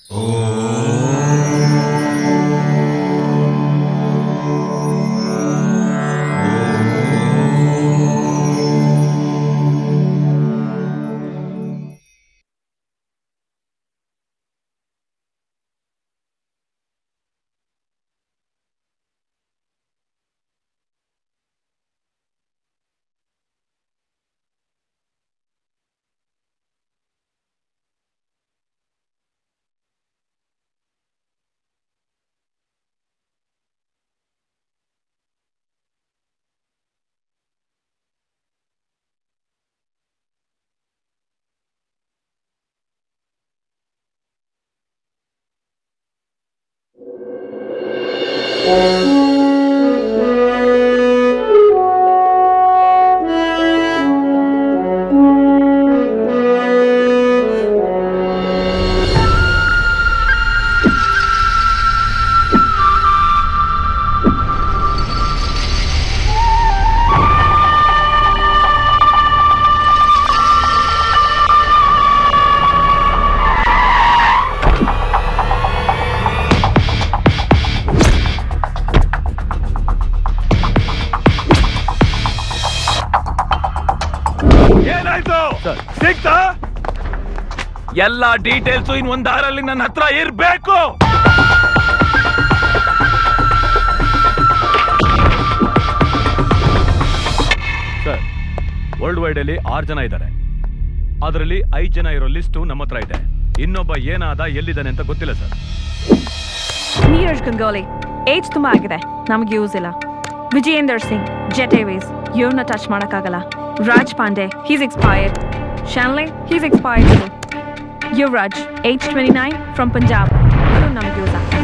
ಏನಾಯ್ತು ಸಿಕ್ತಾ ಎಲ್ಲಾ ಡೀಟೇಲ್ಸ್ ಇನ್ ಒಂದ್ ದಾರಲ್ಲಿ ನನ್ನ ಹತ್ರ ಇರ್ಬೇಕು ಸರ್ ವರ್ಲ್ಡ್ ವೈಡ್ ಅಲ್ಲಿ ಆರು ಜನ ಇದ್ದಾರೆ ಅದರಲ್ಲಿ ಐದು ಜನ ಇರೋ ಲಿಸ್ಟು ನಮ್ಮ ಹತ್ರ ಇದೆ ಇನ್ನೊಬ್ಬ ಏನಾದ ಎಲ್ಲಿದ್ದಾನೆ ಅಂತ ಗೊತ್ತಿಲ್ಲ ಸರ್ ನೀರಜ್ ಗಂಗೋಲಿ ಏಜ್ ತುಂಬಾ ಆಗಿದೆ ನಮ್ಗೆ ಯೂಸ್ ಇಲ್ಲ ವಿಜಯೇಂದರ್ ಸಿಂಗ್ ಜೆಟ್ ಏವೇಸ್ ಇವ್ರನ್ನ ಟಚ್ ಮಾಡೋಕ್ಕಾಗಲ್ಲ ರಾಜ್ ಪಾಂಡೆ ಹೀಸ್ ಎಕ್ಸ್ಪೈರ್ಡ್ ಶಾನ್ಲೆ he's expired Yuvraj age twenty nine from Punjab ಇವರು ನಮ್ಗೆ ಯೂಸ್ ಆಗ್ತಾರೆ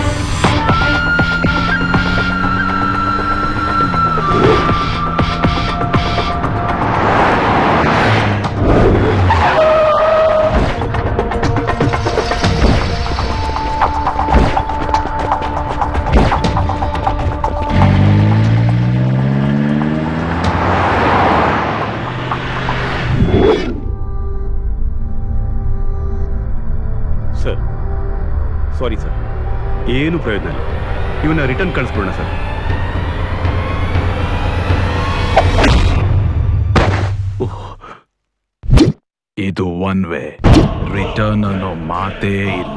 ಸರ್ ಸಾರಿ ಸರ್ ಏನು ಪ್ರಯೋಜನ ಇಲ್ಲ ಇವನ್ನ ರಿಟರ್ನ್ ಕಳಿಸ್ಬಿಡೋಣ ಸರ್ ಇದು ಒನ್ ವೇ ರಿಟರ್ನ್ ಅನ್ನೋ ಮಾತೇ ಇಲ್ಲ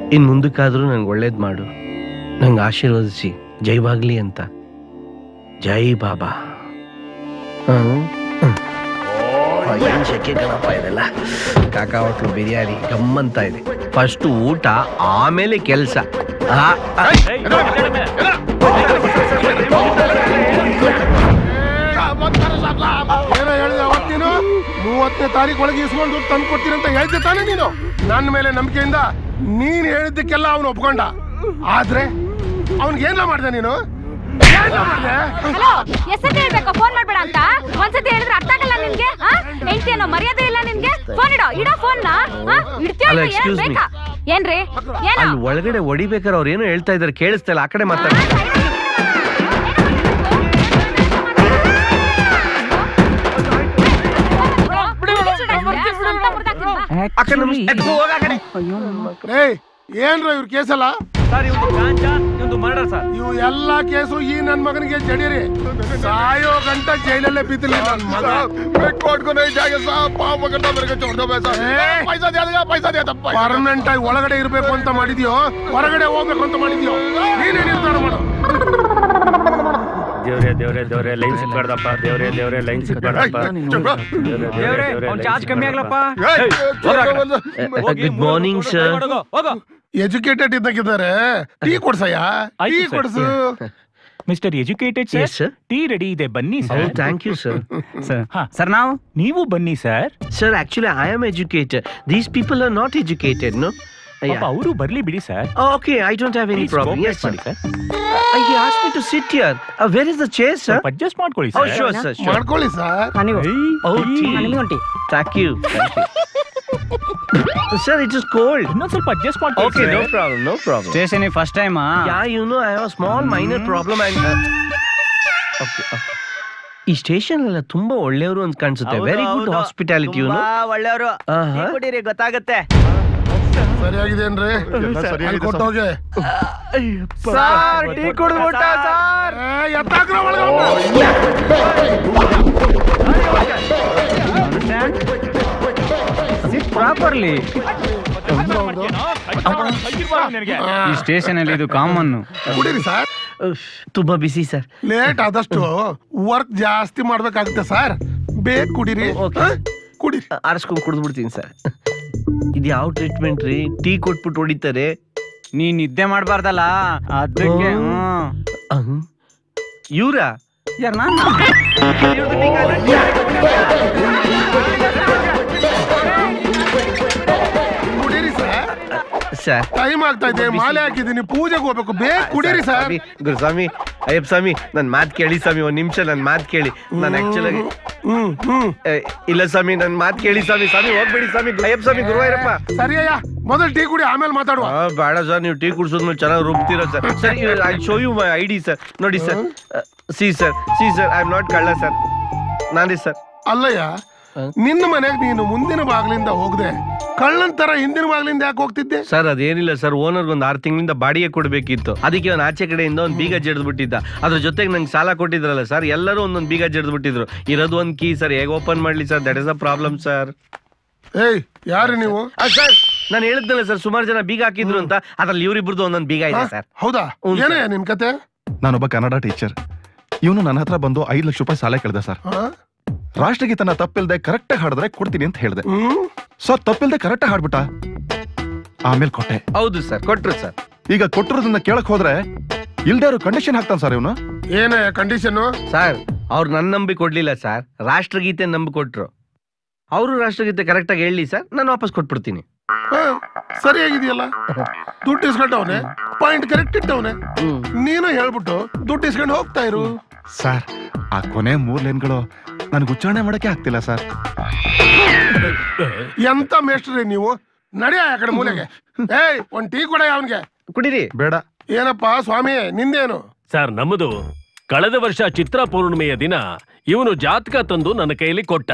ಇನ್ ಮುಂದಕ್ಕಾದ್ರೂ ನಂಗೆ ಒಳ್ಳೇದ್ ಮಾಡು ನಂಗೆ ಆಶೀರ್ವದಿಸಿ ಜೈವಾಗ್ಲಿ ಅಂತ ಜೈ ಬಾಬಾ ಹ್ಮ್. ಹ್ಮ್. ಏನ್ ಶೆಕೆ ಕಣಪ್ಪ ಇದೆಲ್ಲ ಕಾಕಾ ಹೋಟ್ಲು ಬಿರಿಯಾನಿ ಗಮ್ಮಂತ ಇದೆ ಫಸ್ಟ್ ಊಟ ಆಮೇಲೆ ಕೆಲಸ ಏನೋ ಹೇಳಿದೆ ಅವತ್ತು ನೀನು ಮೂವತ್ತನೇ ತಾರೀಕು ಒಳಗೆ ಇಸ್ಕೊಂಡು ದುಡ್ಡು ತಂದು ಕೊಡ್ತೀನಿ ಅಂತ ಹೇಳ್ದೆ ತಾನೆ ನೀನು ನನ್ನ ಮೇಲೆ ನಂಬಿಕೆಯಿಂದ ನೀನ್ ಹೇಳಿದ್ದಕ್ಕೆಲ್ಲ ಅವನು ಒಪ್ಕೊಂಡ ಆದ್ರೆ ಅವನಿಗೆ ಏನ ಮಾಡ್ದೆ ನೀನು ಏನ್ಲ ಮಾಡ್ದೆ ಹಲೋ ಎಷ್ಟೊತ್ತು ಹೇಳ್ಬೇಕು ಫೋನ್ ಮಾಡ್ಬೇಡ ಅಂತ ಒಂದ್ಸತಿ ಹೇಳಿದ್ರೆ ಅರ್ಥ ಆಗಲ್ಲ ನಿನ್ಗೆ ಹೆಂಡತಿ ಅನ್ನೋ ಮರ್ಯಾದೆ ಇಲ್ಲ ನಿನ್ಗೆ ಫೋನ್ ಇಡೋ ಇಡೋ ಫೋನ್ ನ ಇಡ್ತೀಯ ಅಲ್ಲ, ಏನ್ excuse me. ಬೇಕಾ ಏನ್ರಿ ಏನ ಅಲ್ಲಿ ಒಳಗಡೆ ಹೊಡಿಬೇಕಾದ್ರೆ ಅವ್ರು ಏನೋ ಹೇಳ್ತಾ ಇದಾರೆ ಕೇಳಿಸ್ತಾ ಇಲ್ಲ ಆ ಕಡೆ ಮಾತಾಡಿ ಆ ಕಡೆ ನಮ್ಗೆ ಎತ್ಕೊ ಹೋಗ್ ಆ ಕಡೆ. ಏಯ್ ಏನ್ರ ಇವ್ರ ಕೇಸಲ್ಲ ಸರ್ ಇವ್ದು ಗಾಂಜಾ ಇವ್ದು ಮರ್ಡರ್ ಸರ್ ಇವು ಎಲ್ಲಾ ಕೇಸು ಈ ನನ್ ಮಗನಿಗೆ ಜಡೀರಿ ಸಾಯೋ ಗಂಟ ಜೈಲಲ್ಲೇ ಬಿದ್ದಿಲ್ಲ ನನ್ ಮಗ ಪರ್ಮನೆಂಟ್ ಆಗಿ ಒಳಗಡೆ ಇರ್ಬೇಕು ಅಂತ ಮಾಡಿದ್ಯೋ ಹೊರಗಡೆ ಹೋಗ್ಬೇಕು ಅಂತ ಮಾಡಿದ್ಯೋ ನೀನೇ ನಿರ್ಧಾರ ಮಾಡು ದೇವ್ರೆ ದೇವ್ರೆ ದೇವ್ರೆ ಲೈನ್ ಸಿಕ್ಬಾರ್ದಪ್ಪ ದೇವ್ರೆ ದೇವ್ರೆ ಲೈನ್ ಸಿಕ್ಬಾರ್ದಪ್ಪ ದೇವ್ರೆ ಅವ್ನ್ ಚಾರ್ಜ್ ಕಮ್ಮಿ ಆಗ್ಲಪ್ಪ ಗುಡ್ ಮಾರ್ನಿಂಗ್ ಸರ್ ಹೋಗೋ ಹೋಗೋ ಎಜುಕೇಟೆಡ್ ಇದ್ದಾಗಿದ್ದಾರೆ ಟೀ ಕೊಡ್ಸಯ್ಯ ಟೀ ಆಯ್ತು sir. ಕೊಡ್ಸು mister educated sir yes sir tea ready ಇದೆ ಬನ್ನಿ sir thank you sir sir sir ನಾವು ನೀವು ಬನ್ನಿ sir sir actually I am educated these people are not educated no ಪಾಪ ಅವರು ಬರ್ಲಿ ಬಿಡಿ sir okay I don't have any problem yes ಮಾಡಿ sir He asked me to sit here. Uh, where is the chair, sir? ಸ್ವಲ್ಪ adjust ಮಾಡ್ಕೊಳ್ಳಿ Oh, sir sure, sir, sure. ಮಾಡ್ಕೊಳ್ಳಿ sir Oh, tea. Thank you. Thank you. sir, it is cold. ಇನ್ನೊಂದ್ ಸ್ವಲ್ಪ adjust ಮಾಡ್ಕೊಳ್ಳಿ Okay, no problem, no problem. Station first time Yeah, you know, I have a small minor problem and... Uh, okay, okay. ಈ station ಎಲ್ಲ ತುಂಬಾ ಒಳ್ಳೆಯವರು ಅಂತ ಕಾಣಿಸುತ್ತೆ very good hospitality ಇವನು ಒಳ್ಳೆಯವರು ಕುಡೀರಿ ಗೊತ್ತಾಗುತ್ತೆ ಸರಿಯಾಗಿದೆ ಏನ್ರಿ ಅಲ್ಲಿ ಕೊಟ್ಟೋಗೆ ಸರ್ ಟೀ ಕುಡಿದ್ಬಿಟ್ಟ ಸರ್ ಏ, ಎತ್ತಾಕ್ರ ಒಳಗೆ ಅವ್ನ. ಸಿಟ್ ಪ್ರಾಪರ್ಲಿ ನಿನಗೆ ಈ ಸ್ಟೇಷನ್ ಅಲ್ಲಿ ಇದು ಕಾಮನ್ ಕುಡೀರಿ ಸರ್ ತುಂಬಾ ಬಿಸಿ ಸರ್ ಲೇಟ್ ಆದಷ್ಟು ವರ್ಕ್ ಜಾಸ್ತಿ ಮಾಡ್ಬೇಕಾಗುತ್ತೆ ಸರ್ ಬೇಗ ಕುಡೀರಿ Okay. ಹ? ಕುಡೀರಿ ಆರಿಸ್ಕೊಂಡು ಕುಡಿದ್ಬಿಡ್ತೀನಿ ಸರ್ ಇದು ಯಾವ ಟ್ರೀಟ್ಮೆಂಟ್ ರೀ ಟೀ ಕೊಟ್ಬಿಟ್ಟು ಹೊಡಿತಾರೆ ನೀನ್ ನಿದ್ದೆ ಮಾಡ್ಬಾರ್ದಲ್ಲ ಅದಕ್ಕೆ ಅಹ್. ಇವ್ರಾ ಯಾರ್ ನಾನ್ ಕುಡೀರಿ ಸರ್ ಸರ್ ಟೈಮ್ ಆಗ್ತಾ ಇದೆ ಮಾಲೆ ಹಾಕಿದೀನಿ ಪೂಜೆಗೆ ಹೋಗ್ಬೇಕು ಬೇಗ ಕುಡೀರಿ ಸರ್ ಸ್ವಾಮಿ, ಗುರುಸ್ವಾಮಿ ಅಯ್ಯಪ್ಪ ಸ್ವಾಮಿ ನನ್ ಮಾತ್ ಕೇಳಿ ಸ್ವಾಮಿ ಒಂದ್ ನಿಮಿಷ ನನ್ ಮಾತ್ ಕೇಳಿ ನಾನು ಆಕ್ಚುಲ್ ಆಗಿ ಹ್ಮ್ ಹ್ಮ್ ಏ, ಇಲ್ಲ ಸ್ವಾಮಿ ನನ್ ಮಾತ್ ಕೇಳಿ ಸ್ವಾಮಿ ಸ್ವಾಮಿ ಹೋಗ್ಬೇಡಿ ಸ್ವಾಮಿ ಅಯ್ಯಪ್ಪ ಸ್ವಾಮಿ ಗುರುವಾಯೂರಪ್ಪ ಸರಿಯಯ್ಯ ಮೊದಲು ಟೀ ಕುಡಿ ಆಮೇಲೆ ಮಾತಾಡುವ ಆ, ಬೇಡ ಸರ್ ನೀವು ಟೀ ಕುಡಿಸೋದ್ಮೇಲೆ ಚೆನ್ನಾಗಿ ರುಬ್ತೀರಾ sir sir I show you my I D sir ನೋಡಿ sir see sir see sir I am not ಕಳ್ಳ ಸರ್ ನಾನೇ ಸರ್ ಅಲ್ಲಯ್ಯ ನಿನ್ನ ಮನೆಗೆ ನೀನು ಮುಂದಿನ ಬಾಗಿಲಿಂದ ಹೋಗದೆ ಕಳ್ಳನ್ ತರ ಹಿಂದಿನ ಬಾಗಿಲಿಂದ ಯಾಕೆ ಹೋಗ್ತಿದ್ದೆ ಸರ್ ಅದೇನಿಲ್ಲ ಸರ್ ಓನರ್ ಒಂದ್ ಆರು ತಿಂಗಳಿಂದ ಬಾಡಿಗೆ ಕೊಡಬೇಕಿತ್ತು ಅದಕ್ಕೆ ಅವ್ನು ಆಚೆ ಕಡೆಯಿಂದ ಒಂದು ಬೀಗ ಜಡ್ದ್ಬಿಟ್ಟಿದ್ದ ಅದ್ರ ಜೊತೆಗೆ ನಂಗೆ ಸಾಲ ಕೊಟ್ಟಿದ್ರಲ್ಲ ಸರ್ ಎಲ್ಲರೂ ಒಂದೊಂದು ಬೀಗ ಜಡ್ದ್ಬಿಟ್ಟಿದ್ರು ಇರೋದು ಒಂದು ಕೀ ಸರ್ ಹೇಗೆ ಓಪನ್ ಮಾಡ್ಲಿ sir that is a problem sir ಏಯ್ ಯಾರು ನೀವು ಸರ್ ನಾನು ಹೇಳಿದ್ನಲ್ಲ ಸರ್ ಸುಮಾರು ಜನ ಬೀಗ ಹಾಕಿದ್ರು ಅಂತ ಅದ್ರಲ್ಲಿ ಇವ್ರಿಬ್ರದ್ದು ಒಂದೊಂದು ಬೀಗ ಇದೆ ಹ? ಸರ್ ಹೌದಾ ಹ್ಞೂ, ಏನಯ್ಯ ನಿನ್ ಕತೆ ನಾನೊಬ್ಬ ಕನ್ನಡ ಟೀಚರ್ ಇವನು ನನ್ನ ಹತ್ರ ಬಂದು ಐದು ಲಕ್ಷ ರೂಪಾಯಿ ಸಾಲ ಕೇಳ್ದೆ ಸರ್ ಹ? ರಾಷ್ಟ್ರಗೀತನ ತಪ್ಪಿಲ್ದೆ ಕರೆಕ್ಟ್ ಹಾಡಿದ್ರೆ ಕೊಡ್ತೀನಿ ಅಂತ ಹೇಳ್ದೆ ಹ್ಮ್ ಸೊ ತಪ್ಪಿಲ್ದೆ ಕರೆಕ್ಟ್ ಹಾಡ್ಬಿಟ್ಟ ಆಮೇಲೆ ಕೊಟ್ಟೆ ಹೌದು ಸರ್ ಕೊಟ್ರು ಸರ್ ಈಗ ಕೊಟ್ಟಿರೋದನ್ನ ಕೇಳಕ್ ಹೋದ್ರೆ ಇಲ್ದೇ ಇರೋ ಕಂಡೀಷನ್ ಹಾಕ್ತಾನೆ ಸರ್ ಇವನು ಏನಯ್ಯ ಕಂಡೀಷನ್ ಸರ್ ಅವ್ರು ನನ್ನ ನಂಬಿ ಕೊಡ್ಲಿಲ್ಲ ಸರ್ ರಾಷ್ಟ್ರಗೀತೆ ನಂಬಿ ಕೊಟ್ರು ಅವರು ರಾಷ್ಟ್ರಗೀತೆ ಕರೆಕ್ಟಾಗಿ ಹೇಳಿ ಸರ್ ನಾನು ವಾಪಸ್ ಕೊಟ್ಬಿಡ್ತೀನಿ ಸರಿಯಾಗಿದೆಯಲ್ಲ ದುಡ್ಡು ಇಸ್ಕೊಂಡವನೆ ಪಾಯಿಂಟ್ ಕರೆಕ್ಟ್ ಇಟ್ಟವನೆ ಹ್ಮ್ ನೀನು ಹೇಳ್ಬಿಟ್ಟು ದುಡ್ಡು ಇಸ್ಕೊಂಡು ಹೋಗ್ತಾ ಇರು ಸರ್ ಆ ಕೊನೆ ಮೂರ್ ಲೈನ್ಗಳು ನನಗೆ ಉಚ್ಚಾರಣೆ ಮಾಡಕ್ಕೆ ಆಗ್ತಿಲ್ಲ ಸರ್ ಎಂತ ಮೇಷ್ಟ್ರಿ ನೀವು ನಡಿಯ ಆ ಕಡೆ ಮೂಲೆಗೆ ಏಯ್ ಒಂದ್ ಟೀ ಕೊಡ ಅವನ್ಗೆ ಕುಡೀರಿ ಬೇಡ ಏನಪ್ಪಾ ಸ್ವಾಮಿ ನಿಂದೇನು ಸರ್ ನಮ್ಮದು ಕಳೆದ ವರ್ಷ ಚಿತ್ರ ಪೌರ್ಣಿಮೆಯ ದಿನ ಇವನು ಜಾತಕ ತಂದು ನನ್ನ ಕೈಯಲ್ಲಿ ಕೊಟ್ಟ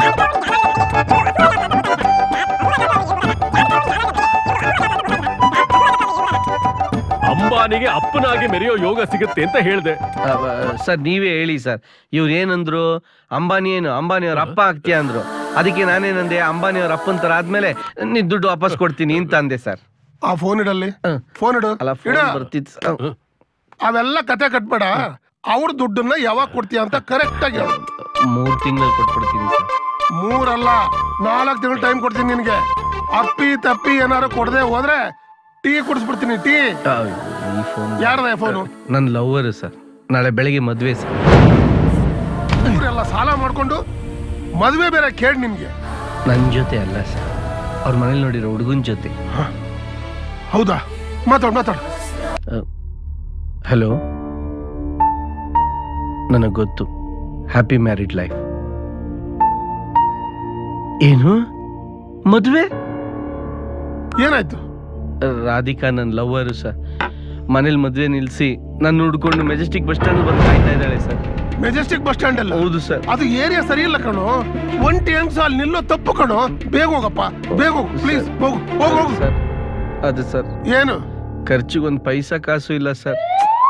ಅಂಬಾನಿಗೆ ಅಪ್ಪನಾಗಿ ಮೆರೆಯೋ ಯೋಗ ಸಿಗುತ್ತೆ ಅಂತ ಹೇಳ್ದೆ ಆ, ಬ- ಸರ್ ನೀವೇ ಹೇಳಿ ಸರ್ ಇವ್ರು ಏನಂದ್ರು ಅಂಬಾನಿ ಏನು ಅಂಬಾನಿ ಅವ್ರ ಅಪ್ಪ ಆಗ್ತೀಯ ಅಂದ್ರು ಅದಕ್ಕೆ ನಾನೇನಂದೆ ಅಂಬಾನಿ ಅವ್ರ ಅಪ್ಪನ ತರ ಆದ್ಮೇಲೆ ನೀ ದುಡ್ಡು ವಾಪಸ್ ಕೊಡ್ತೀನಿ ಅಂತ ಅಂದೆ ಸರ್ ಆ ಫೋನ್ ಇಡಲ್ಲಿ ಫೋನ್ ಇಡು ಅಲ್ಲ ಇಡ ಫೋನ್ ಬರ್ತಿತ್ತು ಸ- ಅವೆಲ್ಲ ಕತೆ ಕಟ್ಬೇಡ ಅವ್ರ ದುಡ್ಡನ್ನ ಯಾವಾಗ ಕೊಡ್ತೀಯ ಅಂತ ಕರೆಕ್ಟ್ ಆಗಿ ಹೇಳು ಮೂರ್ ತಿಂಗಳಲ್ಲಿ ಕೊಟ್ಬಿಡ್ತೀನಿ ಸರ್ ಮೂರಲ್ಲ ನಾಲ್ಕು ತಿಂಗಳು ಟೈಮ್ ಕೊಡ್ತೀನಿ ನಿನಗೆ ಅಪ್ಪಿ ತಪ್ಪಿ ಏನಾರು ಕೊಡದೆ ಹೋದ್ರೆ ಟೀ ಕುಡಿಸ್ಬಿಡ್ತೀನಿ ಟೀ ಆ, ಈ ಫೋನ್ ಯಾರ್ದ ಫೋನು ನನ್ನ ಲವ್ವರ್ ಸರ್ ನಾಳೆ ಬೆಳಿಗ್ಗೆ ಮದ್ವೆ ಸರ್ ಇವರೆಲ್ಲ ಸಾಲ ಮಾಡ್ಕೊಂಡು ಮದುವೆ ಬೇರೆ ಕೇಳಿ ನಿನ್ಗೆ ನನ್ನ ಜೊತೆ ಅಲ್ಲ ಸರ್ ಅವ್ರ ಮನೇಲಿ ನೋಡಿರೋ ಹುಡುಗನ ಜೊತೆ ಹೌದಾ ಮಾತಾಡು ಮಾತಾಡು ಹಲೋ ನನಗೆ ಗೊತ್ತು ಹ್ಯಾಪಿ ಮ್ಯಾರಿಡ್ ಲೈಫ್ ಏನು ಮದುವೆ ಏನಾಯ್ತು ರಾಧಿಕಾ ನನ್ನ ಲವ್ವರು ಸರ್ ಮನೇಲಿ ಮದುವೆ ನಿಲ್ಲಿಸಿ ನನ್ನ ಹುಡ್ಕೊಂಡು ಮೆಜೆಸ್ಟಿಕ್ ಬಸ್ ಸ್ಟ್ಯಾಂಡ್ ಬಂದು ಕಾಯ್ತಾ ಇದ್ದಾಳೆ ಸರ್ ಮೆಜೆಸ್ಟಿಕ್ ಬಸ್ ಸ್ಟ್ಯಾಂಡ್ ಅಲ್ಲ ಹೌದು ಸರ್ ಅದು ಏರಿಯಾ ಸರಿ ಇಲ್ಲ ಕಣೋ ಒಂಟಿ ಹೆಂಗ್ಸ ಅಲ್ಲಿ ನಿಲ್ಲೋ ತಪ್ಪು ಕಣೋ ಬೇಗ ಹೋಗಪ್ಪ ಬೇಗ ಹೋಗು ಪ್ಲೀಸ್ ಹೋಗು ಹೋಗು ಹೋಗು ಸರ್ ಅದು ಸರ್ ಏನು ಖರ್ಚಿಗೊಂದು ಪೈಸಾ ಕಾಸು ಇಲ್ಲ ಸರ್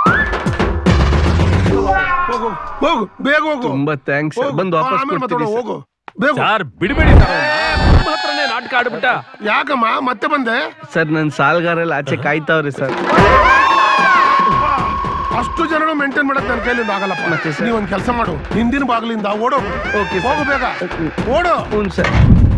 ಹೋಗು ಹೋಗು ಬೇಗ ಹೋಗು ತುಂಬಾ ಥ್ಯಾಂಕ್ಸ್ ಹೋಗು. ಬಂದು ವಾಪಸ್ ಆಮೇಲೆ ಕೊಡ್ತೀನಿ ಮಾತಾಡೋಣ, ಸರ್. ಹೋಗು ಬೇಗ ಹೋಗು. ಸರ್ ಬಿಡ್ಬೇಡಿ ಸರ್ ಅವ್ನ. ನಿಮ್ಮ ಹತ್ರನೇ ನಾಟಕ ಆಡ್ಬಿಟ್ಟ ಯಾಕಮ್ಮ ಮತ್ತೆ ಬಂದೆ ಸರ್ ನನ್ನ ಸಾಲ್ಗಾರಲ್ಲಿ ಆಚೆ ಕಾಯ್ತಾವ್ರೆ ಸರ್ ಅಷ್ಟು ಜನನು ಮೇಂಟೈನ್ ಮಾಡಕ್ ನನ್ನ ಕೈಲಿಂದ ಆಗಲ್ಲಪ್ಪ ಮತ್ತೆ ಸರ್? ನೀವ್ ಒಂದ್ ಕೆಲಸ ಮಾಡು ಹಿಂದಿನ ಬಾಗಿಲಿಂದ ಓಡೋ ಓಕೆ ಹೋಗು ಬೇಗ ಓಡು ಹ್ಞೂ ಸರ್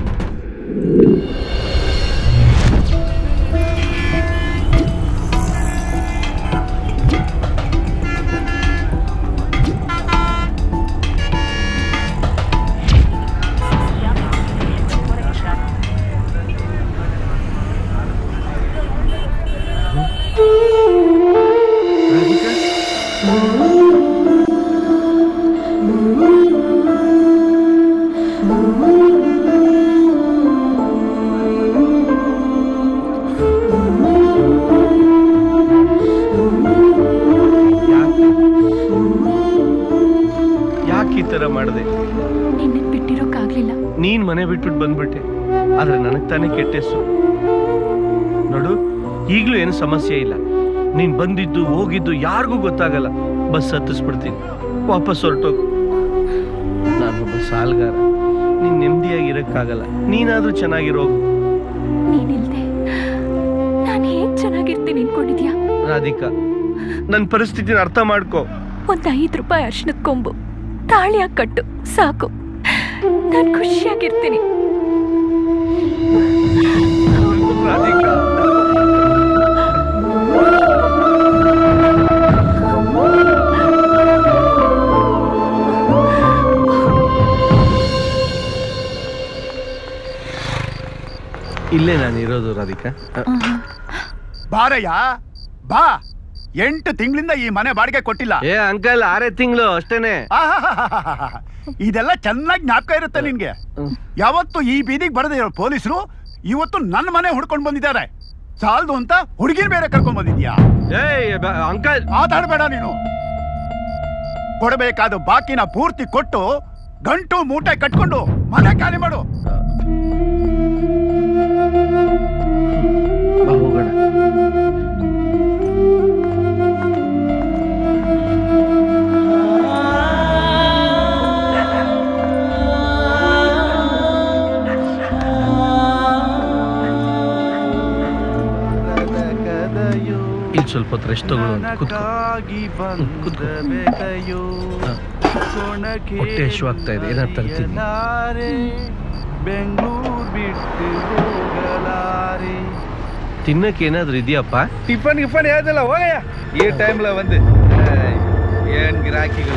ಯಾಕೆ ಈ ಥರ ಮಾಡಿದೆ ನಿನ್ನ ಬಿಟ್ಟಿರೋಕ್ಕಾಗ್ಲಿಲ್ಲ ನೀನ್ ಮನೆ ಬಿಟ್ಬಿಟ್ಟು ಬಂದ್ಬಿಟ್ಟೆ ಆದ್ರೆ ನನಗ್ ತಾನೇ ಕೆಟ್ಟ ಹೆಸರು ನೋಡು ಈಗಲೂ ಏನು ಸಮಸ್ಯೆ ಇಲ್ಲ ನೀನ್ ಬಂದಿದ್ದು ಹೋಗಿದ್ದು ಯಾರಿಗೂ ಗೊತ್ತಾಗಲ್ಲ ಬಸ್ ಹತ್ತಿಸ್ಬಿಡ್ತೀನಿ ವಾಪಸ್ ಹೊರಟೋಗು ನಾನೊಬ್ಬ ಸಾಲ್ಗಾರ ನೀನ್ ನೆಮ್ಮದಿಯಾಗಿರಕ್ಕಾಗಲ್ಲ ನೀನಾದ್ರೂ ಚೆನ್ನಾಗಿರೋಗು ನೀನಿಲ್ದೆ ನಾನು ಹೇಗ್ ಚೆನ್ನಾಗಿರ್ತೀನಿ ಅನ್ಕೊಂಡಿದ್ಯಾ ರಾಧಿಕಾ ನನ್ನ ಪರಿಸ್ಥಿತಿನ ಅರ್ಥ ಮಾಡ್ಕೋ ಒಂದ್ ಐದು ರೂಪಾಯಿ ಅರ್ಶಿನದ ಕೊಂಬು ತಾಳಿಯಾಗಿ ಕಟ್ಟು ಸಾಕು ನಾನು ಖುಷಿಯಾಗಿರ್ತೀನಿ ರಾಧಿಕಾ ಇಲ್ಲೇ ನಾನು ಇರೋದು ರಾಧಿಕಾ ಅ, ಬಾರಯ್ಯ ಬಾ ಎಂಟು ತಿಂಗಳಿಂದ ಈ ಮನೆ ಬಾಡಿಗೆ ಕೊಟ್ಟಿಲ್ಲ ಏ ಅಂಕಲ್ ಆರೇ ತಿಂಗಳು ಅಷ್ಟೇನೆ ಆಹಾಹಾಹಾಹಾ. ಇದೆಲ್ಲ ಚೆನ್ನಾಗಿ ಜ್ಞಾಪಕ ಇರುತ್ತೆ ನಿನ್ಗೆ ಯಾವತ್ತು ಈ ಬೀದಿಗೆ ಬರದೇ ಇರೋ ಪೊಲೀಸರು ಇವತ್ತು ನನ್ನ ಮನೆ ಹುಡ್ಕೊಂಡು ಬಂದಿದ್ದಾರೆ ಸಾಲದು ಅಂತ ಹುಡುಗಿನ ಬೇರೆ ಕರ್ಕೊಂಡ್ ಬಂದಿದ್ಯಾ ಏಯ್ ಅಂಕಲ್ ಮಾತಾಡಬೇಡ ನೀನು ಕೊಡಬೇಕಾದ ಬಾಕಿನ ಪೂರ್ತಿ ಕೊಟ್ಟು ಗಂಟು ಮೂಟೆ ಕಟ್ಕೊಂಡು ಮನೆ ಖಾಲಿ ಮಾಡು ಬಾ ಹೋಗೋಣ ಇಲ್ಲಿ ಸ್ವಲ್ಪ ಹೊತ್ತು ರೆಸ್ಟ್ ತಗೊಳ್ಳೋಣ ಕೂತ್ಕೋ ಹ್ಮ್, ಕೂತ್ಕೋ ಹಾ. ಹೊಟ್ಟೆ ಹಶ್ವಾಗ್ತಾ ಇದೆ ಏನಾದ್ರು ತರ್ತೀನಿ ಬೆಂಗಳೂರು ಬಿಟ್ಟು ಹೋಗಲಾರೆ ತಿನ್ನಕ್ಕೆ ಏನಾದ್ರು ಇದೆಯಪ್ಪ ಟಿಫನ್ ಗಿಫನ್ ಹೇಳ್ದಲ್ಲ ಹೋಗಯ್ಯ ಈ ಟೈಮ್ಲ வந்து ಏಯ್, ಏನ್ ಗಿರಾಕಿಗಳ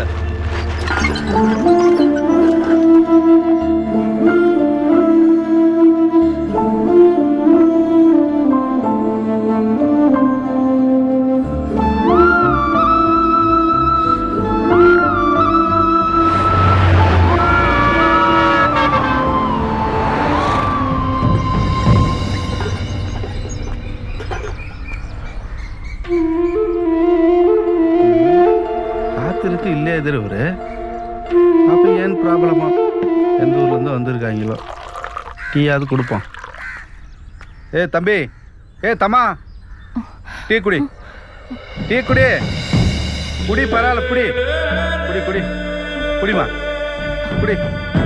காத்திருக்கு இல்லே எதிர் இவரு அப்போ ஏன் ப்ராப்ளமா எந்த ஊர்லேருந்து வந்திருக்காங்களோ டீயாவது கொடுப்போம் ஏ தம்பி ஏ தம்மா டீ குடி டீ குடி குடி பரவாயில்ல குடி குடி குடி குடிமா குடி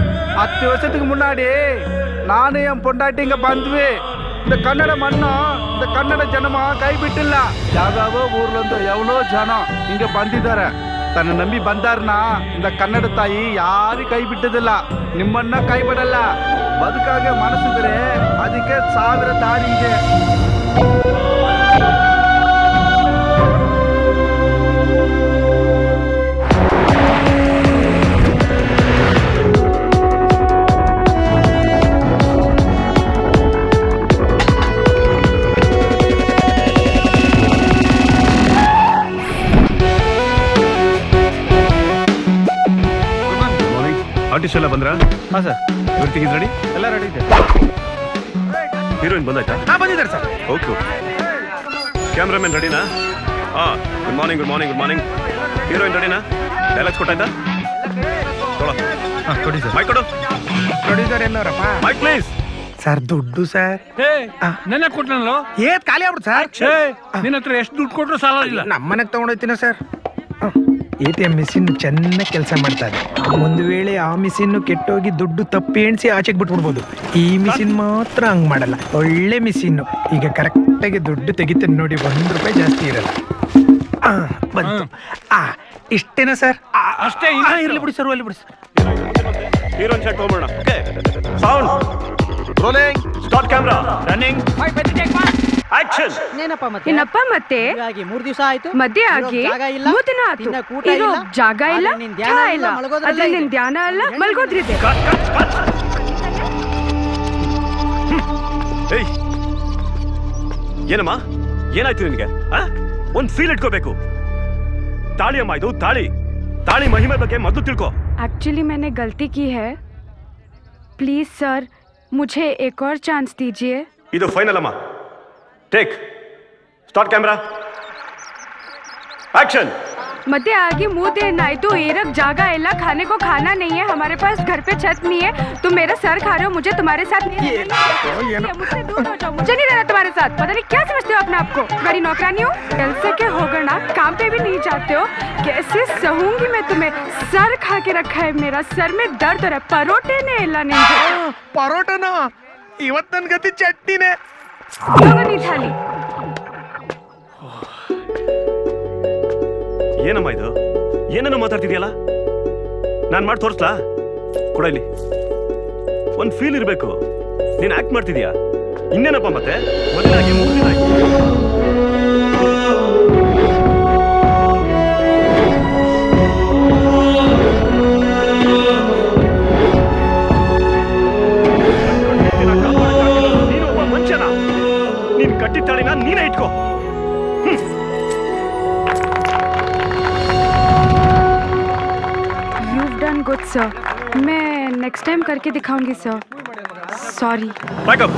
பத்து வருஷத்துக்கு முன்னாடி நானும் என் பொண்டாட்டி இங்க வந்து இந்த கன்னட மண்ணும் இந்த ಕನ್ನಡ ಜನಮ ಕೈ ಬಿಟ್ಟಿಲ್ಲ ಯಾವ್ಯಾವ ಊರ್ಲಂದು ಎವಳೋ ಜನ ಹಿಂಗೆ ಬಂದಿದ್ದಾರೆ ತನ್ನ ನಂಬಿ ಬಂದಾರ್ನ இந்த ಕನ್ನಡ ತಾಯಿ ಯಾರು ಕೈ ಬಿಟ್ಟದಿಲ್ಲ ನಿಮ್ಮನ್ನ ಕೈ ಬಿಡಲ್ಲ ಬದುಕಾಗೆ ಮನಸ್ಸಿದ್ರೆ ಅದಕ್ಕೆ ಸಾವಿರ ದಾರಿ ಇದೆ ಆರ್ಟಿಸ್ಟ್ ಎಲ್ಲ ಬಂದ್ರ ಹಾ ಸರ್ ಎವ್ರಿಥಿಂಗ್ ಇಸ್ ರೆಡಿ ಎಲ್ಲ ರೆಡಿ ಇದೆ ಹೀರೋಯಿನ್ ಬಂದಾಯ್ತಾ ಹಾ ಬಂದಿದ್ದಾರೆ ಸರ್ ಓಕೆ ಕ್ಯಾಮ್ರಾಮನ್ ರೆಡಿನಾ ಹಾ good morning good morning good morning heroine ರೆಡಿನಾ ಡೈಲಾಗ್ಸ್ ಕೊಟ್ಟಾಯ್ತಾ ತೊಗೊಳ ಕೊಡಿ ಸರ್ ಮೈಕ್ ಕೊಡು ಪ್ರೊಡ್ಯೂಸರ್ ಎಲ್ಲವರಪ್ಪ ಮೈಕ್ ಪ್ಲೀಸ್ ಸರ್ ದುಡ್ಡು ಸರ್ ನನ್ನ ಕೊಟ್ಟನಲ್ಲ ಏತ್ ಖಾಲಿ ಆಗ್ಬಿಡ್ತು ಸರ್ ನಿನ್ನ ಹತ್ರ ಎಷ್ಟು ದುಡ್ಡು ಕೊಟ್ಟರು ಸಾಲ ಇಲ್ಲ ನಮ್ಮ ಮನೆಗೆ ತಗೊಂಡೋಯ್ತೀನ sir A T M machine ಚೆನ್ನಾಗಿ ಕೆಲಸ ಮಾಡ್ತಾ ಇದೆ ಒಂದು ವೇಳೆ ಆ ಮಿಷಿನ್ ಕೆಟ್ಟೋಗಿ ದುಡ್ಡು ತಪ್ಪಿ ಎಣಿಸಿ ಆಚೆಗೆ ಬಿಟ್ಬಿಡ್ಬೋದು ಈ ಮಿಷಿನ್ ಮಾತ್ರ ಹಂಗ್ ಮಾಡಲ್ಲ ಒಳ್ಳೆ ಮಿಷಿನ್ ಈಗ ಕರೆಕ್ಟಾಗಿ ದುಡ್ಡು ತೆಗಿತೇನೆ ನೋಡಿ ಒಂದು ರೂಪಾಯಿ ಜಾಸ್ತಿ ಇರಲ್ಲ ಆ, ಬಂತು ಆ ಇಷ್ಟೇನಾ ಸರ್ ಅಷ್ಟೇ ಇರ್ಲಿ ಬಿಡಿ ಸರ್ ಅಲ್ಲಿ ಬಿಡಿ ಸರ್ ಹೀರೋಯಿನ್ ಶಾಟ್ ತಗೊಂಬೋಣ okay sound rolling start camera running action ಏನಪ್ಪ ಮತ್ತೆ ಮೂರ್ ದಿವಸ ಆಯ್ತು ಮದ್ವೆ ಆಗಿ ಜಾಗ ಇಲ್ಲ ಮೂರ್ ದಿನ ಆಯ್ತು ತಿನ್ನಕ್ ಊಟ ಇರೋ ಇಲ್ಲ, ಜಾಗ ಇಲ್ಲ ಆದ್ರೆ ನಿನ್ ಧ್ಯಾನ ಛಲ ಇಲ್ಲ, ಇಲ್ಲ ಮಲಗೋದ್ರಲ್ಲೇ ಅದ್ರ ಇದೆ. ನಿನ್ ಧ್ಯಾನ ಅಲ್ಲ ಮಲ್ಗೋದ್ರಿದೆ ಏಯ್ ಏನಮ್ಮ ಏನಾಯ್ತು ನಿನಗೆ ಆ? ಒಂದ್ ಫೀಲ್ ಇಟ್ಕೋಬೇಕು ತಾಳಿ ಅಮ್ಮ ಇದು ತಾಳಿ ತಾಳಿ ಮಹಿಮೆ ಬಗ್ಗೆ ಮೊದಲು ತಿಳ್ಕೊ एक्चुअली मैंने गलती की है प्लीज सर मुझे एक और चांस दीजिए ಇದು ಫೈನಲ್ ಅಮ್ಮ ಟೇಕ್ ಸ್ಟಾರ್ಟ್ ಕ್ಯಾಮ್ರಾ ಆಕ್ಷನ್ मध्य आगे मुंह देना है तो एरक जागा एला खाने को खाना नहीं है हमारे पास घर पे छत नहीं है तुम मेरा सर खा रहे हो मुझे तुम्हारे साथ नहीं रहना है। मुझसे दूर हो जाओ मुझे नहीं रहना तुम्हारे साथ पता नहीं क्या समझते हो अपने आप को मेरी नौकरानी हो ऐसे के हो गए ना काम पे भी नहीं जाते हो कैसे सहूंगी मैं तुम्हें सर खा के रखा है मेरा सर में दर्द हो रहा है परोटे ने एला नहीं ಪರೋಟನ ಇವತ್ತು ನನ್ನ ಗತಿ ಚಟ್ನಿನೇ नहीं थाली ಏನಮ್ಮ ಇದು ಏನನ್ನ ಮಾತಾಡ್ತಿದ್ಯಲ್ಲ ನಾನ್ ಮಾಡಿ ತೋರಿಸ್ಲಾ ಕೊಡ ಇಲ್ಲಿ ಒಂದ್ ಫೀಲ್ ಇರ್ಬೇಕು ನೀನ್ ಆಕ್ಟ್ ಮಾಡ್ತಿದ್ಯಾ ಇನ್ನೇನಪ್ಪ ಮತ್ತೆ ಮೊದಲಾಗಿ ಮುಗಿದಾಗಿ ನೀನು ಒಬ್ಬ ಮನುಷ್ಯನ ನೀನ್ ಕಟ್ಟಿದ್ದಾಳಿನ ನೀನೇ ಇಟ್ಕೋ You've done good, sir. मैं नेक्स्ट टाइम करके दिखाऊंगी सर सॉरी ಬ್ಯಾಕಪ್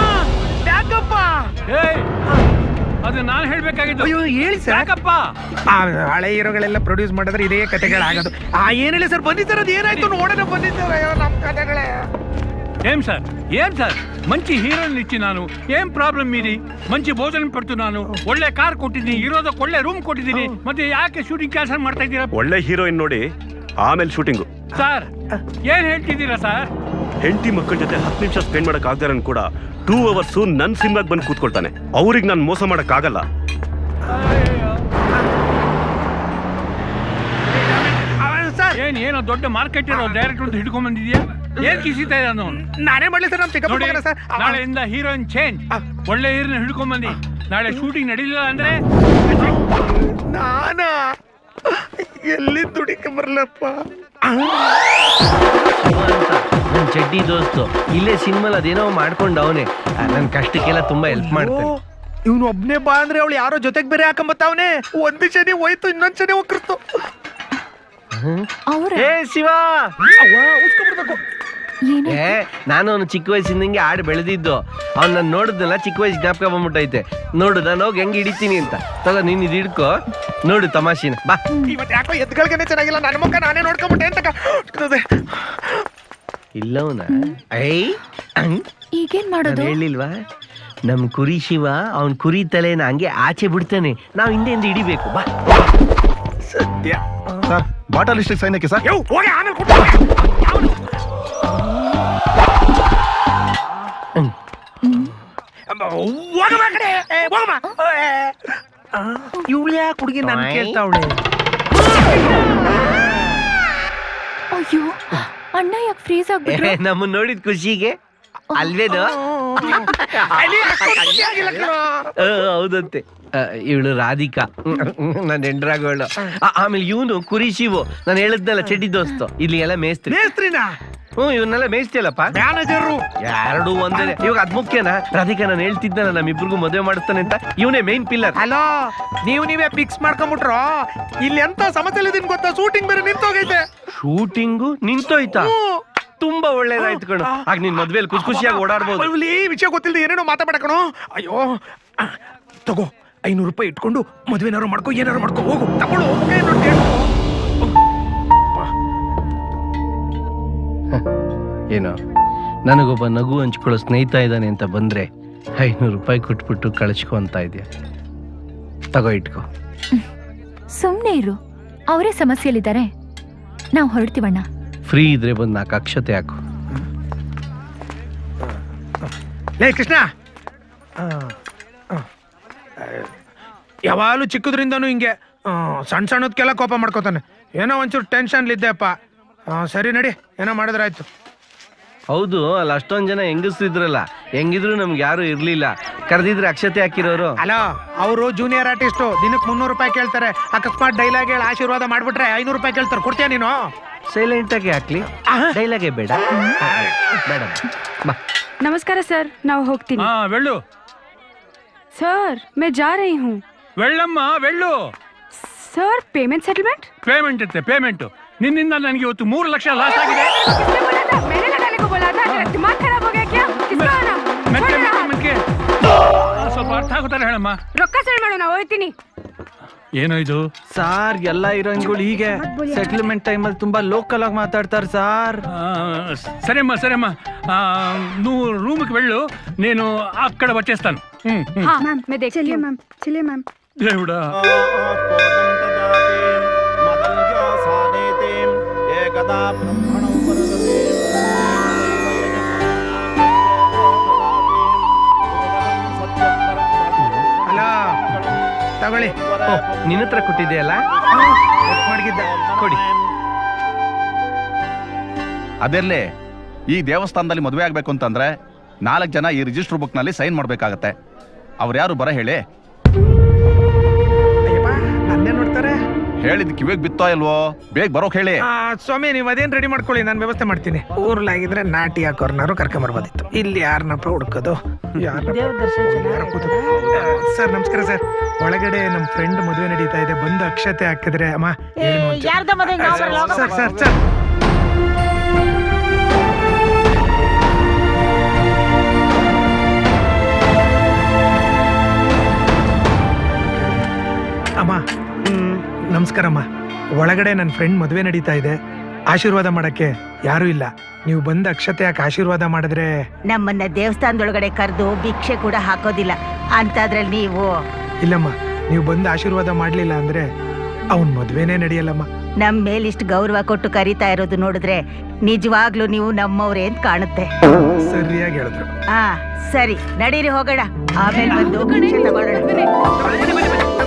ಅದು ನಾನು ಹೇಳ್ಬೇಕಾಗಿದ್ದು ಅಯ್ಯೋ ಹೇಳಿ ಸರ್ ಯಾಕಪ್ಪ ಆ ಹಳೆ ಹೀರೋಗಳೆಲ್ಲ ಪ್ರೊಡ್ಯೂಸ್ ಮಾಡಿದ್ರೆ ಇದೇ ಕತೆಗಳಾಗೋದು ಆ ಏನ್ ಹೇಳಿ ಸರ್ ಬಂದಿದ್ದಾರೆ ಅದು ಏನಾಯ್ತು ನೋಡೋಣ ಬಂದಿದ್ದಾರೆ ಅಯ್ಯೋ ನಮ್ಮ ಕತೆಗಳೇ ఏం సార్ ఏం సార్ మంచి హీరోయిన్ ఇచ్చి ನಾನು ಏನ್ ಪ್ರಾಬ್ಲಮ್ ಇದೆ ಮಂచి ಭೋಜನ ಪಡ್ತು ನಾನು ಒಳ್ಳೆ ಕಾರ್ ಕೊಟ್ಟಿದ್ದೀನಿ ಇರೋದಕ್ಕೆ ಒಳ್ಳೆ ರೂಮ್ ಕೊಟ್ಟಿದ್ದೀನಿ ಮತ್ತೆ ಯಾಕೆ ಶೂಟಿಂಗ್ ಕ್ಯಾನ್ಸಲ್ ಮಾಡ್ತಾ ಇದ್ದೀರಾ ಒಳ್ಳೆ ಹೀರೋಯಿನ್ ನೋಡಿ ಆಮೇಲೆ ಶೂಟಿಂಗು ಸರ್ ಏನ್ ಹೇಳ್ತಿದ್ದೀರಾ ಸರ್ ಹೆಂಡತಿ ಮಕ್ಕಳ ಜೊತೆ ಹತ್ತು ನಿಮಿಷ ಸ್ಪೆಂಡ್ ಮಾಡಕ್ ಆಗ್ದಾರ ಕೂಡ ಟೂ ಅವರ್ಸ್ ನನ್ ಸಿನಿಮಾಗ್ ಬಂದು ಕೂತ್ಕೊಳ್ತಾನೆ ಅವ್ರಿಗೆ ನಾನು ಮೋಸ ಮಾಡಕ್ ಆಗಲ್ಲ ಏನ್ ಏನೋ ದೊಡ್ಡ ಮಾರ್ಕೆಟ್ ಇರೋ ಡೈರೆಕ್ಟ್ ಅಂತ ಹಿಡ್ಕೊಂಡ್ ಬಂದಿದ್ಯಾ ಏನ್ ಕಿಸಿತಾ ಇದೆ ಅವನು ನಾನೇ ಮಾಡ್ಲಿ ಸರ್ ನಮ್ಮ ಚಿಕ್ಕಪ್ಪ ನೋಡಿ ಮಗನ ಸರ್ ನಾಳೆಯಿಂದ ಹೀರೋಯಿನ್ ಚೇಂಜ್ ಒಳ್ಳೆ ಹೀರೋಯಿನ್ ಹಿಡ್ಕೊಂಡ್ ಬಂದಿ ನಾಳೆ ಶೂಟಿಂಗ್ ನಡೀಲಿಲ್ಲ ಅಂದ್ರೆ ನಾನಾ ಎಲ್ಲಿ ದುಡಿಕ ಬರ್ಲಪ್ಪ ನನ್ನ ಚಡ್ಡಿ ದೋಸ್ತು ಇಲ್ಲೇ ಸಿನಿಮಾಲ್ ಅದೇನೋ ಮಾಡ್ಕೊಂಡು ಅವನೇ ನನ್ನ ಕಷ್ಟಕ್ಕೆಲ್ಲ ತುಂಬಾ ಹೆಲ್ಪ್ ಮಾಡ್ತಾನೆ ಇವನು ಒಬ್ನೇ ಬಾ ಅಂದ್ರೆ ಅವಳು ಯಾರೋ ಜೊತೆಗೆ ಬೇರೆ ಹಾಕೊಂಬತ್ತವನೆ ಒಂದ್ ಶನಿ ಹೋಯ್ತು ಇನ್ನೊಂದ್ ಶನಿ ಹೋಗ್ತಿರ್ತು ಏ ಶಿವ ಏ ನಾನು ಅವನು ಚಿಕ್ಕ ವಯಸ್ಸಿಂದಂಗೆ ಆಡಿ ಬೆಳೆದಿದ್ದು ಅವ್ನು ನಾನು ನೋಡಿದ್ನಲ್ಲ ಚಿಕ್ಕ ವಯಸ್ಸು ಜ್ಞಾಪಕ ಬಂದ್ಬಿಟ್ಟೈತೆ ನೋಡು ನಾನು ಹೋಗಿ ಹೆಂಗ್ ಹಿಡಿತೀನಿ ಅಂತ ತಗೋ ನೀನ್ ಇದು ಹಿಡ್ಕೊ ನೋಡು ತಮಾಷೆನ ಬಾ ಇವತ್ತು ಯಾಕೋ ಎದ್ಗಳ್ಗೆನೆ ಚೆನ್ನಾಗಿಲ್ಲ ನನ್ನ ಮುಖ ನಾನೇ ನೋಡ್ಕೊಂಬಿಟ್ಟೆ ಅಂತ ಕ- ಇಲ್ಲವನ ಐ ಈಗೇನ್ ನಾನು ಹೇಳಿಲ್ವಾ ನಮ್ ಕುರಿ ಶಿವ ಅವನ್ ಕುರಿ ತಲೆನ ಹಂಗೆ ಆಚೆ ಬಿಡ್ತಾನೆ ನಾವ್ ಹಿಂದೆಯಿಂದ ಹಿಡಿಬೇಕು ಬಾ ಸದ್ಯ ಸರ್ ಬಾಟಲ್ ಇಷ್ಟಕ್ಕೆ ಸೈನ್ ಹಾಕಿ ಸರ್ ಹೋಗಿ ಆಮೇಲೆ ಕೊಟ್ಟು ಹೋಗಮ್ಮ ಆ ಕಡೆ ಏ, ಹೋಗಮ್ಮ ಇವಳು ಯಾಕೆ ಹುಡುಗಿ ನನ್ ಕೇಳ್ತಾವಳೆ ಅಯ್ಯೋ ಅಣ್ಣ ಯಾಕೆ ಫ್ರೀಸ್ ಆಗ್ಬಿಟ್ರು ನಮ್ಮನ್ನ ನೋಡಿದ ಖುಷಿಗೆ ಅಲ್ವೇನು ಆ, ಹೌದಂತೆ ಇವಳು ರಾಧಿಕಾ ನನ್ನ ಹೆಂಡ್ರಾಗೋಳು ಆಮೇಲೆ ಇವನು ಕುರಿ ಶಿವು ನಾನು ಹೇಳಿದ್ನಲ್ಲ ಚಡ್ಡಿ ದೋಸ್ತು ಇಲ್ಲಿ ಎಲ್ಲ ಮೇಸ್ತ್ರಿ ಮೇಸ್ತ್ರಿನಾ ಹ್ಞೂ ಇವನ್ನೆಲ್ಲ ಮೇಯ್ಸ್ತಿಯಲ್ಲಪ್ಪ ಮ್ಯಾನೇಜರು ಎರಡು ಒಂದೇ ಇವಾಗ ಅದ್ ಮುಖ್ಯನಾ ರಾಧಿಕಾ ನಾನು ಹೇಳ್ತಿದ್ನಲ್ಲ ನಮ್ಮಿಬ್ರಿಗೂ ಮದುವೆ ಮಾಡಿಸ್ತಾನೆ ಅಂತ ಇವನೇ ಮೇನ್ ಪಿಲ್ಲರ್ ಹಲೋ ನೀವು ನೀವೇ ಫಿಕ್ಸ್ ಮಾಡ್ಕೊಂಬಿಟ್ರು ಇಲ್ಲಿ ಎಂತ ಸಮಸ್ಯೆ ಇದೀನಿ ಗೊತ್ತಾ ಶೂಟಿಂಗ್ ಬೇರೆ ನಿಂತೋಗೈತೆ ಶೂಟಿಂಗು ನಿಂತೋಯ್ತಾ ತುಂಬಾ ಒಳ್ಳೇದಾಯ್ತು ಕಣು ಆಗ ನೀನ್ ಮದ್ವೆಲಿ ಖುಷಿ ಖುಷಿಯಾಗಿ ಓಡಾಡ್ಬೋದು ಇಲ್ಲಿ ವಿಷಯ ಗೊತ್ತಿಲ್ಲದೆ ಏನೇನೋ ಮಾತಾಡಕಣೋ ಅಯ್ಯೋ ಆ, ತಗೋ ಐನೂರು ರೂಪಾಯಿ ಇಟ್ಕೊಂಡು ಮದ್ವೆನಾರು ಮಾಡ್ಕೋ ಏನಾರು ಮಾಡ್ಕೋ ಹೋಗು ತಗೊಳ್ಳು ಏನ್ ನೋಡಿ ಹೇಳು. ಏನೋ ನನಗೊಬ್ಬ ನಗು ಹಂಚ್ಕೊಳ್ಳೋ ಸ್ನೇಹಿತ ಇದ್ದಾನೆ ಅಂತ ಬಂದ್ರೆ ಐನೂರು ರೂಪಾಯಿ ಕೊಟ್ಬಿಟ್ಟು ಕಳಿಸ್ಕೊ ಅಂತ ಇದೆಯಾ ತಗೋ ಇಟ್ಕೋ ಸುಮ್ನೆ ಇರು ಅವರೇ ಸಮಸ್ಯೆಯಲ್ಲಿದ್ದಾರೆ ನಾವು ಹೊರಡ್ತೀವಣ್ಣ ಫ್ರೀ ಇದ್ರೆ ಬಂದು ನಾಲ್ಕು ಅಕ್ಷತೆ ಹಾಕು ಲೇ ಕೃಷ್ಣ ಆ, ಆ, ಯಾವಾಗಲೂ ಚಿಕ್ಕದ್ರಿಂದನೂ ಹಿಂಗೆ ಆ, ಸಣ್ಣ ಸಣ್ಣದಕ್ಕೆಲ್ಲ ಕೋಪ ಮಾಡ್ಕೋತಾನೆ ಏನೋ ಒಂಚೂರು ಟೆನ್ಷನ್ಲಿದ್ದೆಪ್ಪ ಆ, ಸರಿ ನಡಿ ಏನೋ ಮಾಡಿದ್ರಾಯ್ತು ಹೌದು ಅಲ್ಲಿ ಅಷ್ಟೊಂದ್ ಜನ ಹೆಂಗಸ್ರಿದ್ರಲ್ಲ ಹೆಂಗಿದ್ರು ನಮ್ಗೆ ಯಾರು ಇರ್ಲಿಲ್ಲ ಕರೆದಿದ್ರೆ ಅಕ್ಷತೆ ಹಾಕಿರೋರು ಅಲೋ ಅವರು ಜೂನಿಯರ್ ಆರ್ಟಿಸ್ಟು ದಿನಕ್ಕೆ ಮುನ್ನೂರು ರೂಪಾಯಿ ಕೇಳ್ತಾರೆ ಅಕಸ್ಮಾತ್ ಡೈಲಾಗ್ ಹೇಳಿ ಆಶೀರ್ವಾದ ಮಾಡ್ಬಿಟ್ರೆ ಐನೂರು ರೂಪಾಯಿ ಕೇಳ್ತಾರೆ ಕೊಡ್ತೀಯ ನೀನು ಸೈಲೆಂಟ್ ಆಗಿ ಹಾಕ್ಲಿ ಡೈಲಾಗೇ ಬೇಡ ಬೇಡ ಬಾ नमस्कार सर ನಾವು ಹೋಗ್ತೀನಿ ಹಾ ವೆಳ್ಳು सर मैं जा रही हूँ ವೆಳ್ಳಮ್ಮ ವೆಳ್ಳು सर पेमेंट सेटलमेंट ಪೇಮೆಂಟ್ ಇತ್ತೆ ಪೇಮೆಂಟ್ ನಿನ್ನಿಂದ ನನಗೆ ಇವತ್ತು ಮೂರು ಲಕ್ಷ ಲಾಸ್ ಆಗಿದೆ मैंने लगाने को बोला था तेरा दिमाग खराब हो गया क्या किसका आना ಮೆಕ್ಕೆ ಮೆಕ್ಕೆ ಮೆಕ್ಕೆ ಆ, ಸ್ವಲ್ಪ ಅರ್ಥ ಆಗುತ್ತಾರೆ ಹೇಳಮ್ಮ ರೊಕ್ಕ ಸೆಂಡ್ ಮಾಡೋಣ ಹೋಗ್ತೀನಿ ಏನೋ ಇದು ಸಾರ್ ಎಲ್ಲ ಹೀರೋಯಿನ್ಗಳು ಹೀಗೆ ಸೆಟ್ಲ್ಮೆಂಟ್ ಟೈಮಲ್ಲಿ ತುಂಬಾ ಲೋಕಲ್ ಆಗಿ ಮಾತಾಡ್ತಾರೆ ಸಾರ್ ಆ, ಸರಿಯಮ್ಮ ಸರಿಯಮ್ಮ ಆ, నువ్వు రూమ్కి వెళ్ళు నేను అక్కడ వచ్చేస్తాను ఉమ్, ఉమ్. हाँ मैम मैं देखती चलिए मैम चलिए मैम దేవుడా ఏకదా బ్రహ్మణం వరదతే ಅಲೋ ತಗೊಳ್ಳಿ ನಿನ್ನ ಹತ್ರ ಕೊಟ್ಟಿದೆಯಲ್ಲ ಮಡಗಿದ್ದ ಕೊಡಿ ಅದೆಲ್ಲೇ ಈ ದೇವಸ್ಥಾನದಲ್ಲಿ ಮದುವೆ ಆಗ್ಬೇಕು ಅಂತಂದ್ರೆ ನಾಲ್ಕು ಜನ ಈ ರಿಜಿಸ್ಟರ್ ಬುಕ್ ನಲ್ಲಿ ಸೈನ್ ಮಾಡ್ಬೇಕಾಗತ್ತೆ ಅವ್ರು ಯಾರು ಬರ ಹೇಳಿ ನನ್ನೇ ನೋಡ್ತಾರೆ ಹೇಳಿದ್ ಕಿವಿಗೆ ಬಿತ್ತೋ ಇಲ್ವೋ ಬೇಗ ಬರೋಕ್ ಹೇಳಿ ಆ, ಸ್ವಾಮಿ ನೀವು ಅದೇನ್ ರೆಡಿ ಮಾಡ್ಕೊಳ್ಳಿ ನಾನು ವ್ಯವಸ್ಥೆ ಮಾಡ್ತೀನಿ ಊರ್ಲಾಗಿದ್ರೆ ನಾಟಿ ಹಾಕೋರ್ನಾರು ಕರ್ಕೊಂಬರ್ಬೋದಿತ್ತು ಇಲ್ಲಿ ಯಾರನ್ನಪ್ಪ ಹುಡ್ಕೋದು ಸರ್ ನಮಸ್ಕಾರ ಸರ್ ಒಳಗಡೆ ನಮ್ಮ ಫ್ರೆಂಡ್ ಮದುವೆ ನಡೀತಾ ಇದೆ ಬಂದು ಅಕ್ಷತೆ ಹಾಕಿದ್ರೆ ಅಮ್ಮ ಏನು ಅಂತ- ಯಾರ್ದ ಮದುವೆ ನಾವು ಬರಲ್ಲ, ಹೋಗಮ್ಮ. ಸರ್ ಸರ್ ಸರ್ ಅಮ್ಮ ಹ್ಮ್, ನಮಸ್ಕಾರ ಅಮ್ಮ ಒಳಗಡೆ ನನ್ನ ಫ್ರೆಂಡ್ ಮದುವೆ ನಡೀತಾ ಇದೆ ಆಶೀರ್ವಾದ ಮಾಡಕ್ಕೆ ಯಾರೂ ಇಲ್ಲ ನೀವು ಬಂದು ಅಕ್ಷತೆ ಹಾಕಿ ಆಶೀರ್ವಾದ ಮಾಡಿದ್ರೆ ನಮ್ಮನ್ನ ದೇವಸ್ಥಾನದೊಳಗಡೆ ಕರೆದು ಭಿಕ್ಷೆ ಕೂಡ ಹಾಕೋದಿಲ್ಲ ಅಂತದ್ರಲ್ಲಿ ನೀವು ಇಲ್ಲಮ್ಮ ನೀವು ಬಂದು ಆಶೀರ್ವಾದ ಮಾಡ್ಲಿಲ್ಲ ಅಂದ್ರೆ ಅವನ್ ಮದ್ವೆನೇ ನಡೆಯಲ್ಲಮ್ಮ ನಮ್ ಮೇಲ್ ಇಷ್ಟು ಗೌರವ ಕೊಟ್ಟು ಕರಿತಾ ಇರೋದು ನೋಡಿದ್ರೆ ನಿಜವಾಗ್ಲೂ ನೀವು ನಮ್ಮವ್ರೆ ಅಂತ ಕಾಣುತ್ತೆ ಸರಿಯಾಗಿ ಹೇಳಿದ್ರು ಆ ಸರಿ ನಡೀರಿ ಹೋಗೋಣ ಆಮೇಲೆ ಬಂದು ಭಿಕ್ಷೆ ತಗೊಳ್ಳೋಣ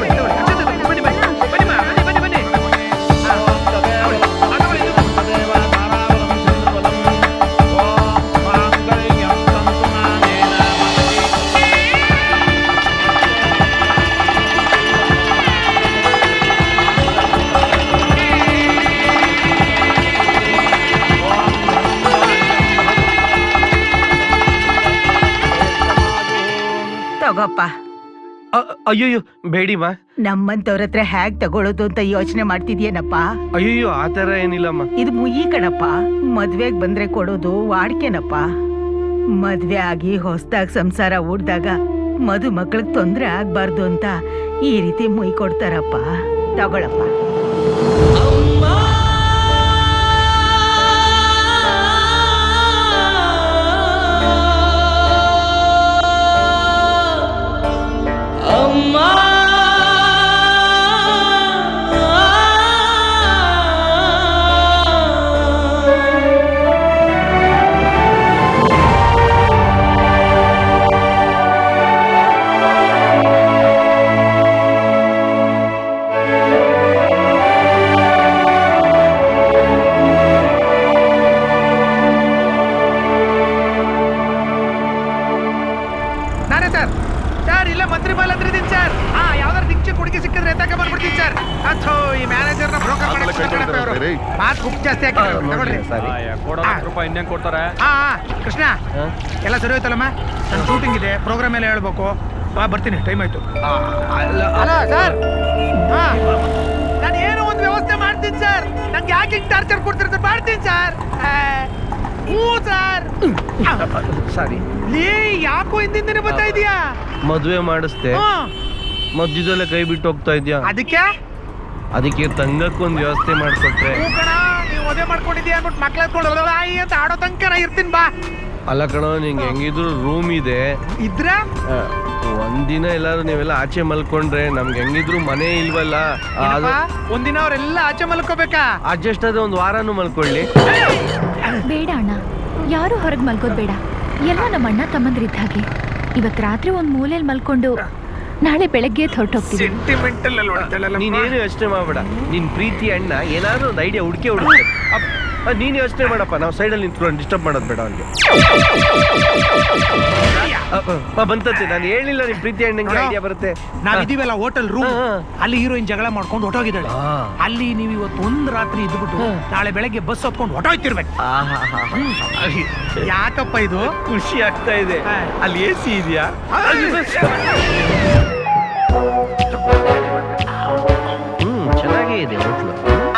ತಗೋಪ್ಪ ಅಯ್ಯಯ್ಯೋ ಬೇಡಿಮ್ಮ ನಮ್ಮಂತವ್ರ ಹತ್ರ ಹ್ಯಾಗ್ ತಗೊಳ್ಳೋದು ಅಂತ ಯೋಚನೆ ಮಾಡ್ತಿದ್ಯೇನಪ್ಪ ಅಯ್ಯಯ್ಯೋ ಆ ಥರ ಏನಿಲ್ಲಮ್ಮ ಇದು ಮುಯಿ ಕಣಪ್ಪ ಮದ್ವೆಗ್ ಬಂದ್ರೆ ಕೊಡೋದು ವಾಡ್ಕೆನಪ್ಪ ಮದ್ವೆ ಆಗಿ ಹೊಸ್ದಾಗ್ ಸಂಸಾರ ಉಡ್ದಾಗ ಮದು ಮಕ್ಳಿಗೆ ತೊಂದ್ರೆ ಆಗ್ಬಾರ್ದು ಅಂತ ಈ ರೀತಿ ಮುಯಿ ಕೊಡ್ತಾರಪ್ಪ ತಗೊಳಪ್ಪ ಮಾತು ಉಪ್ಪು ಜಾಸ್ತಿ ಹಾಕಿ ತಗೊಳ್ರಿ ಕೊಡೋ ರೂಪಾಯಿ ಇನ್ನೇನ್ ಕೊಡ್ತಾರೆ ಹಾ ಹಾ, ಕೃಷ್ಣ ಎಲ್ಲ ಸರಿ ಹೋಯ್ತಲ್ಲಮ್ಮ ನನ್ನ ಶೂಟಿಂಗ್ ಇದೆ ಪ್ರೋಗ್ರಾಮ್ ಎಲ್ಲ ಹೇಳ್ಬೇಕು ಬಾ ಬರ್ತೀನಿ ಟೈಮ್ ಆಯ್ತು ಅಲ್ಲ ಸರ್ ನಾನು ಏನೋ ಒಂದು ವ್ಯವಸ್ಥೆ ಮಾಡ್ತೀನಿ ಸರ್ ನಂಗೆ ಯಾಕೆ ಹಿಂಗ್ ಟಾರ್ಚರ್ ಕೊಡ್ತಿರ್ತಾರೆ ಮಾಡ್ತೀನಿ ಸರ್ ಹ್ಞೂ ಸರ್ ಸಾರಿ ಲೇ ಯಾಕೋ ಹಿಂದಿಂದನೇ ಬರ್ತಾ ಇದೀಯಾ ಮದುವೆ ಮಾಡಿಸ್ದೆ ಹಾ. ಮಧ್ಯದಲ್ಲೇ ಕೈ ಬಿಟ್ಟು ಹೋಗ್ತಾ ಇದ್ಯಾ ಅದಕ್ಕೆ ಅದಕ್ಕೆ ತಂಗಕ್ಕೊಂದು ವ್ಯವಸ್ಥೆ ಮಾಡ್ಕೊಟ್ರೆ ಹ್ಞೂ ಕಣ ನೀವು ಮದುವೆ ಮಾಡ್ಕೊಂಡಿದ್ಯಾ ಅಂದ್ಬಿಟ್ಟು ಮಕ್ಳು ಎತ್ಕೊಂಡು ಆಯಿ ಅಂತ ಆಡೋ ತನಕ ನಾ ಇರ್ತೀನಿ ಬಾ ಅಲ್ಲ ಕಣೋ ನಿಂಗೆ ಹೆಂಗಿದ್ರು ರೂಮ್ ಇದೆ ಇದ್ರ ಆ, ಒಂದಿನ ಎಲ್ಲಾರು ನೀವೆಲ್ಲ ಆಚೆ ಮಲ್ಕೊಂಡ್ರೆ ನಮ್ಗೆ ಹೆಂಗಿದ್ರು ಮನೆ ಇಲ್ವಲ್ಲ ಅದು ಒಂದಿನ ಅವರೆಲ್ಲ ಆಚೆ ಮಲ್ಕೋಬೇಕಾ ಅಡ್ಜಸ್ಟ್ ಆದ್ರೆ ಒಂದು ವಾರನೂ ಮಲ್ಕೊಳ್ಳಿ ಬೇಡ ಅಣ್ಣ ಯಾರು ಹೊರಗೆ ಮಲ್ಗೋದ್ ಬೇಡ ಎಲ್ಲ ನಮ್ಮ ಅಣ್ಣ ತಮ್ಮಂದ್ರಿದ್ದ ಹಾಗೆ ಇವತ್ ರಾತ್ರಿ ಒಂದ್ ಮೂಲೆಯಲ್ಲಿ ಮಲ್ಕೊಂಡು ನಾಳೆ ಬೆಳಗ್ಗೆ ಹೊರಟೋಗ್ತೀವಿ ಸೆಂಟಿಮೆಂಟಲ್ ಅಲ್ಲಿ ನೀನೇನು ಯೋಚನೆ ಮಾಡಬೇಡ ನಿನ್ ಪ್ರೀತಿ ಅಣ್ಣ ಏನಾದ್ರೂ ಒಂದು ಐಡಿಯಾ ಹುಡುಕೆ ಹುಡುಕೆ ನೀನು ಯೋಚನೆ ಮಾಡಪ್ಪ ನಾವು ಸೈಡಲ್ಲಿ ನಿಂತ್ಕೊಂಡು ಡಿಸ್ಟರ್ಬ್ ಮಾಡೋದು ಬೇಡ ಅವ್ನಿಗೆ ಬಂತಂತೆ ನಾನು ಹೇಳಿಲ್ಲ ನಿಮ್ ಪ್ರೀತಿ ಅಣ್ಣಂಗೆ ಐಡಿಯಾ ಬರುತ್ತೆ ನಾವಿದೀವಲ್ಲ ಹೋಟೆಲ್ ರೂಮ್ ಅಲ್ಲಿ ಹೀರೋಯಿನ್ ಜಗಳ ಮಾಡ್ಕೊಂಡು ಹೊಟ್ಟೋಗಿದ್ದಾಳೆ ಅಲ್ಲಿ ನೀವು ಇವತ್ತು ಒಂದ್ ರಾತ್ರಿ ಇದ್ಬಿಟ್ಟು ನಾಳೆ ಬೆಳಗ್ಗೆ ಬಸ್ ಹತ್ಕೊಂಡು ಹೊಟ್ಟೋಯ್ತಿರ್ಬೇಕು ಯಾಕಪ್ಪ ಇದು ಖುಷಿ ಆಗ್ತಾ ಇದೆ ಅಲ್ಲಿ ಎ ಸಿ ಇದೆಯಾ ಹ್ಮ್ ಚೆನ್ನಾಗೇ ಇದೆ ಹೋಟ್ಲು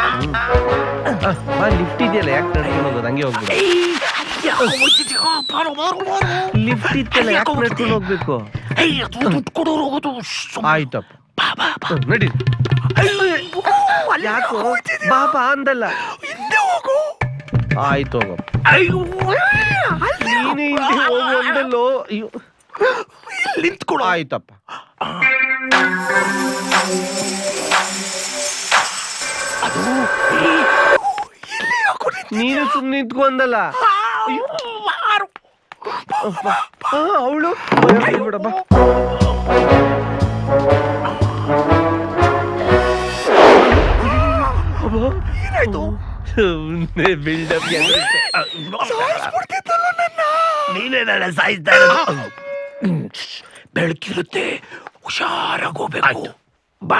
ಲಿಫ್ಟ್ ಇದೆಯಲ್ಲ ಯಾಕೆ ನಡ್ಕೊಂಡು ಹೋಗೋದು ಹಂಗೆ ಹೋಗ್ಬಿಡು ಲಿಫ್ಟ್ ಇತ್ತಲ್ಲ ಯಾಕೆ ನಡ್ಕೊಂಡು ಹೋಗ್ಬೇಕು ಆಯ್ತಪ್ಪ ಹ್ಮ್, ನಡಿ ಯಾಕೋ ಬಾಬಾ ಅಂದಲ್ಲ ಆಯ್ತು ಹೋಗಪ್ಪ ನೀನು ಹಿಂದೆ ಹೋಗು ಅಂದಲ್ಲೋ ಅಯ್ಯೋ. ಆಯ್ತಪ್ಪ ನೀನು ಸುಮ್ಮನೆ ನಿಂತ್ಕೊ ಅಂದಲ್ಲ ಅವಳು ಬಿಡಪ್ಪ ಸುಮ್ಮನೆ ಬಿಲ್ಡಪ್ ನೀನೇನಾಳೆ ಸಾಯಿಸ್ತಾ ಬೆಳಕಿರುತ್ತೆ ಹುಷಾರಾಗಿ ಹೋಗ್ಬೇಕು ಬಾ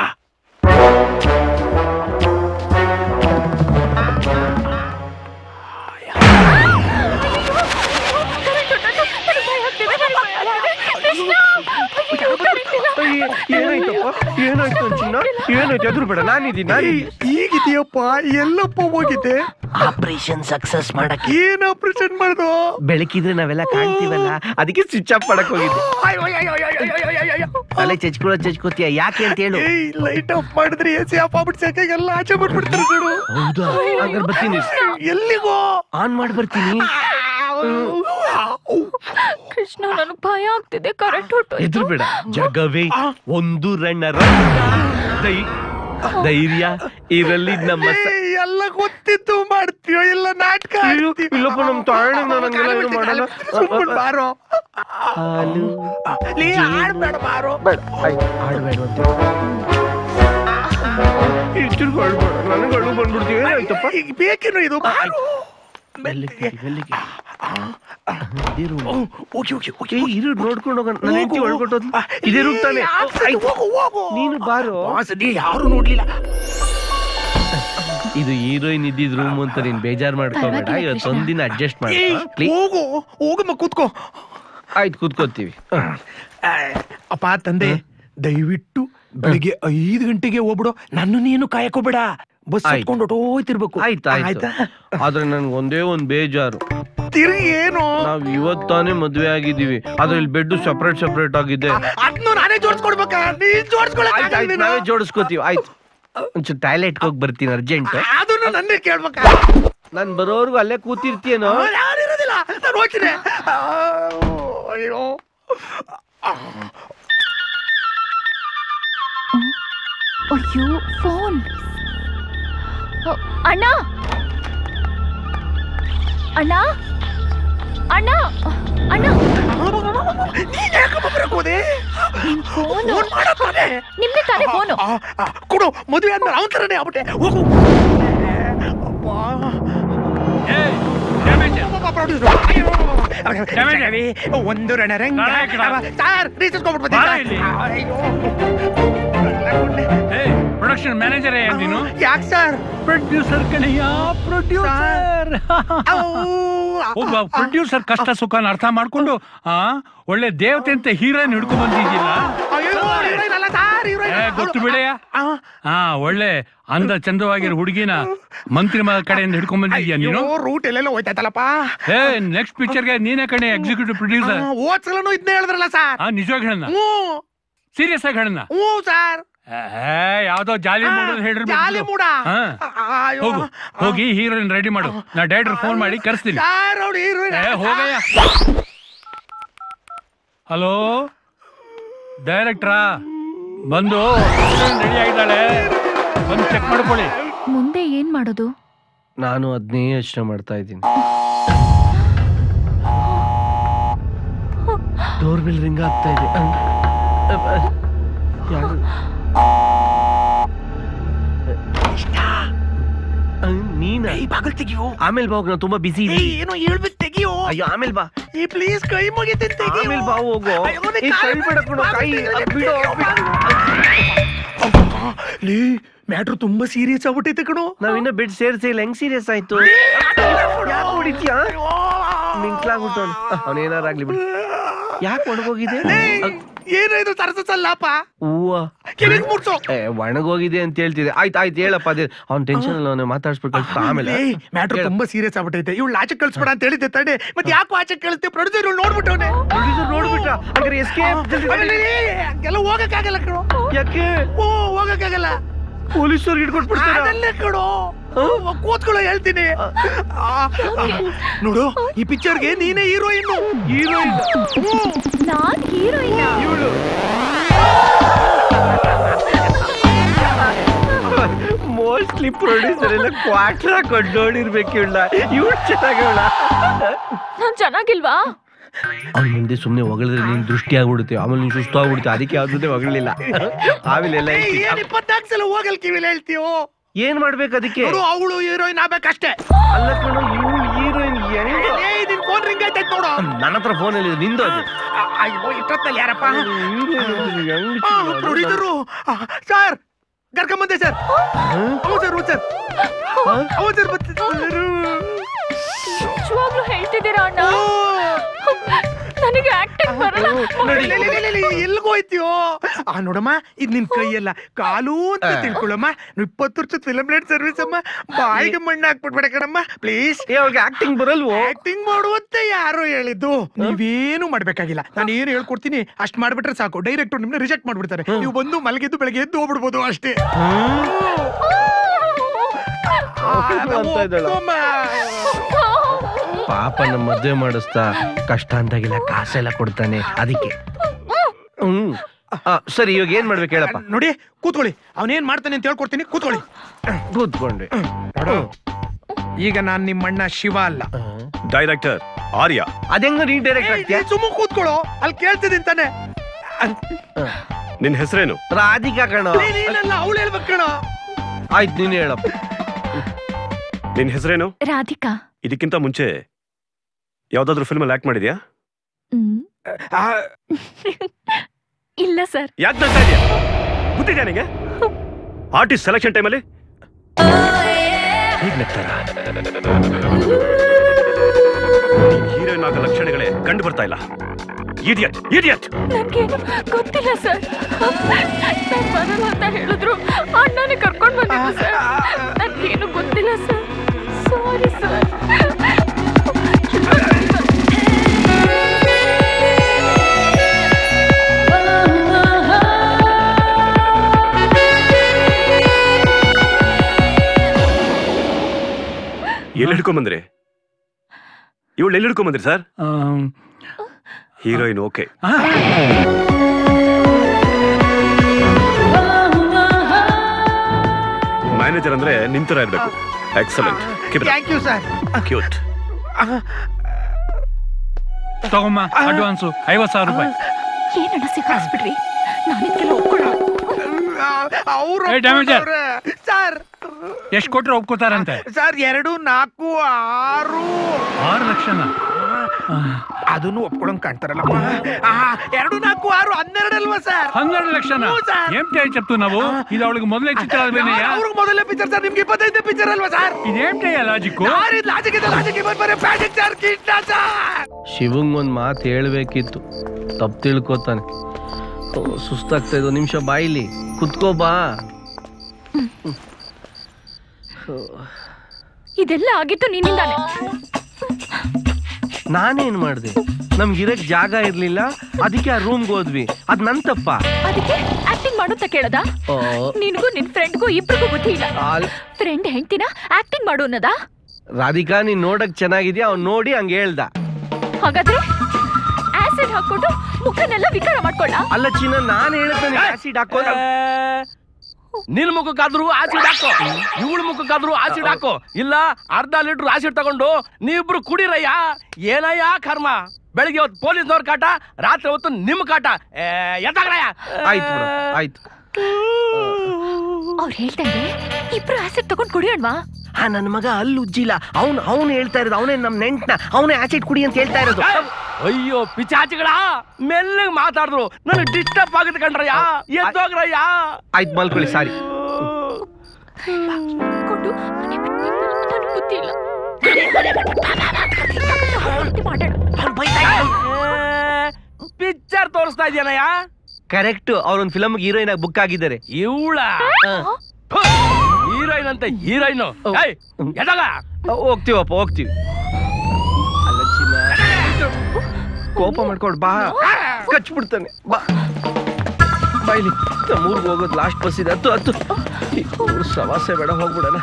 ಏನಾಯ್ತಪ್ಪ ಏನಾಯ್ತು ಚಿನ್ನ ಏನಾಯ್ತು ಎದುರು ಬೇಡ ನಾನಿದ್ದೀನಿ ನಾನಿದ್ದೀನಿ ಈಗಿದೆಯಪ್ಪ ಎಲ್ಲಪ್ಪ ಹೋಗಿದ್ದೆ ಆಪರೇಷನ್ ಸಕ್ಸಸ್ ಮಾಡಕ್ಕೆ ಏನ್ ಆಪರೇಷನ್ ಮಾಡ್ದು ಬೆಳಕಿದ್ರೆ ನಾವೆಲ್ಲ ಕಾಣ್ತೀವಲ್ಲ ಅದಕ್ಕೆ ಸ್ವಿಚ್ ಆಫ್ ಮಾಡಕ್ ಹೋಗಿದ್ದೆ ತಲೆ ಚಚ್ಕೊಳ್ಳೋ ಚಚ್ಕೋತೀಯ ಯಾಕೆ ಅಂತ ಹೇಳು ಲೈಟ್ ಆಫ್ ಮಾಡಿದ್ರೆ ಎ ಸಿ ಆಫ್ ಆಗ್ಬಿಟ್ಟು ಸಾಕಾಗೆಲ್ಲ ಆಚೆ ಬರ್ಬಿಡ್ತಾರೆ ನೋಡು ಹೌದಾ ಹಂಗಾರೆ ಬರ್ತೀನಿ ಎಲ್ಲಿಗೋ ಆನ್ ಮಾಡಿ ಬರ್ತೀನಿ ಕೃಷ್ಣ ನನಗೆ ಭಯ ಆಗ್ತಿದೆ ಕರೆಂಟ್ ಹೊಟ್ಟು ಎದುರು ಬೇಡ ಜಗವೇ ಒಂದು ರಣ್ಣ ದೈ ಧೈರ್ಯ ಇರಲಿ ನಮ್ಮ ಸ- ಎಲ್ಲ ಗೊತ್ತಿತ್ತು ಮಾಡ್ತೀಯೋ ಇಲ್ಲ ನಾಟಕ ಇಲ್ಲಪ್ಪ ನಮ್ ತಾಯಣ್ಣ ನಂಗೆಲ್ಲ ಏನು ಮಾಡಲ್ಲ ಸುಮ್ಮನೆ ಬಾರೋ ಹಾಲು ನೀ ಆಡ್ಬೇಡ ಬಾರೋ ಬೇಡ ಆಯ್ತು ಆಡ್ಬೇಡ ಅಂತ ಇಷ್ಟು ಆಡ್ಬೇಡ ನನಗೆ ಅಳು ಬಂದ್ಬಿಡ್ತೀವಿ ಏನಾಯ್ತಪ್ಪ ಈಗ ಬೇಕೇನು ಇದು ಬಾರೋ ಮೆಲ್ಲಿಗೆ ಮೆಲ್ಲಿಗೆ ಇರು ಏ, ಇರು ನೋಡ್ಕೊಂಡು ಹೋಗೋಣ ನನ್ನ ಹೆಂಡತಿ ಒಳಗೊಟ್ಟೋದ್ಲು ಇದೇ ರೂಮ್ ತಾನೆ ಹೋಗು ಹೋಗು ನೀನು ಬಾರೋ ನೀ ಯಾರು ನೋಡ್ಲಿಲ್ಲ ಇದು ಹೀರೋಯಿನ್ ಇದ್ದಿದ್ ರೂಮ್ ಅಂತ ನೀನ್ ಬೇಜಾರ್ ಮಾಡ್ಕೋಬೇಡ ಪರವಾಗಿಲ್ಲ, ಇವತ್ತು ಒಂದಿನ ಅಡ್ಜಸ್ಟ್ ಮಾಡಿ ಏಯ್, ಹೋಗು ಹೋಗಮ್ಮ ಕೂತ್ಕೋ ಆಯ್ತು ಕೂತ್ಕೋತೀವಿ ಅಪ್ಪ ತಂದೆ ದಯವಿಟ್ಟು ಬೆಳಿಗ್ಗೆ ಐದು ಗಂಟೆಗೆ ಹೋಗ್ಬಿಡು ನನ್ನ ನೀನು ಕಾಯಕೋಬೇಡ ಬಸ್ ಆಯ್ತು. ಹತ್ಕೊಂಡು ಹೊಟ್ಟೋಯ್ತಿರ್ಬೇಕು ಆಯ್ತು ಆಯ್ತು ಆದ್ರೆ ನನ್ಗೆ ಒಂದೇ ಒಂದ್ ಬೇಜಾರು ತಿರುಗಿ ಏನು ನಾವ್ ಇವತ್ತಾನೆ ಮದ್ವೆ ಆಗಿದೀವಿ ಆದ್ರೆ ಇಲ್ಲಿ ಬೆಡ್ ಸಪ್ರೇಟ್ ಸಪ್ರೇಟ್ ಆಗಿದೆ ಅದನ್ನು ನಾನೇ ಜೋಡಿಸ್ಕೊಡ್ಬೇಕಾ ನೀನ್ ಆಯ್ತು ಜೋಡಿಸ್ಕೊಳಕ್ ಆಯ್ತು ನಾವೇ ಜೋಡಿಸ್ಕೋತೀವಿ ಆಯ್ತು ಒಂಚೂರು ಟಾಯ್ಲೆಟ್ ಹೋಗಿ ಬರ್ತೀನಿ ಅರ್ಜೆಂಟ್ ಅದನ್ನು ನನ್ನೇ ಕೇಳ್ಬೇಕಾ ನಾನ್ ಬರೋರ್ಗು ಅಲ್ಲೇ ಕೂತಿರ್ತೀಯೇನೋ ಯಾರಿರೋದಿಲ್ಲ ನಾನು ಹೋಗ್ತೀನಿ ಆ, ಅಯ್ಯೋ ಅಯ್ಯೋ ಫೋನ್ ಅಣ್ಣ ಅಣ್ಣ ಅಣ್ಣ ಅಣ್ಣ ನೀನ್ ಯಾಕಪ್ಪ ಬರಕ್ ಹೋದೆ ನಿಮ್ ಫೋನು ಫೋನ್ ಮಾಡತ್ತಾನೆ ನಿಮ್ದೆ ತಾನೇ ಫೋನು ಕೊಡು ಮದುವೆ ಆದ್ಮೇಲೆ ಅವನ ತರನೇ ಆಗ್ಬಿಟ್ಟೆ ಹೋಗು ಒಂದು ರಣರಂಗ ನಡೆ ಈ ಕಡೆ. ಸರ್ ರೀಚರ್ಸ್ಕೊಂಡ್ಬಿಟ್ಟು ಬಾರ ಇಲ್ಲಿ. ಪ್ರೊಡಕ್ಷನ್ ಮ್ಯಾನೇಜರ್ ನೀನು ಯಾಕೆ ಸರ್ ಪ್ರೊಡ್ಯೂಸರ್ ಕಣಯ್ಯ ಪ್ರೊಡ್ಯೂಸರ್ ಒಬ್ಬ ಪ್ರೊಡ್ಯೂಸರ್ ಕಷ್ಟ ಸುಖನ ಅರ್ಥ ಮಾಡ್ಕೊಂಡು ಆ ಒಳ್ಳೆ ದೇವತೆ ಅಂತ ಹೀರೋಯಿನ್ ಹಿಡ್ಕೊಂಡ್ ಬಂದಿದ್ದಿಲ್ಲ ಏ, ಗೊತ್ತು ಬಿಡೆಯ ಹಾ ಒಳ್ಳೆ ಅಂದ ಚಂದವಾಗಿರೋ ಹುಡುಗಿನ ಮಂತ್ರಿ ಮಗ ಕಡೆಯಿಂದ ಹಿಡ್ಕೊಂಡ್ ಬಂದಿದ್ಯಾ ನೀನು ರೂಟ್ ಎಲ್ಲೆಲ್ಲ ಹೋಯ್ತಾಯ್ತಲ್ಲಪ್ಪ ಏ ನೆಕ್ಸ್ಟ್ ಪಿಕ್ಚರ್ಗೆ ನೀನೇ ಕಣೆ ಎಕ್ಸಿಕ್ಯೂಟಿವ್ ಪ್ರೊಡ್ಯೂಸರ್ ಹೋದ್ ಸಲನು ಇದನ್ನೇ ಹೇಳಿದ್ರಲ್ಲ ಸರ್ ಆ ನಿಜವಾಗಿ ಹೇಳಣ್ಣ ಸೀರಿಯಸ್ ಆಗಿ ಹೇಳಣ್ಣ ಹ್ಞೂ ಸರ್ ಏ ಯಾವ್ದೋ ಜಾಲಿ ಮೂಡ್ ಹೇಳ್ರಿ ಜಾಲಿ ಮೂಡ? ಅಯ್ಯೋ. ಹೋಗು ಹೋಗಿ ಹೀರೋಯಿನ್ ರೆಡಿ ಮಾಡು ನಾ ಡೈರೆಕ್ಟರ್ ಫೋನ್ ಮಾಡಿ ಕರೆಸ್ತೀನಿ ಸರ್ ಅವ್ರು ಹೀರೋಯಿನ್ ಏ ಹೋಗಯ್ಯ ಹಲೋ ಡೈರೆಕ್ಟ್ರಾ ಬಂದು ರೆಡಿ ಆಗಿದ್ದಾಳೆ ಬಂದು ಚೆಕ್ ಮಾಡ್ಕೊಳ್ಳಿ ಮುಂದೆ ಏನ್ ಮಾಡೋದು ನಾನು ಅದನ್ನೇ ಯೋಚನೆ ಮಾಡ್ತಾ ಇದ್ದೀನಿ ಡೋರ್ ಬಿಲ್ ರಿಂಗ್ ಆಗ್ತಾ ಇದೆ ಅಹ್, ಅಹ್, ಅಹ್, ಯಾರು ಅಹ್, ನೀನಾ ಬಾಗಲ್ ತೆಗಿಯೋ ಆಮೇಲೆ ಬಾ ಹೋಗು, ನಾನು ತುಂಬಾ ಬಿಸಿ ಏ, ಏನೋ ಹೇಳ್ಬೇಕು ತೆಗಿಯೋ ಅಯ್ಯೋ ಆಮೇಲೆ ಬಾ ಈ ಪ್ಲೀಸ್ ಕೈ ಮುಗಿತೀನಿ ತೆಗಿಯೋ ಆಮೇಲೆ ಬಾ ಹೋಗು ಅಯ್ಯೋ, ನೀನ್ ಏ, ಕೈ ಕಾಲ್ ಬಿಡ ಕಣೋ, ಕೈ ಬಾಗಲ್ ಬಿಡು ಲೇ ಮ್ಯಾಟ್ರು ತುಂಬಾ ಸೀರಿಯಸ್ ಆಗ್ಬಿಟ್ಟೈತೆ ಕಣೋ ನಾವಿನ್ನ ಬೆಡ್ ಸೇರ್ಸಿ ಇಲ್ಲ ಹೆಂಗ್ ಸೀರಿಯಸ್ ಆಯ್ತು ಯಾಕೆ ಹೊಡಿತೀಯಾ ಮಿಂಕ್ಲಾಗ್ಬಿಟ್ಟು ಅವನೇನಾರಾಗ್ಲಿ ಬಿಡು ಯಾಕೆ ಒಣಗೋಗಿದೆ ಏನೋ ಇದು ಸರಸಲ್ಲಪ್ಪ ಹೂವ ಕಿವಿಗ್ ಮುಟ್ಸು ಏ ಒಣಗೋಗಿದೆ ಅಂತ ಹೇಳ್ತಿದೆ ಆಯ್ತು ಆಯ್ತು ಹೇಳಪ್ಪ ಅದೇ ಅವ್ನ ಟೆನ್ಷನ್ ಅಲ್ಲ ಅವನು ಮಾತಾಡ್ಸ್ಬೇಕು ಆಮೇಲೆ ಮ್ಯಾಟ್ರು ತುಂಬಾ ಸೀರಿಯಸ್ ಆಗ್ಬಿಟ್ಟೈತೆ ಇವಳು ಆಚೆ ಕಳ್ಸ್ಬೇಡ ಅಂತ ಹೇಳಿದ್ದೆ ತಡೆ ಮತ್ತೆ ಯಾಕೋ ಆಚೆ ಕಳಿಸ್ತೀವಿ ಪ್ರೊಡ್ಯೂಸರ್ ಇವಳು ನೋಡ್ಬಿಟ್ಟವನೆ ನೋಡ್ಬಿಟ್ಟ ಹಾಗಾದ್ರೆ ಎಸ್ಕೇಪ್ ಎಲ್ಲ ಹೋಗಕ್ಕಾಗಲ್ಲ ಕಣೋ ಯಾಕೆ ಓ ಹೋಗಕ್ಕಾಗಲ್ಲ ಪೊಲೀಸರು ಹಿಡ್ಕೊಟ್ಬಿಡ್ತಾರ ಅದಲ್ಲೇ ಕಣೋ ಕೂತ್ಕೊಳ್ಳೋ ಹೇಳ್ತೀನಿ ಆ, ಆ, ನೋಡು ಈ ಪಿಕ್ಚರ್ಗೆ ನೀನೇ ಹೀರೋಯಿನ್ ಹೀರೋಯಿನ್ ನಾನ್ ಹೀರೋಯಿನ್ ಇವಳು ಮೋಸ್ಟ್ಲಿ ಪ್ರೊಡ್ಯೂಸರ್ ಎಲ್ಲ ಕ್ವಾಟ್ರ ಹಾಕೊಂಡು ನೋಡಿರ್ಬೇಕು ಇವಳ ಇವಳು ಚೆನ್ನಾಗಿವಳ ನಾನ್ ಚೆನ್ನಾಗಿಲ್ವಾ ಅವ್ನ ಮುಂದೆ ಸುಮ್ನೆ ಹೊಗಳಿದ್ರೆ ನೀನ್ ದೃಷ್ಟಿ ಆಗ್ಬಿಡುತ್ತೆ ಆಮೇಲೆ ನೀನ್ ಸುಸ್ತು ಆಗ್ಬಿಡುತ್ತೆ ಅದಕ್ಕೆ ಯಾವ್ದು ಹೊಗಳಿಲ್ಲ ಆಮೇಲೆ ಎಲ್ಲ ಹೇಳ್ತೀನಿ. ಏನ್ ಇಪ್ಪತ್ನಾಲ್ಕು ಸಲ ಹೋಗಲ್ ಕಿವಿಲಿ ಹೇಳ್ತೀವೋ ಏನ್ ಮಾಡ್ಬೇಕು ಅದಕ್ಕೆ ನೋಡು ಅವಳು ಹೀರೋಯಿನ್ ಆಗ್ಬೇಕಷ್ಟೇ ಅಲ್ಲ ಕಣೋ ಇವಳು ಹೀರೋಯಿನ್ ಹೆಂಗ ಏ ನಿನ್ ಫೋನ್ ರಿಂಗ್ ಆಯ್ತೈತ್ ನೋಡು ನನ್ನ ಹತ್ರ ಫೋನ್ ಅಲ್ಲಿ ನಿಂದು ಅದು ಅಯ್ಯೋ ಇಷ್ಟೊತ್ತಲ್ಲಿ ಯಾರಪ್ಪ ಹೆಂಗ್ ಪ್ರೊಡ್ಯೂಸರು ಸರ್ ಕರ್ಕೊಂಬಂದೆ ಸರ್ ಹೌದು ಸರ್ ಹೌದು ಸರ್ ಹೌದು ಸರ್ ಬರ್ತಿದ್ದಾರೆ ನಿಜವಾಗ್ಲೂ ಹೇಳ್ತಿದ್ದೀರಾ ಅಣ್ಣ ನನಗೆ ಆಕ್ಟಿಂಗ್ ಬರಲ್ಲ ಎಲ್ಗೋ ಹೋಯ್ತೀಯೋ ಆ ನೋಡಮ್ಮ ಇದ್ ನಿನ್ ಕೈಯಲ್ಲ ಕಾಲು ಅಂತ ತಿಳ್ಕೊಳ್ಳಮ್ಮ ಇಪ್ಪತ್ತು ವರ್ಷದ ಫಿಲಂ ಲೈಟ್ ಸರ್ವಿಸ್ ಅಮ್ಮ ಬಾಯಿಗೆ ಮಣ್ಣು ಹಾಕ್ಬಿಡ್ಬೇಡ ಕಣಮ್ಮ ಪ್ಲೀಸ್ ಅವ್ರಿಗೆ ಆಕ್ಟಿಂಗ್ ಬರಲ್ವೋ ಆಕ್ಟಿಂಗ್ ಮಾಡುವಂತೆ ಯಾರು ಹೇಳಿದ್ದು ನೀವೇನು ಮಾಡ್ಬೇಕಾಗಿಲ್ಲ ನಾನು ಏನು ಹೇಳ್ಕೊಡ್ತೀನಿ ಅಷ್ಟ್ ಮಾಡ್ಬಿಟ್ರೆ ಸಾಕು ಡೈರೆಕ್ಟ್ ನಿಮ್ನ ರಿಜೆಕ್ಟ್ ಮಾಡ್ಬಿಡ್ತಾರೆ ನೀವು ಬಂದು ಮಲಗಿದ್ದು ಬೆಳಗ್ಗೆ ಎದ್ದು ಹೋಗ್ಬಿಡ್ಬೋದು ಅಷ್ಟೇ ಅಂತ ಇದ್ದಾಳ. ಅಮ್ಮ. ಪಾಪ ನಮ್ಮ ಮದ್ವೆ ಮಾಡಿಸ್ತಾ ಕಷ್ಟ ಅಂತಾಗಿಲ್ಲ ಕಾಸೆಲ್ಲ ಕೊಡ್ತಾನೆ ಅದಕ್ಕೆ ಹ್ಮ್ ಆ, ಸರಿ ಇವಾಗ ಏನ್ ಮಾಡ್ಬೇಕು ಹೇಳಪ್ಪ ನೋಡಿ ಕೂತ್ಕೊಳ್ಳಿ ಅವನೇನ್ ಮಾಡ್ತಾನೆ ಅಂತ ಹೇಳ್ಕೊಡ್ತೀನಿ ಕೂತ್ಕೊಳ್ಳಿ ಕೂತ್ಕೊಂಡ್ವಿ ನೋಡು ಈಗ ನಾನ್ ನಿಮ್ಮ ಅಣ್ಣ ಶಿವ ಅಲ್ಲ ಡೈರೆಕ್ಟರ್ ಆರ್ಯ ಅದೆಂಗ ನೀನ್ ಡೈರೆಕ್ಟ್ ಆಗ್ತೀಯ ಸುಮ್ಮ ಕೂತ್ಕೊಳ್ಳೋ ಅಲ್ಲಿ ಕೇಳ್ತಿದ್ದೀನಿ ತಾನೆ ನಿನ್ ಹೆಸರೇನು ರಾಧಿಕಾ ಕಣೋ ನೀನಲ್ಲ ಅವಳು ಹೇಳ್ಬೇಕು ಕಣೋ ಆಯ್ತು ನೀನ್ ಹೇಳಪ್ಪ ನಿನ್ ಹೆಸರೇನು ರಾಧಿಕಾ ಇದಕ್ಕಿಂತ ಮುಂಚೆ ಯಾವ್ದಾದ್ರು ಫಿಲ್ಮ್ ಅಲ್ಲಿ ಆಕ್ಟ್ ಮಾಡಿದ್ಯಾ ಹ್ಮ್. ಇಲ್ಲ ಸರ್ ಯಾಕೆ ನಗ್ತಾ ಇದೆಯಾ ಗೊತ್ತಿದ್ಯಾ ನಿಂಗೆ ಆರ್ಟಿಸ್ಟ್ ಸೆಲೆಕ್ಷನ್ ಟೈಮಲ್ಲಿ ಹೀಗ್ ನಗ್ತಾರ ಹೀರೋಯಿನ್ ಆಗೋ ಲಕ್ಷಣಗಳೇ ಕಂಡು ಬರ್ತಾ ಇಲ್ಲ ಇಡಿಯಟ್ ಇಡಿಯಟ್ ನನ್ಗೇನು ಗೊತ್ತಿಲ್ಲ ಸರ್ ನಾನ್ ಬರಲ್ಲ ಅಂತ ಹೇಳಿದ್ರು ಅಣ್ಣನೇ ಕರ್ಕೊಂಡ್ ಬಂದಿದ್ದು ಸರ್ ನನ್ಗೇನು ಗೊತ್ತಿಲ್ಲ ಸರ್ ಸಾರಿ ಸರ್ ಎಲ್ಲಿ ಹಿಡ್ಕೊಂಬಂದ್ರಿ ಇವಳು ಎಲ್ಲಿ ಹಿಡ್ಕೊಂಬಂದ್ರಿ ಸರ್ ಹೀರೋಯಿನ್ ಓಕೆ ಮ್ಯಾನೇಜರ್ ಅಂದ್ರೆ ನಿಂತರ ಇರ್ಬೇಕು excellent thank you sir cute ತಗೊಮ್ಮ ಅಡ್ವಾನ್ಸು ಐವತ್ ಸಾವಿರ ರೂಪಾಯಿ ಏನಣ್ಣ ಸಿಕ್ಕಾಕ್ಸ್ಬಿಟ್ರಿ ನಾನು ಇದಕ್ಕೆಲ್ಲ ಒಪ್ಕೊಳ್ಳ ಅವ್ರು ಏ, damager. ಸರ್ ಎಷ್ಟು ಕೊಟ್ರೆ ಒಪ್ಕೋತಾರಂತೆ ಸರ್ ಎರಡು ನಾಲ್ಕು ಆರು ಆರು ಲಕ್ಷನ ಅದನ್ನು ಒಪ್ಕೊಳಂಗ್ ಕಾಣ್ತಾರಲ್ಲಪ್ಪ ಆ, ಎರಡು ನಾಲ್ಕು ಆರು ಹನ್ನೆರಡು ಅಲ್ವಾ ಸರ್ ಹನ್ನೆರಡು ಲಕ್ಷನ ಹ್ಞೂ ಸರ್. ఏమిటి చెప్తూ నువ్వు ఇది ಅವಳಿಗೆ ಮೊದಲೇ ಚಿತ್ರ ಅಲ್ವೇನಯ್ಯ ಅವ್ರಿಗೆ ಮೊದಲನೇ ಪಿಕ್ಚರ್ ಸರ್ ನಿಮ್ಗೆ ಇಪ್ಪತ್ತೈದು ಪಿಕ್ಚರ್ ಅಲ್ವಾ ಸರ್ ಇದೇಮಿಟಯ್ಯ ಲಾಜಿಕ್ಕು ಲಾಜಿಕ್ ಇದೆ ಲಾಜಿಕ್ ಬರೀ ಪ್ಯಾಟಿಕ್ ಸರ್ ಕೀಟ ಸರ್ ಶಿವಂಗ್ ಒಂದು ಮಾತು ಹೇಳ್ಬೇಕಿತ್ತು ತಪ್ಪು ತಿಳ್ಕೊತಾನೆ ಓ, ಸುಸ್ತಾಗ್ತಾ ಇದೆ ನಿಮಿಷ ಬಾಯಿಲಿ ಕುತ್ಕೋ ಬಾ ಇದೆಲ್ಲ ಆಗಿತ್ತು ನಿನ್ನಿಂದಾನೆ ನಾನೇನ್ ಮಾಡ್ದೆ ನಮ್ಗೆ ಇರಕ್ ಜಾಗ ಇರ್ಲಿಲ್ಲ ಅದಕ್ಕೆ ಆ ರೂಮ್ಗೆ ಹೋದ್ವಿ ಅದ್ ನನ್ ತಪ್ಪ ಅದಕ್ಕೆ ಆಕ್ಟಿಂಗ್ ಮಾಡುತ್ತಾ ಕೇಳದ ಓ, ನಿನಗೂ ನಿನ್ ಫ್ರೆಂಡ್ಗೂ ಇಬ್ರಿಗೂ ಬುದ್ಧಿ ಇಲ್ಲ ಆಲ್- ಫ್ರೆಂಡ್ ಹೆಂಡ್ತಿನ ಆಕ್ಟಿಂಗ್ ಮಾಡು ಅನ್ನೋದಾ ರಾಧಿಕಾ ನೀನ್ ನೋಡಕ್ ಚೆನ್ನಾಗಿದ್ಯಾ ಅವ್ನ್ ನೋಡಿ ಹಂಗ ಹೇಳ್ದ ಹಾಗಾದ್ರೆ ಆಸಿಡ್ ಹಾಕೊಂಡು ಮುಖನೆಲ್ಲ ವಿಕಾರ ಮಾಡ್ಕೊಳ್ಳ ಅಲ್ಲ ಚಿನ್ನ ನಾನ್ ಹೇಳಿದ್ರೆ ಆಸಿಡ್ ಹಾಕೋ ನಿನ್ ಮುಖಕ್ಕಾದ್ರೂ ಆಸಿಡ್ ಹಾಕೋ ಇವಳ ಮುಖಕ್ಕಾದ್ರೂ ಆಸಿಡ್ ಹಾಕೋ ಇಲ್ಲ ಅರ್ಧ ಲೀಟರ್ ಆಸಿಡ್ ತಗೊಂಡು ನೀವಿಬ್ರು ಕುಡಿರಯ್ಯ ಏನಯ್ಯ ಕರ್ಮ ಬೆಳಿಗ್ಗೆ ಹೊತ್ತು ಪೊಲೀಸ್ನವ್ರ ಕಾಟ ರಾತ್ರಿ ಹೊತ್ತು ನಿಮ್ ಕಾಟ ಎದ್ದಾಗ್ರಯ್ಯ ಆಯ್ತು ಬಿಡು ಆಯ್ತು ಅವ್ರು ಹೇಳ್ದಂಗೆ ಇಬ್ರು ಆಸಿಡ್ ತಗೊಂಡ್ ಕುಡಿಯೋಣ್ವಾ ಆ ನನ್ ಮಗ ಅಲ್ಲಿ ಉಜ್ಜಿಲ್ಲ ಅವ್ನ್ ಅವ್ನ್ ಹೇಳ್ತಾ ಇರೋದು ಅವನೇ ನಮ್ ನೆಂಟ್ನ ಅವನೇ ಆಸಿಡ್ ಕುಡಿ ಅಂತ ಹೇಳ್ತಾ ಇರೋದು ಅಯ್ಯೋ ಪಿಚಾಚಿಗಳ ಮೆಲ್ಲಗೆ ಮಾತಾಡಿದ್ರು ನನಗೆ ಡಿಸ್ಟರ್ಬ್ ಆಗುತ್ತೆ ಕಣ್ರಯ್ಯ ಎದ್ದೋಗ್ರಯ್ಯ ಆಯ್ತು ಮಲ್ಕೊಳ್ಳಿ ಸಾರಿ ಕೊಂಡು ಮನೆ ಬಿಟ್ಬಿಟ್ಟು ನನಗ್ ಬುದ್ಧಿ ಇಲ್ಲ ಪಿಕ್ಚರ್ ತೋರಿಸ್ತಾ ಇದೆಯನಯ್ಯ ಕರೆಕ್ಟ್ ಅವ್ರೊಂದ್ ಫಿಲಮ್ ಹೀರೋಯಿನ್ ಆಗಿ ಬುಕ್ ಆಗಿದ್ದಾರೆ ಇವಳ ಹೀರೋಯಿನ್ ಅಂತ ಹೀರೋಯಿನ್ ಎದಾಗ ಹೋಗ್ತೀವಪ್ಪ ಹೋಗ್ತೀವಿ ಅಲ್ಲ ಚಿನ್ನ ಕೋಪ ಮಾಡ್ಕೊಂಡು ಬಾ ಕಚ್ಬಿಡ್ತಾನೆ ಬಾ ಬಾಯ್ಲಿ ನಮ್ಮೂರ್ಗೆ ಹೋಗೋದು ಲಾಸ್ಟ್ ಬಸ್ ಇದೆ ಹತ್ತು ಹತ್ತು ಈ ಊರ್ ಸವಾಸೆ ಬೇಡ ಹೋಗ್ಬಿಡಣ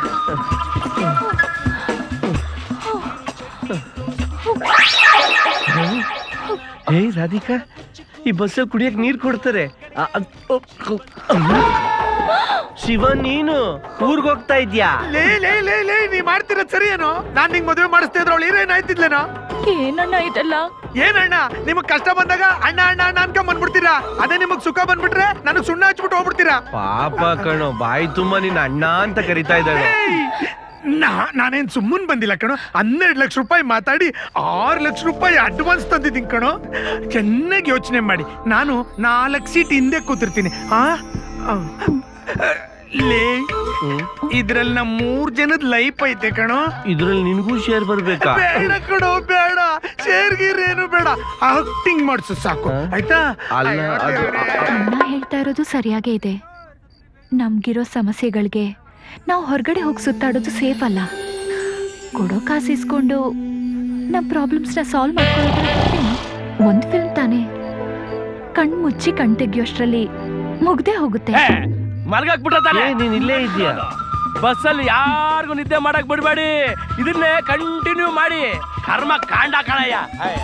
ಏಯ್ ರಾಧಿಕಾ ಈ ಬಸ್ಸಲ್ಲಿ ಕುಡಿಯಕ್ ನೀರ್ ಕೊಡ್ತಾರೆ ಆ, ಅದ್- ಓ, ಕು- ಅಮ್ಮ. ಶಿವ ನೀನು ಊರ್ಗ್ ಹೋಗ್ತಾ ಇದ್ಯಾ ಲೇ ಲೇ ಲೇ ಲೇ ನೀ ಮಾಡ್ತಿರೋದ್ ಸರಿ ಏನೋ ನಾನ್ ನಿಂಗ್ ಮದುವೆ ಮಾಡಿಸ್ತಾ ಇದ್ರ ಅವಳು ಹೀರೋಯಿನ್ ಆಯ್ತಿದ್ಲೇನೋ ಏನಣ್ಣ ಇದೆಲ್ಲ ಏನಣ್ಣ ನಿಮಗ್ ಕಷ್ಟ ಬಂದಾಗ ಅಣ್ಣ ಅಣ್ಣ ಅಣ್ಣ ಅನ್ಕೊಂಡ್ ಬಂದ್ಬಿಡ್ತೀರಾ ಅದೇ ನಿಮಗ್ ಸುಖ ಬಂದ್ಬಿಟ್ರೆ ನನಗ್ ಸುಣ್ಣ ಹಚ್ಬಿಟ್ಟು ಹೋಗ್ಬಿಡ್ತೀರಾ ಪಾಪ ಕಣೋ ಬಾಯಿ ತುಂಬಾ ನಿನ್ನ ಅಣ್ಣ ಅಂತ ಕರಿತಾ ಇದ್ದಾಳೆ ನಾ ನಾನೇನ್ ಸುಮ್ಮನ್ ಬಂದಿಲ್ಲ ಕಣೋ ಹನ್ನೆರಡು ಲಕ್ಷ ರೂಪಾಯಿ ಮಾತಾಡಿ ಆರು ಲಕ್ಷ ರೂಪಾಯಿ ಅಡ್ವಾನ್ಸ್ ತಂದಿದ್ದೀನಿ ಕಣೋ ಚೆನ್ನಾಗಿ ಯೋಚನೆ ಮಾಡಿ ನಾನು ನಾಲ್ಕು ಸೀಟ್ ಹಿಂದೆ ಕೂತಿರ್ತೀನಿ ಆ ಆ. ಲೇ ಇದ್ರಲ್ಲಿ ನಮ್ ಮೂರ್ ಜನದ ಲೈಫ್ ಐತೆ ಕಣೋ ಇದ್ರಲ್ಲಿ ನಿನ್ಗೂ ಶೇರ್ ಬರ್ಬೇಕಾ ಬೇಡ ಕಣೋ ಬೇಡ ಶೇರ್ ಗೀರ್ ಏನು ಬೇಡ ಆಕ್ಟಿಂಗ್ ಮಾಡ್ಸು ಸಾಕು ಆಯ್ತಾ ಅಲ್ಲ ಅದು ಅಣ್ಣ ಹೇಳ್ತಾ ಇರೋದು ಸರಿಯಾಗೇ ಇದೆ ನಮ್ಗಿರೋ ಸಮಸ್ಯೆಗಳಿಗೆ ನಾವು ಹೊರಗಡೆ ಹೋಗಿ ಸುತ್ತಾಡೋದು ಸೇಫ್ ಅಲ್ಲ ಕೊಡೋ ಕಾಸು ಇಸ್ಕೊಂಡು ನಮ್ಮ ಪ್ರಾಬ್ಲಮ್ಸ್ನ ಸಾಲ್ವ್ ಮಾಡ್ಕೊಳ್ಳೋದು ಒಂದು ಫಿಲ್ಮ್ ತಾನೇ ಕಣ್ ಮುಚ್ಚಿ ಕಣ್ ತೆಗಿಯೋಷ್ಟ್ರಲ್ಲಿ ಮುಗ್ದೇ ಹೋಗುತ್ತೆ ಮಲ್ಗಾಕ್ ಬಿಟ್ಟಾನೆ ನೀನ್ ಇಲ್ಲೇ ಇದೆಯಾ ಬಸ್ಸಲ್ಲಿ ಯಾರಿಗೂ ನಿದ್ದೆ ಮಾಡಕ್ ಬಿಡ್ಬೇಡಿ ಇದನ್ನೇ ಕಂಟಿನ್ಯೂ ಮಾಡಿ ಕರ್ಮ ಕಾಂಡ ಕಣಯ್ಯ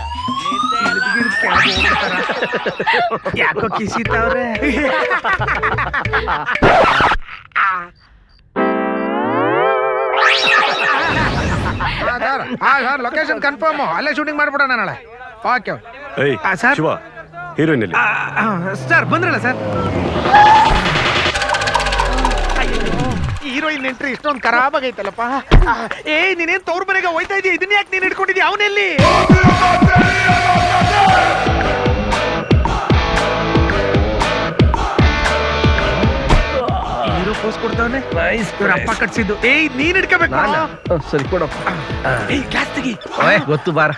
ಯಾಕೋ ಕಿಸಿತಾವ್ರೆ ಲೊಕೇಶನ್ ಕನ್ಫರ್ಮ್ ಅಲ್ಲೇ ಶೂಟಿಂಗ್ ಮಾಡ್ಬಿಡೋಣ ನಾಳೆ ಓಕೆ ಏಯ್ ಆ, ಸರ್? ಶಿವ ಹೀರೋಯಿನ್ ಅಲ್ಲಿ ಸರ್ ಬಂದ್ರಲ್ಲ ಸರ್ ಹೀರೋಯಿನ್ ಎಂಟ್ರಿ ಇಷ್ಟೊಂದು ಖರಾಬ್ ಆಗೈತಲ್ಲಪ್ಪ ಆ, ಏ ನೀನೇನ್ ತವ್ರ ಮನೆಗೆ ಹೋಯ್ತಾ ಇದೀಯ ಇದನ್ನ ಯಾಕೆ ನೀನ್ ಇಟ್ಕೊಂಡಿದ್ಯಾ ಅವನೆಲ್ಲಿ ಹೀರೋ ಪೋಸ್ ಕೊಡ್ತಾವನೆ ಇವ್ರ ಅಪ್ಪ ಕಟ್ಸಿದ್ದು ಏಯ್ ನೀನ್ ಇಟ್ಕೋಬೇಕು ನಾನಾ? ಹ, ಸರಿ ಕೊಡಪ್ಪ ಏಯ್ ಗ್ಲಾಸ್ ತೆಗಿ ಓಯ್, ಗೊತ್ತು ಬಾರ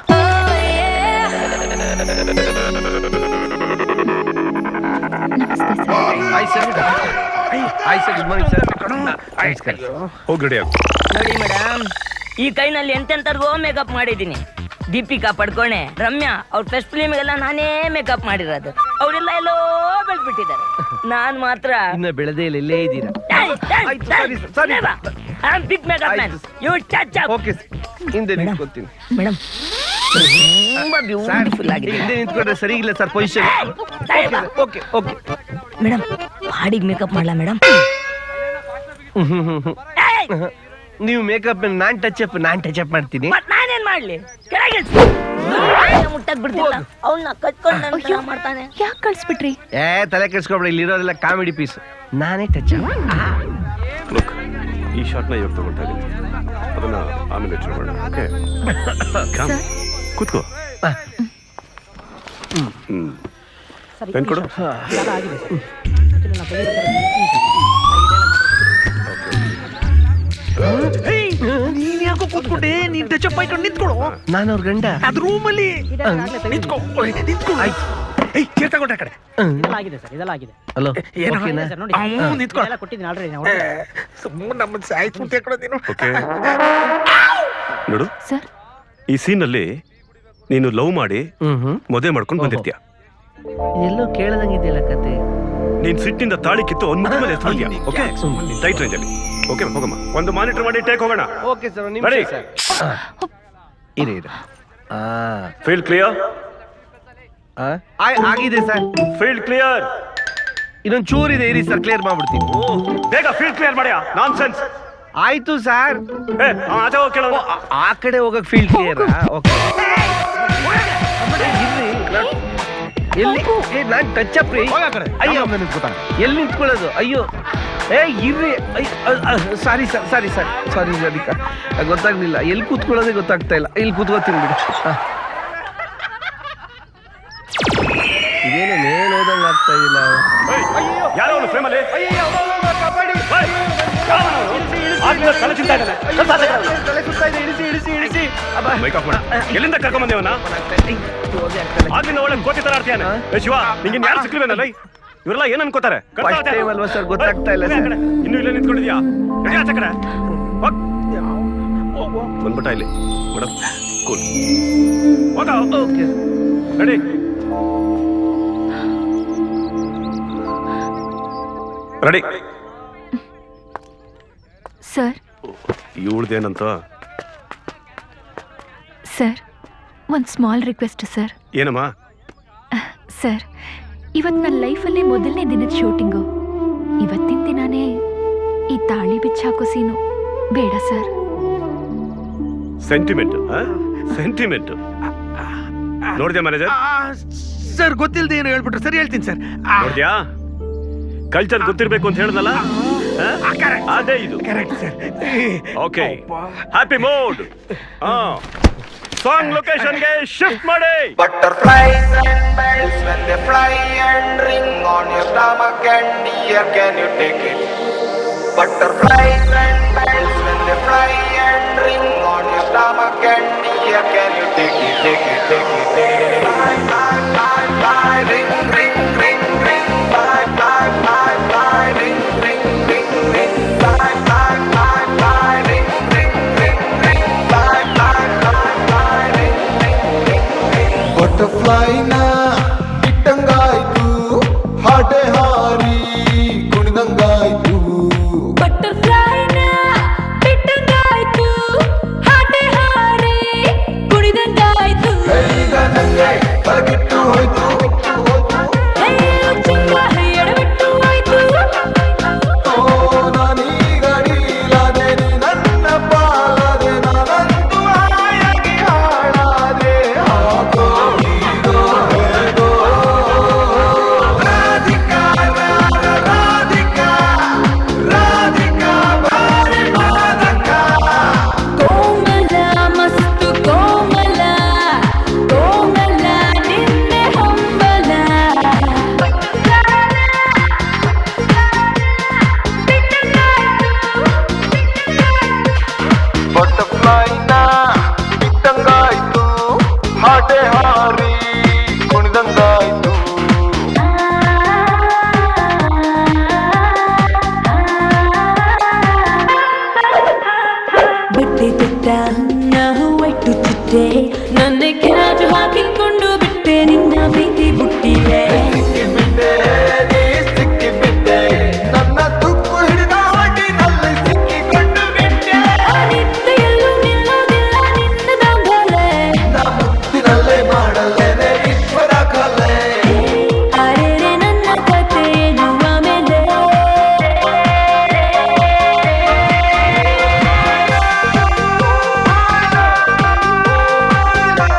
hi sir hi sir good morning sir ನಮಸ್ಕಾರ ಹೋಗಿ ರೆಡಿ ಆಗು ನೋಡಿ ಮೇಡಮ್ ಈ ಕೈನಲ್ಲಿ ಎಂತೆಂತರ್ಗೋ ಮೇಕಪ್ ಮಾಡಿದ್ದೀನಿ ದೀಪಿಕಾ ಪಡ್ಕೋಣೆ ರಮ್ಯಾ ಅವ್ರ ಫಸ್ಟ್ ಫಿಲಿಮ್ಗೆಲ್ಲ ನಾನೇ ಮೇಕಪ್ ಮಾಡಿರೋದು ಅವರೆಲ್ಲ ಎಲ್ಲೋ ಬೆಳ್ಬಿಟ್ಟಿದ್ದಾರೆ ನಾನ್ ಮಾತ್ರ ಇನ್ನ ಬೆಳೆದೇ ಇಲ್ಲ ಇಲ್ಲೇ ಇದ್ದೀರಾ big makeup man you touch up okay ಹಿಂದೆ ನಿಂತ್ಕೊತೀನಿ ಮೇಡಮ್ ತುಂಬಾ ಬ್ಯೂಟಿಫುಲ್ ಆಗಿದೆ ಹಿಂದೆ ನಿಂತ್ಕೊಂಡ್ರೆ ಸರಿ ಇಲ್ಲ sir position okay okay madam ಬಾಡಿಗೆ ಮೇಕಪ್ ಮಾಡಲ ಮೇಡಮ್ ನೀವು ಮೇಕಪ್ ನಾನ್ ಟಚ್ ಅಪ್ ನಾನ್ ಟಚ್ ಅಪ್ ಮಾಡ್ತೀನಿ ಮತ್ ನಾನೇನ್ ಮಾಡ್ಲಿ ಕೆಳಗೆ ಮುಟ್ಟಕ್ ಬಿಡ್ತಿಲ್ಲ ಅವನ್ನ ಕಚ್ಕೊಂಡು ಮಾಡ್ತಾನೆ ಯಾಕೆ ಕಳ್ಸ್ಬಿಟ್ರಿ ಏ ತಲೆ ಕೆಡ್ಸ್ಕೊಬೇಡ ಇಲ್ಲಿ ಇರೋದೆಲ್ಲ ಕಾಮಿಡಿ ಪೀಸ್ ನಾನೇ ಟಚ್ ಲುಕ್ ಈ ಶಾಟ್ನ ಇವಾಗ ತಗೊಳ್ತಾ ಇದ್ದೀನಿ ಅದನ್ನ ಆಮೇಲೆ ಯೋಚನೆ ಮಾಡೋಣ ಓಕೆ ಕೂತ್ಕೋ ಹ್ಮ್ ಪೆನ್ ಕೊಡು ನೀನ್ ಯಾಕೋ ಕೂತ್ಕೊಂಡೆ ನೀನ್ ಟಚ್ ಅಪ್ ಆಯ್ಕೊಂಡು ನಿಂತ್ಕೊಳು ನಾನು ಅವ್ರ ಗಂಡ ಅದ್ ರೂಮಲ್ಲಿ ನಿಂತ್ಕೊ ಓಯ್, ನಿಂತ್ಕೊ ಏಯ್ ಚೇರ್ ತಗೊಂಡೆ ಆ ಕಡೆ ಇದೆಲ್ಲ ಆಗಿದೆ ಸರ್ ಇದೆಲ್ಲ ಆಗಿದೆ ಹಲೋ ಏನು ಓಕೆನಾ? ಸರ್ ನೋಡಿ ಅವ್ನು ನಿಂತ್ಕೊ. ಇದೆಲ್ಲ ಕೊಟ್ಟಿದ್ದೀನಿ ಆಲ್ರೆಡಿ ನಾವು ಸುಮ್ಮನೆ ನಮ್ಮನ್ನ ಸಾಯ್ತು ಅಂತ ಹೇಳ್ಕೊಳೋ ನೀನು ಓಕೆ ನೋಡು ಸರ್ ಈ ಸೀನಲ್ಲಿ ನೀನು ಲವ್ ಮಾಡಿ ಮದುವೆ ಮಾಡ್ಕೊಂಡು ಬಂದಿರ್ತೀಯ ಎಲ್ಲೋ ಕೇಳದಂಗಿದೆಯಲ್ಲ ಕತೆ ನೀನ್ ಸಿಟ್ಟಿಂದ ತಾಳಿ ಕಿತ್ತು ಅವ್ನ ಮುಖ ಮೇಲೆ ಎತ್ಕೊಳ್ತೀಯ ಓಕೆ ಟೈಟ್ ರೇಂಜ್ ಅಲ್ಲಿ ಓಕೆ ಹೋಗಮ್ಮ ಒಂದು ಮಾನಿಟರ್ ಮಾಡಿ ಟೇಕ್ ಹೋಗೋಣ ಓಕೆ ಸರ್ Ready? ಇರಿ ಇರಿ ಆ ಫೀಲ್ಡ್ ಕ್ಲಿಯರ್ ಆ? ಆಯ್- ಆಗಿದೆ ಸರ್ ಫೀಲ್ಡ್ ಕ್ಲಿಯರ್ ಇನ್ನೊಂದ್ ಚೂರ್ ಇದೆ ಇರಿ ಸರ್ ಕ್ಲಿಯರ್ ಮಾಡ್ಬಿಡ್ತೀನಿ ಬೇಗ ಫೀಲ್ಡ್ ಕ್ಲಿಯರ್ ಮಾಡ್ಯಾ ನಾನ್ ಸೆನ್ಸ್ ಆಯ್ತು ಸರ್ ಆಚೆ ಹೋಗಿ ಕೇಳೋಣ ಆ ಕಡೆ ಹೋಗಕ್ ಫೀಲ್ಡ್ ಕ್ಲಿಯರ್ ಓಕೆ ಎಲ್ಲಿ ಏ ನಾನ್ ಟಚ್ ಅಪ್ ರೀ ಅಯ್ಯೋ ಎಲ್ಲಿ ನಿಂತ್ಕೊಳ್ಳೋದು ಅಯ್ಯೋ ಏ ಇರ್ರಿ sorry sir sorry sir sorry Radhika ಗೊತ್ತಾಗ್ಲಿಲ್ಲ ಎಲ್ಲಿ ಕೂತ್ಕೊಳ್ಳೋದೇ ಗೊತ್ತಾಗ್ತಾ ಇಲ್ಲ ಇಲ್ಲಿ ಕೂತ್ಕೋತೀನಿ ಬಿಡಿ ಹಾ. ಇದೇನು ಮೇಲ್ ಹೋದಂಗೆ ಆಗ್ತಾ ಇಲ್ಲ ಯಾರೋ ಅವನು ಫ್ರೇಮಲ್ಲಿ ಮೈಕ್ ಆಫ್ ಮಾಡು ಎಲ್ಲಿಂದ ಕರ್ಕೊಂಡ್ ಬಂದೇವನ ಆಗ್ಲಿಂದ ಒಳ್ಳೆ ಕೋತಿ ತರ ಆಡ್ತೀಯಾನೆ ಏ ಶಿವ ನಿಂಗೆ ಯಾರು ಸಿಕ್ಕಿಲ್ವೇನಲ್ಲ ಇವರೆಲ್ಲ ಏನ್ ಅನ್ಕೋತಾರೆ ಕರ್ಕೊಂಡ್ First time ಅಲ್ವಾ sir? ಗೊತ್ತಾಗ್ತಾ ಇಲ್ಲ ಹೋಗಿ ಆ sir. ಕಡೆ. ಇನ್ನು ಇಲ್ಲೇ ನಿಂತ್ಕೊಂಡಿದ್ಯಾ ನಡಿ ಆಚೆ ಕಡೆ ಹೋಗ್. ಬಂದ್ಬಿಟ್ಟ ಇಲ್ಲಿ ಮೇಡಮ್ ಕೂಲ್ ಹೋಗ ಓಕೆ ರೆಡಿ ರೆಡಿ ಸರ್ ಇವಳ್ದೇನಂತ ಸರ್ ಒಂದು ಸ್ಮಾಲ್ ರಿಕ್ವೆಸ್ಟ್ ಸರ್ ಏನಮ್ಮ ಸರ್ ಇವತ್ತು ನನ್ನ ಲೈಫಲ್ಲಿ ಮೊದಲನೇ ದಿನದ ಶೂಟಿಂಗು ಇವತ್ತಿನ ದಿನಾನೇ ಈ ತಾಳಿ ಬಿಚ್ಚಾಕೋ ಸೀನು ಬೇಡ ಸರ್ ಸೆಂಟಿಮೆಂಟ್ ಸೆಂಟಿಮೆಂಟ್ ನೋಡಿದ್ಯಾ ಮ್ಯಾನೇಜರ್ ಸರ್ ಗೊತ್ತಿಲ್ಲದೆ ಏನು ಹೇಳ್ಬಿಟ್ರು ಸರಿ ಹೇಳ್ತೀನಿ ಸರ್ ನೋಡಿದ್ಯಾ ಕಲ್ಚರ್ ಗೊತ್ತಿರ್ಬೇಕು ಅಂತ ಹೇಳ್ದಲ್ಲ ಅದೇ ಇದು correct sir okay happy mood song ಲೊಕೇಶನ್ಗೆ ಶಿಫ್ಟ್ ಮಾಡಿ Butterflies and bells when they fly and ring on your stomach and dear, can you take it? Butterflies and bells when they fly and ring on your stomach and dear, can you take it? Take it, take it, take it. Fly, fly, fly, fly, ring, ring, ring, ring. Fly, fly, fly, fly, ring, ring, ring, ring. Fly, fly, fly, fly, ring, ring, ring, ring. Fly, fly, fly, fly, ring, ring, ring, ring. ಬಟರ್ಫ್ಲೈನ ಇಟ್ಟಂಗಾಯ್ತು ಹಾಟೆ ಹಾರಿ ಕುಣಿದಂಗಾಯ್ತು ಬಟರ್ಫ್ಲೈನ ಬಿಟ್ಟಂಗಾಯ್ತು ಹಾಟೆ ಹಾರಿ ಕುಣಿದಂಗಾಯ್ತು ಈಗ ನಂಗೆ ಬಲಗಿಟ್ಟು ಹೋಯ್ತು ಚಿಕ್ಕ ಎಡಬಿಟ್ಟು ಹೋಯ್ತು ಓ ನಾನೀಗ ಡೀಲಾದೆ ನೀ ನನ್ನ ಪಾಲಾದೆ ನಾನಂತೂ ಹಾಯಾಗಿ ಹಾಳಾದೆ ಹಾಗೋ ಹೀಗೋ ಹೇಗೋ ರಾಧಿಕಾ ರಾರ ರಾಧಿಕಾ ರಾಧಿಕಾ ಬಾರಿ ಮಾದಕ ಕೋಮಲ ಮಸ್ತು ಕೋಮಲ ಕೋಮಲ ನಿನ್ನೆ ಹಂಬಲ ಬಟರ್ಫ್ಲೈನ ಇಟ್ಟಂಗಾಯ್ತು ಹಾಟೆ ಹಾರಿ ಕುಣಿದಂಗಾಯ್ತು ಬಿಟ್ಟೆ ಬಿಟ್ಟ ನಾವು ಒಟ್ಟು ಚಿಟ್ಟೆ ನನ್ನ ಕ್ಯಾಜು ಹಾಕಿಕೊಂಡು ಬಿಟ್ಟೆ ನಿನ್ನ ಪ್ರೀತಿ ಬುಟ್ಟಿಲೆ ಸಿಕ್ಕಿ ಬಿಟ್ಟೆ ನನ್ನ ತುಕ್ಕು ಹಿಡಿದ ಒಟ್ಟಿನಲ್ಲಿ ಸಿಕ್ಕಿಕೊಂಡು ಬಿಟ್ಟೆ ನಿತ್ತೆಯಲ್ಲೂ ನಿಲ್ಲೋದಿಲ್ಲ ನಿನ್ನ ದಾಂಬಲೆ ಮುತ್ತಿನಲ್ಲೇ ಮಾಡಲೇನೆ ವಿಶ್ವದ ಕಲೆ ಅರೆರೆ ನನ್ನ ಕಥೆಯನ್ನು ಆಮೇಲೆ ಆ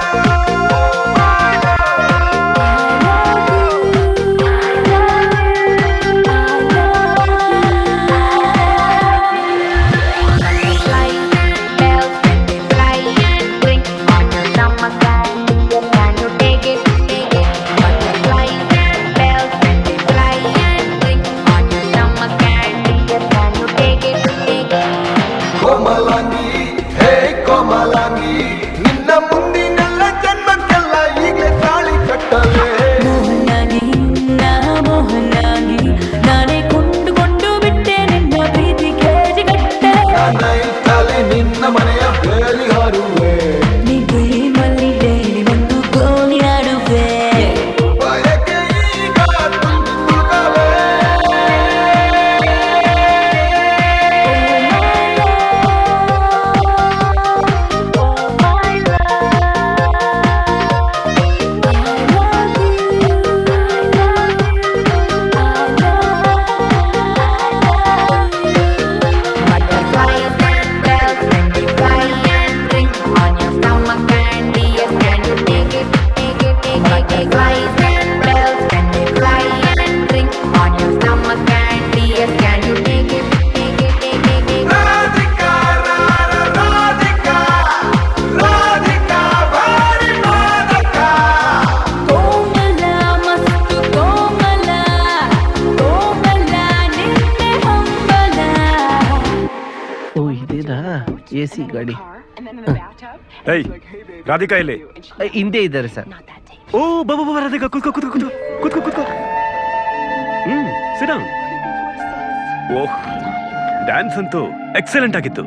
ಗಾಡಿ ಏಯ್ ರಾಧಿಕಾ ಇಲ್ಲಿ ಹಿಂದೆ ಇದ್ದಾರೆ ಸರ್ ಓ ಬಾಬಾ ಬಾಬಾ ರಾಧಿಕಾ ಕೂತ್ಕೋ ಕೂತ್ಕೋ ಕೂತ್ಕೋ ಕೂತ್ಕೋ ಕೂತ್ಕೋ ಹ್ಮ್ ಸಿಡಾ ಓಹ್ ಡ್ಯಾನ್ಸ್ ಅಂತೂ ಎಕ್ಸಲೆಂಟ್ ಆಗಿತ್ತು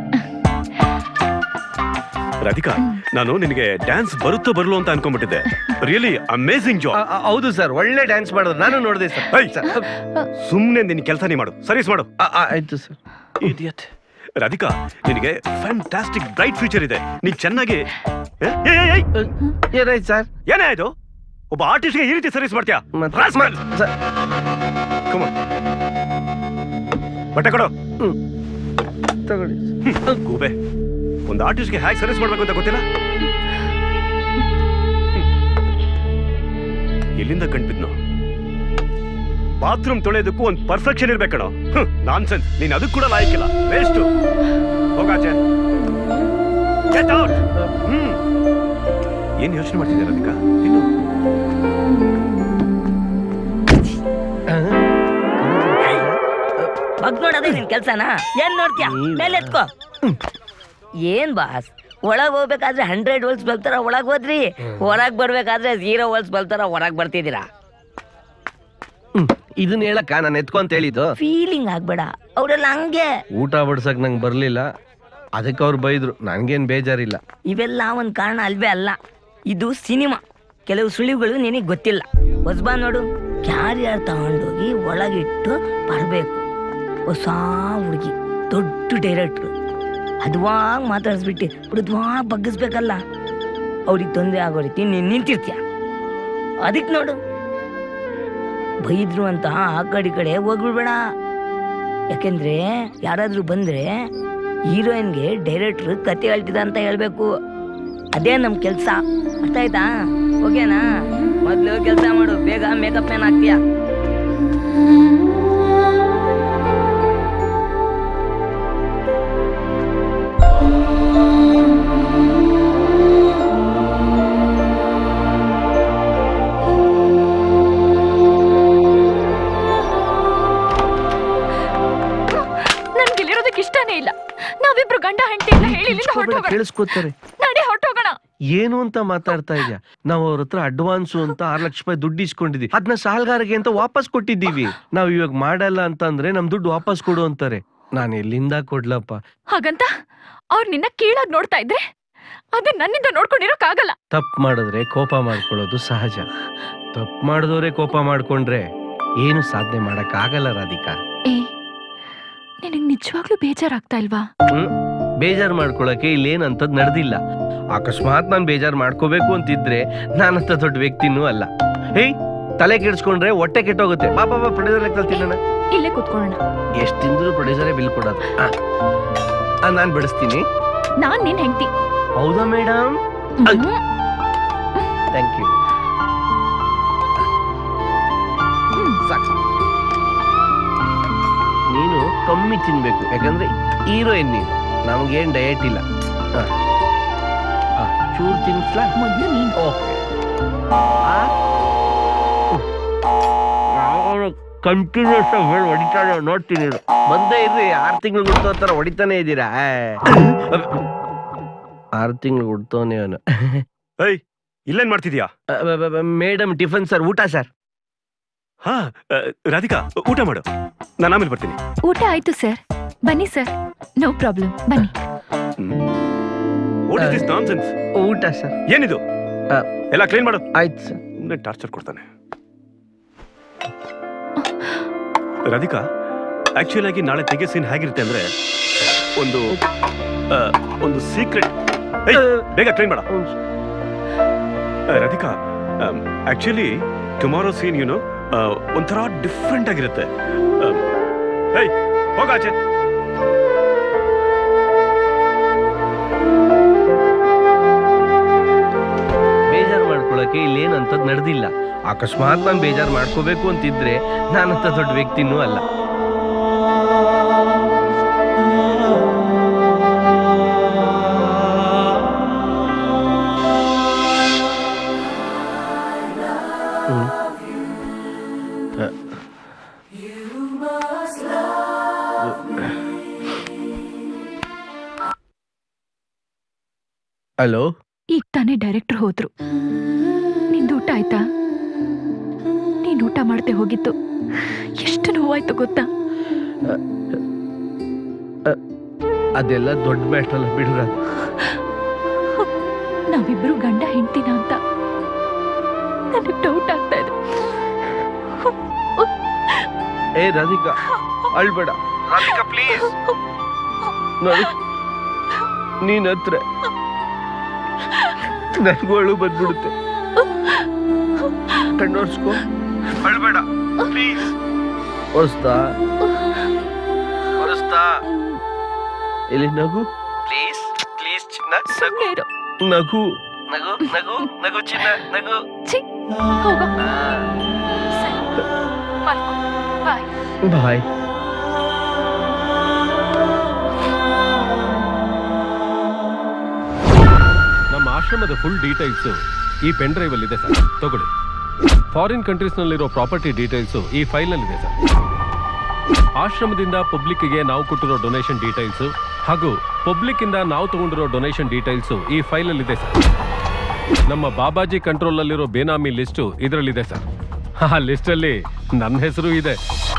ರಾಧಿಕಾ ನಾನು ನಿನಗೆ ಡ್ಯಾನ್ಸ್ ಬರುತ್ತೋ ಬರಲು ಅಂತ ಅನ್ಕೊಂಡ್ಬಿಟ್ಟಿದ್ದೆ ರಿಯಲಿ ಅಮೇಸಿಂಗ್ ಜಾಬ್ ಹೌದು ಸರ್ ಒಳ್ಳೆ ಡ್ಯಾನ್ಸ್ ಮಾಡಿದ್ರು ನಾನು ನೋಡಿದೆ ಸರ್ ಸುಮ್ಮನೆ ನಿನ್ ಕೆಲಸ ನೀ ಮಾಡು ಸರ್ವಿಸ್ ಮಾಡು ಆಯ್ತು ಸರ್ ಇಡಿಯಟ್ ರಾಧಿಕಾ ನಿನಗೆ ಫ್ಯಾಂಟಾಸ್ಟಿಕ್ ಬ್ರೈಟ್ ಫ್ಯೂಚರ್ ಇದೆ ನೀ ಚೆನ್ನಾಗಿ ಏ, ಏ, ಏ, ಏಯ್! ಏನಾಯ್ತು ಸರ್ ಏನೇ ಆಯ್ತು ಒಬ್ಬ ಆರ್ಟಿಸ್ಟ್ಗೆ ಈ ರೀತಿ ಸರ್ವಿಸ್ ಮಾಡ್ತೀಯಾ Come on. ಬಟ್ಟೆ ಕೊಡು ತಗೊಳ್ಳಿ ಹ್ಮ್, ಗೂಬೆ ಒಂದು ಆರ್ಟಿಸ್ಟ್ಗೆ ಹೇಗೆ ಸರ್ವಿಸ್ ಮಾಡ್ಬೇಕು ಅಂತ ಗೊತ್ತಿಲ್ಲ ಹ್ಮ್. ಎಲ್ಲಿಂದ ಕಂಡ್ಬಿದ್ನು ಬಾತ್ರೂಮ್ ತೊಳೆಯೋದಕ್ಕೂ ಒಂದು ಪರ್ಫೆಕ್ಷನ್ ಇರ್ಬೇಕಣೋ ನಾನ್ ಸೆನ್ಸ್ ನೀನ್ ಅದಕ್ಕೆ ಕೂಡ ಲಾಯಕ್ಕಿಲ್ಲ ವೇಸ್ಟ್ ಹೋಗಾಚೆ Get out! ಹ್ಮ್ ಏನ್ ಯೋಚನೆ ಮಾಡ್ತಿದ್ದೀರಾ ಅದಕ್ಕ ಬಗ್ ನೋಡೋದೇ ನಿನ್ ಕೆಲ್ಸನಾ ಏನ್ ನೋಡ್ತೀಯ ಮೇಲೆ ಎತ್ಕೋ ಏನ್ ಬಾಸ್ ಒಳಗ್ ಹೋಗ್ಬೇಕಾದ್ರೆ ಹಂಡ್ರೆಡ್ ವೋಲ್ಸ್ ಬಲ್ತಾರ ಒಳಗ್ ಹೋದ್ರಿ ಹೊರಗ್ ಬರ್ಬೇಕಾದ್ರೆ ಜೀರೋ ವೋಲ್ಸ್ ಬಲ್ತಾರ ಹೊರಗ್ ಬರ್ತಿದ್ದೀರಾ ಇದನ್ನ ಹೇಳಕ್ಕ ನಾನು ಎತ್ಕೊ ಅಂತ ಹೇಳಿದ್ದು ಫೀಲಿಂಗ್ ಆಗ್ಬೇಡ ಅವ್ರೆಲ್ಲ ಹಂಗೆ ಊಟ ಬಡ್ಸಕ್ ನಂಗೆ ಬರ್ಲಿಲ್ಲ ಅದಕ್ಕೆ ಅವ್ರು ಬೈದ್ರು ನನ್ಗೇನ್ ಬೇಜಾರಿಲ್ಲ ಇವೆಲ್ಲ ಒಂದ್ ಕಾರಣ ಅಲ್ವೇ ಅಲ್ಲ ಇದು ಸಿನಿಮಾ ಕೆಲವು ಸುಳಿವುಗಳು ನಿನಗೆ ಗೊತ್ತಿಲ್ಲ ಹೊಸ್ಬಾ ನೋಡು ಕ್ಯಾರಿಯರ್ ತಗೊಂಡೋಗಿ ಒಳಗಿಟ್ಟು ಬರಬೇಕು ಹೊಸ ಹುಡುಗಿ ದೊಡ್ಡ ಡೈರೆಕ್ಟ್ರು ಅದ್ವಾಗ ಮಾತಾಡಿಸ್ಬಿಟ್ಟು ಮೃದುವಾಗ ಬಗ್ಗಿಸ್ಬೇಕಲ್ಲ ಅವ್ರಿಗೆ ತೊಂದರೆ ಆಗೋ ರೀತಿ ನೀನು ನಿಂತಿರ್ತೀಯ ಅದಕ್ಕೆ ನೋಡು ಬೈದ್ರು ಅಂತ ಆ ಕಡೆ ಈ ಕಡೆ ಹೋಗ್ಬಿಡ್ಬೇಡ ಯಾಕೆಂದ್ರೆ ಯಾರಾದ್ರೂ ಬಂದ್ರೆ ಹೀರೋಯಿನ್ಗೆ ಡೈರೆಕ್ಟ್ರ್ ಕತೆ ಹೇಳ್ತಿದ ಅಂತ ಹೇಳ್ಬೇಕು ಅದೇ ನಮ್ ಕೆಲ್ಸ ಅರ್ಥ ಆಯ್ತಾ ಓಕೆನಾ ಮೊದ್ಲು ಕೆಲಸ ಮಾಡು ಬೇಗ ಮೇಕಪ್ ಮ್ಯಾನ್ ಆಗ್ತೀಯ ನನ್ಗೆ ಇಲ್ಲಿರೋದಕ್ಕೆ ಇಷ್ಟನೇ ಇಲ್ಲ ನಾವಿಬ್ರು ಗಂಡ ಹೆಂಡತಿ ಎಲ್ಲ ಹೇಳಿ ಇಲ್ಲಿಂದ ಹೊರಟೋಗೋಣ ಕೇಳಿಸ್ಕೊತಾರೆ ನಡಿ ಹೊರಟೋಗೋಣ ಏನು ಅಂತ ಮಾತಾಡ್ತಾ ಇದ್ಯಾ ನಾವು ಅವ್ರ ಹತ್ರ ಅಡ್ವಾನ್ಸು ಅಂತ ಆರ್ ಲಕ್ಷ ರೂಪಾಯಿ ದುಡ್ಡು ಇಸ್ಕೊಂಡಿದ್ವಿ ಅದನ್ನ ಸಾಲಗಾರರಿಗೆ ಅಂತ ವಾಪಸ್ ಕೊಟ್ಟಿದ್ದೀವಿ ನಾವು ಇವಾಗ ಮಾಡಲ್ಲ ಅಂತ ಅಂದ್ರೆ ನಮ್ ದುಡ್ಡು ವಾಪಸ್ ಕೊಡು ಅಂತಾರೆ ನಾನು ಎಲ್ಲಿಂದ ಕೊಡ್ಲಪ್ಪ ಹಾಗಂತ ಅವ್ರು ನಿನ್ನ ಕೀಳಾಗ್ ನೋಡ್ತಾ ಇದ್ರೆ ಅದು ನನ್ನಿಂದ ನೋಡ್ಕೊಂಡಿರೋಕ್ಕಾಗಲ್ಲ ತಪ್ಪು ಮಾಡಿದ್ರೆ ಕೋಪ ಮಾಡ್ಕೊಳ್ಳೋದು ಸಹಜ ತಪ್ಪು ಮಾಡಿದವರೇ ಕೋಪ ಮಾಡ್ಕೊಂಡ್ರೆ ಏನು ಸಾಧನೆ ಮಾಡಕ್ ಆಗಲ್ಲ ರಾಧಿಕಾ ಏ ನಿನಗ್ ನಿಜವಾಗ್ಲೂ ಬೇಜಾರಾಗ್ತಾ ಇಲ್ವಾ ಹ್ಮ್ ಬೇಜಾರ್ ಮಾಡ್ಕೊಳಕ್ಕೆ ಇಲ್ಲೇನಂತದ್ ನಡೆದಿಲ್ಲ ಅಕಸ್ಮಾತ್ ನಾನು ಬೇಜಾರ್ ಮಾಡ್ಕೋಬೇಕು ಅಂತಿದ್ರೆ ನಾನಂತ ದೊಡ್ಡ ವ್ಯಕ್ತಿನೂ ಅಲ್ಲ ಹೇಯ್ ತಲೆ ಕೆಡ್ಸ್ಕೊಂಡ್ರೆ ಹೊಟ್ಟೆ ಕೆಟ್ಟೋಗುತ್ತೆ ಬಾ ಬಾ ಬಾ ಪ್ರೊಡ್ಯೂಸರ್ ಕಲ್ತೀನಿ ನಾನು ಇಲ್ಲೇ ಕೂತ್ಕೊಳ್ಳೋಣ ಎಷ್ಟು ತಿಂದ್ರು ಪ್ರೊಡ್ಯೂಸರೇ ಬಿಲ್ ಕೊಡೋದು ನಾನು ಬಿಡಿಸ್ತೀನಿ ನಾನ್ ನಿನ್ ಹೆಂಡತಿ ಹೌದಾ ಮೇಡಮ್ ಥ್ಯಾಂಕ್ ಯು ಸಾಕು ನೀನು ಕಮ್ಮಿ ತಿನ್ಬೇಕು ಯಾಕಂದ್ರೆ ಹೀರೋಯಿನ್ ನೀನು ನಮ್ಗೇನ್ ಡಯಟ್ ಇಲ್ಲ ಹ. ಹ, ಚೂರು ತಿನ್ಸ್ಲಾ ಮೊದ್ಲು ನೀನ್ ಓಕೆ ಕಂಟಿನ್ಯೂಸ್ ಹೇಳಿ ಹೊಡಿತಾನೆ ನೋಡ್ತೀನಿ ಇರು. ಬಂದೇ ಇರ್ರಿ ಆರು ತಿಂಗಳು ಗುಡ್ತೋ ತರ ಹೊಡಿತಾನೆ ಇದ್ದೀರಾ ಆರು ತಿಂಗಳು ಗುಡ್ತೋನೆ ಅವನು ಏಯ್ ಇಲ್ಲೇನ್ ಮಾಡ್ತಿದ್ಯಾ ಮೇಡಮ್ ಟಿಫನ್ ಸರ್ ಊಟ ಸರ್ ಹಾ ಆ, ರಾಧಿಕಾ ಊಟ ಮಾಡು ನಾನು ಆಮೇಲೆ ಬರ್ತೀನಿ ಊಟ ಆಯ್ತು ಸರ್ ಬನ್ನಿ ಸರ್ ನೋ ಪ್ರಾಬ್ಲಮ್ ಬನ್ನಿ ವಾಟ್ ಇಸ್ ದಿಸ್ ನಾನ್ಸೆನ್ಸ್ ಊಟ ಸರ್ ಏನಿದು ಎಲ್ಲ ಕ್ಲೀನ್ ಮಾಡು ಆಯ್ತು ಸರ್ ಸುಮ್ಮನೆ ಟಾರ್ಚರ್ ಕೊಡ್ತಾನೆ ರಾಧಿಕಾ ಆಕ್ಚುಲ್ ಆಗಿ ನಾಳೆ ತೆಗೆ ಸೀನ್ ಹೇಗಿರುತ್ತೆ ಅಂದ್ರೆ ಒಂದು ಆ, ಒಂದು ಸೀಕ್ರೆಟ್ ಬೇಗ ಕ್ಲೀನ್ ಮಾಡ ಆ, Radhika actually tomorrow scene you know ಒಂಥರ ಡಿಫ್ರೆಂಟ್ ಆಗಿರುತ್ತೆ ಏಯ್ ಹೋಗಾಚೆ ಬೇಜಾರ್ ಮಾಡ್ಕೊಳಕ್ಕೆ ಇಲ್ಲೇನಂತದ್ ನಡೆದಿಲ್ಲ ಅಕಸ್ಮಾತ್ ನಾನು ಬೇಜಾರ್ ಮಾಡ್ಕೋಬೇಕು ಅಂತಿದ್ರೆ ನಾನಂತ ದೊಡ್ಡ ವ್ಯಕ್ತಿನೂ ಅಲ್ಲ ಹ್ಮ್. ಅ- ಹಲೋ ಈಗ ತಾನೇ ಡೈರೆಕ್ಟರ್ ಹೋದ್ರು ನಿಂದು ಊಟ ಆಯ್ತಾ ನೀನ್ ಊಟ ಮಾಡ್ದೆ ಹೋಗಿತ್ತು ಎಷ್ಟು ನೋವಾಯ್ತು ಗೊತ್ತಾ ಅದೆಲ್ಲ ದೊಡ್ಡ ಮ್ಯಾಟ್ರ್ ಅಲ್ಲ ಬಿಡ್ರ ನಾವಿಬ್ರು ಗಂಡ ಹೆಂಡ್ತಿನ ಅಂತ ನನಗೆ ಡೌಟ್ ಆಗ್ತಾ ಇದೆ ಏ ರಾಧಿಕಾ ಅಳ್ಬೇಡ ರಾಧಿಕಾ ಪ್ಲೀಸ್ ನೋಡಿ ನೀನ್ ಹತ್ರ ನನಗೂ ಅಳು ಬಂದ್ಬಿಡುತ್ತೆ ಕಣ್ಣೋರ್ಸ್ಕೊ ಅಳ್ಬೇಡ ಪ್ಲೀಸ್ ಒರೆಸ್ತಾ ಒರೆಸ್ತಾ ಇಲ್ಲಿ ನಗು ಪ್ಲೀಸ್ ಪ್ಲೀಸ್ ಚಿನ್ನ ನಗು ನಗು ನಗು ನಗು ನಗು ಚಿನ್ನ ನಗು ಹೋಗೋ ಬಾಯ್ ಬಾಯ್ ನಮ್ಮ ಆಶ್ರಮದ ಫುಲ್ ಡೀಟೇಲ್ಸ್ ಈ ಪೆನ್ ಡ್ರೈವ್ ಅಲ್ಲಿ ಇದೆ ಸರ್ ತಗೊಳ್ಳಿ ಫಾರಿನ್ ಕಂಟ್ರೀಸ್ ನಲ್ಲಿರೋ ಪ್ರಾಪರ್ಟಿ ಡೀಟೇಲ್ಸ್ ಈ ಫೈಲ್ ನಲ್ಲಿ ಇದೆ ಸರ್ ಆಶ್ರಮದಿಂದ ಪಬ್ಲಿಕ್ಗೆ ನಾವು ಕೊಟ್ಟಿರೋ ಡೊನೇಷನ್ ಡೀಟೇಲ್ಸ್ ಹಾಗೂ ಪಬ್ಲಿಕ್ ಇಂದ ನಾವು ತಗೊಂಡಿರೋ ಡೊನೇಷನ್ ಡೀಟೇಲ್ಸ್ ಈ ಫೈಲ್ ಅಲ್ಲಿ ಇದೆ ಸರ್ ನಮ್ಮ ಬಾಬಾಜಿ ಕಂಟ್ರೋಲ್ ಅಲ್ಲಿರೋ ಬೇನಾಮಿ ಲಿಸ್ಟ್ ಇದರಲ್ಲಿದೆ ಸರ್ ಆ ಲಿಸ್ಟ್ ಅಲ್ಲಿ ನನ್ನ ಹೆಸರು ಇದೆ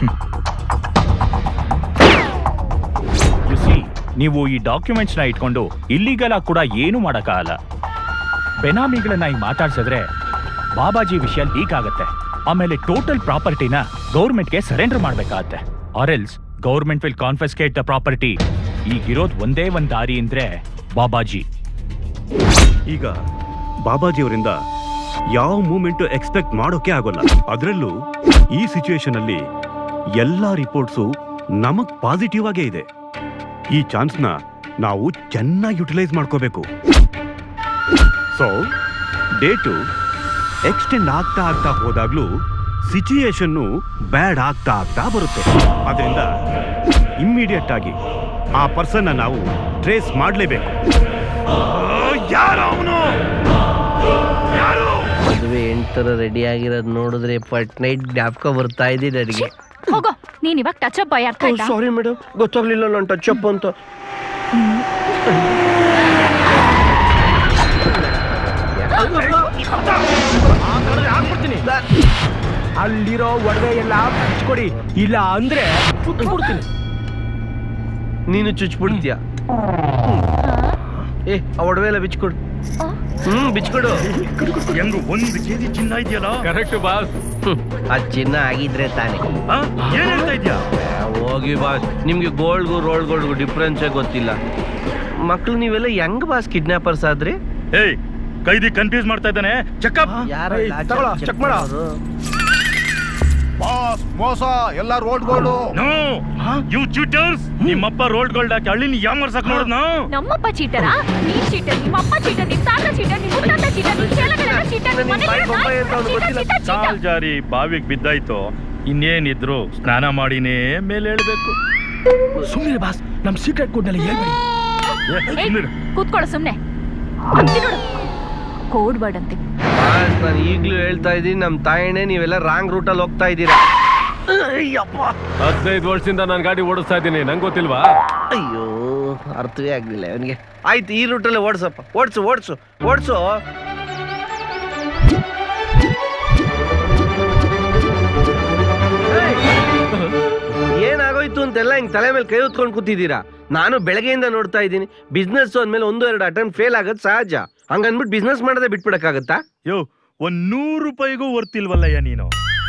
ಸಿ ನೀವು ಈ ಡಾಕ್ಯುಮೆಂಟ್ಸ್ನ ಇಟ್ಕೊಂಡು ಇಲ್ಲಿಗಲ ಕೂಡ ಏನು ಮಾಡೋಕ್ಕಾಗಲ್ಲ ಬೆನಾಮಿಗಳನ್ನ ಹಿಂಗ್ ಮಾತಾಡ್ಸಿದ್ರೆ ಬಾಬಾಜಿ ವಿಷಯ ಲೀಕ್ ಆಗುತ್ತೆ ಆಮೇಲೆ ಟೋಟಲ್ ಪ್ರಾಪರ್ಟಿನ ಗೌರ್ಮೆಂಟ್ಗೆ ಸರೆಂಡರ್ ಮಾಡ್ಬೇಕಾಗತ್ತೆ or else government will confiscate the property ಈಗಿರೋದ್ ಒಂದೇ ಒಂದ್ ದಾರಿ ಅಂದ್ರೆ ಬಾಬಾಜಿ ಈಗ ಬಾಬಾಜಿಯವರಿಂದ ಯಾವ ಮೂಮೆಂಟ್ ಎಕ್ಸ್ಪೆಕ್ಟ್ ಮಾಡೋಕೆ ಆಗೋಲ್ಲ ಅದರಲ್ಲೂ ಈ ಸಿಚುವೇಶನ್ ಅಲ್ಲಿ ಎಲ್ಲಾ ರಿಪೋರ್ಟ್ಸು ನಮಗ್ ಪಾಸಿಟಿವ್ ಆಗೇ ಇದೆ ಈ ಚಾನ್ಸ್ನ ನಾವು ಚೆನ್ನಾಗಿ ಯುಟಿಲೈಸ್ ಮಾಡ್ಕೋಬೇಕು ಸೊ ಡೇಟು ಎಕ್ಸ್ಟೆಂಡ್ ಆಗ್ತಾ ಆಗ್ತಾ ಹೋದಾಗ್ಲೂ ಸಿಚುಯೇಷನ್ನು ಬ್ಯಾಡ್ ಆಗ್ತಾ ಆಗ್ತಾ ಬರುತ್ತೆ ಅದರಿಂದ ಇಮ್ಮಿಡಿಯೇಟ್ ಆಗಿ ಆ ಪರ್ಸನ್ನ ನಾವು ಟ್ರೇಸ್ ಮಾಡಲೇಬೇಕು ಯಾರು ಅವನು ಮದುವೆ ಎಂಟರ ರೆಡಿ ಆಗಿರೋದು ನೋಡಿದ್ರೆ ಫಟ್ ನೈಟ್ ಜ್ಞಾಪಕ ಬರ್ತಾ ಇದೆ ನನಗೆ ಹೋಗೋ ನೀನ್ ಇವಾಗ ಟಚ್ ಅಪ್ ಅರ್ಥ ಆಯ್ತಾ ಸಾರಿ ಮೇಡಮ್ ಗೊತ್ತಾಗ್ಲಿಲ್ಲ ನಾನು ಟಚ್ ಅಪ್ ಅಂತ ಅಲ್ಲಿರೋ ಒಡವೆ ಎಲ್ಲ ಹಚ್ಕೊಡಿ ಇಲ್ಲ ಅಂದ್ರೆ ಬಿಡ್ತೀನಿ ನೀನು ಚುಚ್ಬಿಡ್ತೀಯ ಏ ಆ ಒಡವೆ ಎಲ್ಲ ಬಿಚ್ಕೊಡು ಹ್ಮ್ ಬಿಚ್ಕೊಡು ಹೆಂಗ ಒಂದು ಕೆಜಿ ಚಿನ್ನ ಇದೆಯಲ್ಲ ಕರೆಕ್ಟ್ ಬಾಸ್ ಆ ಚಿನ್ನ ಆಗಿದ್ರೆ ತಾನೆ ಏನ್ ಹೇಳ್ತಾ ಇದ್ಯಾ ಹೋಗಿ ಬಾಸ್ ನಿಮ್ಗೆ ಗೋಲ್ಡ್ಗೂ ರೋಲ್ಡ್ ಗೋಲ್ಡ್ಗೂ ಡಿಫ್ರೆನ್ಸ್ ಗೊತ್ತಿಲ್ಲ ಮಕ್ಳು ನೀವೆಲ್ಲ ಹೆಂಗ್ ಬಾಸ್ ಕಿಡ್ನಾಪರ್ಸ್ ಆದ್ರಿ ಏಯ್ ಕೈದಿ ಕನ್ಫ್ಯೂಸ್ ಮಾಡ್ತಾ ಇದ್ದಾನೆ ಚೆಕಪ್ ತಗೊಳ್ಳೋ, check ಮಾಡು. ಬಾಸ್ ಮೋಸ ಎಲ್ಲ rolled gold no you cheaters ನಿಮ್ಮಪ್ಪ ರೋಲ್ಡ್ ಗೋಲ್ಡ್ ಹಾಕಿ ಹಳ್ಳಿನ ಯಾಮರ್ಸಕ್ ನೋಡಿದ್ನ ನಮ್ಮಪ್ಪ ಚೀಟರಾ ನೀನ್ ಚೀಟರ್ ನಿಮ್ಮ ಅಪ್ಪ ಚೀಟರ್ ನಿಮ್ ತಾತ ಚೀಟರ್ ನಿಮ್ ಮುತ್ತಾತ ಚೀಟರ್ ನಿಮ್ ಚೇಲಗಳೆಲ್ಲ ಚೀಟರ್ ನಿಮ್ ಮನೆಯಲ್ಲಿರೋ ನಾಯಿ ಚೀಟರ್, ಚೀಟರ್, ಚೀಟರ್. ಕಾಲ್ ಜಾರಿ ಬಾವಿಗ್ ಬಿದ್ದಾಯ್ತು ಇನ್ನೇನಿದ್ರು ಸ್ನಾನ ಮಾಡಿನೇ ಮೇಲೆ ಹೇಳ್ಬೇಕು ಸುಮ್ಮನೆ ಬಾಸ್ ನಮ್ ಸೀಕ್ರೆಟ್ ಕೋಡ್ನಲ್ಲಿ ಹೇಳ್ಬೇಡಿ ಏಯ್, ಕೂತ್ಕೊಳ್ಳು ಸುಮ್ನೆ ಹತ್ತಿ ನೋಡು ಕೋಡ್ ವರ್ಡ್ ಅಂತೆ ಬಾಸ್ ನಾನು ಈಗ್ಲೂ ಹೇಳ್ತಾ ಇದ್ದೀನಿ ನಮ್ಮ ತಾಯಣ್ಣೆ ನೀವೆಲ್ಲ ರಾಂಗ್ ರೂಟಲ್ಲಿ ಹೋಗ್ತಾ ಇದ್ದೀರಾ ಹದಿನೈದು ವರ್ಷದಿಂದ ನಾನು ಗಾಡಿ ಓಡಿಸ್ತಾ ಇದ್ದೀನಿ ನಂಗೆ ಗೊತ್ತಿಲ್ವಾ ಅಯ್ಯೋ ಅರ್ಥವೇ ಆಗ್ಲಿಲ್ಲ ಅವನಿಗೆ ಆಯ್ತು ಈ ರೂಟಲ್ಲೇ ಓಡಿಸಪ್ಪ ಓಡಿಸು ಓಡಿಸು ಓಡಿಸು ಏನಾಗೋಯ್ತು ಅಂತೆಲ್ಲ ಹಿಂಗ್ ತಲೆ ಮೇಲೆ ಕೈ ಹೊತ್ಕೊಂಡು ಕೂತಿದ್ದೀರಾ ನಾನು ಬೆಳಗ್ಗೆಯಿಂದ ನೋಡ್ತಾ ಇದ್ದೀನಿ ಬಿಸ್ನೆಸ್ ಅಂದ್ಮೇಲೆ ಒಂದು ಎರಡು ಅಟೆಂಪ್ಟ್ ಫೇಲ್ ಆಗೋದು ಸಹಜ ಹಂಗನ್ಬಿಟ್ಟು ಬಿಸ್ನೆಸ್ ಮಾಡೋದೇ ಬಿಟ್ಬಿಡಕ್ಕಾಗತ್ತಾ ಯೋ ಒಂದ್ ನೂರು ರೂಪಾಯಿಗೂ ವರ್ತಿಲ್ವಲ್ಲಯ್ಯ ನೀನು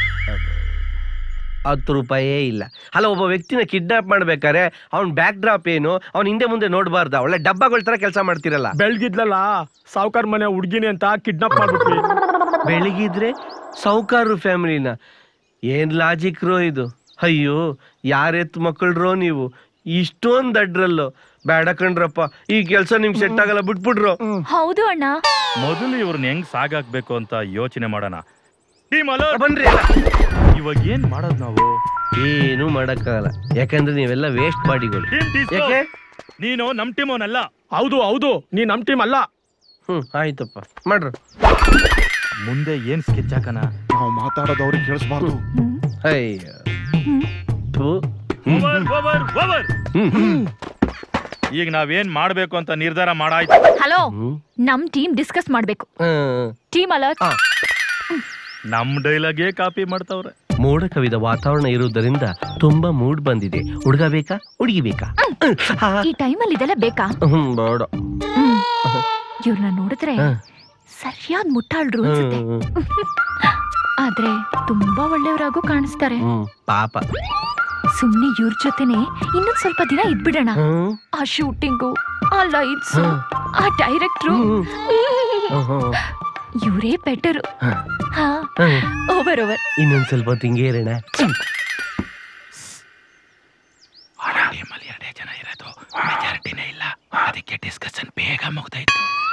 ಹತ್ತು ರೂಪಾಯೇ ಇಲ್ಲ ಅಲ್ಲ ಒಬ್ಬ ವ್ಯಕ್ತಿನ ಕಿಡ್ನಾಪ್ ಮಾಡ್ಬೇಕಾದ್ರೆ ಅವ್ನ್ ಬ್ಯಾಕ್ ಡ್ರಾಪ್ ಏನು ಅವ್ನ ಹಿಂದೆ ಮುಂದೆ ನೋಡಬಾರ್ದ ಒಳ್ಳೆ ಡಬ್ಬಗಳ ತರ ಕೆಲಸ ಮಾಡ್ತಿರಲ್ಲ ಬೆಳ್ಗಿದ್ಲಲ್ಲ ಸಾವುಕಾರ ಮನೆ ಹುಡ್ಗಿನಿ ಅಂತ ಕಿಡ್ನಾಪ್ ಮಾಡ್ಬಿಟ್ವಿ ಬೆಳಿಗಿದ್ರೆ ಸಾವುಕಾರರು ಫ್ಯಾಮಿಲಿನ ಏನ್ ಲಾಜಿಕ್ ರೋ ಇದು ಅಯ್ಯೋ ಯಾರೆತ್ ಮಕ್ಕಳ್ರೋ ನೀವು ಇಷ್ಟೊಂದ್ ದಡ್ರಲ್ಲೋ ಬೇಡ ಕಣ್ರಪ್ಪ ಈ ಕೆಲಸ ನಿಮ್ಗೆ ಸೆಟ್ ಆಗಲ್ಲ ಬಿಟ್ಬಿಡ್ರು ಹೌದು ಅಣ್ಣ ಮೊದಲು ಇವ್ರನ್ನ ಹೆಂಗ್ ಸಾಗಾಕ್ಬೇಕು ಅಂತ ಯೋಚನೆ ಮಾಡೋಣ ಬನ್ರಿ ಇವಾಗ ಏನ್ ಮಾಡೋದ್ ನಾವು ಏನು ಮಾಡಕ್ಕಾಗಲ್ಲ ಯಾಕಂದ್ರೆ ನೀವೆಲ್ಲ ವೇಸ್ಟ್ ಬಾಡಿಗಳು ಯಾಕೆ ನೀನು ನಮ್ ಟೀಮ್ ಅವನಲ್ಲ ಹೌದು ಹೌದು ನೀ ನಮ್ ಟೀಮ್ ಅಲ್ಲ ಹ್ಮ್ ಆಯ್ತಪ್ಪ ಮಾಡ್ರು ಮುಂದೆ ಏನ್ ಸ್ಕೆಚ್ ಹಾಕನ ನಾವು ಮಾತಾಡೋದು ಅವ್ರಿಗೆ ಕೇಳಿಸ್ಬಾರ್ದು ಅಯ್ಯ ಥು. ಓವರ್ ಓವರ್ ಓವರ್ ಹ್ಮ್ ಹ್ಮ್ ಈಗ ನಾವೇನ್ ಮಾಡ್ಬೇಕು ಅಂತ ನಿರ್ಧಾರ ಮಾಡಾಯ್ತು ಹಲೋ ನಮ್ ಟೀಮ್ ಡಿಸ್ಕಸ್ ಮಾಡ್ಬೇಕು ಟೀಮ್ ಅಲರ್ಟ್ ನಮ್ ಡೈಲಾಗೇ ಕಾಪಿ ಮಾಡ್ತಾವ್ರೆ ಮೋಡ ಕವಿದ ವಾತಾವರಣ ಇರುವುದರಿಂದ ತುಂಬಾ ಮೂಡ್ ಬಂದಿದೆ ಹುಡುಗ ಬೇಕಾ ಹುಡುಗಿ ಬೇಕಾ ಈ ಟೈಮಲ್ಲಿ ಇದೆಲ್ಲ ಬೇಕಾ ಹ್ಮ್ ಬೇಡ ಇವ್ರನ್ನ ನೋಡಿದ್ರೆ ಹ. ಸರಿಯಾದ ಮುಟ್ಟಾಳ್ರು ಅನ್ಸುತ್ತೆ ಆದ್ರೆ ತುಂಬಾ ಒಳ್ಳೆಯವರಾಗೂ ಕಾಣಿಸ್ತಾರೆ ಹ್ಮ್ ಪಾಪ ಸುಮ್ನೆ ಇವ್ರ ಜೊತೆನೆ ಇನ್ನೊಂದ್ ಸ್ವಲ್ಪ ದಿನ ಇದ್ಬಿಡೋಣ ಹ್ಮ್. ಆ ಶೂಟಿಂಗು ಆ ಲೈಟ್ಸ್ ಆ ಡೈರೆಕ್ಟ್ರು ಹ್ಮ್. ಇವರೇ ಬೆಟರು ಹಾ ಹ್ಮ್. ಓವರ್ ಓವರ್ ಇನ್ನೊಂದ್ ಸ್ವಲ್ಪ ಹೊತ್ತು ಹಿಂಗೆ ಇರೋಣ ಎರಡೇ ಜನ ಇರೋದು ಮೆಜಾರಿಟಿನೇ ಇಲ್ಲ ಅದಕ್ಕೆ ಡಿಸ್ಕಷನ್ ಬೇಗ ಮುಗ್ದಾಯ್ತು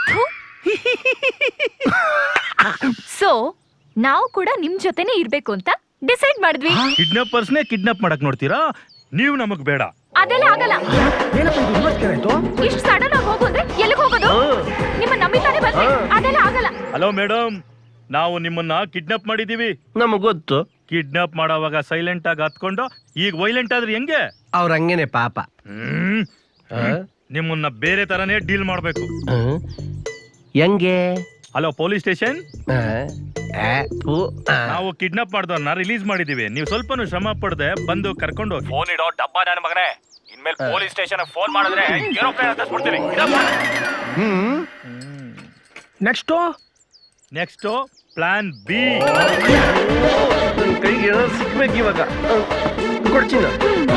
ಸೊ ನಾವು ಕೂಡ ನಿಮ್ ಜೊತೆನೆ ಇರ್ಬೇಕು ಅಂತ ಡಿಸೈಡ್ ಮಾಡಿದ್ವಿ ಕಿಡ್ನಾಪರ್ಸ್ನೇ ಕಿಡ್ನಾಪ್ ಮಾಡಕ್ ನೋಡ್ತೀರಾ ನೀವು ನಮಗ್ ಬೇಡ ಅದೆಲ್ಲ ಆಗಲ್ಲ ಇಷ್ಟು ಸಡನ್ ಆಗಿ ಹೋಗು ಅಂದ್ರೆ ಎಲ್ಲಿಗೆ ಹೋಗೋದು ನಿಮ್ಮ ನಂಬಿತಾನೆ ಬಂದ್ರೆ ಅದೆಲ್ಲ ಆಗಲ್ಲ ಹಲೋ ಮೇಡಮ್ ನಾವು ನಿಮ್ಮನ್ನ ಕಿಡ್ನಾಪ್ ಮಾಡಿದೀವಿ ನಮಗ್ ಗೊತ್ತು ಕಿಡ್ನಾಪ್ ಮಾಡೋವಾಗ ಸೈಲೆಂಟ್ ಆಗಿ ಹತ್ಕೊಂಡು ಈಗ ವೈಲೆಂಟ್ ಆದ್ರೆ ಹೆಂಗೆ ಅವ್ರ ಹಂಗೇನೆ ಪಾಪ ಹ್ಮ್. ನಿಮ್ಮನ್ನ ಬೇರೆ ತರನೇ ಡೀಲ್ ಮಾಡ್ಬೇಕು ಹ್ಮ್. ಹೆಂಗೆ ಹಲೋ ಪೊಲೀಸ್ ಸ್ಟೇಷನ್ ಆ, ಆ, ಥು, ಆ. ನಾವು ಕಿಡ್ನಾಪ್ ಮಾಡಿದವ್ರನ್ನ ರಿಲೀಸ್ ಮಾಡಿದೀವಿ ನೀವು ಸ್ವಲ್ಪನೂ ಶ್ರಮ ಪಡದೆ ಬಂದು ಕರ್ಕೊಂಡು ಹೋಗಿ ಫೋನ್ ಇಡೋ ಡಬ್ಬ ನನ್ನ ಮಗನೇ ಇನ್ಮೇಲೆ ಪೊಲೀಸ್ ಸ್ಟೇಷನ್ ಫೋನ್ ಮಾಡಿದ್ರೆ ಏರೋಪ್ಲೇನ್ ಹತ್ತಿಸ್ಬಿಡ್ತೀನಿ ನೆಕ್ಸ್ಟು ನೆಕ್ಸ್ಟ್ ಪ್ಲಾನ್ ಬಿ ಕೈಗೆ ಏನಾದ್ರು ಸಿಕ್ಬೇಕು ಇವಾಗ ಕೊಡ್ಚಿನ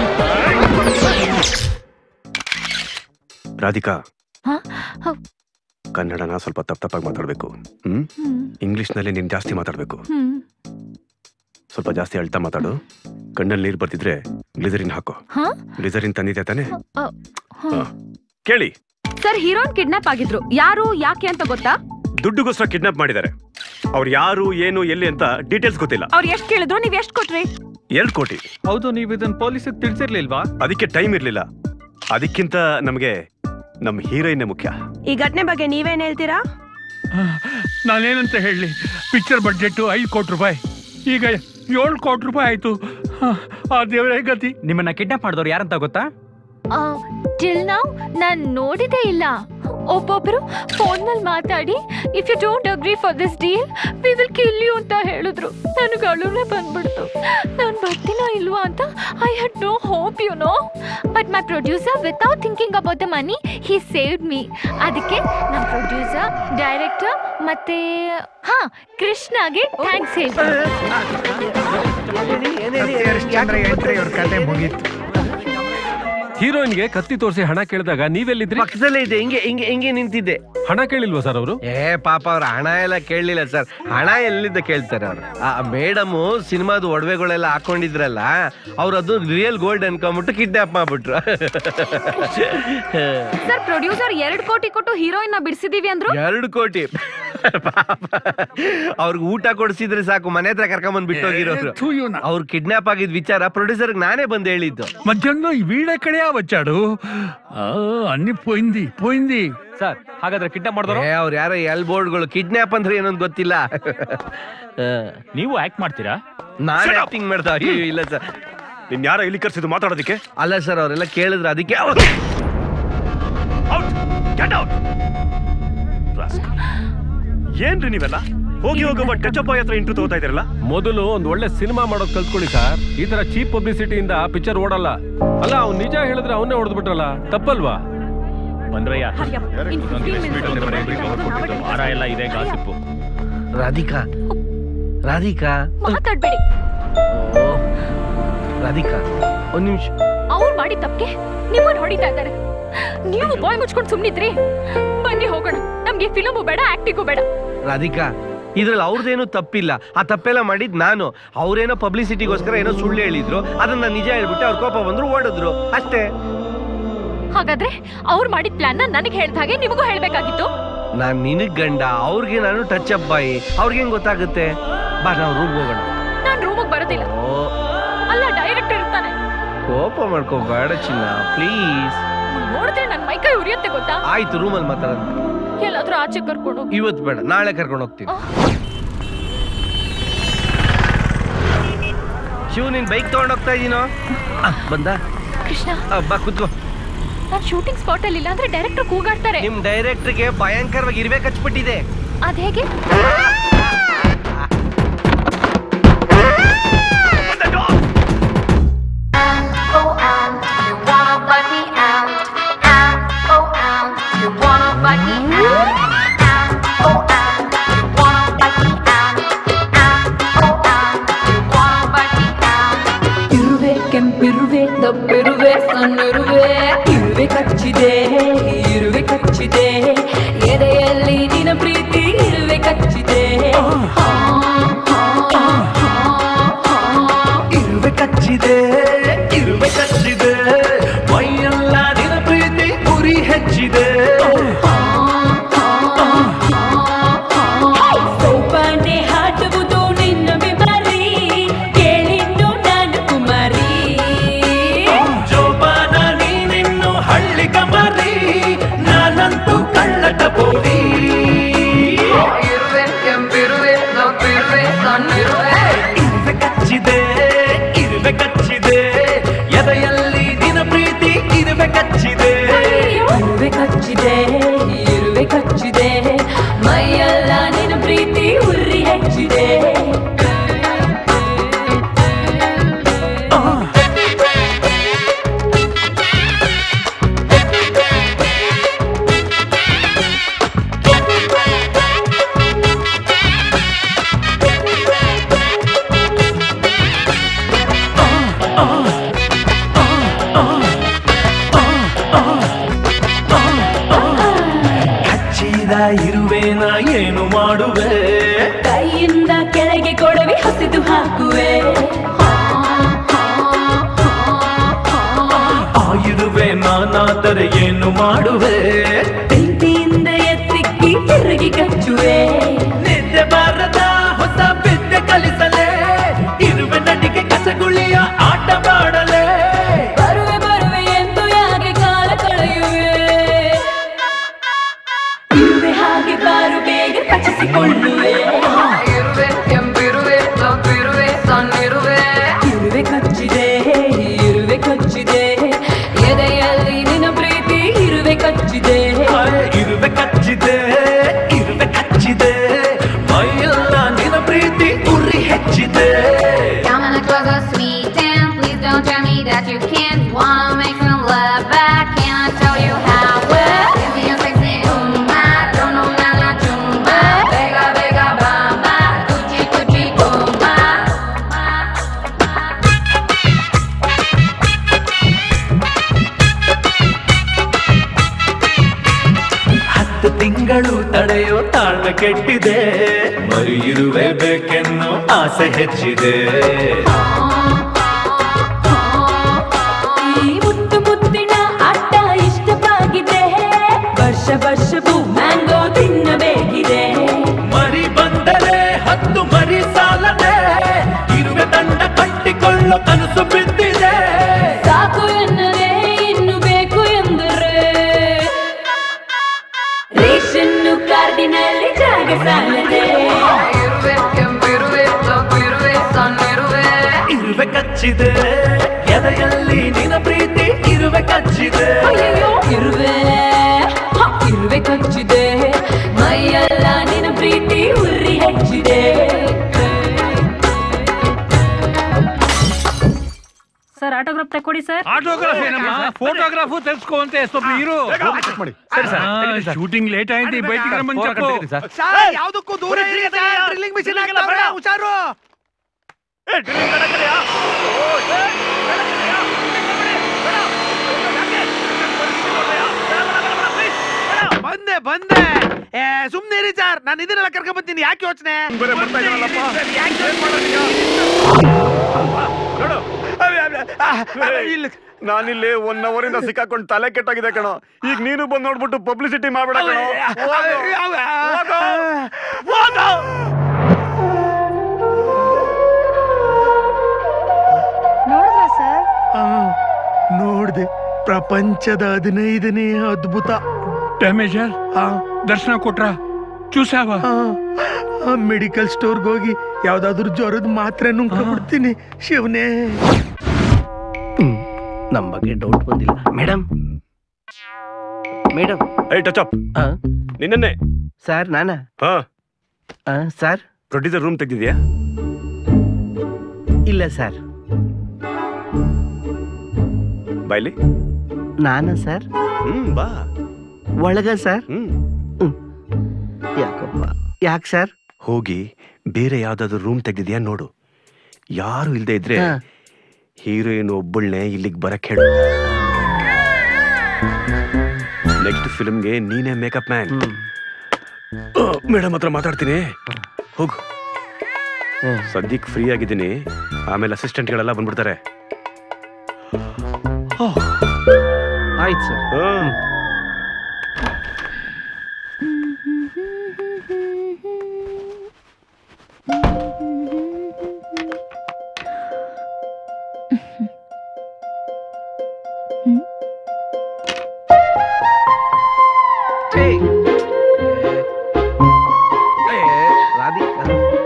ರಾಧಿಕಾ ಹಾ? ಹೌ. ಕನ್ನಡನ ಸ್ವಲ್ಪ ತಪ್ಪ ತಪ್ಪಾಗಿ ಮಾತಾಡ್ಬೇಕು ಹ್ಮ್ ಇಂಗ್ಲಿಷ್ನಲ್ಲಿ ನೀನ್ ಜಾಸ್ತಿ ಮಾತಾಡ್ಬೇಕು ಹ್ಮ್ ಸ್ವಲ್ಪ ಜಾಸ್ತಿ ಅಳ್ತಾ ಮಾತಾಡು ಕಣ್ಣಲ್ಲಿ ನೀರು ಬರ್ತಿದ್ರೆ ಗ್ಲಿಸರಿನ್ ಹಾಕೋ ಹಾ? ಗ್ಲಿಸರಿನ್ ತಂದಿದ್ದೆ ತಾನೆ ಅ, ಹ. ಕೇಳಿ ಸರ್ ಹೀರೋನ್ ಕಿಡ್ನಾಪ್ ಆಗಿದ್ರು ಯಾರು ಯಾಕೆ ಅಂತ ಗೊತ್ತಾ ದುಡ್ಡುಗೋಸ್ಕರ ಕಿಡ್ನಾಪ್ ಮಾಡಿದ್ದಾರೆ ಅವ್ರು ಯಾರು ಏನು ಎಲ್ಲಿ ಅಂತ ಡೀಟೇಲ್ಸ್ ಗೊತ್ತಿಲ್ಲ ಅವ್ರು ಎಷ್ಟ್ ಕೇಳಿದ್ರು ನೀವ್ ಎಷ್ಟ್ ಕೊಟ್ರಿ ಎರಡು ಕೋಟಿ ಹೌದು ನೀವು ಇದನ್ನ ಪೊಲೀಸಿಗೆ ತಿಳಿಸಿರ್ಲಿಲ್ವಾ ಅದಕ್ಕೆ ಟೈಮ್ ಇರ್ಲಿಲ್ಲ ಅದಕ್ಕಿಂತ ನಮಗೆ ನಮ್ಮ ಹೀರೋಯಿನ್ ಮುಖ್ಯ ಈ ಘಟನೆ ಬಗ್ಗೆ ನೀವೇನ್ ಹೇಳ್ತೀರಾ ನಾನೇನಂತ ಹೇಳಿ ಪಿಕ್ಚರ್ ಬಡ್ಜೆಟ್ ಐದು ಕೋಟಿ ರೂಪಾಯಿ ಈಗ ಏಳು ಕೋಟಿ ರೂಪಾಯಿ ಆಯ್ತು ಹ, ಆ ದೇವರೇ ಗತಿ ನಿಮ್ಮನ್ನ ಕಿಡ್ನಾಪ್ ಮಾಡಿದವ್ರು ಯಾರಂತ ಗೊತ್ತಾ ಟಿಲ್ ನಾವು ನಾನ್ ನೋಡಿದೇ ಇಲ್ಲ ಒಬ್ಬೊಬ್ರು ಫೋನ್ ನಲ್ಲಿ ಮಾತಾಡಿ if you don't agree for this deal we will kill you ಅಂತ ಹೇಳಿದ್ರು ನನಗೆ ಅಳುನೇ ಬಂದ್ಬಿಡ್ತು ನಾನು ಬರ್ತೀನೋ ಇಲ್ವಾ ಅಂತ I had no hope you know but my producer without thinking about the money he saved me ಅದಕ್ಕೆ ನಮ್ಮ ಪ್ರೊಡ್ಯೂಸರ್ ಡೈರೆಕ್ಟರ್ ಮತ್ತೆ ಹಾ ಕೃಷ್ಣಗೆ ಥ್ಯಾಂಕ್ಸ್ ಹರಿಶ್ಚಂದ್ರ ಎಂಟ್ರಿ ಅವ್ರ ಕತೆ ಮುಗೀತು ಹೀರೋಯಿನ್ಗೆ ಕತ್ತಿ ತೋರಿಸಿ ಹಣ ಕೇಳಿದಾಗ ನೀವೆಲ್ಲಿದ್ರಿ ಪಕ್ಕದಲ್ಲೇ ಇದೆ ಹಿಂಗೆ ಹಿಂಗೆ ಹಿಂಗೆ ನಿಂತಿದ್ದೆ ಹಣ ಕೇಳಿಲ್ವಾ ಸರ್ ಅವರು ಏ ಪಾಪ ಅವ್ರ ಹಣ ಎಲ್ಲ ಕೇಳಲಿಲ್ಲ ಸರ್ ಹಣ ಎಲ್ಲಿಂದ ಕೇಳ್ತಾರೆ ಅವ್ರು ಆ ಮೇಡಮ್ ಸಿನಿಮಾದ ಒಡವೆಗಳೆಲ್ಲ ಹಾಕೊಂಡಿದ್ರಲ್ಲ ಅವ್ರು ಅದು ರಿಯಲ್ ಗೋಲ್ಡ್ ಅನ್ಕೊಂಬಿಟ್ಟು ಕಿಡ್ನಾಪ್ ಮಾಡ್ಬಿಟ್ರು ಸರ್ ಪ್ರೊಡ್ಯೂಸರ್ ಎರಡ್ ಕೋಟಿ ಕೊಟ್ಟು ಹೀರೋಯಿನ್ ನ ಬಿಡಿಸಿದೀವಿ ಅಂದ್ರು ಎರಡು ಕೋಟಿ ಪಾಪ ಅವ್ರಿಗೆ ಊಟ ಕೊಡಿಸಿದ್ರೆ ಸಾಕು ಮನೆ ಹತ್ರ ಕರ್ಕೊಂಬಂದ್ ಬಿಟ್ಟು ಹೋಗಿರೋರು ಅವ್ರು ಕಿಡ್ನಾಪ್ ಆಗಿದ್ ವಿಚಾರ ಪ್ರೊಡ್ಯೂಸರ್ ನಾನೇ ಬಂದ್ ಹೇಳಿದ್ದು మధ్యాహ్నం ఈ వీడెక్కడే వచ్చాడు ఆ, అన్ని పోయింది పోయింది ಸರ್ ಹಾಗಾದ್ರೆ ಕಿಡ್ನಾಪ್ ಮಾಡಿದ್ರು ಏ ಅವ್ರು ಯಾರೋ ಎಲ್ ಬೋರ್ಡ್ಗಳು ಕಿಡ್ನಾಪ್ ಅಂದ್ರೆ ಏನೊಂದು ಗೊತ್ತಿಲ್ಲ ನೀವು ಆಕ್ಟ್ ಮಾಡ್ತೀರಾ ನಾನು ಆಕ್ಟಿಂಗ್ ಮಾಡ್ತಾ ಅಯ್ಯೋ ಇಲ್ಲ ಸರ್ ನಿನ್ ಯಾರ ಇಲ್ಲಿ ಕರ್ಸಿದ್ದು ಮಾತಾಡೋದಕ್ಕೆ ಅಲ್ಲ ಸರ್ ಅವರೆಲ್ಲ ಕೇಳಿದ್ರು ಅದಕ್ಕೆ ಏನ್ರಿ ನೀವೆಲ್ಲ ಹೋಗಿ ಹೋಗುವ ಟಚಪ್ ಹತ್ರ ಇಂಟು ತಗೋತಾ ಇದ್ದೀರಲ್ಲ ಮೊದಲು ಒಂದ್ ಒಳ್ಳೆ ಸಿನಿಮಾ ಮಾಡೋದ್ ಕಲ್ತ್ಕೊಳ್ಳಿ ಸರ್ ಈ ತರ ಚೀಪ್ ಪಬ್ಲಿಸಿಟಿಯಿಂದ ಪಿಕ್ಚರ್ ಓಡಲ್ಲ ಅಲ್ಲ ಅವ್ನು ನಿಜ ಹೇಳಿದ್ರೆ ಅವನ್ನೇ ಹೊಡೆದ್ಬಿಟ್ರಲ್ಲ ತಪ್ಪಲ್ವಾ ಬಂದ್ರಯ್ಯ ಇನ್ 15 minutes ವಾರ ಎಲ್ಲ ಇದೆ ಗಾಸಿಪ್ಪು ರಾಧಿಕಾ ರಾಧಿಕಾ ಮಾತಾಡ್ಬೇಡಿ ಓ, ರಾಧಿಕಾ ಒಂದ್ ನಿಮಿಷ ಅವ್ರು ಮಾಡಿ ತಪ್ಪಿಗೆ ನಿಮ್ಮನ್ನ ಹೊಡಿತಾ ಇದ್ದಾರೆ ನೀವು ಬಾಯ್ ಮುಚ್ಕೊಂಡು ಸುಮ್ನಿದ್ರಿ ಬನ್ನಿ ಹೋಗೋಣ ನಮ್ಗೆ ಫಿಲಮು ಬೇಡ ಆಕ್ಟಿಂಗು ಬೇಡ ರಾಧಿಕಾ ಇದ್ರಲ್ಲಿ ಅವ್ರದ್ದೇನು ತಪ್ಪಿಲ್ಲ ಆ ತಪ್ಪೆಲ್ಲ ಮಾಡಿದ್ ನಾನು ಅವ್ರೇನೋ ಪಬ್ಲಿಸಿಟಿಗೋಸ್ಕರ ಏನೋ ಸುಳ್ಳು ಹೇಳಿದ್ರು ಅದನ್ನ ನಿಜ ಹೇಳ್ಬಿಟ್ಟು ಅವ್ರ ಕೋಪ ಬಂದ್ರು ಓಡಿದ್ರು ಅಷ್ಟೇ ಹಾಗಾದ್ರೆ ಅವ್ರು ಮಾಡಿದ ಪ್ಲಾನ್ ನನಗೆ ಹೇಳ್ದ ಹಾಗೆ ನಿಮಗೂ ಹೇಳ್ಬೇಕಾಗಿತ್ತು ನಾನ್ ನಿನಗ್ ಗಂಡ ಅವ್ರಿಗೆ ನಾನು ಟಚ್ ಅಪ್ ಬಾಯಿ ಅವ್ರಿಗೇನ್ ಗೊತ್ತಾಗುತ್ತೆ ಬಾ ನಾವು ರೂಮ್ ಹೋಗೋಣ ನಾನ್ ರೂಮಿಗೆ ಬರೋದಿಲ್ಲ ಓ ಅಲ್ಲ ಡೈರೆಕ್ಟರ್ ಇರ್ತಾನೆ ಕೋಪ ಮಾಡ್ಕೋ ಬೇಡ ಚಿನ್ನ ಪ್ಲೀಸ್ ನೋಡಿದ್ರೆ ನನ್ ಮೈಕೈ ಉರಿಯತ್ತೆ ಗೊತ್ತಾ ಆಯ್ತು ರೂಮಲ್ಲಿ ಮಾತಾಡೋಣ ಎಲ್ಲಾದ್ರೂ ಆಚೆ ಕರ್ಕೊಂಡು ಹೋಗಿ ಇವತ್ತು ಬೇಡ ನಾಳೆ ಕರ್ಕೊಂಡು ಹೋಗ್ತೀನಿ ಶಿವ್ ನೀನ್ ಬೈಕ್ ತಗೊಂಡ್ ಹೋಗ್ತಾ ಇದೀನೋ ಆ, ಬಂದ ಕೃಷ್ಣ ಆ, ಬಾ ಕುತ್ಕೋ ನಾನು ಶೂಟಿಂಗ್ ಸ್ಪಾಟ್ ಅಲ್ಲಿ ಇಲ್ಲ ಅಂದ್ರೆ ಡೈರೆಕ್ಟರ್ ಕೂಗಾಡ್ತಾರೆ ನಿಮ್ ಡೈರೆಕ್ಟರ್ಗೆ ಭಯಂಕರವಾಗಿ ಇರ್ಬೇಕು ಹಚ್ಬಿಟ್ಟಿದೆ ಅದ್ ಹೇಗೆ ಇರುವೆ ಕೆಂಪಿರುವೆ ದಪ್ಪಿರುವೆ ಸಣ್ಣಿರುವೆ ಇರುವೆ ಕಚ್ಚಿದೆ ಇರುವೆ ಕಚ್ಚಿದೆ ಎದೆಯಲ್ಲಿ ನಿನ ಪ್ರೀತಿ ಇರುವೆ ಕಚ್ಚಿದೆ ಇರುವೆ ಕಚ್ಚಿದೆ ಇರುವೆ ಕಚ್ಚಿದೆ ಮೈಯೆಲ್ಲ ನಿನ ಪ್ರೀತಿ ಉರಿ ಹೆಚ್ಚಿದೆ ಸೋಪಾನೆ ಹಾಡುವುದು ನಿನ್ನ ಬಿಬರಿ ಕೇಳಿದ್ದು ನಾನು ಕುಮಾರಿ ಜೋಪಾನ ನೀನಿನ್ನು ಹಳ್ಳಿ ಕಮರಿ ನಾನಂತೂ ಕಳ್ಳಟ ಬೋಡಿ ಇರುವೆ ಕೆಂಪಿರುವೆ ದಪ್ಪಿರುವೆ ಸಣ್ಣಿರುವೆ ಇರುವೆ ಕಚ್ಚಿದೆ ಇರುವೆ ಕಚ್ಚಿದೆ ಎದೆಯಲ್ಲಿ ನಿನ ಪ್ರೀತಿ ಇರುವೆ ಕಚ್ಚಿದೆ ಇರುವೆ ಕಚ್ಚಿದೆ ಇರುವೆ ಕಚ್ಚಿದೆ ಮೈಯೆಲ್ಲ ನಿನ್ನ ಪ್ರೀತಿ ಉರಿ ಹೆಚ್ಚಿದೆ ಕಚ್ಚಿದ ಇರುವೆನ ಏನು ಮಾಡುವೆ ಕೈಯಿಂದ ಕೆಳಗೆ ಕೊಡವಿ ಹಸಿದು ಹಾಕುವೆ ಆ ಇರುವೆ ನಾನಾದರೆ ಏನು ಮಾಡುವೆ ಪ್ರೀತಿಯಿಂದ ಎತ್ತಿಕ್ಕಿ ತಿರುಗಿ ಕಚ್ಚುವೆ ನಿದ್ದೆ ಬಾರದ ಹೊಸ ವಿದ್ಯೆ ಕಲಿಸಲೇ ಇರುವೆ ನಡಿಗೆ ಕಸಗುಳಿಯ ಆಟವಾಡಲೇ ಬರುವೆ ಬರುವೆ ಎಂದು ಯಾಕೆ ಕಾಲ ಕಳೆಯುವೆ ಇರುವೆ ಹಾಗೆ ಬಾರು ಬೇಗ ಕಚ್ಚಿಸಿಕೊಳ್ಳುವೆ ಇರುವೆ ಕೆಂಪಿರುವೆ ಕಪ್ಪಿರುವೆ ಸಣ್ಣಿರುವೆ ಇರುವೆ ಕಚ್ಚಿದೆ ಇರುವೆ ಕಚ್ಚಿದೆ ಎದೆಯಲ್ಲಿ ನಿನ್ನ ಪ್ರೀತಿ ಇರುವೆ ಕಚ್ಚಿದೆ ಇರುವೆ ಕಚ್ಚಿದೆ ಇರುವೆ ಕಚ್ಚಿದೆ ಮೈಯೆಲ್ಲ ನಿನ ಪ್ರೀತಿ ಉರಿ ಹೆಚ್ಚಿದೆ Come on, close a sweet dance. Please don't tell me that you can't. Wanna make some love back? Can I tell you how well? Give me a sexy umma, don't know na na chumba. Bega bega bamba, coochie coochie kumba. ಹತ್ತು ತಿಂಗಳು ತಡೆಯೋ ತಾಳ್ಮೆ ಕೆಟ್ಟಿದೆ ಮರಿ ಇರುವೆ ಬೇಕೆನ್ನೋ ಆಸೆ ಹೆಚ್ಚಿದೆ ಈ ಮುತ್ತು ಮುತ್ತಿನ ಆಟ ಇಷ್ಟವಾಗಿದೆ ವರ್ಷ ವರ್ಷವೂ ಮ್ಯಾಂಗೋ ತಿನ್ನಬೇಕಿದೆ ಮರಿ ಬಂದರೆ ಹತ್ತು ಮರಿ ಸಾಲದೆ ಇರುವೆ ದಂಡ ಕಟ್ಟಿಕೊಳ್ಳೋ ಕನಸು ಬಿದ್ದಿದೆ ಸಾಕು ಎನ್ನದೆ ಇನ್ನು ಬೇಕು ಎಂದರೆ ರೇಷನ್ನು ಕಾರ್ಡಿನಲ್ಲಿ ಜಾಗ ಸಾಲದೆ ಇರುವೆ ಕೆಂಪಿರುವೆ ಕಪ್ಪಿರುವೆ ಸಣ್ಣಿರುವೆ ಇರುವೆ ಕಚ್ಚಿದೆ ಎದೆಯಲ್ಲಿ ನಿನ ಪ್ರೀತಿ ಇರುವೆ ಕಚ್ಚಿದೆ ಅಯ್ಯಯ್ಯೋ ಇರುವೆ ಹ, ಇರುವೆ ಕಚ್ಚಿದೆ ಮೈಯೆಲ್ಲ ನಿನ್ನ ಪ್ರೀತಿ ಉರಿ ಹೆಚ್ಚಿದೆ ಸರ್ ಆಟೋಗ್ರಾಫ್ ತಗೊಡಿ ಸರ್ ಆಟೋಗ್ರಾಫ್ ಏನಮ್ಮ ಫೋಟೋಗ್ರಾಫ್ ತೆಗೆಸ್ಕೋ ಅಂತೆ ಸ್ವಲ್ಪ ಇರು ಶೂಟಿಂಗ್ ಲೇಟ್ ಆಯ್ತು ಬೈಟಿಗೆ ರಮ್ಮನ್ ಚಪ್ಪು ಯಾವ್ದಕ್ಕೂ ದೂರ ಡ್ರಿಲ್ಲಿಂಗ್ ಮಿಷಿನ್ ಹುಷಾರು ಬಂದೆ ಬಂದೆ ಏ ಸುಮ್ನೆ ಇರಿ ಸರ್ ನಾನು ಇದನ್ನೆಲ್ಲ ಕರ್ಕೊಂಡ್ ಬರ್ತೀನಿ ಯಾಕೆ ಯೋಚನೆ ನಾನಿಲ್ಲಿ ಒನ್ ಅವರ್ ಇಂದ ಸಿಕ್ಕಾಕೊಂಡು ತಲೆ ಕೆಟ್ಟಾಗಿದೆ ಕಣೋ ಈಗ ನೀನು ಬಂದು ನೋಡ್ಬಿಟ್ಟು ಪಬ್ಲಿಸಿಟಿ ಮಾಡ್ಬೇಡ ಕಣೋ ಹೋಗು. ಹೋಗು. ನೋಡಿದ್ರ ಸರ್ ನೋಡ್ದೆ ಪ್ರಪಂಚದ ಹದಿನೈದನೇ ಅದ್ಭುತ ಡ್ಯಾಮೇಜರ್ ದರ್ಶನ ಕೊಟ್ರ ಚೂಸಾವ ಮೆಡಿಕಲ್ ಸ್ಟೋರ್ಗೆ ಹೋಗಿ ಯಾವ್ದಾದ್ರು ಜ್ವರದ ಮಾತ್ರೆ ನುಂಗ್ಕೊಂಡ್ಬಿಡ್ತೀನಿ ಶಿವನೇ ನಮ್ಮ ಬಗ್ಗೆ ಡೌಟ್ ಬಂದಿಲ್ಲ ಮೇಡಮ್ ಮೇಡಮ್ ಏಯ್ ಟಚ್ ಅಪ್ ನಿನ್ನೆ ಸರ್ ನಾನಾ ಹಾ ಸರ್ ಪ್ರೊಡ್ಯೂಸರ್ ರೂಮ್ ತೆಗ್ದಿದ್ಯಾ ಇಲ್ಲ ಸರ್ ಬಾಯ್ಲಿ ನಾನಾ ಸರ್ ಹ್ಮ್ ಬಾ ಒಳಗ ಸರ್ ಹ್ಮ್ ಯಾಕಪ್ಪ ಯಾಕೆ ಸರ್ ಹೋಗಿ ಬೇರೆ ಯಾವ್ದಾದ್ರು ರೂಮ್ ತೆಗ್ದಿದ್ಯಾ ನೋಡು ಯಾರು ಇಲ್ದೇ ಇದ್ರೆ ಹಾ. ಹೀರೋಯಿನ್ ಒಬ್ಬಳನ್ನೇ ಇಲ್ಲಿಗೆ ಬರಕ್ ಹೇಳು ನೆಕ್ಸ್ಟ್ ಫಿಲ್ಮ್ಗೆ ನೀನೇ ಮೇಕಪ್ ಮ್ಯಾನ್ ಮೇಡಮ್ ಹತ್ರ ಮಾತಾಡ್ತೀನಿ ಹೋಗು ಸದ್ಯಕ್ಕೆ ಫ್ರೀ ಆಗಿದ್ದೀನಿ ಆಮೇಲೆ ಅಸಿಸ್ಟೆಂಟ್ಗಳೆಲ್ಲ ಬಂದ್ಬಿಡ್ತಾರೆ ಆಯ್ತು ಸರ್ ರಾಧಿಕಾ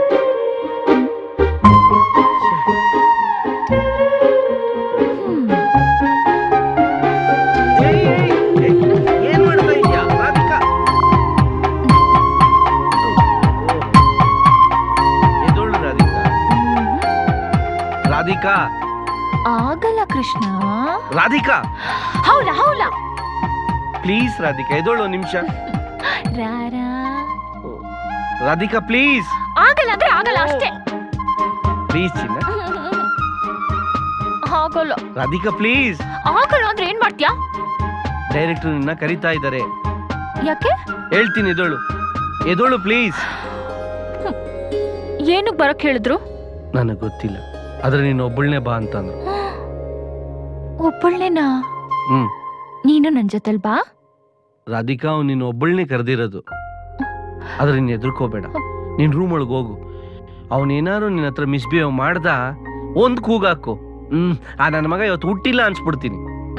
ಏನ್ ಮಾಡ್ತಾ ಇದ್ಯಾ ರಾಧಿಕಾ ಎದೋಳು ರಾಧಿಕಾ ರಾಧಿಕಾ ಆಗಲ್ಲ ಕೃಷ್ಣ ರಾಧಿಕಾ ಹೌಲ ಹೌಲ ಪ್ಲೀಸ್ ರಾಧಿಕಾ ಎದೋಳು ನಿಮಿಷ ರಾರಾ ರಾಧಿಕಾ ಪ್ಲೀಸ್ ಆಗಲ್ಲ ಅಂದ್ರೆ ಆಗಲ್ಲ ಅಷ್ಟೇ ಪ್ಲೀಸ್ ಚಿನ್ನ ಆಗಲ್ಲ ರಾಧಿಕಾ ಪ್ಲೀಸ್ ಆಗಲ್ಲ ಅಂದ್ರೆ ಏನ್ ಮಾಡ್ತೀಯಾ ಡೈರೆಕ್ಟರ್ ನಿನ್ನ ಕರಿತಾ ಇದ್ದಾರೆ ಯಾಕೆ ಹೇಳ್ತೀನಿ ಎದೋಳು ಎದೋಳು ಪ್ಲೀಸ್ ಏನಕ್ ಬರಕ್ ಹೇಳಿದ್ರು ನನಗೆ ಗೊತ್ತಿಲ್ಲ ಆದ್ರೆ ನೀನು ಒಬ್ಬಳನೇ ಬಾ ಅಂತಂದ್ರು ಒಬ್ಬಳೇನಾ ಹ್ಮ್ ನೀನು ನನ್ ಜೊತೆಲ್ ಬಾ ರಾಧಿಕಾ ಅವ್ನು ನೀನು ಒಬ್ಬಳನ್ನೇ ಕರೆದಿರೋದು ಆದ್ರೆ ನೀನು ಎದುರ್ಕೋಬೇಡ ನೀನ್ ರೂಮ್ ಒಳಗೆ ಹೋಗು ಅವನೇನಾರು ನಿನ್ನ ಹತ್ರ ಮಿಸ್ಬಿಹೇವ್ ಮಾಡ್ದ ಒಂದ್ ಕೂಗಾಕು ಹ್ಮ್ ಆ ನನ್ನ ಮಗ ಇವತ್ತು ಹುಟ್ಟಿಲ್ಲ ಅನ್ಸ್ಬಿಡ್ತೀನಿ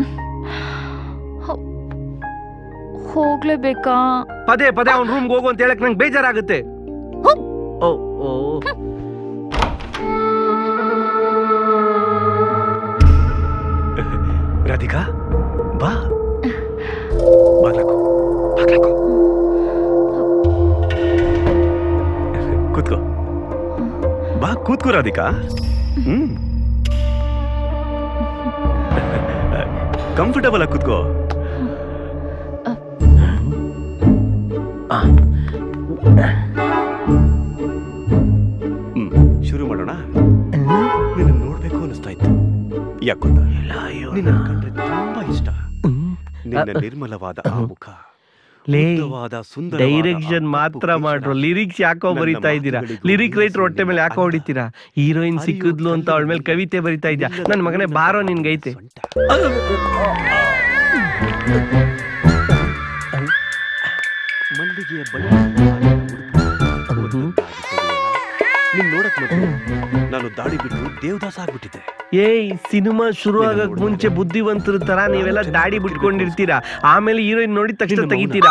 ಹೋಗ್ಲೇಬೇಕಾ ಪದೇ ಪದೇ ಅವ್ನ ರೂಮ್ಗೆ ಹೋಗು ಅಂತ ಹೇಳಕ್ ನಂಗೆ ಬೇಜಾರಾಗುತ್ತೆ ಓ ಓ ರಾಧಿಕಾ ಬಾ ಬಾಗ್ಲಾಕು ಬಾಗ್ಲಾಕು ಕೂತ್ಕೋ ಬಾ ಕೂತ್ಕೋ ರಾಧಿಕಾ ಹ್ಮ್ ಕಂಫರ್ಟಬಲ್ ಆಗಿ ಕೂತ್ಕೋ ಹ್ಮ್ ಶುರು ಮಾಡೋಣ ನಿನ್ನ ನೋಡ್ಬೇಕು ಅನಿಸ್ತಾ ಇತ್ತು ಯಾಕೆ ಗೊತ್ತಾ ನಿನ್ನ ಕಂಡ್ರೆ ತುಂಬಾ ಇಷ್ಟ ನಿನ್ನ ನಿರ್ಮಲವಾದ ಆ ಮುಖ ಲೇ ಉದ್ದವಾದ ಸುಂದರವಾದ ಡೈರೆಕ್ಷನ್ ಮಾತ್ರ ಮಾಡ್ರು ಲಿರಿಕ್ಸ್ ಯಾಕೋ ಬರಿತಾ ಇದ್ದೀರಾ ಲಿರಿಕ್ ರೈಟರ್ ಹೊಟ್ಟೆ ಮೇಲೆ ಯಾಕೋ ಹೊಡಿತೀರಾ ಹೀರೋಯಿನ್ ಸಿಕ್ಕಿದ್ಲು ಅಂತ ಅವಳ ಮೇಲೆ ಕವಿತೆ ಬರಿತಾ ಇದ್ಯಾ ನನ್ನ ಮಗನೇ ಬಾರೋ ನಿನ್ಗೈತೆ ಮಲ್ಲಿಗೆಯ ಬಣ್ಣ ನಿನ್ ನೋಡಕ್ ಮೊದ್ಲು ನಾನು ದಾಡಿ ಬಿಟ್ಟು ದೇವದಾಸ ಆಗ್ಬಿಟ್ಟಿದ್ದೆ ಏಯ್ ಸಿನಿಮಾ ಶುರು ಆಗಕ್ ಮುಂಚೆ ಬುದ್ಧಿವಂತರ ತರ ನೀವೆಲ್ಲ ದಾಡಿ ಬಿಟ್ಕೊಂಡಿರ್ತೀರಾ ಆಮೇಲೆ ಹೀರೋಯಿನ್ ನೋಡಿದ ತಕ್ಷಣ ತೆಗಿತೀರಾ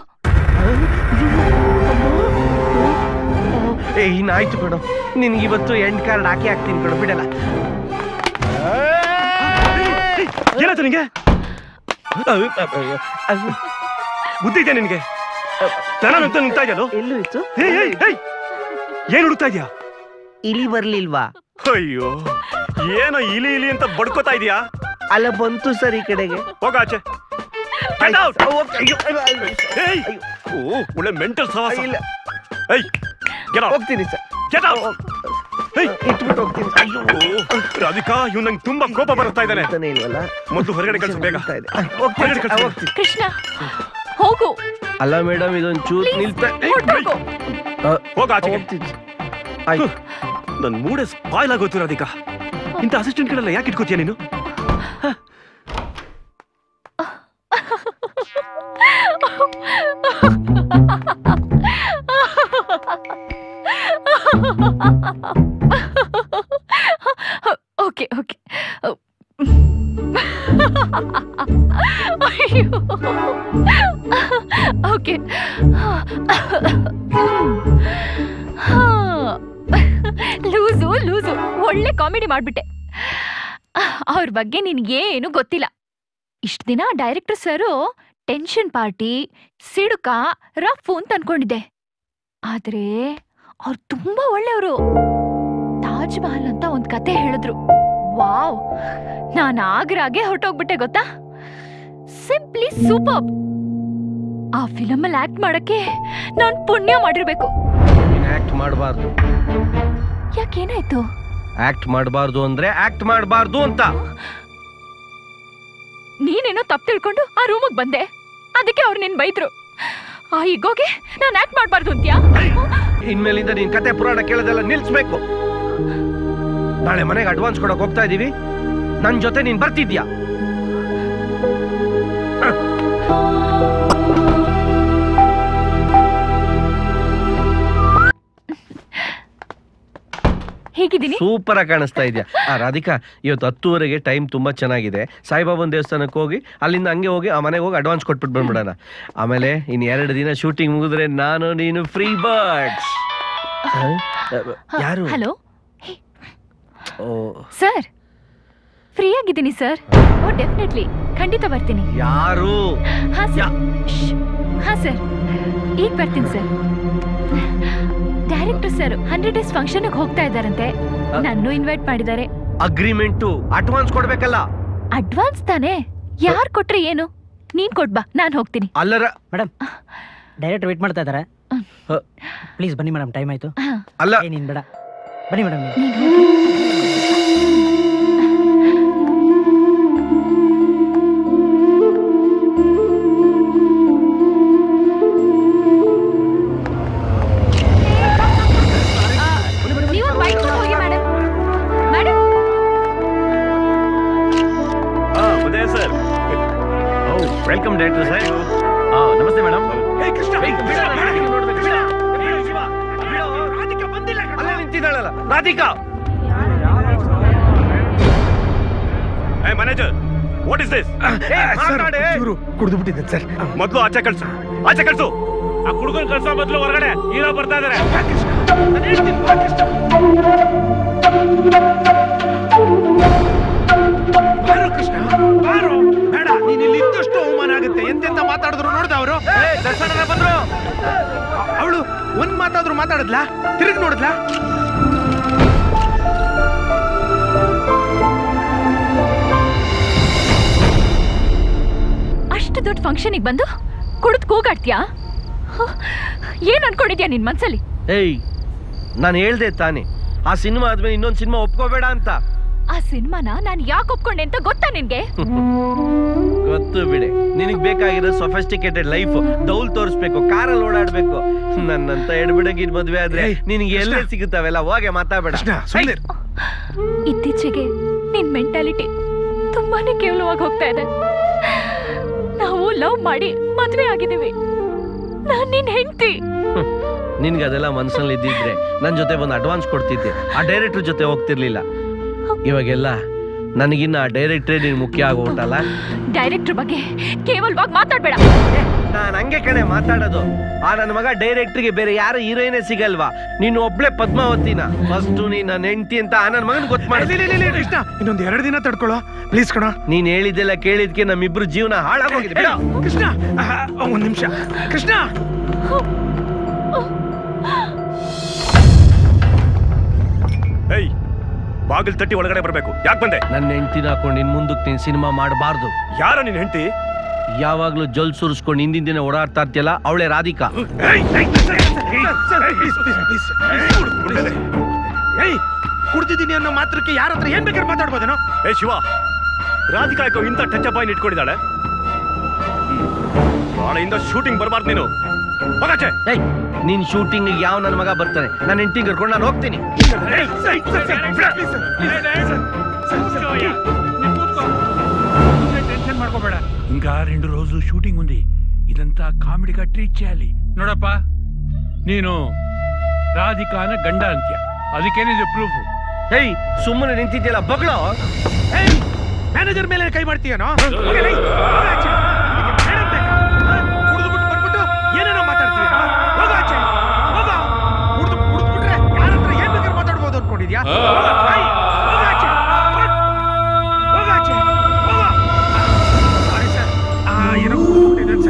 ಏ ಇನ್ನಾಯ್ತು ಕಣೋ ನಿನ್ಗೆ ಇವತ್ತು ಎಂಡ್ ಕಾರ್ಡ್ ಹಾಕಿ ಹಾಕ್ತೀನಿ ಕಣೋ ಬಿಡಲ್ಲ ಏನಾಯ್ತು ನಿಂಗೆ ಬುದ್ಧಿ ಇದೆ ನಿನ್ಗೆ ನಾನು ಅಂತ ನಿಂತಾ ಇದೆಯಲ್ಲ ಎಲ್ಲೂ ಇತ್ತು ಏನ್ ಹುಡುಕ್ತಾ ಇದೆಯಾ ಇಲಿ ಬರ್ಲಿಲ್ವಾ ಅಯ್ಯೋ ಏನೋ ಇಲಿ ಇಲಿ ಅಂತ ಬಡ್ಕೋತಾ ಇದೀಯಾ ಅಲ್ಲ ಬಂತು ಸರ್ ಈ ಕಡೆಗೆ ಹೋಗ ಆಚೆ Get out! ಏಯ್! ಓ ಒಳ್ಳೆ ಮೆಂಟಲ್ ಸವಾಸ ಇಲ್ಲ. ಏಯ್ get out! ಹೋಗ್ತೀನಿ ಸರ್ Get out! ಏಯ್! ಇಟ್ಬಿಟ್ಟು ಹೋಗ್ತೀನಿ ಅಯ್ಯೋ ರಾಧಿಕಾ ಇವ್ ನಂಗೆ ತುಂಬಾ ಕೋಪ ಬರ್ತಾ ಇದ್ದಾನೆ ಇಲ್ವಲ್ಲ ಮೊದಲು ಹೊರಗಡೆ ಕಳ್ಸು ಬೇಗ ಹೊರಗಡೆ ಕಳ್ಸು. ಕೃಷ್ಣ ಹೋಗು ಅಲ್ಲ ಮೇಡಮ್ ಇದೊಂದು ಚೂರ್ ನಿಲ್ತಾ ಹೊರ್ಟೋಗು. ಹೋಗ ಆಚೆ ನನ್ ಮೂಡೆ ಸ್ಪಾಯ್ಲ್ ಆಗೋತು ರಾಧಿಕಾ ಇಂಥ ಅಸಿಸ್ಟೆಂಟ್ಗಳೆಲ್ಲ ಯಾಕೆ ಇಟ್ಕೋತೀಯ ನೀನು ಓಕೆ ಓಕೆ ಅಯ್ಯೋ ಓಕೆ ಲೂಸು ಲೂಸು ಒಳ್ಳೆ ಕಾಮಿಡಿ ಮಾಡ್ಬಿಟ್ಟೆ ಅವ್ರ ಬಗ್ಗೆ ನಿನ್ಗೇನು ಗೊತ್ತಿಲ್ಲ ಇಷ್ಟ ದಿನ ಡೈರೆಕ್ಟರ್ ಸರು ಟೆನ್ಷನ್ ಪಾರ್ಟಿ ಸಿಡುಕ ರಫ್ ಅಂತ ಅನ್ಕೊಂಡಿದ್ದೆ ಆದ್ರೆ ಅವ್ರು ತುಂಬಾ ಒಳ್ಳೆಯವರು ತಾಜ್ ಮಹಲ್ ಅಂತ ಒಂದ್ ಕತೆ ಹೇಳಿದ್ರು ವಾವ್ ನಾನ್ ಆಗ್ರಾಗೆ ಹೊರಟೋಗ್ಬಿಟ್ಟೆ ಗೊತ್ತಾ ಸಿಂಪ್ಲಿ ಸೂಪರ್ ಆ ಫಿಲಮ್ ಅಲ್ಲಿ ಆಕ್ಟ್ ಮಾಡಕ್ಕೆ ನಾನ್ ಪುಣ್ಯ ಮಾಡಿರ್ಬೇಕು ನೀನ್ ಆಕ್ಟ್ ಮಾಡಬಾರ್ದು ಯಾಕೇನಾಯ್ತು ಆಕ್ಟ್ ಮಾಡಬಾರ್ದು ಅಂದ್ರೆ ಆಕ್ಟ್ ಮಾಡಬಾರ್ದು ಅಂತ ನೀನೇನೋ ತಪ್ಪು ತಿಳ್ಕೊಂಡು ಆ ರೂಮಿಗೆ ಬಂದೆ ಅದಕ್ಕೆ ಅವ್ರು ನಿನ್ ಬೈದ್ರು ಆ ಈಗೋಗೆ ನಾನು ಆಕ್ಟ್ ಮಾಡಬಾರ್ದು ಅಂತ್ಯಾ ಇನ್ಮೇಲಿಂದ ನೀನ್ ಕತೆ ಪುರಾಣ ಕೇಳೋದೆಲ್ಲ ನಿಲ್ಸ್ಬೇಕು ನಾಳೆ ಮನೆಗೆ ಅಡ್ವಾನ್ಸ್ ಕೊಡಕ್ ಹೋಗ್ತಾ ಇದೀವಿ ನನ್ ಜೊತೆ ನೀನ್ ಬರ್ತಿದ್ಯಾ ಹೇಗಿದ್ದೀನಿ ಸೂಪರ್ ಆಗಿ ಕಾಣಿಸ್ತಾ ಇದೆಯಾ ಆ ರಾಧಿಕಾ ಇವತ್ತು ಹತ್ತುವರೆಗೆ ಟೈಮ್ ತುಂಬಾ ಚೆನ್ನಾಗಿದೆ ಸಾಯಿಬಾಬನ್ ದೇವಸ್ಥಾನಕ್ಕೆ ಹೋಗಿ ಅಲ್ಲಿಂದ ಹಂಗೆ ಹೋಗಿ ಆ ಮನೆಗೆ ಹೋಗಿ ಅಡ್ವಾನ್ಸ್ ಕೊಟ್ಬಿಟ್ಟು ಬಂದ್ಬಿಡೋಣ ಆಮೇಲೆ ಇನ್ ಎರಡು ದಿನ ಶೂಟಿಂಗ್ ಮುಗಿದ್ರೆ ನಾನು ನೀನು ಫ್ರೀ ಬರ್ಡ್ಸ್ ಯಾರು ಹಲೋ ಓ ಸರ್ ಫ್ರೀ ಆಗಿದ್ದೀನಿ ಸರ್ ಓ ಡೆಫಿನೆಟ್ಲಿ ಖಂಡಿತ ಬರ್ತೀನಿ ಯಾರು ಹಾ ಸರ್ ಶ್ಶ್. ಹಾ ಸರ್ ಈಗ ಬರ್ತೀನಿ sir director sir hundred days function ಹೋಗ್ತಾ ಇದ್ದಾರಂತೆ ನನ್ನೂ ಇನ್ವೈಟ್ ಮಾಡಿದ್ದಾರೆ ಅಗ್ರಿಮೆಂಟು ಅಡ್ವಾನ್ಸ್ ಕೊಡ್ಬೇಕಲ್ಲ ಅಡ್ವಾನ್ಸ್ ತಾನೇ ಯಾರು ಕೊಟ್ರೆ ಏನು ನೀನ್ ಕೊಟ್ಬಾ ನಾನ್ ಹೋಗ್ತೀನಿ ಅಲ್ಲರ ಮೇಡಮ್ ಡೈರೆಕ್ಟ್ ವೇಟ್ ಮಾಡ್ತಾ ಇದ್ದಾರೆ ಪ್ಲೀಸ್ ಬನ್ನಿ ಮೇಡಮ್ ಟೈಮ್ ಆಯ್ತು ಅಲ್ಲ ಏ, ನೀನ್ ಬೇಡ ಬನ್ನಿ ಮೇಡಮ್ ನೀವು ಬೈಕ್ ಹೋಗಿ ಮೇಡಮ್ ಮೇಡಮ್ ಹಾ ಉದಯ ಸರ್ ಓ ವೆಲ್ಕಮ್ ಡೈರೆಕ್ಟರ್ ಸರ್ ಹಾ ನಮಸ್ತೆ ಮೇಡಮ್ ಅಲ್ಲೇ ನಿಂತಿದ್ದಾಳಲ್ಲ ರಾಧಿಕಾ ಏ ಮ್ಯಾನೇಜರ್ ವಾಟ್ ಇಸ್ ದಿಸ್ ಇವರು ಕುಡಿದು ಬಿಟ್ಟಿದ್ದೆ ಸರ್ ಮೊದಲು ಆಚೆ ಕಳ್ಸು ಆಚೆ ಕಳ್ಸು ಆ ಕುಡುಗನ್ ಕಳ್ಸೋ ಮೊದಲು ಹೊರಗಡೆ ಹೀರೋ ಬರ್ತಾ ಇದಾರೆ ಬಾರು ಕೃಷ್ಣ ಬಾರು ಬೇಡ ನೀನ್ ಇಲ್ಲಿ ಇದ್ದಷ್ಟು ಅವಮಾನ ಆಗುತ್ತೆ ಎಂತೆಂತ ಮಾತಾಡಿದ್ರು ನೋಡ್ದ ಅವರು ಬಂದ್ರು ಅವಳು ಒಂದ್ ಮಾತಾದ್ರು ಮಾತಾಡದ್ಲಾ ತಿರುಗಿ ನೋಡಿದ್ಲಾ ಅಷ್ಟು ದೊಡ್ಡ ಫಂಕ್ಷನಿಗೆ ಬಂದು ಕುಡಿದು ಕೂಗಾಡ್ತೀಯಾ ಹ, ಏನ್ ಅನ್ಕೊಂಡಿದ್ಯಾ ನಿನ್ ಮನ್ಸಲ್ಲಿ ಏಯ್ ನಾನು ಹೇಳ್ದೆ ತಾನೆ ಆ ಸಿನಿಮಾ ಆದ್ಮೇಲೆ ಇನ್ನೊಂದು ಸಿನಿಮಾ ಒಪ್ಕೋಬೇಡ ಅಂತ ಆ ಸಿನಿಮಾನ ನಾನು ಯಾಕೆ ಒಪ್ಕೊಂಡೆ ಅಂತ ಗೊತ್ತಾ ನಿನ್ಗೆ ಗೊತ್ತು ಬಿಡೆ ನಿನಗ್ ಬೇಕಾಗಿರೋ ಸೊಫೆಸ್ಟಿಕೇಟೆಡ್ ಲೈಫ್ ಡೌಲ್ ತೋರಿಸ್ಬೇಕು ಕಾರಲ್ಲಿ ಓಡಾಡ್ಬೇಕು ನನ್ನಂತ ಎಡ್ಬಿಡಂಗಿದ್ ಮದ್ವೆ ಆದ್ರೆ ನಿನಗೆ ಎಲ್ಲೇ ಸಿಗುತ್ತಾವೆಲ್ಲ ಹೋಗೆ ಮಾತಾಡ್ಬೇಡ ಇತ್ತೀಚೆಗೆ ನಿನ್ ಮೆಂಟಾಲಿಟಿ ತುಂಬಾನೇ ಕೇವಲವಾಗಿ ಹೋಗ್ತಾ ಇದೆ ನಾವು ಲವ್ ಮಾಡಿ ಮದ್ವೆ ಆಗಿದ್ದೀವಿ ನಾನ್ ನಿನ್ ಹೆಂಡ್ತಿ ನಿನ್ಗೆ ಅದೆಲ್ಲ ಮನ್ಸಲ್ಲಿ ಇದ್ದಿದ್ರೆ ನನ್ನ ಜೊತೆ ಬಂದು ಅಡ್ವಾನ್ಸ್ ಕೊಡ್ತಿದ್ದೆ ಆ ಡೈರೆಕ್ಟರ್ ಜೊತೆ ಹೋಗ್ತಿರ್ಲಿಲ್ಲ ಇವಾಗೆಲ್ಲ ನನಗಿನ್ನ ಆ ಡೈರೆಕ್ಟ್ರೇ ನೀನು ಮುಖ್ಯ ಆಗೋಟಲ್ಲ ಡೈರೆಕ್ಟರ್ ಬಗ್ಗೆ ಕೇವಲವಾಗಿ ಮಾತಾಡ್ಬೇಡ ನಾನು ಹಂಗೆ ಕಣೆ ಮಾತಾಡೋದು ಆ ನನ್ನ ಮಗ ಡೈರೆಕ್ಟ್ರಿಗೆ ಬೇರೆ ಯಾರು ಹೀರೋಯಿನೇ ಸಿಗಲ್ವಾ ನೀನು ಒಬ್ಳೆ ಪದ್ಮಾವತಿನ ಫಸ್ಟ್ ನೀ ನನ್ನ ಹೆಂಡತಿ ಅಂತ ಆ ನನ್ನ ಮಗನ್ ಗೊತ್ತು ಮಾಡಿ ಕೃಷ್ಣ ಇನ್ನೊಂದ್ ಎರಡು ದಿನ ತಡ್ಕೊಳ್ಳೋ ಪ್ಲೀಸ್ ಕಣ ನೀನ್ ಹೇಳಿದ್ದೆಲ್ಲ ಕೇಳಿದ್ಕೆ ನಮ್ಮಿಬ್ರು ಜೀವನ ಹಾಳಾಗೋಗಿದೆ ಬಿಡು. ಕೃಷ್ಣ ಆಹಾ, ಒಂದ್ ನಿಮಿಷ ಕೃಷ್ಣ ಏಯ್ ಬಾಗಿಲು ತಟ್ಟಿ ಒಳಗಡೆ ಬರಬೇಕು ಯಾಕೆ ಬಂದೆ ನನ್ನ ಹೆಂಡತಿನ ಹಾಕೊಂಡು ಇನ್ ಮುಂದಕ್ಕೆ ನೀನ್ ಸಿನಿಮಾ ಮಾಡಬಾರ್ದು ಯಾರ ನಿನ್ ಹೆಂಡತಿ ಯಾವಾಗ್ಲೂ ಜಲ್ ಸುರಿಸ್ಕೊಂಡು ಹಿಂದಿನ ದಿನ ಓಡಾಡ್ತಾ ಇರ್ತಿಯಲ್ಲ ಅವಳೆ ರಾಧಿಕಾ ಏಯ್ ಕುಡ್ದಿದ್ದೀನಿ ಅನ್ನೋ ಮಾತ್ರಕ್ಕೆ ಯಾರ ಹತ್ರ ಏನ್ ಬೇಕಾದ್ರೆ ಮಾತಾಡ್ಬೋದೇನೋ ಏ ಶಿವ ರಾಧಿಕಾ ಯಾಕೋ ಇಂಥ ಟಚ್ ಪಾಯಿಂಟ್ ಇಟ್ಕೊಂಡಿದ್ದಾಳೆ ಹ್ಮ್. ನಾಳೆಯಿಂದ ಶೂಟಿಂಗ್ ಬರಬಾರ್ದು ನೀನು ಹೋಗಾಚೆ ಏಯ್ ನೀನ್ ಶೂಟಿಂಗ್ ಯಾವ ನನ್ನ ಮಗ ಬರ್ತಾನೆ ನನ್ನ ಹೆಂಡತಿ ಕರ್ಕೊಂಡು ನಾನು ಹೋಗ್ತೀನಿ టెన్షన్ పడుకోబేడ ఇంకా రెండు రోజులు షూటింగ్ ఉంది ఇదంతా కామెడీగా ట్రీట్ చేయాలి ನೋಡಪ್ಪ ನೀನು ರಾಧಿಕಾನ ಗಂಡ ಅಂತ್ಯ ಅದಕ್ಕೇನಿದೆ ಪ್ರೂಫ್ ಏಯ್ ಸುಮ್ಮನೆ ನಿಂತಿದ್ಯಲ್ಲ ಬಗಳು ಮ್ಯಾನೇಜರ್ ಮೇಲೆ ಕೈ ಮಾಡ್ತೀಯನೋ ಕುಡಿದ್ಬಿಟ್ಟು ಬಂದ್ಬಿಟ್ಟು ಏನೇನೋ ಮಾತಾಡ್ತೀಯನೋ ಹೋಗೋ ಆಚೆ ಹೋಗೋ ಕುಡ್ದು ಕುಡ್ದ್ಬಿಟ್ರೆ ಯಾರ ಹತ್ರ ಏನ್ ಬೇಕಾದ್ರೆ ಮಾತಾಡ್ಬೋದು ಅನ್ಕೊಂಡಿದ್ಯಾ ಹೋಗೋ, ಏಯ್, ಹೋಗೋ ಆಚೆ ಹೋಗೋ ಆಚೆ ಹೋಗೋ Sorry sir. ಆ, ಏನೋ ಕುಡ್ದ್ಬಿಟ್ಟಿದೆ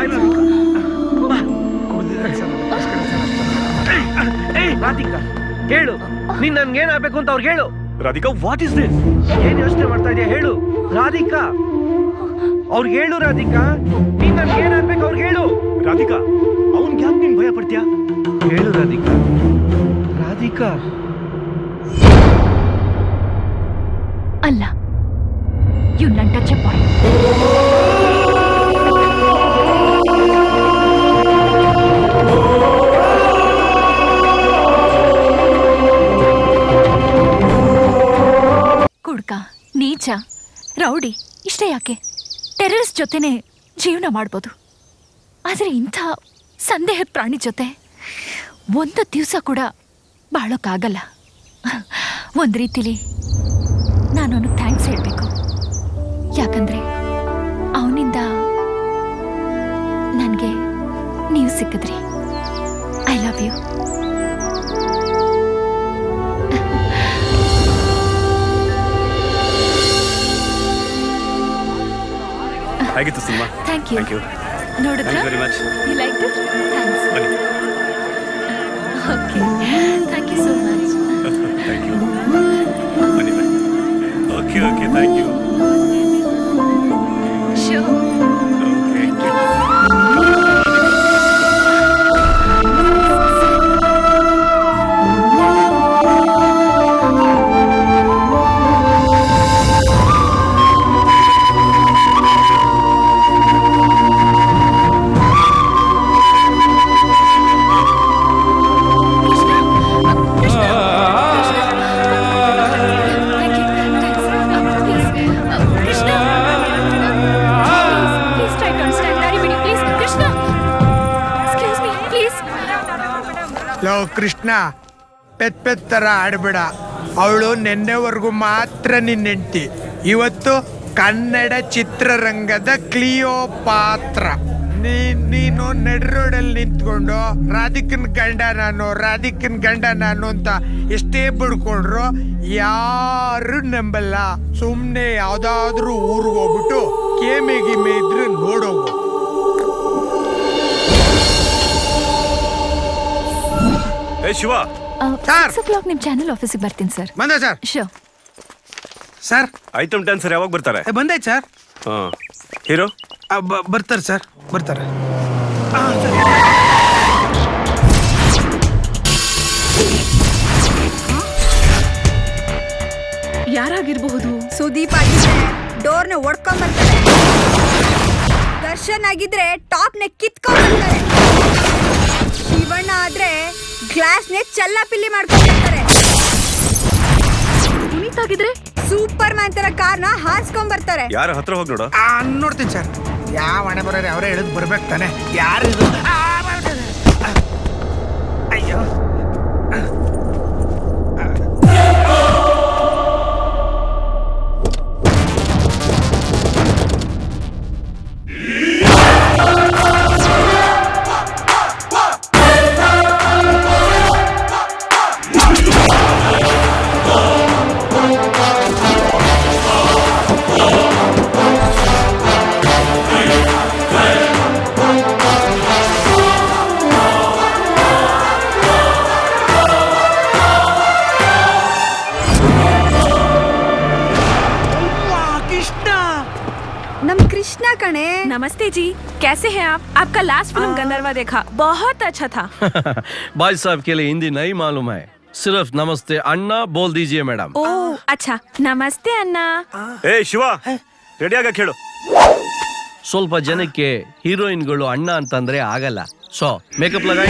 ರಾಧಿಕಾ ಹೇಳು ನೀನ್ ನನ್ಗೆ ಏನಾಗ್ಬೇಕು ಅಂತ ಅವ್ರಿಗೆ ಹೇಳು ರಾಧಿಕಾ ವಾಟ್ ಇಸ್ ದಿಸ್ ಏನ್ ಯೋಚನೆ ಮಾಡ್ತಾ ಇದೀಯ ಹೇಳು ರಾಧಿಕಾ ಅವ್ರಿಗೆ ಹೇಳು ರಾಧಿಕಾ ನೀನ್ ನನ್ಗೆ ಏನಾಗ್ಬೇಕು ಅವ್ರಿಗೆ ಹೇಳು ರಾಧಿಕಾ ಅವ್ನ್ಗೆ ಯಾಕೆ ನೀನ್ ಭಯ ಪಡ್ತೀಯಾ ಹೇಳು ರಾಧಿಕಾ ರಾಧಿಕಾ ಅಲ್ಲ ಯು ನನ್ ಟಚ್ ಬಾಯ್ ಕುಡ್ಕ ನೀಚ ರೌಡಿ ಇಷ್ಟ ಯಾಕೆ ಟೆರರಿಸ್ಟ್ ಜೊತೆನೆ ಜೀವನ ಮಾಡ್ಬೋದು ಆದರೆ ಇಂಥ ಸಂದೇಹದ ಪ್ರಾಣಿ ಜೊತೆ ಒಂದು ದಿವಸ ಕೂಡ ಬಾಳೋಕ್ಕಾಗಲ್ಲ ಒಂದು ರೀತಿಲಿ ನಾನು ಅವನಿಗೆ ಥ್ಯಾಂಕ್ಸ್ ಹೇಳಬೇಕು ಯಾಕಂದ್ರೆ ಅವನಿಂದ ನನಗೆ ನೀವು ಸಿಕ್ಕಿದ್ರಿ ಐ ಲವ್ ಯು ಹೇಗಿತ್ತು cinema thank you thank you ನೋಡಿದ್ರ thank very much you like it thanks ಬನ್ನಿ okay thank you so much thank you ಬನ್ನಿ ಬನ್ನಿ okay okay thank you show Please try to understand. Daddy, ಬಿಡಿ, please. Krishna Excuse me, please. Love Krishna ಪೆತ್ ಪೆತ್ ತರ ಆಡ್ಬೇಡ ಅವಳು ನಿನ್ನೆವರೆಗೂ ಮಾತ್ರ ನಿನ್ನ ಹೆಂಡತಿ ಇವತ್ತು ಕನ್ನಡ ಚಿತ್ರರಂಗದ ಕ್ಲಿಯೋ ಪಾತ್ರ ನೀ- ನೀನು ನಡ್ ರೋಡಲ್ಲಿ ನಿಂತ್ಕೊಂಡು ರಾಧಿಕನ್ ಗಂಡ ನಾನು ರಾಧಿಕನ್ ಗಂಡ ನಾನು ಅಂತ ಎಷ್ಟೇ ಬಿಡ್ಕೊಂಡ್ರು ಯಾರು ನಂಬಲ್ಲ ಸುಮ್ನೆ ಯಾವ್ದಾದ್ರೂ ಊರಿಗೆ ಹೋಗ್ಬಿಟ್ಟು ಕೇಮೆ ಗಿಮೆ ಇದ್ರೆ ನೋಡೋಗು ಏ ಶಿವ ಸಿಕ್ಸ್ ಓ ಕ್ಲಾಕ್ ನಿಮ್ಮ ಚಾನೆಲ್ ಆಫೀಸಿಗೆ ಬರ್ತೀನಿ ಸರ್ ಬಂದ sir show sir item dancer ಯಾವಾಗ ಬರ್ತಾರೆ ಬಂದಾಯ್ತು ಸರ್ ಹಾ ಹೀರೋ ಬರ್ತಾರೆ ಸರ್ ಬರ್ತಾರೆ ಯಾರಾಗಿರಬಹುದು ಸುದೀಪ್ ಆಗಿದ್ರೆ ಡೋರ್ನ ಒಡ್ಕೊಂಡ್ ಬರ್ತಾರೆ ದರ್ಶನ್ ಆಗಿದ್ರೆ ಟಾಪ್ ನೆ ಕಿತ್ಕೊಂಡ್ ಬರ್ತಾರೆ ಶಿವಣ್ಣ ಆದ್ರೆ ಗ್ಲಾಸ್ ನೆ ಚಲ್ಲಾಪಿಲ್ಲಿ ಮಾಡ್ಕೊಂಡ್ ಬರ್ತಾರೆ ಪುನೀತ್ ಆಗಿದ್ರೆ ಸೂಪರ್ ಮ್ಯಾನ್ ತರ ಕಾರ್ನ ಹಾಸ್ಕೊಂಡ್ ಬರ್ತಾರೆ ಯಾರ ಹತ್ರ ಹೋಗಿ ನೋಡು ಆ, ನೋಡ್ತೀನಿ ಸರ್ ಯಾವ ಹಣೆ ಬರೋರು ಅವರೇ ಹೇಳಿದ್ ಬರ್ಬೇಕು ತಾನೆ ಯಾರು ಇದು ಆ, ಮಾಡ್ತಾರೆ. ಆ, ಅಯ್ಯೋ ಕೃಷ್ಣ ನಮ್ ಕೃಷ್ಣ ಕಣೆ नमस्ते जी कैसे हैं आप आपका लास्ट फिल्म गंधर्वा देखा बहुत अच्छा था भाई साहब के लिए हिंदी नहीं मालूम है सिर्फ नमस्ते अन्ना बोल दीजिए मैडम ओ अच्छा नमस्ते अन्ना ಏ ಶಿವ ರೆಡಿ ಆಗಕ್ಕೆ ಹೇಳು ಸ್ವಲ್ಪ ಜನಕ್ಕೆ ಹೀರೋಯಿನ್ಗಳು ಅಣ್ಣ ಅಂತಂದ್ರೆ ಆಗಲ್ಲ ಸೊ ಮೇಕಪ್ ಲಗಾಯಿ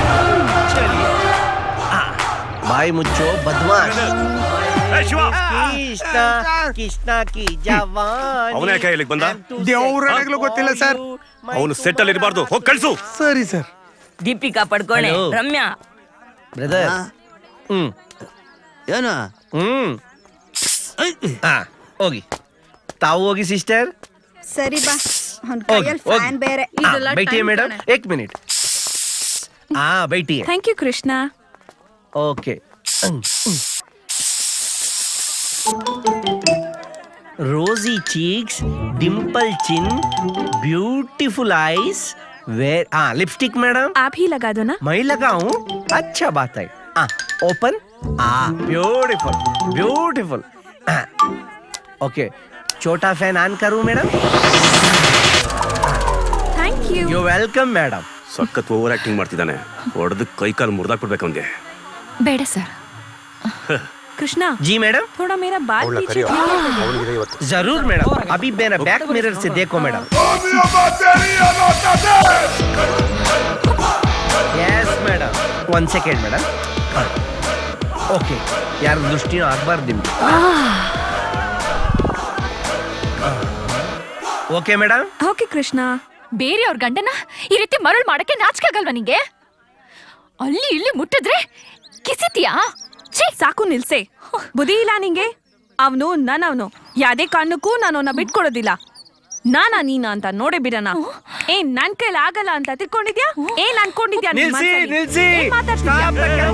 ಬಾಯಿ ಮುಚ್ಚೋ ಬದ್ಮಾಶ್ ಕೃಷ್ಣ ಕೃಷ್ಣ ಕಿ ಜವಾನಿ ಅವನೇ ಯಾಕೆ ಇಲ್ಲಿಗೆ ಬಂದ ದೇವ್ರಾಗ್ಲೂ ಗೊತ್ತಿಲ್ಲ ಸರ್ ಅವನು ಸೆಟ್ ಅಲ್ಲಿ ಇರಬಾರ್ದು ಹೋಗಿ ಕಳ್ಸು ಸರಿ sir Deepika Padukone Hello. Ramya brother ಹ್ಮ್ ಏನ ಹ್ಮ್ ಹಾ ಹೋಗಿ ತಾವು ಹೋಗಿ ಸಿಸ್ಟರ್ ಸರಿ ಬಾ ಅವ್ನ್ ಹೋಗಿ ಕೈಯಲ್ಲಿ ಹೋಗಿ ಫ್ಯಾನ್ ಬೇರೆ ಹಾ, बैठिए मैडम एक मिनट हाँ बैठिए thank you Krishna okay rosy cheeks dimple chin beautiful eyes where हाँ लिपस्टिक मैडम आप ही लगा दो ना मैं लगाऊं अच्छा बात है हाँ ओपन हाँ ब्यूटीफुल ब्यूटीफुल ओके छोटा फैन ऑन करूं madam thank you you welcome madam ಸಖತ್ ಓವರ್ ಆಕ್ಟಿಂಗ್ ಮಾಡ್ತಿದ್ದಾನೆ ಹೊಡೆದು ಕೈ ಕಾಲು ಮುರಿದಾಕ್ಬಿಡ್ಬೇಕು ಅವನಿಗೆ ಬೇಡ ಸರ್ कृष्णा जी मैडम थोड़ा मेरा बाल पीछे जरूर मैडम अभी मेरा बैक मिरर से देखो madam yes madam one second madam okay ಯಾರ ದೃಷ್ಟಿನೂ ಆಗ್ಬಾರ್ದು ನಿಮ್ಗೆ ಓಕೆ ಮೇಡಮ್ ಓಕೆ ಕೃಷ್ಣ ಬೇರೆಯವ್ರ ಗಂಡನ ಈ ರೀತಿ ಮರಳು ಮಾಡಕ್ಕೆ ನಾಚಿಕೆ ಆಗಲ್ವಾ ನಿಂಗೆ ಅಲ್ಲಿ ಇಲ್ಲಿ ಮುಟ್ಟಿದ್ರೆ ಕಿಸಿತೀಯಾ ಛೀ ಸಾಕು ನಿಲ್ಸೆ ಬುದ್ಧಿ ಇಲ್ಲ ನಿಂಗೆ ಅವನು ನನ್ನವನು ಯಾವ್ದೇ ಕಾರಣಕ್ಕೂ ನಾನು ಅವನ್ನ ಬಿಟ್ಕೊಡೋದಿಲ್ಲ ನಾನಾ ನೀನಾ ಅಂತ ನೋಡೇ ಬಿಡಣ ಏನ್ ನನ್ ಕೈಲಿ ಆಗಲ್ಲ ಅಂತ ತಿಳ್ಕೊಂಡಿದ್ಯಾ ಏನ್ ಅನ್ಕೊಂಡಿದ್ಯಾ ನಿನ್ ನಿಲ್ಸಿ, ಮನ್ಸಲ್ಲಿ? ನಿಲ್ಸಿ. ಏನ್ ಮಾತಾಡ್ತಿದ್ಯಾ?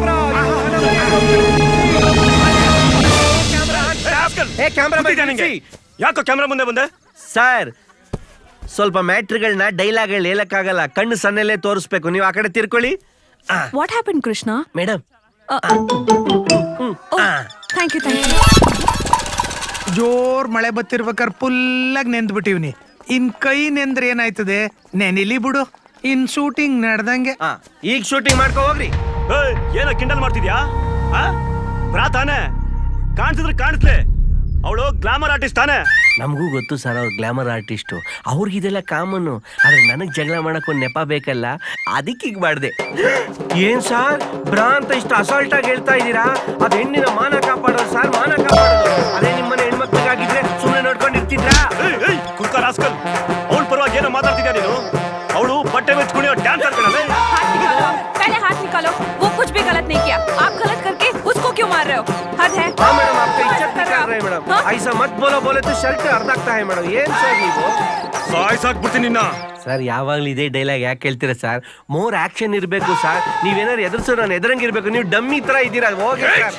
ಏ ಕ್ಯಾಮ್ರಾ ಯಾಕೋ ಕ್ಯಾಮ್ರಾ ಮುಂದೆ ಬಂದೆ ಸರ್ ಸ್ವಲ್ಪ ಮ್ಯಾಟ್ರಿಗಳನ್ನ ಡೈಲಾಗ್ಗಳು ಹೇಳಕ್ಕಾಗಲ್ಲ ಕಣ್ಣು ಸಣ್ಣಲ್ಲೇ ತೋರಿಸ್ಬೇಕು ನೀವು ಆ ಕಡೆ ತಿರ್ಕೊಳ್ಳಿ what happen Krishna madam thank you thank you ಜೋರ್ ಮಳೆ ಬತ್ತಿರ್ಬೇಕಾದ್ರೆ ಫುಲ್ಲಾಗಿ ನೆಂದ್ ಬಿಟ್ಟಿವ್ನಿ ಇನ್ ಕೈ ನೆಂದ್ರೆ ಏನಾಯ್ತದೆ ನೆನಿಲಿ ಬಿಡು ಇನ್ ಶೂಟಿಂಗ್ ನಡ್ದಂಗೆ ಈಗ ಶೂಟಿಂಗ್ ಮಾಡ್ಕೋ ಹೋಗ್ರಿ ಏಯ್, ಏನೋ ಕಿಂಡಲ್ ಮಾಡ್ತಿದ್ಯಾ ಆ? ಬ್ರಾ ತಾನೆ ಕಾಣಿಸಿದ್ರೆ ಕಾಣಿಸ್ಲೆ ಅವಳು ಗ್ಲಾಮರ್ ಆರ್ಟಿಸ್ಟ್ ತಾನೆ ನಮಗೂ ಗೊತ್ತು ಸರ್ ಅವ್ರು ಗ್ಲಾಮರ್ ಆರ್ಟಿಸ್ಟು ಅವ್ರಿಗೆ ಇದೆಲ್ಲ ಕಾಮನ್ನು ಆದ್ರೆ ನನಗೆ ಜಗಳ ಮಾಡಕ್ ಒಂದ್ ನೆಪ ಬೇಕಲ್ಲ ಅದಕ್ಕೆ ಈಗ ಮಾಡ್ದೆ ಏನ್ ಸರ್ ಬ್ರಾ ಅಂತ ಇಷ್ಟು ಅಸಾಲ್ಟ್ ಆಗಿ ಹೇಳ್ತಾ ಇದ್ದೀರಾ ಅದ್ ಹೆಣ್ಣಿನ ಮಾನ ಕಾಪಾಡೋದು ಸರ್ ಮಾನ ಕಾಪಾಡೋದು ಅದೇ ನಿಮ್ಮನೆ ಹೆಣ್ಮಕ್ಳಿಗಾಗಿದ್ರೆ ಸುಮ್ಮನೆ ನೋಡ್ಕೊಂಡಿರ್ತಿದ್ರಾ ಕುರ್ಕ ರಾಸ್ಕಲ್ ಅವಳ ಪರವಾಗಿ ಏನೋ ಮಾತಾಡ್ತಿದ್ಯಾ ನೀನು ಅವಳು ಬಟ್ಟೆ ಮೆಚ್ಚ ಕುಣಿಯೋ ಡ್ಯಾನ್ಸ್ ಆಡ್ತಾಳಲ್ಲ हाथ निकालो पहले हाथ निकालो वो कुछ भी गलत नहीं किया आप गलत करके उसको क्यों मार रहे हो हद है हाँ मैडम आपका इज्जत नहीं कर रहे मैडम ऐसा मत बोलो बोले तो शर्ट अर्ध ಆಗ್ತಾ है ಮೇಡಮ್ ಏನ್ ಸರ್ ನೀವು ಸಾಯ್ಸಾಕ್ಬಿಡ್ತೀನಿ ನಿನ್ನ ಸರ್ ಯಾವಾಗ್ಲೂ ಇದೇ ಡೈಲಾಗ್ ಯಾಕೆ ಹೇಳ್ತೀರಾ ಸರ್ ಮೋರ್ ಆಕ್ಷನ್ ಇರಬೇಕು ಸರ್ ನೀವೇನಾದ್ರು ಎದುರಿಸೋ ನಾನು ಎದುರಂಗಿರ್ಬೇಕು ನೀವು ಡಮ್ಮಿ ತರ ಇದ್ದೀರಾ ಹೋಗಿ ಸರ್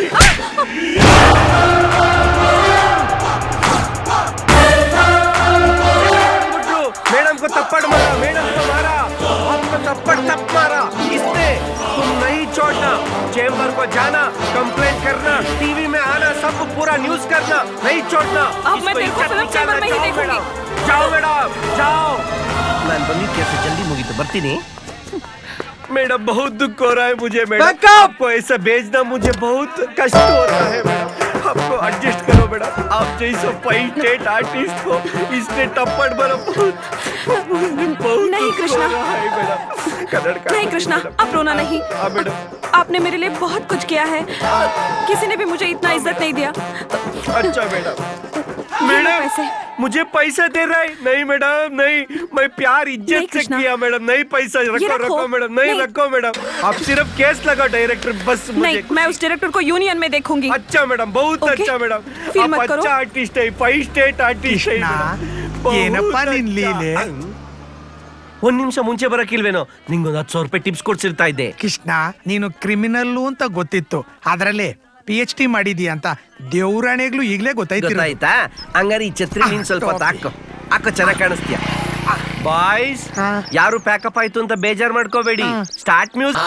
मैडम को थप्पड़ मारा मैडम को मारा आपको थप्पड़ थप मारा इसने तुम नहीं छोड़ना चेंबर को जाना कंप्लेंट करना टीवी में आना सब पूरा न्यूज करना नहीं छोड़ना अब मैं इसको तेरे को इज्जत फिल्म चैम्बर में ही निकालना। देखूंगी। जाओ मैडम जाओ ನಾನು ಬಂದಿದ್ದ ಕೆಲಸ ಜಲ್ದಿ ಮುಗೀತು ಬರ್ತೀನಿ मैडम बहुत दुख हो रहा है मुझे मैडम आपको ऐसा भेजना मुझे बहुत कष्ट होता है मैडम आपको एडजस्ट करो मैडम आप जैसे फाइव स्टेट आर्टिस्ट को इसने टप्पड़ मारा बहुत बहुत नहीं दुख कृष्णा। हो रहा है मैडम कन्नड़ का नहीं कृष्णा आप रोना नहीं हाँ मैडम आपने मेरे लिए बहुत कुछ किया है किसी ने भी मुझे इतना इज्जत नहीं दिया अच्छा मैडम ये लो मैडम पैसे मुझे पैसा दे रहा है नहीं मैडम नहीं मैं प्यार इज्जत से किया मैडम नहीं पैसा रखो रखो। रखो मैडम नहीं नहीं। रखो मैडम आप सिर्फ केस लगाओ डायरेक्टर बस मुझे नहीं मैं उस डायरेक्टर को यूनियन में देखूंगी अच्छा मैडम बहुत ओके? अच्छा मैडम फील आप मत करो। अच्छा आर्टिस्ट है फाइव स्टेट आर्टिस्ट है मैडम। ಏನಪ್ಪ बहुत ನಿನ್ अच्छा। ಲೀಲೆ ಒಂದ್ ನಿಮಿಷ ಮುಂಚೆ ಬರಕ್ಕಿಲ್ವೇನೋ ನಿಂಗೊಂದು ಹತ್ತು ಸಾವಿರ ರೂಪಾಯಿ ಟಿಪ್ಸ್ ಕೊಡ್ಸಿರ್ತಾ ಇದ್ದೆ ಕೃಷ್ಣ ನೀನು ಕ್ರಿಮಿನಲ್ಲು ಅಂತ ಗೊತ್ತಿತ್ತು ಅದ್ರಲ್ಲೇ ಪಿ ಎಚ್ ಡಿ ಮಾಡಿದೀಯ ಅಂತ ದೇವ್ರಾಣೆಗ್ಲು ಈಗ್ಲೇ ಗೊತ್ತಾಯ್ತು ಗೊತ್ತಾಯ್ತಾ ಹಂಗಾರೆ ಈ ಛತ್ರಿ ನೀನ್ ಸ್ವಲ್ಪ ಹೊತ್ತು ಹಾಕೋ ಹಾಕೋ ಚೆನ್ನಾಗಿ ಕಾಣಿಸ್ತೀಯ ಬಾಯ್ಸ್ ಯಾರು ಪ್ಯಾಕಪ್ ಆಯ್ತು ಅಂತ ಬೇಜಾರ್ ಮಾಡ್ಕೋಬೇಡಿ ಸ್ಟಾರ್ಟ್ ಮ್ಯೂಸ್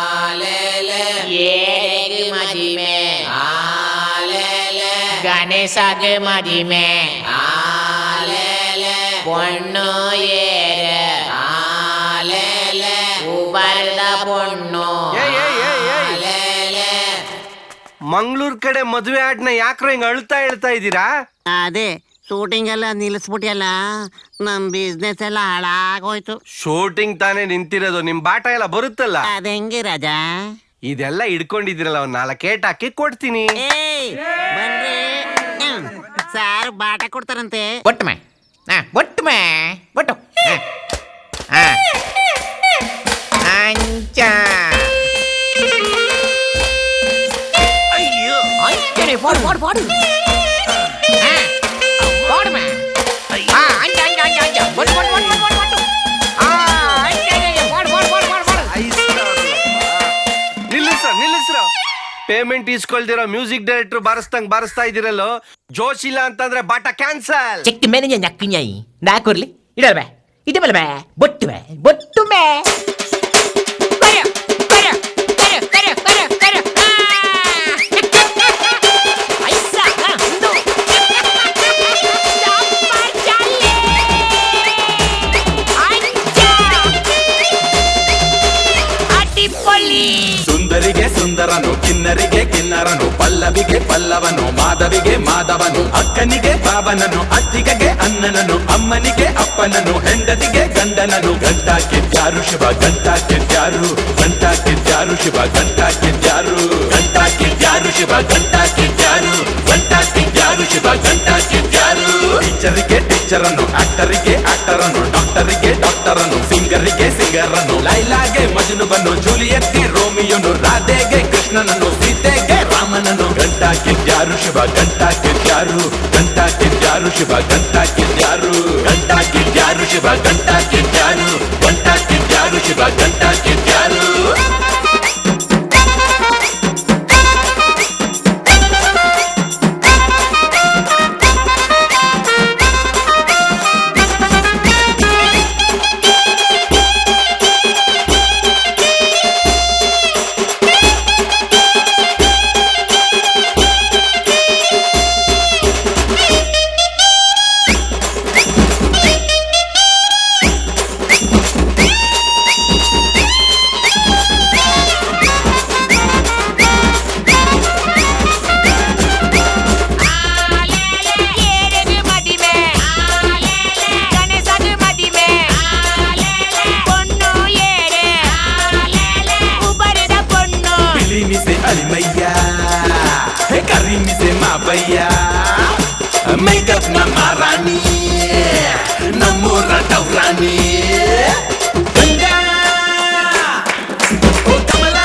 ಗಣೇಶಗೆ ಮದಿಮೆ பொண்ணு ஏறு உபர்த பொண்ணು ಮಂಗ್ಳೂರ್ ಕಡೆ ಮದುವೆ ಆಡ್ನ ಯಾಕ್ರೋ ಹಿಂಗ್ ಅಳ್ತಾ ಹೇಳ್ತಾ ಇದ್ದೀರಾ ಅದೇ ಶೂಟಿಂಗ್ ಎಲ್ಲ ನಿಲ್ಲಿಸ್ಬಿಟ್ಟಿಯಲ್ಲ ನಮ್ ಬಿಸ್ನೆಸ್ ಎಲ್ಲ ಹಾಳಾಗೋಯ್ತು ಶೂಟಿಂಗ್ ತಾನೇ ನಿಂತಿರೋದು ನಿಮ್ ಬಾಟ ಎಲ್ಲ ಬರುತ್ತಲ್ಲ ಅದೆಂಗೆ ರಾಜ ಇದೆಲ್ಲ ಇಡ್ಕೊಂಡಿದ್ದೀರಲ್ಲ ಒಂದ್ ನಾಲ್ಕು ಏಟ್ ಹಾಕಿ ಕೊಡ್ತೀನಿ ಏಯ್ ಬನ್ರಿ ಹ್ಮ್. ಸಾರು ಬಾಟ ಕೊಡ್ತಾರಂತೆ ಒಟ್ಟಮೆ ಒಟ್ಟಮೆ ಒಟ್ಟು ಅಂಚ ಅಯ್ಯೋ ಅಂಚನೆ ಪಾಡು ಪಾಡು ಪಾಡು ಪಾಡುಮೆ ಅಂಚ ಅಂಚ ಅಂಚ ಅಂಚ ಒಟ್ಟು ಒಟ್ಟು ಒಟ್ಟು ಒಟ್ಟು ಒಟ್ಟು ಆ ಅಂಚ ಅಂಚ ಪಾಡು ಪಾಡು ಪಾಡು ಪಾಡು ಪಾಡು ನಿಲ್ಲಿಸ್ರ ನಿಲ್ಲಿಸ್ರ ಪೇಮೆಂಟ್ ಇಸ್ಕೊಳ್ದಿರೋ ಮ್ಯೂಸಿಕ್ ಡೈರೆಕ್ಟರ್ ಬಾರಿಸ್ದಂಗ್ ಬಾರಿಸ್ತಾ ಇದಿರಲ್ಲೋ ಜೋಶ್ ಇಲ್ಲ ಅಂತಂದ್ರೆ ಬಾಟ ಕ್ಯಾನ್ಸಲ್ ಚೆಕ್ ಮೇಲೆ ನಕ್ಕಿഞ്ഞായി ನಾಕೂರ್ಲಿ ಇಡಲ್ಬೇ ಇದು ಬಲ್ಬೇ ಬೊಟ್ಟು ಬೇ ಬೊಟ್ಟು ಬೇ ಸುಂದರಿಗೆ ಸುಂದರನು ಕಿನ್ನರಿಗೆ ಕಿನ್ನರನು ಪಲ್ಲವಿಗೆ ಪಲ್ಲವನು ಮಾಧವಿಗೆ ಮಾಧವನು ಅಕ್ಕನಿಗೆ ಬಾಬನನು ಅತ್ತಿಗೆಗೆ ಅನ್ನನನು ಅಮ್ಮನಿಗೆ ಅಪ್ಪನನು ಹೆಂಡತಿಗೆ ಗಂಡನನು ಗಂಟ ಕಿದ್ಯಾರು ಶಿವ ಗಂಟ ಕಿದ್ಯಾರು ಗಂಟ ಕಿದ್ಯಾರು ಶಿವ ಗಂಟ ಕಿದ್ಯಾರು ಗಂಟ ಕಿದ್ಯಾರು ಶಿವ ಗಂಟ ಕಿದ್ಯಾರು ಗಂಟ ಕಿದ್ಯಾರು ಶಿವ ಗಂಟ ಕಿದ್ಯಾರು ಟೀಚರಿಗೆ ಟೀಚರನು ಆಕ್ಟರಿಗೆ ಆಕ್ಟರನು ಡಾಕ್ಟರಿಗೆ ಡಾಕ್ಟರನು ಸಿಂಗರಿಗೆ ಸಿಂಗರನು ಲೈಲಾಗೆ ಮಜನುಬನು ಜೂಲಿಯತ್ಗೆ ರೋಮಿಯೋನು ರಾಧೆಗೆ ಕೃಷ್ಣನನ್ನು ಸೀತೆಗೆ ರಾಮನನು ಗಂಟ ಕಿದ್ಯಾರು ಶಿವ ಗಂಟ ಕಿದ್ಯಾರು ಗಂಟ ಕಿದ್ಯಾರು ಶಿವ ಗಂಟ ಕಿದ್ಯಾರು ಗಂಟ ಕಿದ್ಯಾರು ಶಿವ ಗಂಟ ಕಿದ್ಯಾರು ಗಂಟ ಕಿದ್ಯಾರು ಶಿವ ಗಂಟ ಕಿದ್ಯಾರು ಬಿಳಿ ಮಿಸೆ ಅಲಿಮಯ್ಯ ಹೇ ಕರಿ ಮಿಸೆ ಮಾಬಯ್ಯ ಮೇಕಪ್ ನಮ್ಮ ರಾಣಿ ನಮ್ಮೂರ ಟೌರಾಣಿ ಗಂಗಾ ಓ ಕಮಲ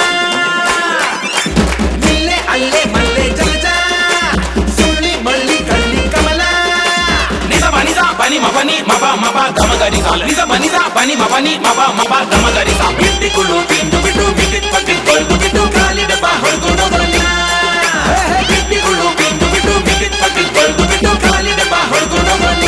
ನಿಲ್ಲೆ ಅಲ್ಲೇ ಮಲ್ಲೆ ಜಲಜ ಸುಳ್ಳಿ ಮಳ್ಳಿ ಕಳ್ಳಿ ಕಮಲ ನಿಜ ಮನಿದ ಬನಿ ಮಬನಿ ಮಬ ಮಬ ಗಮಗರಿ ಸಾಲ ನಿಜ ಮನಿದ ಬನಿ ಮಬನಿ ಮಬ ಮಬ ಗಮಗರಿ ಸಾ ಬಿಟ್ಟಿಗಳು ತಿಂದು ಬಿಟ್ಟು ಬಿಟ್ಟಿದ್ ಪಟ್ಟಿದ್ ಕೊಳ್ದು ಬಿಟ್ಟು ಕಾಲಿ ಡಬ್ಬ ಹೊಡ್ಕೊಂಡು ಬರಲ್ಲ ಬಿಟ್ಟಿಗಳು ತಿಂದು ಬಿಟ್ಟು ಬಿಟ್ಟಿದ್ ಪಟ್ಟಿದ್ ಕೊಳ್ದು ಬಿಟ್ಟು ಕಾಲಿ ಡಬ್ಬ ಹೊಡ್ಕೊಂಡು ಬರಲ್ಲ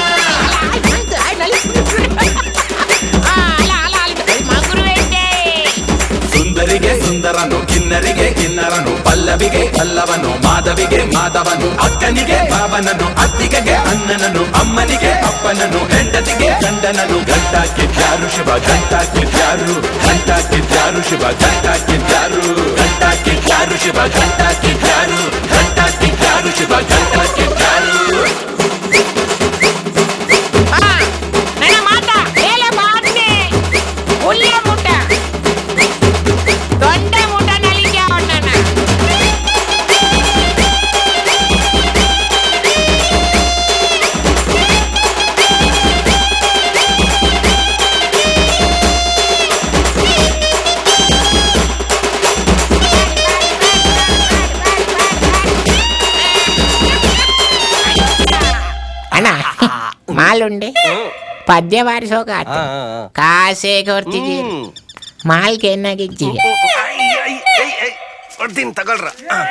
ಸುಂದರಿಗೆ ಸುಂದರನು ಕಿನ್ನರಿಗೆ ಕಿನ್ನರನು ಪಲ್ಲವಿಗೆ ಪಲ್ಲವನು ಮಾಧವಿಗೆ ಮಾಧವನು ಅಕ್ಕನಿಗೆ ಬಾಬನನು ಅತ್ತಿಗೆಗೆ ಅನ್ನನನು ಅಮ್ಮನಿಗೆ ಅಪ್ಪನನು ಹೆಂಡತಿಗೆ ಗಂಡನನು ಗಂಟ ಕಿದ್ಯಾರು ಶಿವ ಗಂಟ ಕಿದ್ಯಾರು ಗಂಟ ಕಿದ್ಯಾರು ಶಿವ ಗಂಟ ಕಿದ್ಯಾರು ಗಂಟ ಕಿದ್ಯಾರು ಶಿವ ಗಂಟ ಕಿದ್ಯಾರು ಗಂಟ ಕಿದ್ಯಾರು ಶಿವ ಗಂಟ ಕಿದ್ಯಾರು ನನ್ನ ಮಾತ ಹೇಳ ಮಾತನೆ ಉಳ್ಳೆ ಮುಟ್ಟ ದೊಡ್ಡ ಮುಟ್ಟ ನಲಿಗೆ ಅವನನ್ನ ಅಣ್ಣ ಮಾಲುಂಡೆ ಪದ್ಯ ಬಾರಿಸೋಕ ಕಾಸೇ ಕೊಡ್ತಿದ್ದೀರಿ ಮಾಲ್ಗೆ ಏನಾಗಿದ್ದೀವಿ ಕೊಡ್ತೀನಿ ತಗೊಳ್ರ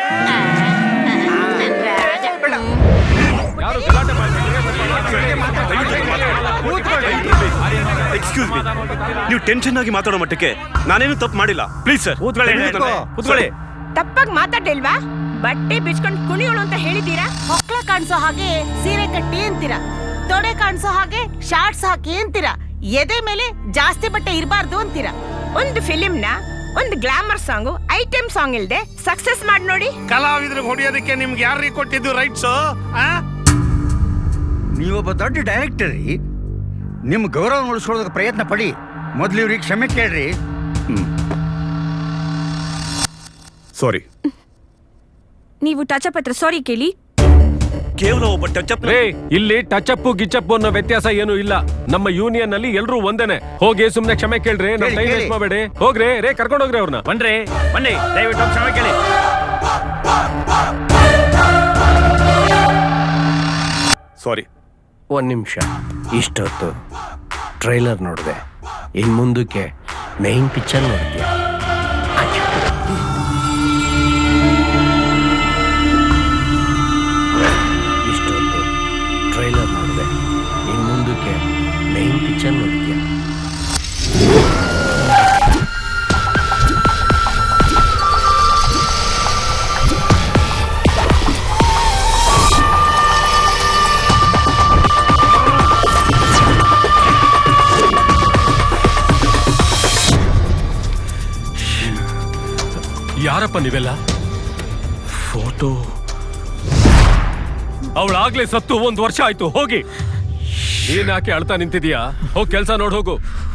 ಎಕ್ಸ್ಕ್ಯೂಸ್ ಮೀ ನೀವು ಟೆನ್ಷನ್ ಆಗಿ ಮಾತಾಡೋ ಮಟ್ಟಕ್ಕೆ ನಾನೇನು ತಪ್ಪು ಮಾಡಿಲ್ಲ ಪ್ಲೀಸ್ ಸರ್ ಕೂತ್ಕೊಳ್ಳಿ. ತಪ್ಪಾಗಿ ಮಾತಾಡಿಲ್ವಾ ಬಟ್ಟೆ ಬಿಚ್ಕೊಂಡ್ ಕುಣಿಯೋಳು ಅಂತ ಹೇಳಿದ್ದೀರಾ ಹೊಕ್ಳ ಕಾಣಿಸೋ ಹಾಗೆ ಸೀರೆ ಕಟ್ಟಿ ಅಂತೀರಾ ತೊಡೆ ಕಾಣಿಸೋ ಹಾಗೆ ಶಾರ್ಟ್ಸ್ ಹಾಕಿ ಅಂತೀರಾ ಎದೆ ಮೇಲೆ ಜಾಸ್ತಿ ಬಟ್ಟೆ ಇರಬಾರ್ದು ಅಂತೀರಾ ಒಂದು ಫಿಲಿಂನ ಒಂದು ಗ್ಲಾಮರ್ ಸಾಂಗು ಐಟಮ್ ಸಾಂಗ್ ಇಲ್ದೆ ಸಕ್ಸಸ್ ಮಾಡಿ ನೋಡಿ ಕಲಾವಿದ್ರಿಗೆ ಹೊಡಿಯೋದಕ್ಕೆ ನಿಮ್ಗೆ ಯಾರಿಗೆ ಕೊಟ್ಟಿದ್ದು ರೈಟ್ಸ್ ನೀವೊಬ್ಬ ದೊಡ್ಡ ಡೈರೆಕ್ಟರ್ ರೀ ನಿಮ್ಮ ಗೌರವ ಉಳಿಸ್ಕೊಳ್ಳೋದಕ್ಕೆ ಪ್ರಯತ್ನ ಪಡಿ ಮೊದ್ಲು ಇವ್ರಿಗೆ ಕ್ಷಮೆ ಕೇಳ್ರಿ ಸಾರಿ ನೀವು ಟಚಪ್ ಹತ್ರ ಸಾರಿ ಕೇಳಿ ಕೇವಲ ಒಬ್ಬ ಟಚ್ ರೇ ಇಲ್ಲಿ ಟಚ್ ಅಪ್ ಗಿಚಪ್ ಅನ್ನೋ ವ್ಯತ್ಯಾಸ ಏನು ಇಲ್ಲ ನಮ್ಮ ಯೂನಿಯನ್ ನಲ್ಲಿ ಎಲ್ರೂ ಒಂದೇನೆ ಹೋಗಿ ಸುಮ್ನೆ ಕ್ಷಮೆ ಕೇಳ್ರಿ ನಮ್ ಕೇಳಿ, ಟೈಮ್ ಕೇಳಿ. ವೇಸ್ಟ್ ಮಾಡಬೇಡಿ ಹೋಗ್ರಿ ರೇ ಕರ್ಕೊಂಡು ಹೋಗ್ರಿ ಅವ್ರನ್ನ ಬನ್ರಿ ಬನ್ನಿ ದಯವಿಟ್ಟು ಒಂದ್ ಕ್ಷಮೆ ಕೇಳಿ ಸಾರಿ ಒಂದು ನಿಮಿಷ ಇಷ್ಟೊತ್ತು ಟ್ರೈಲರ್ ನೋಡಿದೆ ಇನ್ನು ಮುಂದಕ್ಕೆ ಮೈನ್ ಪಿಕ್ಚರ್ ನೋಡ್ತೀಯ ಯಾರಪ್ಪ ನೀವೆಲ್ಲ ಫೋಟೋ ಅವಳಾಗ್ಲೇ ಸತ್ತು ಒಂದ್ ವರ್ಷ ಆಯ್ತು ಹೋಗಿ ನೀನ್ ಯಾಕೆ ಅಳ್ತಾ ನಿಂತಿದೀಯಾ ಹೋಗ್ ಕೆಲ್ಸ ನೋಡ್ ಹೋಗು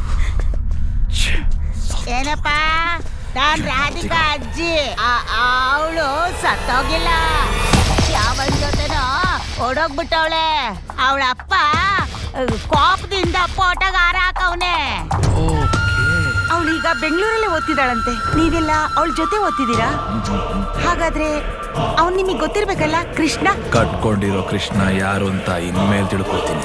ಏನಪ್ಪ ನಾನ್ ರಾಧಿಕಾ ಅಜ್ಜಿ ಅವಳು ಸತ್ತೋಗಿಲ್ಲ ಯಾವನ್ ಜೊತೆನೋ ಓಡೋಗ್ಬಿಟ್ಟವಳೆ ಅವಳ ಅಪ್ಪ ಕೋಪದಿಂದ ಫೋಟೋಗ ಹಾರ ಹಾಕವ್ನೆ ಅವಳೀಗ ಬೆಂಗಳೂರಲ್ಲೇ ಓದ್ತಿದ್ದಾಳಂತೆ ನೀವೆಲ್ಲ ಅವಳ ಜೊತೆ ಓದ್ತಿದ್ದೀರಾ ಹಾಗಾದ್ರೆ ಅವ್ನ್ ನಿಮಗೆ ಗೊತ್ತಿರ್ಬೇಕಲ್ಲ ಕೃಷ್ಣ ಕಟ್ಕೊಂಡಿರೋ ಕೃಷ್ಣ ಯಾರು ಅಂತ ಇನ್ಮೇಲೆ ತಿಳ್ಕೊತೀನಿ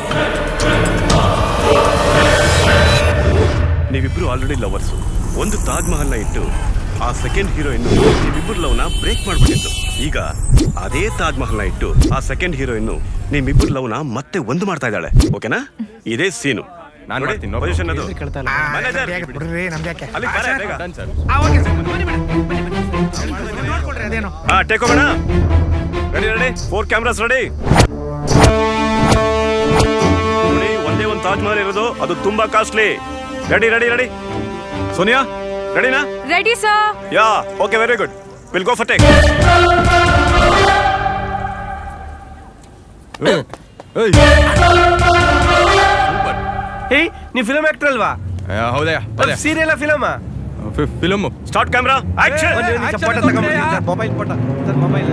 ನೀವಿಬ್ರು ಆಲ್ರೆಡಿ ಲವರ್ಸು ಒಂದು ತಾಜ್ ಮಹಲ್ನ ಇಟ್ಟು ಆ ಸೆಕೆಂಡ್ ಹೀರೋಯಿನ್ ನಿಮ್ಮಿಬ್ಬರು ಲವ್ನ ಬ್ರೇಕ್ ಮಾಡ್ಬಿಟ್ಟಿತ್ತು ಈಗ ಅದೇ ತಾಜ್ ಮಹಲ್ನ ಇಟ್ಟು ಆ ಸೆಕೆಂಡ್ ಹೀರೋಯಿನ್ ನಿಮ್ಮಿಬ್ಬರು ಲವ್ನ ಮತ್ತೆ ಒಂದು ಮಾಡ್ತಾ ಇದ್ದಾಳೆ ಓಕೆನಾ ಇದೇ ಸೀನು ನಾನ್ ಮಾಡ್ತೀನಿ, ಪೊಸಿಷನ್ ಅದು ಆ, Manager. ಬೇಗ ಬಿಡ್ರಿ ನಮ್ಗೆ ಯಾಕೆ ಅಲ್ಲಿ ಬಾರೆ, ಬೇಗ. ಆ, ಓಕೆ ಸರ್. ಬನ್ನಿ ಮೇಡಮ್, ಬನ್ನಿ, ಬನ್ನಿ. ನೋಡ್ಕೊಳ್ರಿ ಅದೇನೋ ಹಾ ಟೇಕ್ ಹೋಗೋಣ ready ready four cameras ready ನೋಡಿ ಒಂದೇ ಒಂದು ತಾಜ್ ಮಹಲ್ ಇರೋದು ಅದು ತುಂಬಾ costly ready ready ready Sonia ರೆಡಿನಾ ready sir yeah okay very good will go for take ಏಯ್ ನೀವು ಫಿಲ್ಮ್ ಆಕ್ಟರ್ ಅಲ್ವಾ ಹೌದಾ serial film film start camera action photo ತಗೊಂಡ್ಬನ್ನಿ sir mobile photo sir mobile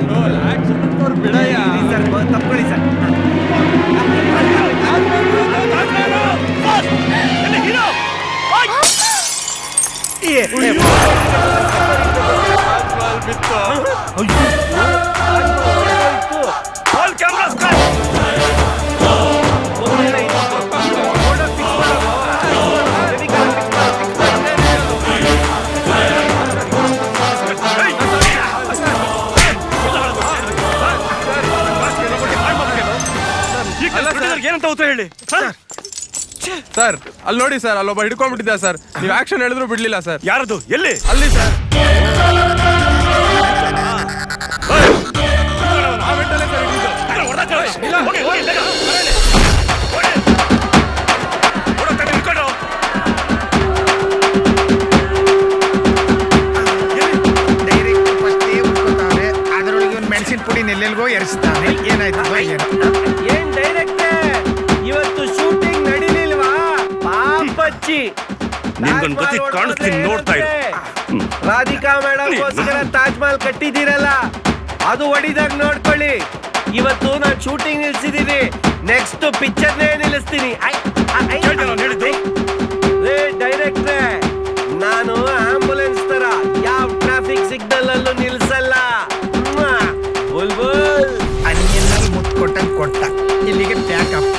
sir ತಪ್ಕೊಳ್ಳಿ ಸರ್ ಆಲ್ ಕ್ಯಾಮ್ರಾಸ್ ಏನಂತ ಉತ್ತರ ಹೇಳಿ ಸರ್ ಅಲ್ಲಿ ನೋಡಿ ಸರ್ ಅಲ್ಲೊಬ್ಬ ಹಿಡ್ಕೊಂಡ್ಬಿಟ್ಟಿದ್ದ ಸರ್ ನೀವು ಆಕ್ಷನ್ ಹೇಳಿದ್ರು ಬಿಡ್ಲಿಲ್ಲ ಸರ್ ಯಾರದು ಎಲ್ಲಿ ಅಲ್ಲಿ ಸರ್ ಅದರೊಳಗೆ ಒಂದು ಮೆಣಸಿನ ಪುಡಿ ನೆಲ್ಲೆಲ್ಗೋ ಎರಿಸ್ತಾನೆ ಏನಾಯ್ತು ಏನೋ ಏನ್ ಡೈರೆಕ್ಟ್ ಇವತ್ತು ಶೂಟಿಂಗ್ ನಡೀಲಿಲ್ವಾ ಪಾಪಚ್ಚಿ ನಿಮ್ಗೊಂದು ಗತಿ ಕಾಣಿಸ್ತೀನಿ ನೋಡ್ತಾ ಇರು ರಾಧಿಕಾ ಮೇಡಮ್ ಗೋಸ್ಕರ ತಾಜ್ ಮಹಲ್ ಕಟ್ಟಿದ್ದೀರಲ್ಲ ಅದು ಹೊಡಿದಾಗ ನೋಡ್ಕೊಳ್ಳಿ ಇವತ್ತು ನಾನು ಶೂಟಿಂಗ್ ನಿಲ್ಸಿದೀನಿ ನೆಕ್ಸ್ಟ್ ಪಿಕ್ಚರ್ನೇ ನಿಲ್ಲಿಸ್ತೀನಿ ಡೈರೆಕ್ಟ್ರೆ ನಾನು ಆಂಬುಲೆನ್ಸ್ ತರ ಯಾವ ಟ್ರಾಫಿಕ್ ಸಿಗ್ನಲ್ ಅಲ್ಲೂ ನಿಲ್ಸಲ್ಲ ಮ್ವಾ. ಬುಲ್ಬುಲ್ ಅಲ್ಲೆಲ್ಲರೂ ಮುತ್ತು ಕೊಟ್ಟಂಗೆ ಕೊಟ್ಟ ಇಲ್ಲಿಗೆ ಪ್ಯಾಕಪ್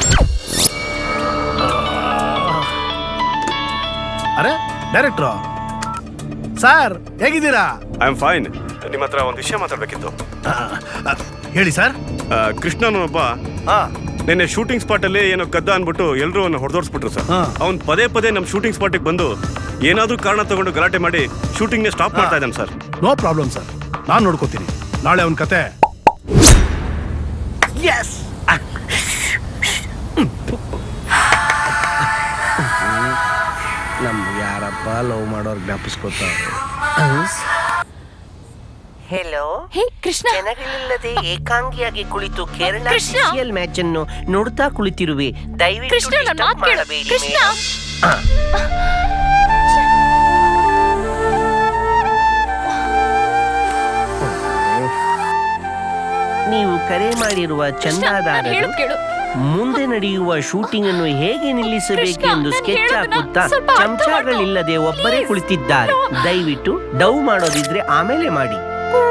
ಅರೆ ಡೈರೆಕ್ಟ್ರು ಸರ್ ಹೇಗಿದ್ದೀರಾ ಐ ಆಮ್ ಫೈನ್ ನಿಮ್ಮ ಹತ್ರ ಒಂದು ವಿಷಯ ಮಾತಾಡ್ಬೇಕಿತ್ತು ಹೇಳಿ ಸರ್ ಕೃಷ್ಣನೊಬ್ಬ ನಿನ್ನೆ ಶೂಟಿಂಗ್ ಸ್ಪಾಟ್ ಅಲ್ಲಿ ಏನೋ ಕದ್ದ ಅನ್ಬಿಟ್ಟು ಎಲ್ಲರೂ ಅವನ್ನ ಹೊಡೆದೋಡ್ಸ್ಬಿಟ್ರು ಸರ್ ಅವ್ನ್ ಪದೇ ಪದೇ ನಮ್ಮ ಶೂಟಿಂಗ್ ಸ್ಪಾಟಿಗೆ ಬಂದು ಏನಾದ್ರೂ ಕಾರಣ ತಗೊಂಡು ಗಲಾಟೆ ಮಾಡಿ ಶೂಟಿಂಗ್ ನ ಸ್ಟಾಪ್ ಮಾಡ್ತಾ ಇದ್ದಾನೆ ಸರ್ ನೋ ಪ್ರಾಬ್ಲಮ್ ಸರ್ ನಾನು ನೋಡ್ಕೋತೀನಿ ನಾಳೆ ಅವನ ಕತೆ ಎಸ್ ನಮ್ಗೆ ಯಾರಪ್ಪ ಲವ್ ಮಾಡೋರ್ ಜ್ಞಾಪಿಸ್ಕೊತಾವ್ರೆ ಹೆಲೋ ಹೇ ಕೃಷ್ಣ ಜನಗಳಿಲ್ಲದೆ ಏಕಾಂಗಿಯಾಗಿ ಕುಳಿತು ಕೇರಳ ಕೃಷ್ಣ. ಸಿಸಿಎಲ್ ಮ್ಯಾಚ್ ಅನ್ನು ನೋಡ್ತಾ ಕುಳಿತಿರುವೆ ದಯವಿಟ್ಟು ಕೃಷ್ಣ, ನನ್ನ disturb ಮಾತ್ ಕೇಳು. ಮಾಡಬೇಡಿ ಕೃಷ್ಣ. ಮೇಡಮ್. ನೀವು ಕರೆ ಮಾಡಿರುವ ಕೃಷ್ಣ, ನಾನ್ ಚಂದಾದಾರರು ಹೇಳೋದ್ ಕೇಳು ಮುಂದೆ ನಡೆಯುವ ಶೂಟಿಂಗ್ ಅನ್ನು ಹೇಗೆ ನಿಲ್ಲಿಸಬೇಕೆಂದು ಕೃಷ್ಣ, ಸ್ಕೆಚ್ ನಾನ್ ಹೇಳೋದನ್ನ ಹಾಕುತ್ತಾ ಸ್ವಲ್ಪ ಅರ್ಥ ಮಾಡ್ಕೊ. ಚಮಚಗಳಿಲ್ಲದೆ ಒಬ್ಬರೇ ಕುಳಿತಿದ್ದಾರೆ ದಯವಿಟ್ಟು ಡೌ ಮಾಡೋದಿದ್ರೆ ಆಮೇಲೆ ಮಾಡಿ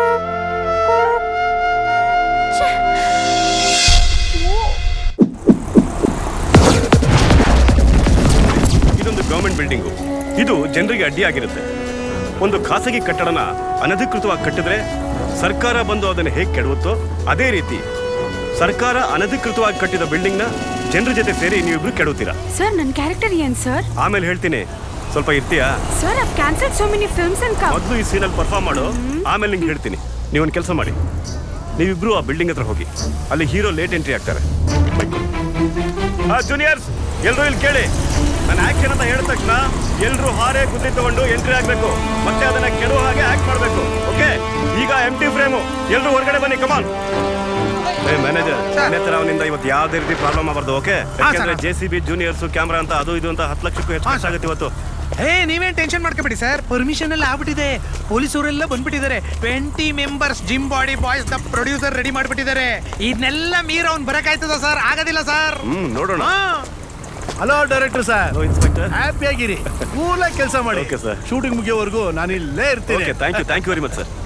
ಇದೊಂದು ಗವರ್ಮೆಂಟ್ ಬಿಲ್ಡಿಂಗು ಇದು ಜನರಿಗೆ ಅಡ್ಡಿಯಾಗಿರುತ್ತೆ ಒಂದು ಖಾಸಗಿ ಕಟ್ಟಡನ ಅನಧಿಕೃತವಾಗಿ ಕಟ್ಟಿದ್ರೆ ಸರ್ಕಾರ ಬಂದು ಅದನ್ನು ಹೇಗೆ ಕೆಡವುತ್ತೋ ಅದೇ ರೀತಿ ಸರ್ಕಾರ ಅನಧಿಕೃತವಾಗಿ ಕಟ್ಟಿದ ಬಿಲ್ಡಿಂಗ್ನ ಜನರ ಜೊತೆ ಸೇರಿ ನೀವಿಬ್ರು ಕೆಡವುತ್ತೀರಾ ಸರ್ ನನ್ನ ಕ್ಯಾರೆಕ್ಟರ್ ಏನ್ ಸರ್ ಆಮೇಲೆ ಹೇಳ್ತೀನಿ ಸ್ವಲ್ಪ ಇರ್ತೀಯಾ sir I've cancel so many films and come ಮೊದಲು ಈ ಸೀನಲ್ಲಿ ಪರ್ಫಾರ್ಮ್ ಮಾಡು ಆಮೇಲೆ ನಿಂಗೆ ಹೇಳ್ತೀನಿ ನೀವೊಂದು ಕೆಲಸ ಮಾಡಿ ನೀವಿಬ್ರು ಆ ಬಿಲ್ಡಿಂಗ್ ಹತ್ರ ಹೋಗಿ ಅಲ್ಲಿ ಹೀರೋ ಲೇಟ್ ಎಂಟ್ರಿ ಆಗ್ತಾರೆ ಜೂನಿಯರ್ಸ್ ಎಲ್ಲರೂ ಇಲ್ಲಿ ಕೇಳಿ ನಾನು ಆಕ್ಷನ್ ಅಂತ ಹೇಳಿದ ತಕ್ಷಣ ಎಲ್ಲರೂ ಹಾರೆ ಕುದ್ರಿ ತಗೊಂಡು ಎಂಟ್ರಿ ಆಗ್ಬೇಕು ಮತ್ತೆ ಅದನ್ನ ಕೆಡುವ ಹಾಗೆ ಆಕ್ಟ್ ಮಾಡಬೇಕು ಓಕೆ ಎಂ ಟಿ ಫ್ರೇಮು ಎಲ್ರು ಹೊರಗಡೆ ಬನ್ನಿ ಕಮಾನ್ ಏ ಮ್ಯಾನೇಜರ್ ನನ್ನ ಹತ್ರ ಅವನಿಂದ ಇವತ್ತು ಯಾವ್ದೇ ರೀತಿ ಪ್ರಾಬ್ಲಮ್ ಆಗಬಾರ್ದು ಓಕೆ ಯಾಕಂದ್ರೆ J C B juniors camera ಅಂತ ಅದು ಇದು ಅಂತ ಹತ್ತು ಲಕ್ಷಕ್ಕೂ ಹೆಚ್ಚು ಖರ್ಚಾಗುತ್ತೆ ಇವತ್ತು ಏ ನೀವೇನ್ ಟೆನ್ಷನ್ ಮಾಡ್ಕೋಬೇಡಿ ಸರ್ ಪರ್ಮಿಷನ್ ಎಲ್ಲ ಆಗ್ಬಿಟ್ಟಿದೆ ಪೊಲೀಸವರೆಲ್ಲ ಬಂದ್ಬಿಟ್ಟಿದ್ದಾರೆ twenty members gym body boys the producer ready ಮಾಡ್ಬಿಟ್ಟಿದ್ದಾರೆ ಇದನ್ನೆಲ್ಲ ಮೀರ್ ಅವ್ನ್ ಬರಕಾಯ್ತದ ಸರ್ ಆಗೋದಿಲ್ಲ ಸರ್ ಹ್ಮ್ ನೋಡೋಣ hello director sir inspector happy ಆಗಿರಿ ಕೂಲಾಗಿ ಕೆಲಸ ಮಾಡಿ ಓಕೆ ಸರ್ ಶೂಟಿಂಗ್ ಮುಗಿಯೋವರೆಗೂ ನಾನು ಇಲ್ಲೇ ಇರ್ತೀನಿ okay thank you thank you very much sir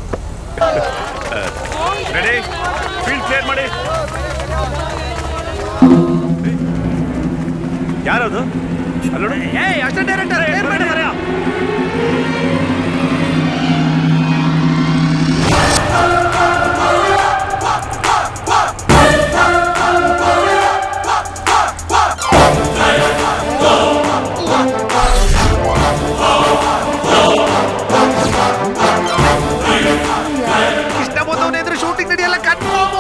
ready field clear ಮಾಡಿ ಯಾರದು ಅಲ್ಲೋಡು ಏ ಅಷ್ಟೇ ಡೈರೆಕ್ಟರ್ ಇಷ್ಟ ಬಂದವನ ಎದುರು ಶೂಟಿಂಗ್ ನಡೆಯಲ್ಲ ಕನ್ಫರ್ಮ್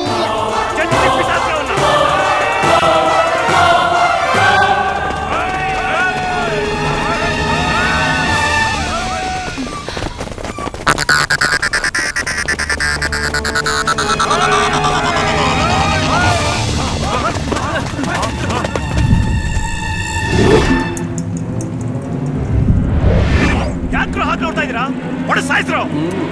ಯಾಕ್ರು ಹಾಕಿ ನೋಡ್ತಾ ಇದ್ದೀರಾ ಹೊಡೆ ಸಾಯಿಸ್ರು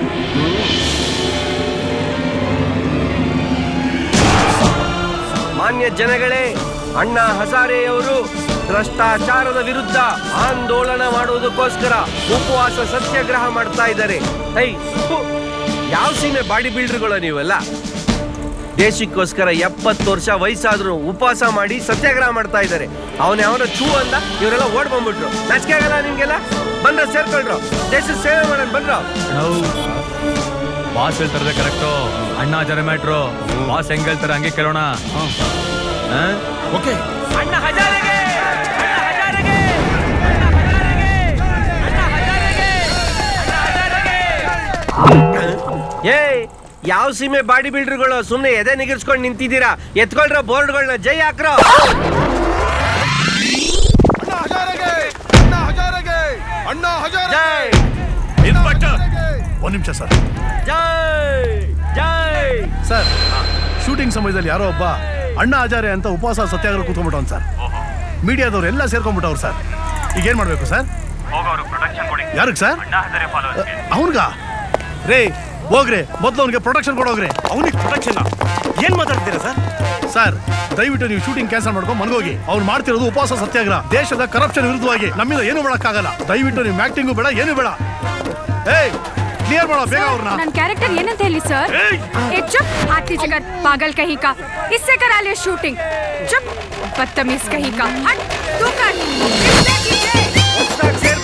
ಮಾನ್ಯ ಜನಗಳೇ ಅಣ್ಣ ಹಜಾರೆಯವರು ಭ್ರಷ್ಟಾಚಾರದ ವಿರುದ್ಧ ಆಂದೋಲನ ಮಾಡುವುದಕ್ಕೋಸ್ಕರ ಉಪವಾಸ ಸತ್ಯಾಗ್ರಹ ಮಾಡ್ತಾ ಇದ್ದಾರೆ ಹೈ ಥು, ಯಾವ ಸೀಮೆ ಬಾಡಿ ಬಿಲ್ಡರ್ಗಳು ನೀವೆಲ್ಲ ದೇಶಕ್ಕೋಸ್ಕರ ಎಪ್ಪತ್ತು ವರ್ಷ ವಯಸ್ಸಾದ್ರು ಉಪವಾಸ ಮಾಡಿ ಸತ್ಯಾಗ್ರಹ ಮಾಡ್ತಾ ಇದ್ದಾರೆ ಅವನ ಅವನ ಚೂ ಅಂದ ಇವರೆಲ್ಲ ಓಡ್ ಬಂದ್ಬಿಟ್ರು ನಾಚಿಕೆ ಆಗಲ್ಲ ನಿಮ್ಗೆಲ್ಲ ಬಂದ್ರ ಸೇರ್ಕೊಳ್ರು ದೇಶದ ಸೇವೆ ಮಾಡೋಣ ಬಂದ್ರು ಬಾಸ್ ಹೇಳ್ತಾರದೆ ಕರೆಕ್ಟು ಅಣ್ಣ ಜರ ಮ್ಯಾಟ್ರು ಬಾಸ್ ಹೆಂಗ್ ಹೇಳ್ತಾರೆ ಹಂಗೆ ಕೇಳೋಣ ಓಕೆ ಅಣ್ಣ ಹಜಾರೆಗೆ ಏ ಯಾವ ಸೀಮೆ ಬಾಡಿ ಬಿಲ್ಡರ್ಗಳು ಸುಮ್ನೆ ಎದೆ ನಿಗಿರ್ಸ್ಕೊಂಡು ನಿಂತಿದ್ದೀರಾ ಎತ್ಕೊಳ್ರ ಬೋರ್ಡ್ಗಳನ್ನ ಜೈ ಹಾಕ್ರೋ ಅಣ್ಣ ಹಜಾರ ಇನ್ಸ್ಪೆಕ್ಟರ್ ಒಂದ್ ನಿಮಿಷ ಸರ್ ಜೈ ಜೈ ಸರ್ ಶೂಟಿಂಗ್ ಸಮಯದಲ್ಲಿ ಯಾರೋ ಒಬ್ಬ ಅಣ್ಣ ಹಜಾರೆ ಅಂತ ಉಪವಾಸ ಸತ್ಯಾಗ್ರಹ ಕೂತ್ಕೊಂಡ್ಬಿಟ್ಟವನ್ ಸರ್ ಮೀಡಿಯಾದವ್ರು ಎಲ್ಲ ಸೇರ್ಕೊಂಡ್ಬಿಟ್ಟವ್ರು ಸರ್ ಈಗ ಏನ್ ಮಾಡ್ಬೇಕು ಸರ್ ಯಾರಿಗೆ ಸರ್ ಅವನ್ಗ ರೇ ಹೋಗ್ರಿ ಮೊದ್ಲು ಅವ್ನಿಗೆ ಪ್ರೊಟೆಕ್ಷನ್ ಕೊಡೋಗ್ರಿ ಅವನಿಗೆ ಪ್ರೊಟೆಕ್ಷನ್ ಏನ್ ಮಾತಾಡ್ತೀರಾ ಸರ್ ಸರ್ ದಯವಿಟ್ಟು ನೀವು ಶೂಟಿಂಗ್ ಕ್ಯಾನ್ಸಲ್ ಮಾಡ್ಕೊಂಡು ಮನ್ಗೋಗಿ ಅವ್ರು ಮಾಡ್ತಿರೋದು ಉಪವಾಸ ಸತ್ಯಾಗ್ರಹ ದೇಶದ ಕರಪ್ಷನ್ ವಿರುದ್ಧವಾಗಿ ನಮ್ಮಿಂದ ಏನು ಮಾಡಕ್ಕಾಗಲ್ಲ ದಯವಿಟ್ಟು ನೀವು ಆಕ್ಟಿಂಗು ಬೇಡ ಏನು ಬೇಡ ಏಯ್ ಕ್ಲಿಯರ್ ಮಾಡೋ ಬೇಗ ಅವ್ರನ್ನ ನನ್ನ ಕ್ಯಾರೆಕ್ಟರ್ ಏನಂತ ಹೇಳಿ ಸರ್ ए चुप हाथी जगत पागल कहीं का इससे करा ले शूटिंग चुप बदतमीज कहीं का हट तू कर इससे कीजिए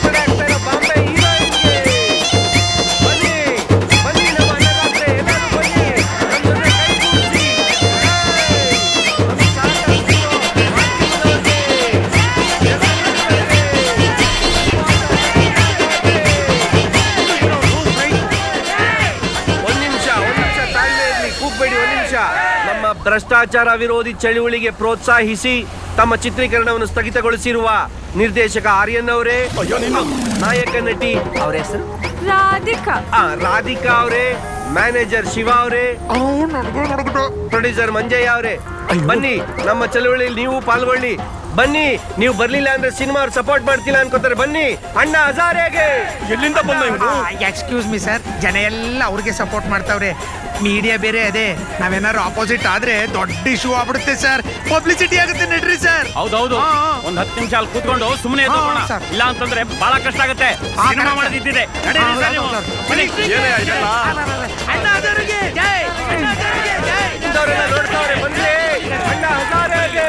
ಒಂದ್ ನಿಮಿಷ ಒಂದ್ ನಿಮಿಷ ತಾಳ್ಮೆ ಇರ್ಲಿ ಕೂಗ್ಬೇಡಿ ಒಂದ್ ನಿಮಿಷ ನಮ್ಮ ಭ್ರಷ್ಟಾಚಾರ ವಿರೋಧಿ ಚಳುವಳಿಗೆ ಪ್ರೋತ್ಸಾಹಿಸಿ ತಮ್ಮ ಚಿತ್ರೀಕರಣವನ್ನು ಸ್ಥಗಿತಗೊಳಿಸಿರುವ ನಿರ್ದೇಶಕ ಆರ್ಯನ್ ಅವರೇ ನಾಯಕ ನಟಿ ಅವರ ಹೆಸರು राधिका ಆ, ರಾಧಿಕಾ ಅವರೇ ಮ್ಯಾನೇಜರ್ ಶಿವ ಅವರೇ ಪ್ರೊಡ್ಯೂಸರ್ ಮಂಜಯ್ಯ ಅವರೇ ಬನ್ನಿ ನಮ್ಮ ಚಳವಳಿಯಲ್ಲಿ ನೀವು ಪಾಲ್ಗೊಳ್ಳಿ ಬನ್ನಿ ನೀವು ಬರ್ಲಿಲ್ಲ ಅಂದ್ರೆ ಸಿನಿಮಾ ಅವ್ರು ಸಪೋರ್ಟ್ ಮಾಡ್ತಿಲ್ಲ ಅನ್ಕೋತಾರೆ ಬನ್ನಿ ಅಣ್ಣ ಹಜಾರೆಗೆ ಎಲ್ಲಿಂದ ಬಂದ ಇವನು ಎಕ್ಸ್ಕ್ಯೂಸ್ ಮಿ ಸರ್ ಜನ ಎಲ್ಲ ಅವ್ರಿಗೆ ಸಪೋರ್ಟ್ ಮಾಡ್ತಾವ್ರೆ ಮೀಡಿಯಾ ಬೇರೆ ಅದೇ ನಾವೇನಾದ್ರು ಆಪೋಸಿಟ್ ಆದ್ರೆ ದೊಡ್ಡ ಇಶ್ಯೂ ಆಗ್ಬಿಡುತ್ತೆ ಸರ್ ಪಬ್ಲಿಸಿಟಿ ಆಗುತ್ತೆ ನಡ್ರಿ ಸರ್ ಹೌದೌದು ಒಂದ್ ಹತ್ತು ನಿಮಿಷ ಅಲ್ಲಿ ಕೂತ್ಕೊಂಡು ಸುಮ್ಮನೆ ಇಲ್ಲ ಅಂತಂದ್ರೆ ಬಹಳ ಕಷ್ಟ ಆಗುತ್ತೆ ಸಿನಿಮಾ ಮಾಡೋದಿದ್ದಿದೆ ನಡೀರಿ ಸರ್ ನೀವು. ಬನ್ನಿ. ಇಂಥವ್ರೆಲ್ಲ ನೋಡ್ತಾವ್ರೆ ಬನ್ನಿ ಅಣ್ಣ ಹಜಾರೆಗೆ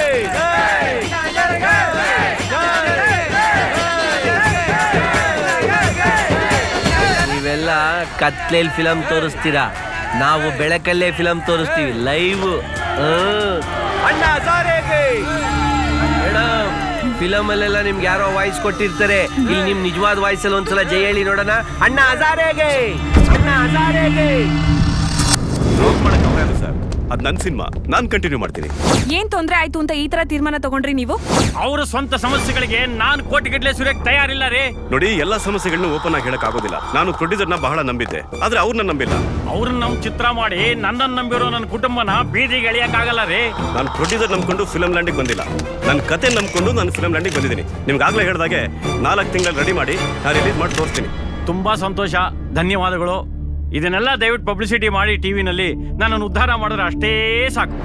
ನೀವೆಲ್ಲ ಕತ್ಲೇಲ್ ಫಿಲಂ ತೋರಿಸ್ತೀರಾ ನಾವು ಬೆಳಕಲ್ಲೇ ಫಿಲಂ ತೋರಿಸ್ತೀವಿ ಲೈವ್ ಅಣ್ಣ ಹಜಾರೆಗೆ ಮೇಡಮ್ ಫಿಲಮ್ ಅಲ್ಲೆಲ್ಲ ನಿಮ್ಗೆ ಯಾರೋ ವಾಯ್ಸ್ ಕೊಟ್ಟಿರ್ತಾರೆ ಇಲ್ಲಿ ನಿಮ್ ನಿಜವಾದ ವಾಯ್ಸ್ ಅಲ್ಲಿ ಒಂದ್ಸಲ ಜೈ ಹೇಳಿ ನೋಡೋಣ ಅಣ್ಣ ಹಜಾರೆಗೆ ಅಣ್ಣ ಹಜಾರೆಗೆ ರೋಗ್ ಮಾಡಕ್ ಅವ್ರೇ ಅಲ್ಲ ಸರ್ ಅದ್ ನನ್ ಸಿನಿಮಾ ನಾನ್ ಕಂಟಿನ್ಯೂ ಮಾಡ್ತೀನಿ ಏನ್ ತೊಂದ್ರೆ ಆಯ್ತು ಅಂತ ಈ ತರ ತೀರ್ಮಾನ ತಗೊಂಡ್ರಿ ನೀವು ಅವರ ಸ್ವಂತ ಸಮಸ್ಯೆಗಳಿಗೆ ನಾನ್ ಕೋಟಿಗಟ್ಲೆ ಸುರಿಯಕ್ ತಯಾರಿಲ್ಲ ರೀ ನೋಡಿ ಎಲ್ಲಾ ಸಮಸ್ಯೆಗಳನ್ನ ಓಪನ್ ಆಗಿ ಹೇಳಕ್ ಆಗೋದಿಲ್ಲ ನಾನು ಪ್ರೊಡ್ಯೂಸರ್ನ ಬಹಳ ನಂಬಿದ್ದೆ ಆದ್ರೆ ಅವ್ರನ್ನ ನಂಬಿಲ್ಲ ಅವ್ರನ್ನ ನಮ್ ಚಿತ್ರ ಮಾಡಿ ನನ್ನನ್ನು ನಂಬಿರೋ ನನ್ನ ಕುಟುಂಬನ ಬೀದಿಗೆ ಎಳಿಯಕ್ಕಾಗಲ್ಲ ರೀ ನಾನು ಪ್ರೊಡ್ಯೂಸರ್ ನಂಬ್ಕೊಂಡು ಫಿಲಂ ಲ್ಯಾಂಡಿಗೆ ಬಂದಿಲ್ಲ ನನ್ನ ಕತೆ ನಂಬ್ಕೊಂಡು ನಾನು ಫಿಲಂ ಲ್ಯಾಂಡಿಗೆ ಬಂದಿದ್ದೀನಿ ನಿಮ್ಗೆ ಆಗ್ಲೇ ಹೇಳ್ದಾಗೆ ನಾಲ್ಕು ತಿಂಗಳು ರೆಡಿ ಮಾಡಿ ನಾನು ರಿಲೀಸ್ ಮಾಡಿ ತೋರಿಸ್ತೀನಿ ತುಂಬಾ ಸಂತೋಷ ಧನ್ಯವಾದಗಳು ಇದನ್ನೆಲ್ಲ ದಯವಿಟ್ಟು ಪಬ್ಲಿಸಿಟಿ ಮಾಡಿ ಟಿವಿನಲ್ಲಿ ನನ್ನನ್ನು ಉದ್ಧಾರ ಮಾಡಿದ್ರೆ ಅಷ್ಟೇ ಸಾಕು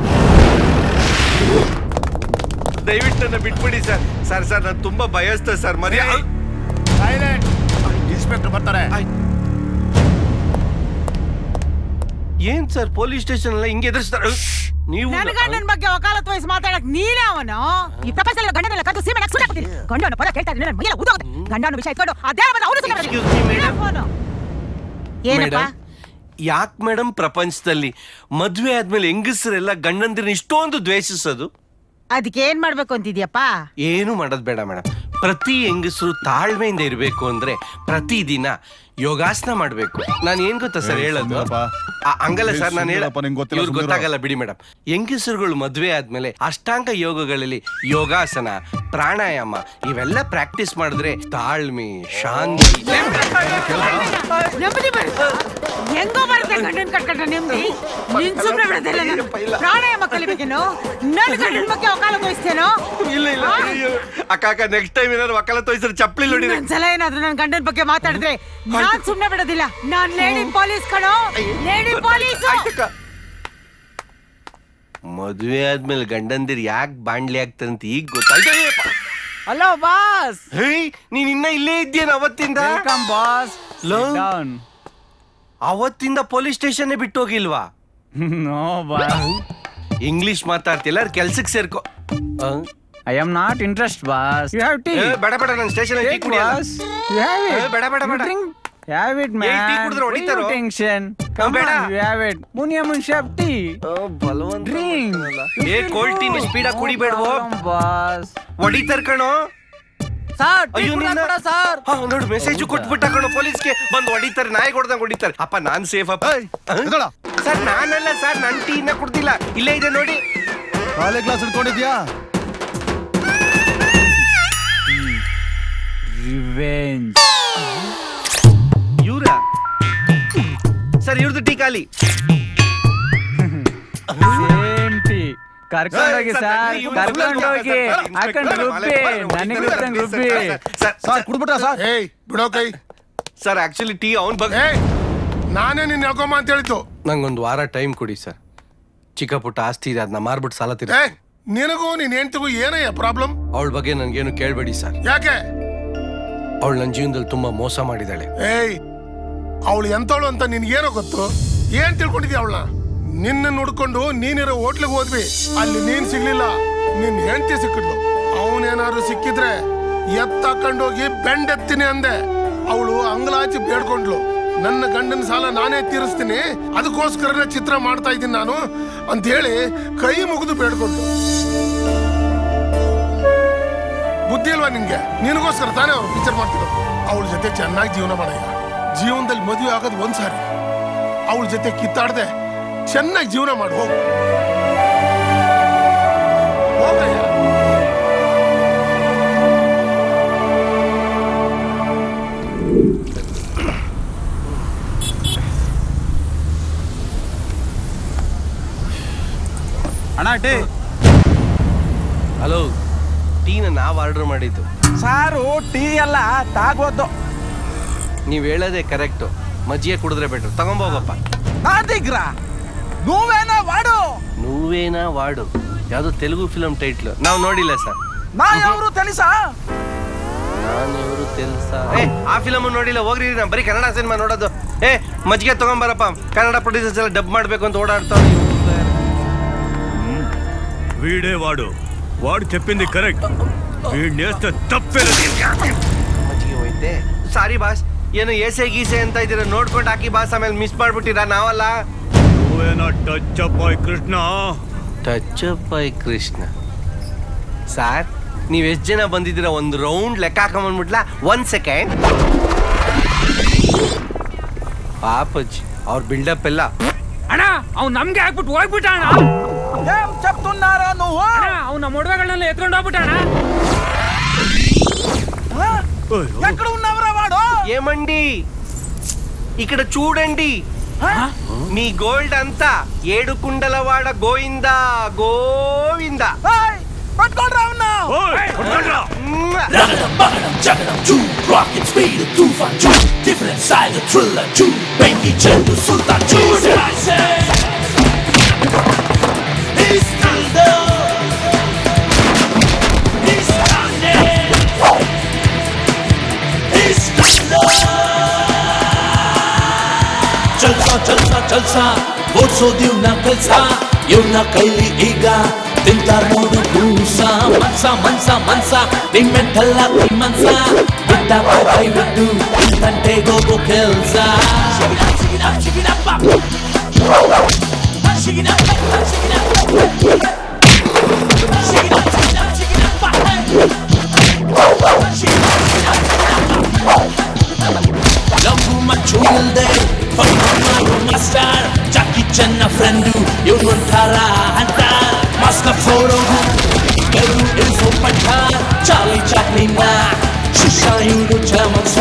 ದಯವಿಟ್ಟು ನನ್ನ ಬಿಟ್ಬಿಡಿ ಸರ್ ಸರ್ ಸರ್ ನಾನು ತುಂಬಾ ಭಯಸ್ತ ಸರ್ ಮರ್ಯಾ ಇನ್ಸ್ಪೆಕ್ಟರ್ ಬರ್ತಾರೆ ಏನ್ ಸರ್ ಪೊಲೀಸ್ ಸ್ಟೇಷನ್ ಎಲ್ಲ ಹಿಂಗೆ ಎದುರಿಸ್ತಾರೆ ನೀವು ನನ್ನ ಗಂಡನ ಬಗ್ಗೆ ವಕಾಲತ್ ವಯಸ್ಸು ಮಾತಾಡಕ್ ನೀನೇ ಅವನು ಈ ಪ್ರಪಂಚದಲ್ಲಿ ಗಂಡನೆಲ್ಲ ಕದ್ದು ಸೀಮೆ ಸುಟ್ಟು ಹಾಕ್ತೀನಿ ಗಂಡನ ಪದ ಕೇಳ್ತಾ ಇದ್ದೀನಿ ನನ್ನ ಮೈಯೆಲ್ಲ ಊದೋಗುತ್ತೆ ಗಂಡನ ವಿಷಯ ಇಟ್ಕೊಂಡು ಅದೇ ಅವನು ಏನಪ್ಪ ಯಾಕೆ ಮೇಡಮ್ ಪ್ರಪಂಚದಲ್ಲಿ ಮದ್ವೆ ಆದ್ಮೇಲೆ ಹೆಂಗಸರೆಲ್ಲ ಗಂಡಂದಿರನ್ನ ಇಷ್ಟೊಂದು ದ್ವೇಷಿಸೋದು ಅದಕ್ಕೆ ಏನ್ ಮಾಡ್ಬೇಕು ಅಂತಿದ್ಯಪ್ಪ ಏನು ಮಾಡೋದು ಬೇಡ ಮೇಡಮ್ ಪ್ರತಿ ಹೆಂಗಸರು ತಾಳ್ಮೆಯಿಂದ ಇರಬೇಕು ಅಂದ್ರೆ ಪ್ರತಿದಿನ ಯೋಗಾಸನ ಮಾಡಬೇಕು ನಾನು ಏನ್ ಗೊತ್ತಾ ಸರ್ ಏ, ಹೇಳೋದು ಸುಮ್ನಿರಪ್ಪ. ಆ, ಹಂಗಲ್ಲ ಏ, ಸರ್ ನಾನು ಹೇಳ ಸುಮ್ನಿರಪ್ಪ, ನಿಂಗ್ ಗೊತ್ತಿಲ್ಲ, ಇವ್ರಿಗೆ ಸುಮ್ನಿರು. ಗೊತ್ತಾಗಲ್ಲ ಬಿಡಿ ಮೇಡಮ್ ಹೆಂಗಸರುಗಳು ಮದ್ವೆ ಆದ್ಮೇಲೆ ಅಷ್ಟಾಂಗ ಯೋಗಗಳಲ್ಲಿ ಯೋಗಾಸನ ಪ್ರಾಣಾಯಾಮ ಇವೆಲ್ಲ ಪ್ರಾಕ್ಟೀಸ್ ಮಾಡಿದ್ರೆ ತಾಳ್ಮೆ ಶಾಂತಿ ನೆಮ್ಮದಿ ಬರುತ್ತೆ ಹೆಂಗೋ ಬರುತ್ತೆ ಗಂಡನ ಕಟ್ಕೊಂಡ್ರೆ ನೆಮ್ಮದಿ ನೀನ್ ಸುಮ್ನೆ ಬಿಡೋದಿಲ್ಲ ನಾನು ಪ್ರಾಣಾಯಾಮ ಕಲಿಬೇಕೇನು ನನ್ನ ಗಂಡನ ಬಗ್ಗೆ ವಕಾಲತ್ ವಹಿಸ್ತೇನೋ ಇಲ್ಲ ಇಲ್ಲ ಅಯ್ಯೋ. ಅಕ್ಕ ಅಕ್ಕ ನೆಕ್ಸ್ಟ್ ಟೈಮ್ ಏನಾದ್ರು ವಕಾಲತ್ ವಹಿಸಿದ್ರೆ ಚಪ್ಪಲಿ ನೋಡಿ ಒಂದ್ಸಲ ಏನಾದ್ರೂ ನನ್ನ ಗಂಡನ ಬಗ್ಗೆ ಮಾತಾಡಿದ್ರೆ ನಾನ್ ಸುಮ್ನೆ ಬಿಡೋದಿಲ್ಲ ನಾನ್ ಲೇಡಿ ಪೊಲೀಸ್ ಕಣೋ ಲೇಡಿ ಪೊಲೀಸ್ ಮದ್ವೆ ಆದ್ಮೇಲೆ ಗಂಡಂದಿರ್ ಯಾಕೆ ಬಾಂಡ್ಲಿ ಆಗ್ತಾರಂತ ಈಗ ಗೊತ್ತಾಯ್ತು ಹಲೋ ಬಾಸ್ ಹೇಯ್ ನೀನ್ ಇನ್ನ ಇಲ್ಲೇ ಇದ್ದೀಯನ ಅವತ್ತಿಂದ ವೆಲ್ಕಮ್ ಬಾಸ್ ಅವತ್ತಿಂದ ಪೊಲೀಸ್ ಸ್ಟೇಷನ್ ಬಿಟ್ಟು ಹೋಗಿಲ್ವಾ ನೋ ಬಾಸ್ ಇಂಗ್ಲಿಷ್ ಮಾತಾಡ್ತಿಲ್ಲ ಕೆಲ್ಸಕ್ಕೆ ಸೇರ್ಕೋ I am not interest boss you have tea ಏ, ಬೇಡ ಬೇಡ ನನ್ನ ಸ್ಟೇಷನ್ ಟೀ ಕುಡಿಯಲ್ಲ ಯು ಹ್ಯಾವ್ ಏ, ಇಟ್ ಬೇಡ ಬೇಡ ಬೇಡ ಹ್ಯಾವ್ ಇಟ್ ಏ, ಟೀ ಮ್ಯಾನ್ ಕುಡಿದ್ರೆ ಹೊಡಿತಾರೋ? ಟೆನ್ಷನ್ ಆ, ಬೇಡ. ಯು ಹ್ಯಾವ್ ಇಟ್ ಮುನಿಯ ಮುನ್ಶಾಪ್ ಟೀ ಡ್ರಿಂಕ್ ಏ ಕೋಲ್ಡ್ ಟೀ ಸ್ಪೀಡ್ ಆಗಿ ಕುಡಿಬೇಡ್ವೋ ಬಾಸ್ ಹೊಡಿತಾರ ಕಣೋ ಸರ್ ಅಯ್ಯೋ ನಿನ್ನ ಹಾ, ನೋಡು ಮೆಸೇಜ್ ಕೊಟ್ಬಿಟ್ಟ ಕಣೋ ಪೊಲೀಸ್ಗೆ ಬಂದು ಹೊಡಿತಾರೆ ನಾಯಿ ಹೊಡೆದಂಗ್ ಹೊಡಿತಾರೆ ಅಪ್ಪ ನಾನ್ ಸೇಫ್ ಅಪ್ಪ ಸರ್ ನಾನಲ್ಲ ಸರ್ ನನ್ ಟೀ ಇನ್ನ ಕುಡ್ದಿಲ್ಲ ಇಲ್ಲೇ ಇದೆ ನೋಡಿ ಕಾಲೇ ಕ್ಲಾಸ್ ಹಿಡ್ಕೊಂಡಿದ್ಯಾ ರಿವೆಂಜ್ ಇವ್ರ ಸರ್ ಇವ್ರದ್ದು ಟೀ ಖಾಲಿ ಸೇಮ್ ಟೀ ಕರ್ಕೊಂಡೋಗಿ ಏ, ಸರ್, ಸರ್ ಇವ್ರು ಕರ್ಕೊಂಡೋಗಿ ಸರ್, ಸರ್, ಹಾಕೊಂಡು ಸರ್, ರುಬ್ಬಿ ಸರ್, ನನಗೆ ಸರ್, ರುಬ್ಬಂಗ್ ಸರ್, ರುಬ್ಬಿ ಸರ್, ಸರ್ ಕುಡ್ಬಿಟ್ಟ ಸರ್ ಏಯ್ ಬಿಡೋ ಕೈ ಸರ್ ಆಕ್ಚುಲಿ ಟೀ ಅವನ್ ಬಗ್ಗೆ ಏಯ್ ನಾನೇ ನಿನ್ ಹೇಳ್ಕೊಂಬ ಅಂತ ಹೇಳಿದ್ದು ನಂಗೊಂದು ವಾರ ಟೈಮ್ ಕೊಡಿ ಸರ್ ಚಿಕ್ಕ ಪುಟ್ಟ ಆಸ್ತಿ ಇದೆ ಅದನ್ನ ಮಾರ್ಬಿಟ್ಟು ಸಾಲ ತೀರ ಏಯ್ ನಿನಗೂ ನಿನ್ ಹೆಂಡ್ತಿಗೂ ಏನಯ್ಯ ಪ್ರಾಬ್ಲಮ್ ಅವಳ ಬಗ್ಗೆ ನನ್ಗೇನು ಕೇಳಬೇಡಿ ಸರ್ ಯಾಕೆ ಅವಳು ನನ್ನ ಜೀವನದಲ್ಲಿ ತುಂಬಾ ಮೋಸ ಮಾಡಿದಾಳೆ ಏಯ್ ಅವಳು ಎಂತವಳು ಅಂತ ನಿನ್ಗೇನೋ ಗೊತ್ತು ಏನ್ ತಿಳ್ಕೊಂಡಿದ್ಯಾ ಅವಳನ್ನ ನಿನ್ನ ಹುಡ್ಕೊಂಡು ನೀನಿರೋ ಹೋಟ್ಲಿಗೆ ಹೋದ್ವಿ ಅಲ್ಲಿ ನೀನ್ ಸಿಗ್ಲಿಲ್ಲ ನಿನ್ ಹೆಂಡತಿ ಸಿಕ್ಕಿದ್ಲು ಅವನೇನಾದ್ರು ಸಿಕ್ಕಿದ್ರೆ ಎತ್ತಾಕೊಂಡೋಗಿ ಬೆಂಡೆತ್ತೀನಿ ಅಂದೆ ಅವಳು ಅಂಗಲಾಚಿ ಬೇಡ್ಕೊಂಡ್ಲು ನನ್ನ ಗಂಡನ ಸಾಲ ನಾನೇ ತೀರಿಸ್ತೀನಿ ಅದಕ್ಕೋಸ್ಕರನೇ ಚಿತ್ರ ಮಾಡ್ತಾ ಇದ್ದೀನಿ ನಾನು ಅಂತ ಹೇಳಿ ಕೈ ಮುಗಿದು ಬೇಡ್ಕೊಂಡ್ಲು ಬುದ್ಧಿ ಅಲ್ವಾ ನಿನ್ಗೆ ನಿನಗೋಸ್ಕರ ತಾನೇ ಅವ್ರು ಪಿಕ್ಚರ್ ಮಾಡ್ತಿರೋದು ಅವಳ ಜೊತೆ ಚೆನ್ನಾಗಿ ಜೀವನ ಮಾಡಯ್ಯ ಜೀವನದಲ್ಲಿ ಮದುವೆ ಆಗೋದು ಒಂದ್ಸಾರಿ ಅವಳ ಜೊತೆ ಕಿತ್ತಾಡ್ದೆ ಚೆನ್ನಾಗಿ ಜೀವನ ಮಾಡಿ ಹೋಗು ಹೋಗಯ್ಯ ಅಣ್ಣ ಟೀ ಹಲೋ ಟೀನ ನಾವು ಆರ್ಡರ್ ಮಾಡಿದ್ದು ಸಾರು ಟೀ ಎಲ್ಲ ತಾಗೋದು ನೀವ್ ಹೇಳೋದೇ ಕರೆಕ್ಟು ಮಜ್ಜಿಗೆ ಕುಡಿದ್ರೆ ಬೆಟ್ರು ತಗೊಂಬೋಗಪ್ಪ ನಾದಿಗ್ರ నువ్వేనా వాడు నువ్వేనా వాడు ಯಾವ್ದೋ ತೆಲುಗು ಫಿಲಂ ಟೈಟ್ಲ್ ನಾವು ನೋಡಿಲ್ಲ ಸರ್ నా ఎవరు తెలుసా ನಾನೆವರು తెలుసా ಏ ಆ ಫಿಲಮ್ ನೋಡಿಲ್ಲ ಹೋಗ್ರಿ ನಾ ಬರೀ ಕನ್ನಡ ಸಿನಿಮಾ ನೋಡೋದು ಏ ಮಜ್ಜಿಗೆ ತಗೊಂಬರಪ್ಪ ಕನ್ನಡ ಪ್ರೊಡ್ಯೂಸರ್ಸ್ ಎಲ್ಲ ಡಬ್ ಮಾಡ್ಬೇಕು ಅಂತ ಓಡಾಡ್ತಾವ వీడే వాడు వాడు చెప్పింది కరెక్ట్ వీడు నేస్తే తప్పేది ಮಜ್ಜಿಗೆ ಹೋಯ್ತೆ ಸಾರಿ ಬಾಸ್ ಏನು ಏಸೆ ಗೀಸೆ ಅಂತ ಇದ್ದೀರ ನೋಡ್ಕೊಂಡು ಹಾಕಿ ಬಾಸ್ ಆಮೇಲೆ ಮಿಸ್ ಮಾಡ್ಬಿಟ್ಟಿರಾ ನಾವಲ್ಲ నువ్వేనా touch bye Krishna touch bye Krishna sir ನೀವು ಎಷ್ಟು ಜನ ಬಂದಿದ್ದೀರಾ ಒಂದು ರೌಂಡ್ ಲೆಕ್ಕ ಹಾಕೊಂಬಂದ್ಬಿಟ್ಲಾ ಒನ್ ಸೆಕೆಂಡ್ ಪಾಪಜ್ ಅವ್ರ ಬಿಲ್ಡಪ್ ಎಲ್ಲ ಅಣ್ಣ ಅವ್ನು ನಮ್ಗೆ ಹಾಕ್ಬಿಟ್ಟು ಹೋಗ್ಬಿಟ್ಟ ಅಣ್ಣ చెప్తున్నారా నువ్వు ಅವ್ನ ಮೊಡವೆಗಳನ್ನೆಲ್ಲ ಎತ್ಕೊಂಡು ಹೋಗ್ಬಿಟ್ಟ ಅಣ್ಣ ఎక్కడ ఉన్నావురా వాడు ఏమండి ఇక్కడ చూడండి మీ గోల్డ్ అంతా ఏడు కుండలవాడ గోయిందా గోవిందా పట్టుకోండి ఉన్నా Rocket speed, tufan, chu Different side, the thriller, chu Benki, chendu, sultan, chu He's still there He's standing He's still there ಜಲ್ಸಾ ಜಲ್ಸಾ ಜಲ್ಸಾ ಓಡ್ಸೋದು ಇವ್ನ ಕೆಲ್ಸ ಇವ್ನ ಕೈಲಿ ಈಗ ತಿಂತಾರ ನೋಡು ಕೂಸ ಮನ್ಸ ಮನ್ಸ ಮನ್ಸ ನಿಮ್ಮೆಂಟಲ್ಲ ಮನ್ಸ ಬಿಟ್ಟ ಕೈ ಬಿಟ್ಟು ಗಂಟೆಗೋಗೋ ಕೆಲ್ಸ ಲಘು ಮಚ್ಚು ಇಲ್ದೆ ಮಾಸ್ಟರ್ ಜಾಕಿ ಚೆನ್ನ ಫ್ರೆಂಡು ಇವ್ನು ಒಂಥರ ಅಂತ ಮಾಸ್ಕ ಫೋಟೋಗು ಗರು ಇಳಿಸೋ ಪಟ್ಟ ಚಾಲಿ ಚಾಪ್ಲಿನ ಶಿಷ್ಯ ಇವ್ರು ಚಮಸ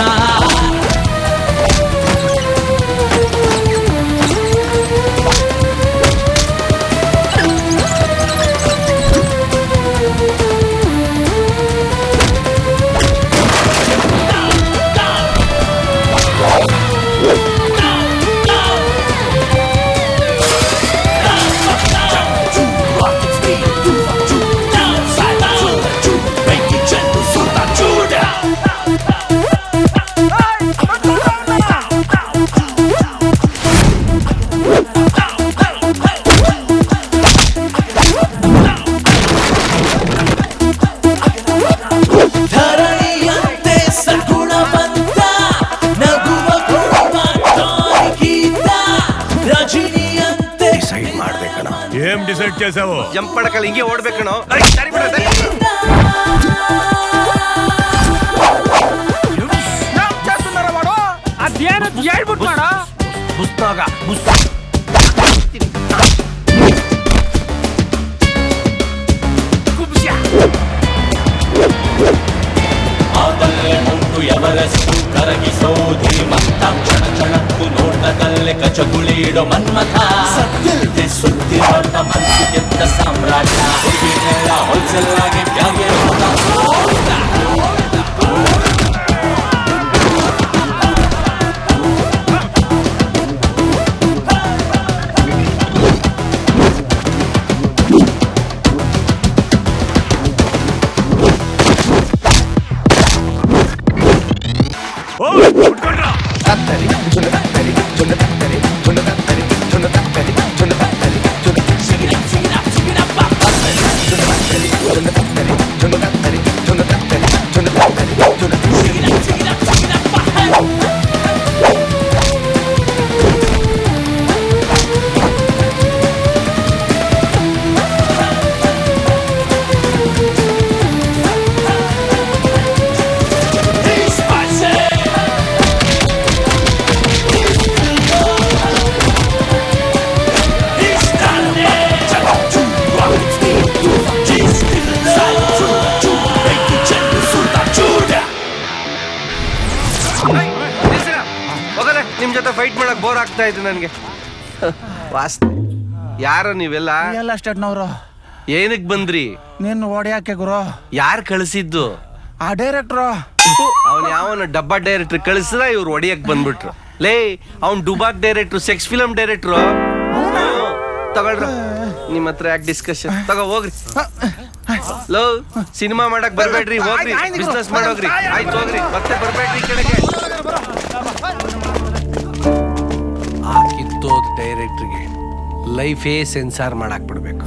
ಧರಣಿಯಂತೆ ಸಗುಣವಂತ ನಗುವ ಗೀತ ರಜನಿಯಂತೆ ಡಿಸೈಡ್ ಮಾಡ್ದೆ ಕಣ ಏನ್ ಡಿಸೈಡ್ చేసావు ಜಂಪ್ ಮಾಡಕಲ್ಲ ಹಿಂಗೆ ಓಡ್ಬೇಕಣೋ చేస్తున్నారా వాడు ಅದೇನು ಹೇಳ್ಬಿಟ್ಟು ಮಾಡ పుస్తక ಆದಲ್ಲೇ ಮುಂಡು ಎವರೆಸ್ಟು ಕರಗಿಸೋ ಧೀಮಂತ ಕ್ಷಣ ಕ್ಷಣಕ್ಕೂ ನೋಟದಲ್ಲೇ ಕಚಗುಳಿಡೋ ಮನ್ಮಥ ಸತ್ತಿಲ್ದೆ ಸುತ್ತಿರೋದ ಮನಸ್ಸು ಗೆದ್ದ ಸಾಮ್ರಾಜ್ಯ ಹುಡುಗಿನೆಲ್ಲ ಹೊಲ್ಸಲ್ಲಾಗಿ ಬ್ಯಾಗೆ ಹೋದ ಹೋಗಲೆ ನಿಮ್ ಜೊತೆ ಫೈಟ್ ಮಾಡಕ್ ಬೋರ್ ಆಗ್ತಾ ಇತ್ತು ನನ್ಗೆ ವಾಸ್ತೆ ಯಾರ ನೀವೆಲ್ಲ ಎಲ್ಲ ಸ್ಟೇಟ್ನವರು ಏನಕ್ ಬಂದ್ರಿ ನಿನ್ನ ಹೊಡ್ಯಾಕೆ ಗುರು ಯಾರ್ ಕಳಿಸಿದ್ದು ಆ ಡೈರೆಕ್ಟ್ರು ಅವನ್ ಯಾವನ ಡಬ್ಬಾ ಡೈರೆಕ್ಟರ್ ಕಳಿಸಿದ ಇವ್ರು ಒಡಿಯಕ್ ಬಂದ್ಬಿಟ್ರು ಲೇ ಅವ್ನ್ ಡುಬಾಕ್ ಡೈರೆಕ್ಟ್ರು ಸೆಕ್ಸ್ ಫಿಲಂ ಡೈರೆಕ್ಟ್ರು ತಗೊಳ್ರ ನಿಮ್ ಹತ್ರ ಯಾಕೆ ಡಿಸ್ಕಷನ್ ತಗೋ ಹೋಗ್ರಿ ಲೋ ಸಿನಿಮಾ ಮಾಡಕ್ ಬರ್ಬೇಡ್ರಿ ಹೋಗ್ರಿ ಬಿಸ್ನೆಸ್ ಮಾಡೋಗ್ರಿ ಆಯ್ತು ಹೋಗ್ರಿ ಮತ್ತೆ ಬರ್ಬೇಡ್ರಿ ಈ ಕಡೆಗೆ ಆ ಕಿತ್ತೋದ್ ಡೈರೆಕ್ಟ್ರಿಗೆ ಲೈಫೇ ಸೆನ್ಸಾರ್ ಮಾಡಾಕ್ ಬಿಡ್ಬೇಕು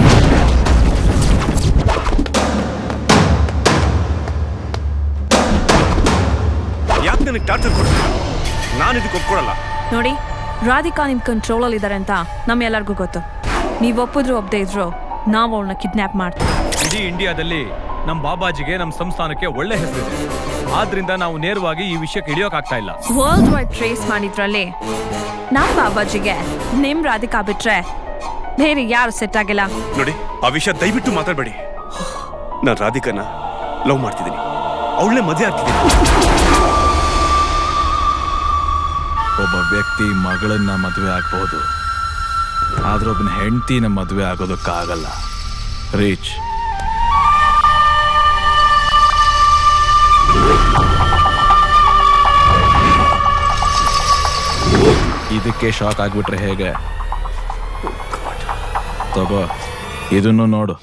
ಯಾಕೆ ನನಗೆ ಟಾರ್ಚರ್ ಕೊಡ್ತೀರಾ ನಾನು ಇದಕ್ಕೆ ಒಪ್ಕೊಳಲ್ಲ ನೋಡಿ ರಾಧಿಕಾ ನಿಮ್ ಕಂಟ್ರೋಲಲ್ಲಿ ಇದ್ದಾರೆ ಅಂತ ನಮ್ಮೆಲ್ಲರಿಗೂ ಗೊತ್ತು ನೀವು ಒಪ್ಪಿದ್ರು ಒಪ್ಪದೇ ಇದ್ರು ನಾವು ಅವಳನ್ನ ಕಿಡ್ನಾಪ್ ಮಾಡ್ತೀವಿ ಇಡೀ ಇಂಡಿಯಾದಲ್ಲಿ ನಮ್ಮ ಬಾಬಾಜಿಗೆ ನಮ್ಮ ಸಂಸ್ಥಾನಕ್ಕೆ ಒಳ್ಳೆ ಹೆಸರಿದೆ ಆದ್ರಿಂದ ನಾವು ನೇರವಾಗಿ ಈ ವಿಷಯಕ್ಕೆ ಇಳಿಯೋಕ್ಕಾಗ್ತಾ ಇಲ್ಲ ವರ್ಲ್ಡ್ ವೈಡ್ ಟ್ರೇಸ್ ಮಾಡಿದ್ರಲ್ಲಿ ನಮ್ ಬಾಬಾಜಿಗೆ ನಿಮ್ ರಾಧಿಕಾ ಬಿಟ್ರೆ ಬೇರೆ ಯಾರು ಸೆಟ್ ಆಗಿಲ್ಲ ನೋಡಿ ಆ ವಿಷಯ ದಯವಿಟ್ಟು ಮಾತಾಡಬೇಡಿ ನಾನು ರಾಧಿಕನ ಲವ್ ಮಾಡ್ತಿದ್ದೀನಿ ಅವಳನ್ನೇ ಮದುವೆ ಆಗ್ತಿದ್ದೀನಿ ಒಬ್ಬ ವ್ಯಕ್ತಿ ಮಗಳನ್ನ ಮದುವೆ ಆಗ್ಬಹುದು ಆದ್ರೆ ಒಬ್ಬನ ಹೆಂಡತಿನ ಮದುವೆ ಆಗೋದಕ್ಕಾಗಲ್ಲ ರೀಚ್ ಇದಕ್ಕೆ ಶಾಕ್ ಆಗ್ಬಿಟ್ರೆ ಹೇಗೆ ತಗೋ ಇದನ್ನು ನೋಡು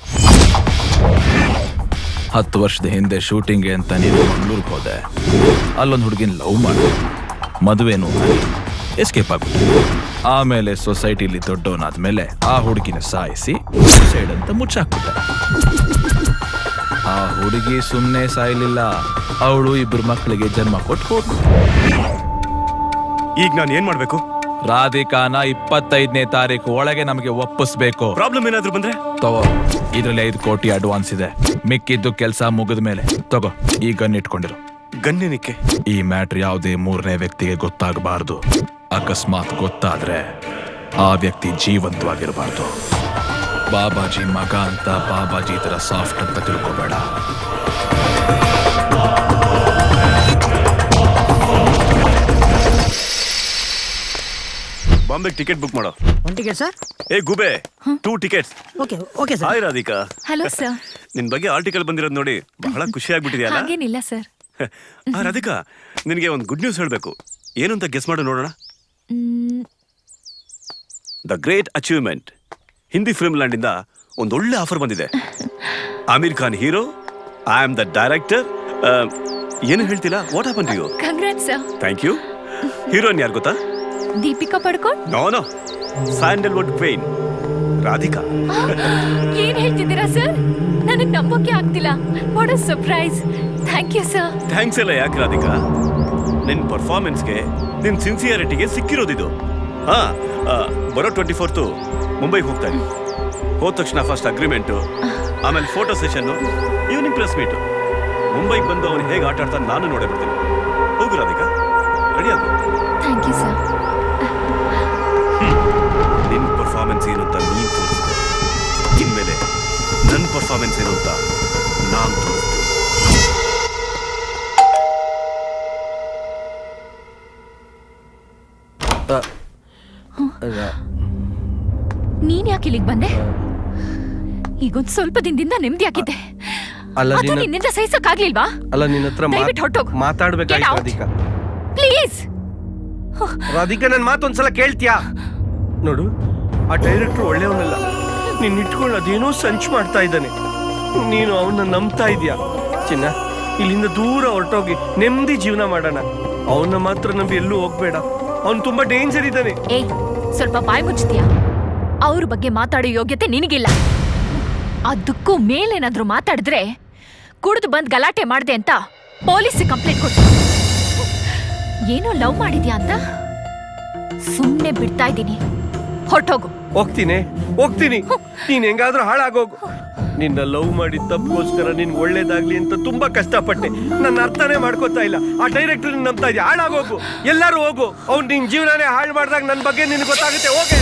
ಹತ್ತು ವರ್ಷದ ಹಿಂದೆ ಶೂಟಿಂಗ್ಗೆ ಅಂತ ನೀನು ಮಂಗ್ಳೂರ್ಗೆ ಹೋದೆ ಅಲ್ಲೊಂದು ಹುಡುಗಿನ ಲವ್ ಮಾಡಿ ಮದುವೆನೂ ಎಸ್ಕೇಪ್ ಆಗ್ಬಿಟ್ಟು ಆಮೇಲೆ ಸೊಸೈಟಿಲಿ ದೊಡ್ಡವನಾದ್ಮೇಲೆ ಆ ಹುಡುಗಿನ ಸಾಯಿಸಿ ಸೈಡ್ ಅಂತ ಮುಚ್ಚಾಕ್ಬಿಟ್ಟೆ ಆ ಹುಡುಗಿ ಸುಮ್ಮನೆ ಸಾಯಲಿಲ್ಲ ಅವಳು ಇಬ್ಬರು ಮಕ್ಕಳಿಗೆ ಜನ್ಮ ಕೊಟ್ಟು ಹೋದ್ಲು ಈಗ ನಾನು ಏನ್ ಮಾಡ್ಬೇಕು ರಾಧಿಕಾನ ಇಪ್ಪತ್ತೈದನೇ ತಾರೀಕು ಒಳಗೆ ನಮಗೆ ಒಪ್ಪಿಸ್ಬೇಕು ಪ್ರಾಬ್ಲಮ್ ಏನಾದ್ರೂ ಬಂದ್ರೆ ತಗೋ ಇದ್ರಲ್ಲಿ ಐದು ಕೋಟಿ ಅಡ್ವಾನ್ಸ್ ಇದೆ ಮಿಕ್ಕಿದ್ದು ಕೆಲಸ ಮುಗಿದ ಮೇಲೆ ತಗೋ ಈ ಗನ್ ಇಟ್ಕೊಂಡಿರು ಗನ್ನೇನಕ್ಕೆ ಈ ಮ್ಯಾಟ್ರ್ ಯಾವುದೇ ಮೂರನೇ ವ್ಯಕ್ತಿಗೆ ಗೊತ್ತಾಗಬಾರ್ದು ಅಕಸ್ಮಾತ್ ಗೊತ್ತಾದ್ರೆ ಆ ವ್ಯಕ್ತಿ ಜೀವಂತವಾಗಿರಬಾರ್ದು ಬಾಬಾಜಿ ಮಗ ಅಂತ ಬಾಬಾಜಿ ತರ ಸಾಫ್ಟ್ ಅಂತ ತಿಳ್ಕೊಬೇಡ ಬಾಂಬೆಗೆ ಟಿಕೆಟ್ ಬುಕ್ ಮಾಡೋ ಒನ್ ಟಿಕೆಟ್ ಸರ್ ಏ ಗುಬೆ two tickets okay okay sir hi Radhika hello sir ನಿನ್ ಬಗ್ಗೆ ಆರ್ಟಿಕಲ್ ಬಂದಿರೋದು ನೋಡಿ ಬಹಳ ಖುಷಿ ಆಗ್ಬಿಟ್ಟಿದೆಯಲ್ಲ ಹಾಗೇನಿಲ್ಲ ಸರ್ ಆ ರಾಧಿಕಾ ನಿನಗೆ ಒಂದು ಗುಡ್ ನ್ಯೂಸ್ ಹೇಳಬೇಕು ಏನು ಅಂತ ಗೆಸ್ ಮಾಡು ನೋಡೋಣ the great achievement Hindi film land ಇಂದ ಒಂದು ಒಳ್ಳೆ ಆಫರ್ ಬಂದಿದೆ Aamir Khan hero I am the director ಏನು ಹೇಳ್ತಿಲ್ಲ what happen to you congrat sir thank you heroine ಯಾರು ಗೊತ್ತಾ Deepika Padukone no no Sandalwood queen Radhika ಏನ್ ಹೇಳ್ತಿದ್ದೀರಾ ಸರ್ ನನಗ್ ನಂಬೋಕೆ ಆಗ್ತಿಲ್ಲ what a surprise thank you sir thanks ಎಲ್ಲ ಯಾಕೆ ರಾಧಿಕಾ ನಿನ್ ಪರ್ಫಾರ್ಮೆನ್ಸ್ಗೆ ನಿನ್ ಸಿನ್ಸಿಯಾರಿಟಿಗೆ ಸಿಕ್ಕಿರೋದಿದು ಹಾ ಆ, ಬರೋ ಟ್ವೆಂಟಿ ಫೋರ್ತು ಮುಂಬೈಗೆ ಹೋಗ್ತಾ ಇದ್ದೀನಿ ಹೋದ ತಕ್ಷಣ ಫಸ್ಟ್ ಅಗ್ರಿಮೆಂಟು ಆಮೇಲೆ photo session evening press meet ಮುಂಬೈಗೆ ಬಂದು ಅವನು ಹೇಗೆ ಆಟ ಆಡ್ತಾನೆ ನಾನು ನೋಡೇ ಬಿಡ್ತೀನಿ ಹೋಗು ರಾಧಿಕಾ ರೆಡಿ ಆಗು ಥ್ಯಾಂಕ್ ಯು ಸರ್ ನಿನ್ ಪರ್ಫಾರ್ಮೆನ್ಸ್ ಏನು ಅಂತ ನೀನ್ ತೋರಿಸಿದೆ ಇನ್ಮೇಲೆ ನನ್ನ ಪರ್ಫಾರ್ಮೆನ್ಸ್ ಏನು ಅಂತ ನಾನು ತೋರಿಸ್ತೀನಿ ನೀನ್ ಯಾಕೆ ಇಲ್ಲಿಗೆ ಬಂದೆ ಈಗೊಂದ್ ಸ್ವಲ್ಪ ದಿನದಿಂದ ನೆಮ್ಮದಿ ಆಗಿದ್ದೆ ಅಲ್ಲ ಅದು ನಿನ್ನ- ನಿನ್ನಿಂದ ಸಹಿಸಕ್ಕಾಗ್ಲಿಲ್ವಾ ಅಲ್ಲ ನಿನ್ನ ಹತ್ರ ಮಾತ್- ದಯವಿಟ್ಟು ಹೊರ್ಟೋಗು. ಮಾತಾಡ್ಬೇಕಾಯ್ತು Get out. Radhika please Radhika ನನ್ನ ಮಾತೊಂದ್ಸಲ ಕೇಳ್ತೀಯಾ ನೋಡು ಆ ಡೈರೆಕ್ಟರ್ ಒಳ್ಳೆಯವನಲ್ಲ ನೀನ್ ಇಟ್ಕೊಂಡು ಅದೇನೋ ಸಂಚು ಮಾಡ್ತಾ ಇದ್ದಾನೆ ನೀನು ಅವನ್ನ ನಂಬ್ತಾ ಇದೀಯಾ ಚಿನ್ನ ಇಲ್ಲಿಂದ ದೂರ ಹೊರಟೋಗಿ ನೆಮ್ಮದಿ ಜೀವನ ಮಾಡೋಣ ಅವನ್ನ ಮಾತ್ರ ನಂಬಿ ಎಲ್ಲೂ ಹೋಗ್ಬೇಡ ಅವನು ತುಂಬಾ ಡೇಂಜರ್ ಇದ್ದಾನೆ ಏಯ್ ಸ್ವಲ್ಪ ಬಾಯ್ ಮುಚ್ತೀಯಾ ಅವ್ರ ಬಗ್ಗೆ ಮಾತಾಡೋ ಯೋಗ್ಯತೆ ನಿನಗಿಲ್ಲ ಅದಕ್ಕೂ ಮೇಲೇನಾದ್ರೂ ಮಾತಾಡಿದ್ರೆ ಕುಡಿದು ಬಂದ್ ಗಲಾಟೆ ಮಾಡ್ದೆ ಅಂತ ಪೊಲೀಸ್ ಕಂಪ್ಲೇಂಟ್ ಕೊಟ್ಟು ಏನೋ ಲವ್ ಮಾಡಿದ್ಯಾ ಅಂತ ಸುಮ್ನೆ ಬಿಡ್ತಾ ಇದ್ದೀನಿ ಹೊರಟೋಗು ಹೋಗ್ತೀನಿ ಹೋಗ್ತೀನಿ ನೀನ್ ಹೆಂಗಾದ್ರೂ ಹಾಳಾಗೋಗು ನಿನ್ನ ಲವ್ ಮಾಡಿದ ತಪ್ಪಗೋಸ್ಕರ ನಿನ್ ಒಳ್ಳೇದಾಗ್ಲಿ ಅಂತ ತುಂಬಾ ಕಷ್ಟಪಟ್ಟೆ ನನ್ನ ಅರ್ಥನೇ ಮಾಡ್ಕೋತಾ ಇಲ್ಲ ಆ ಡೈರೆಕ್ಟರ್ ನಂಬ್ತಾ ಇದೆಯಾ ಹಾಳಾಗೋಗು ಎಲ್ಲರೂ ಹೋಗು ಅವ್ನು ನಿನ್ ಜೀವನನೇ ಹಾಳು ಮಾಡಿದಾಗ ನನ್ನ ಬಗ್ಗೆ ನಿನ್ಗೆ ಗೊತ್ತಾಗುತ್ತೆ ಹೋಗೆ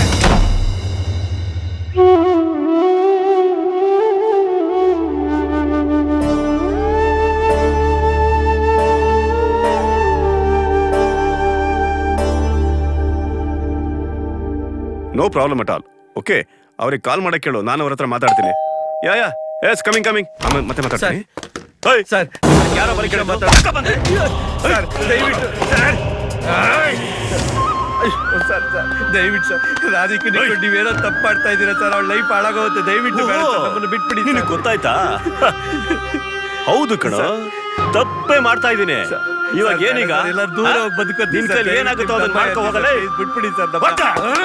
no problem at all okay ಅವ್ರಿಗೆ ಕಾಲ್ ಮಾಡಕ್ ಕೇಳು ನಾನು ಅವ್ರ ಹತ್ರ ಮಾತಾಡ್ತೀನಿ yeah yeah yes coming coming ಆಮೇಲೆ ಮತ್ತೆ ಮಾತಾಡ್ತೀನಿ ಓಯ್ ಸರ್ ಯಾರೋ ಬರೀ ಕೇಳ ಸರ್ ದಯವಿಟ್ಟು ಸರ್ ಸರ್ ಸರ್ ದಯವಿಟ್ಟು ಸರ್ ರಾಧಿಕ ನಿಂತ್ಕೊಂಡು ನೀವೇನೋ ತಪ್ಪು ಮಾಡ್ತಾ ಇದ್ದೀರಾ ಸರ್ ಅವಳ ಲೈಫ್ ಹಾಳಾಗೋಗುತ್ತೆ ದಯವಿಟ್ಟು ಬೇಡ ಸರ್, ನಮ್ಮನ್ನು ಬಿಟ್ಬಿಡಿ ನಿನಗೆ ಗೊತ್ತಾಯ್ತಾ ಹೌದು ಕಣ ತಪ್ಪೇ ಮಾಡ್ತಾ ಇದ್ದೀನಿ ಇವಾಗ ಸರ್, ಏನೀಗ ಸರ್, ಎಲ್ಲರೂ ದೂರ ಹೋಗಿ ಬದುಕೋತೀನಿ ನಿನ್ ಸರ್, ಕೈಲಿ ಏನಾಗುತ್ತೋ ಅದನ್ನ ಮಾಡ್ಕೋ ಹೋಗಲೇ ಬಿಟ್ಬಿಡಿ ಸರ್ ನಮ್ಮ-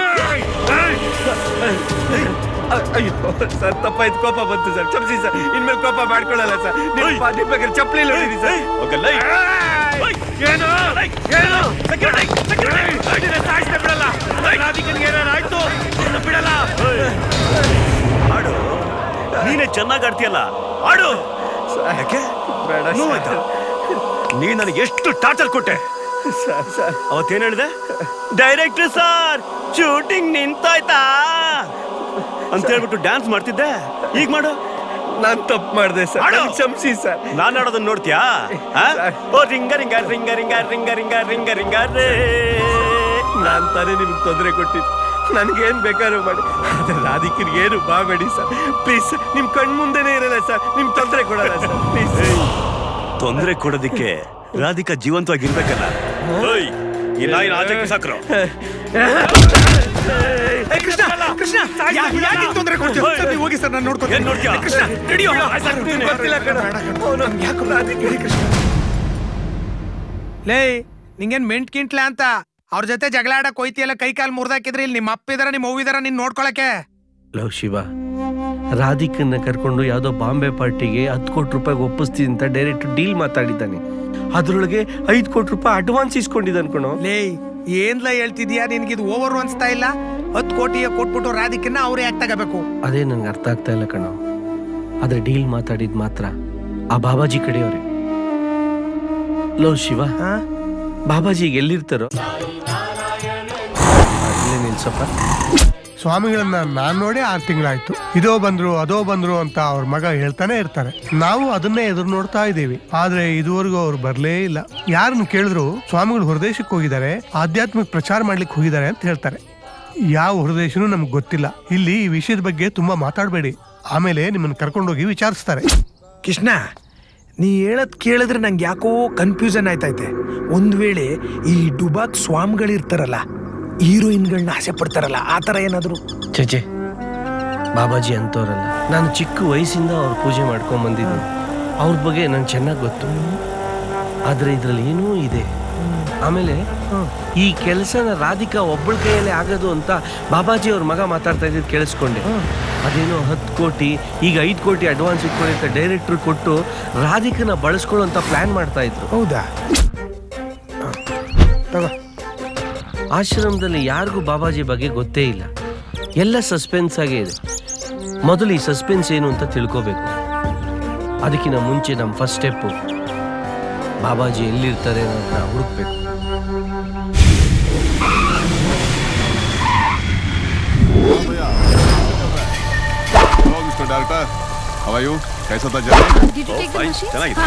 ಅಯ್ಯೋ ಸರ್ ತಪ್ಪಾಯ್ತು ಕೋಪ ಬಂತು ಸರ್ ಕ್ಷಮಿಸಿ ಸರ್ ಇನ್ಮೇಲೆ ಕೋಪ ಮಾಡ್ಕೊಳ್ಳಲ್ಲ ಸರ್ ನಿಮ್ಮ ಪ- ನಿಮ್ಮ ಬಗ್ಗೆ ಚಪ್ಪಲಿ ಹೊಡಿರಿ ಸರ್ ಹೋಗಲ್ಲ ಏನು ಏನು ನಿನ್ನ ಸಾಯಿಸ್ದೆ ಬಿಡಲ್ಲ ರಾಧಿಕನ್ಗೆ ಏನಾರು ಆಯ್ತು ನಿನ್ನ ಬಿಡಲ್ಲ ಆಡು ನೀನೇ ಚೆನ್ನಾಗಿ ಆಡ್ತೀಯಲ್ಲ ಆಡು ಯಾಕೆ ನೋವಾಯ್ತಾ? ನೀ ನನಗೆ ಎಷ್ಟು ಟಾರ್ಚರ್ ಕೊಟ್ಟೆ ಅವತ್ತೇನ್ ಹೇಳಿದೆ ಡೈರೆಕ್ಟರ್ ಸರ್ ಶೂಟಿಂಗ್ ನಿಂತಾಯ್ತಾ ಅಂತ ಹೇಳ್ಬಿಟ್ಟು ಡ್ಯಾನ್ಸ್ ಮಾಡ್ತಿದ್ದೆ ಈಗ ಮಾಡು ನಾನ್ ತಪ್ಪು ಮಾಡಿದೆ ಸರ್ ಕ್ಷಮಿಸಿ ಸರ್ ನಾನ್ ಆಡೋದನ್ನ ನೋಡ್ತೀಯಾ ಆ? ಓ ರಿಂಗ ರಿಂಗ ರಿಂಗ ರಿಂಗ ರಿಂಗ ರಿಂಗ ರಿಂಗ ರಿಂಗ ರೇ ನಾನ್ ತಾನೇ ನಿಮ್ಗೆ ತೊಂದರೆ ಕೊಟ್ಟಿದ್ದು ನನ್ಗೇನ್ ಬೇಕಾದ್ರೂ ಮಾಡಿ ಆದ್ರೆ ರಾಧಿಕರಿಗೆ ಏನು ಬಾಬೇಡಿ ಸರ್ ಪ್ಲೀಸ್ ನಿಮ್ ಕಣ್ ಮುಂದೆನೇ ಇರಲ್ಲ ಸರ್ ನಿಮ್ ತೊಂದರೆ ಕೊಡಲ್ಲ ಸರ್ ಪ್ಲೀಸ್ ತೊಂದರೆ ಕೊಡೋದಿಕ್ಕೆ ರಾಧಿಕಾ ಜೀವಂತವಾಗಿರ್ಬೇಕಲ್ಲ ಓಯ್, ಈ ನಾಯಿನ ಆಚೆ ಸಾಕ್ರು ಕೃಷ್ಣ ಕೃಷ್ಣ ಯಾಕೆ ತೊಂದರೆ ಕೊಡ್ತೀವಿ ಸರ್, ನೀವು ಹೋಗಿ ಸರ್ ನಾನು ನೋಡ್ಕೊತೀನಿ ಏನ್ ನೋಡ್ತೀಯ? ಕೃಷ್ಣ ನಡಿಯೋ ಸಾಕ್ತೀನಿ. ಗೊತ್ತಿಲ್ಲ ಕಣ ಅವನು ಯಾಕೋ ರಾಧಿಕೆ ಕೃಷ್ಣ ಲೇ ನಿಂಗೇನ್ ಮೆಂಟ್ ಕಿಂಟ್ಲ ಅಂತ ಅವ್ರ ಜೊತೆ ಜಗಳ ಆಡಕ್ ಹೋಯ್ತಿಯಲ್ಲ ಕೈ ಕಾಲ್ ಮುರ್ದಾಕಿದ್ರೆ ಇಲ್ಲಿ ನಿಮ್ಮ ಅಪ್ಪ ಇದಾರ ನಿಮ್ಮ ಅವ್ವ ಇದಾರ ನಿನ್ ನೋಡ್ಕೊಳಕ್ಕೆ ಲವ್ ಶಿವ ರಾಧಿಕನ್ನ ಕರ್ಕೊಂಡು ಯಾವುದೋ ಬಾಂಬೆ ಪಾರ್ಟಿಗೆ ಹತ್ತು ಕೋಟಿ ರೂಪಾಯಿಗೆ ಒಪ್ಪಿಸ್ತೀನಿ ಅಂತ ಡೈರೆಕ್ಟ್ ಡೀಲ್ ಮಾತಾಡಿದ್ದಾನೆ ಅದ್ರೊಳಗೆ ಐದು ಕೋಟಿ ರೂಪಾಯಿ ಅಡ್ವಾನ್ಸ್ ಇಸ್ಕೊಂಡಿದ್ದಾನೆ ಕಣೋ ಲೇ ಏನ್ಲ ಹೇಳ್ತಿದ್ಯಾ ನಿನ್ಗಿದು ಓವರ್ ಅನ್ಸ್ತಾ ಇಲ್ಲ ಹತ್ತು ಕೋಟಿಯ ಕೊಟ್ಬಿಟ್ಟು ರಾಧಿಕನ್ನ ಅವ್ರೇ ಯಾಕೆ ತಗೋಬೇಕು ಅದೇ ನಂಗೆ ಅರ್ಥ ಆಗ್ತಾ ಇಲ್ಲ ಕಣೋ ಆದ್ರೆ ಡೀಲ್ ಮಾತಾಡಿದ್ ಮಾತ್ರ ಆ ಬಾಬಾಜಿ ಕಡೆಯವ್ರೆ ಲವ್ ಶಿವ ಬಾಬಾಜಿ ಈಗ ಎಲ್ಲಿರ್ತಾರೋ ಅಲ್ಲೇ ನಿಲ್ಸಪ್ಪ ಸ್ವಾಮಿಗಳನ್ನ ನಾನ್ ನೋಡಿ ಆರು ತಿಂಗಳಾಯ್ತು ಇದೋ ಬಂದ್ರು ಅದೋ ಬಂದ್ರು ಅಂತ ಅವ್ರ ಮಗ ಹೇಳ್ತಾನೆ ಇರ್ತಾರೆ ನಾವು ಅದನ್ನೇ ಎದುರು ನೋಡ್ತಾ ಇದ್ದೀವಿ ಆದ್ರೆ ಇದುವರೆಗೂ ಅವ್ರು ಬರ್ಲೇ ಇಲ್ಲ ಯಾರನ್ನು ಕೇಳಿದ್ರು ಸ್ವಾಮಿಗಳು ಹೊರದೇಶಕ್ಕೆ ಹೋಗಿದ್ದಾರೆ ಆಧ್ಯಾತ್ಮಿಕ ಪ್ರಚಾರ ಮಾಡ್ಲಿಕ್ಕೆ ಹೋಗಿದ್ದಾರೆ ಅಂತ ಹೇಳ್ತಾರೆ ಯಾವ ಹೊರದೇಶನೂ ನಮ್ಗೆ ಗೊತ್ತಿಲ್ಲ ಇಲ್ಲಿ ಈ ವಿಷಯದ ಬಗ್ಗೆ ತುಂಬಾ ಮಾತಾಡಬೇಡಿ ಆಮೇಲೆ ನಿಮ್ಮನ್ನ ಕರ್ಕೊಂಡೋಗಿ ವಿಚಾರಿಸ್ತಾರೆ ಕೃಷ್ಣ ನೀ ಹೇಳದ್ ಕೇಳಿದ್ರೆ ನಂಗೆ ಯಾಕೋ ಕನ್ಫ್ಯೂಷನ್ ಆಯ್ತೈತೆ ಒಂದ್ ವೇಳೆ ಈ ಡುಬಾಕ್ ಸ್ವಾಮಿಗಳಿರ್ತಾರಲ್ಲ ಹೀರೋಯಿನ್ಗಳನ್ನ ಆಸೆ ಪಡ್ತಾರಲ್ಲ ಆ ಥರ ಏನಾದ್ರು ಚೇಚೆ ಬಾಬಾಜಿ ಅಂತವ್ರಲ್ಲ ನಾನು ಚಿಕ್ಕ ವಯಸ್ಸಿಂದ ಅವ್ರ ಪೂಜೆ ಮಾಡ್ಕೊಂಡ್ ಬಂದಿದ್ದೀನಿ ಅವ್ರ ಬಗ್ಗೆ ನಂಗೆ ಚೆನ್ನಾಗಿ ಗೊತ್ತು ಆದ್ರೆ ಇದ್ರಲ್ಲಿ ಏನೂ ಇದೆ ಆಮೇಲೆ ಈ ಕೆಲಸನ ರಾಧಿಕಾ ಒಬ್ಬಳ ಕೈಯಲ್ಲೇ ಆಗೋದು ಅಂತ ಬಾಬಾಜಿ ಅವ್ರ ಮಗ ಮಾತಾಡ್ತಾ ಇದ್ದಿದ್ದು ಕೇಳಿಸ್ಕೊಂಡೆ ಅದೇನೋ ಹತ್ತು ಕೋಟಿ ಈಗ ಐದು ಕೋಟಿ ಅಡ್ವಾನ್ಸ್ ಇಟ್ಕೊಳ್ಳಿ ಅಂತ ಡೈರೆಕ್ಟ್ರ್ ಕೊಟ್ಟು ರಾಧಿಕನ ಬಳಸ್ಕೊಳ್ಳೋ ಅಂತ ಪ್ಲಾನ್ ಮಾಡ್ತಾ ಇದ್ರು ಹೌದಾ ಆಶ್ರಮದಲ್ಲಿ ಯಾರಿಗೂ ಬಾಬಾಜಿ ಬಗ್ಗೆ ಗೊತ್ತೇ ಇಲ್ಲ ಎಲ್ಲ ಸಸ್ಪೆನ್ಸ್ ಆಗೇ ಇದೆ ಮೊದಲು ಈ ಸಸ್ಪೆನ್ಸ್ ಏನು ಅಂತ ತಿಳ್ಕೋಬೇಕು ಅದಕ್ಕಿಂತ ಮುಂಚೆ ನಮ್ಮ ಫಸ್ಟ್ ಸ್ಟೆಪ್ಪು ಬಾಬಾಜಿ ಎಲ್ಲಿರ್ತಾರೆ ಅಂತ ಹುಡುಕ್ಬೇಕು Hello, Mr. Director. How are you? कैसा था journey? Did you take the machine? ಚೆನ್ನಾಗಿದೆ.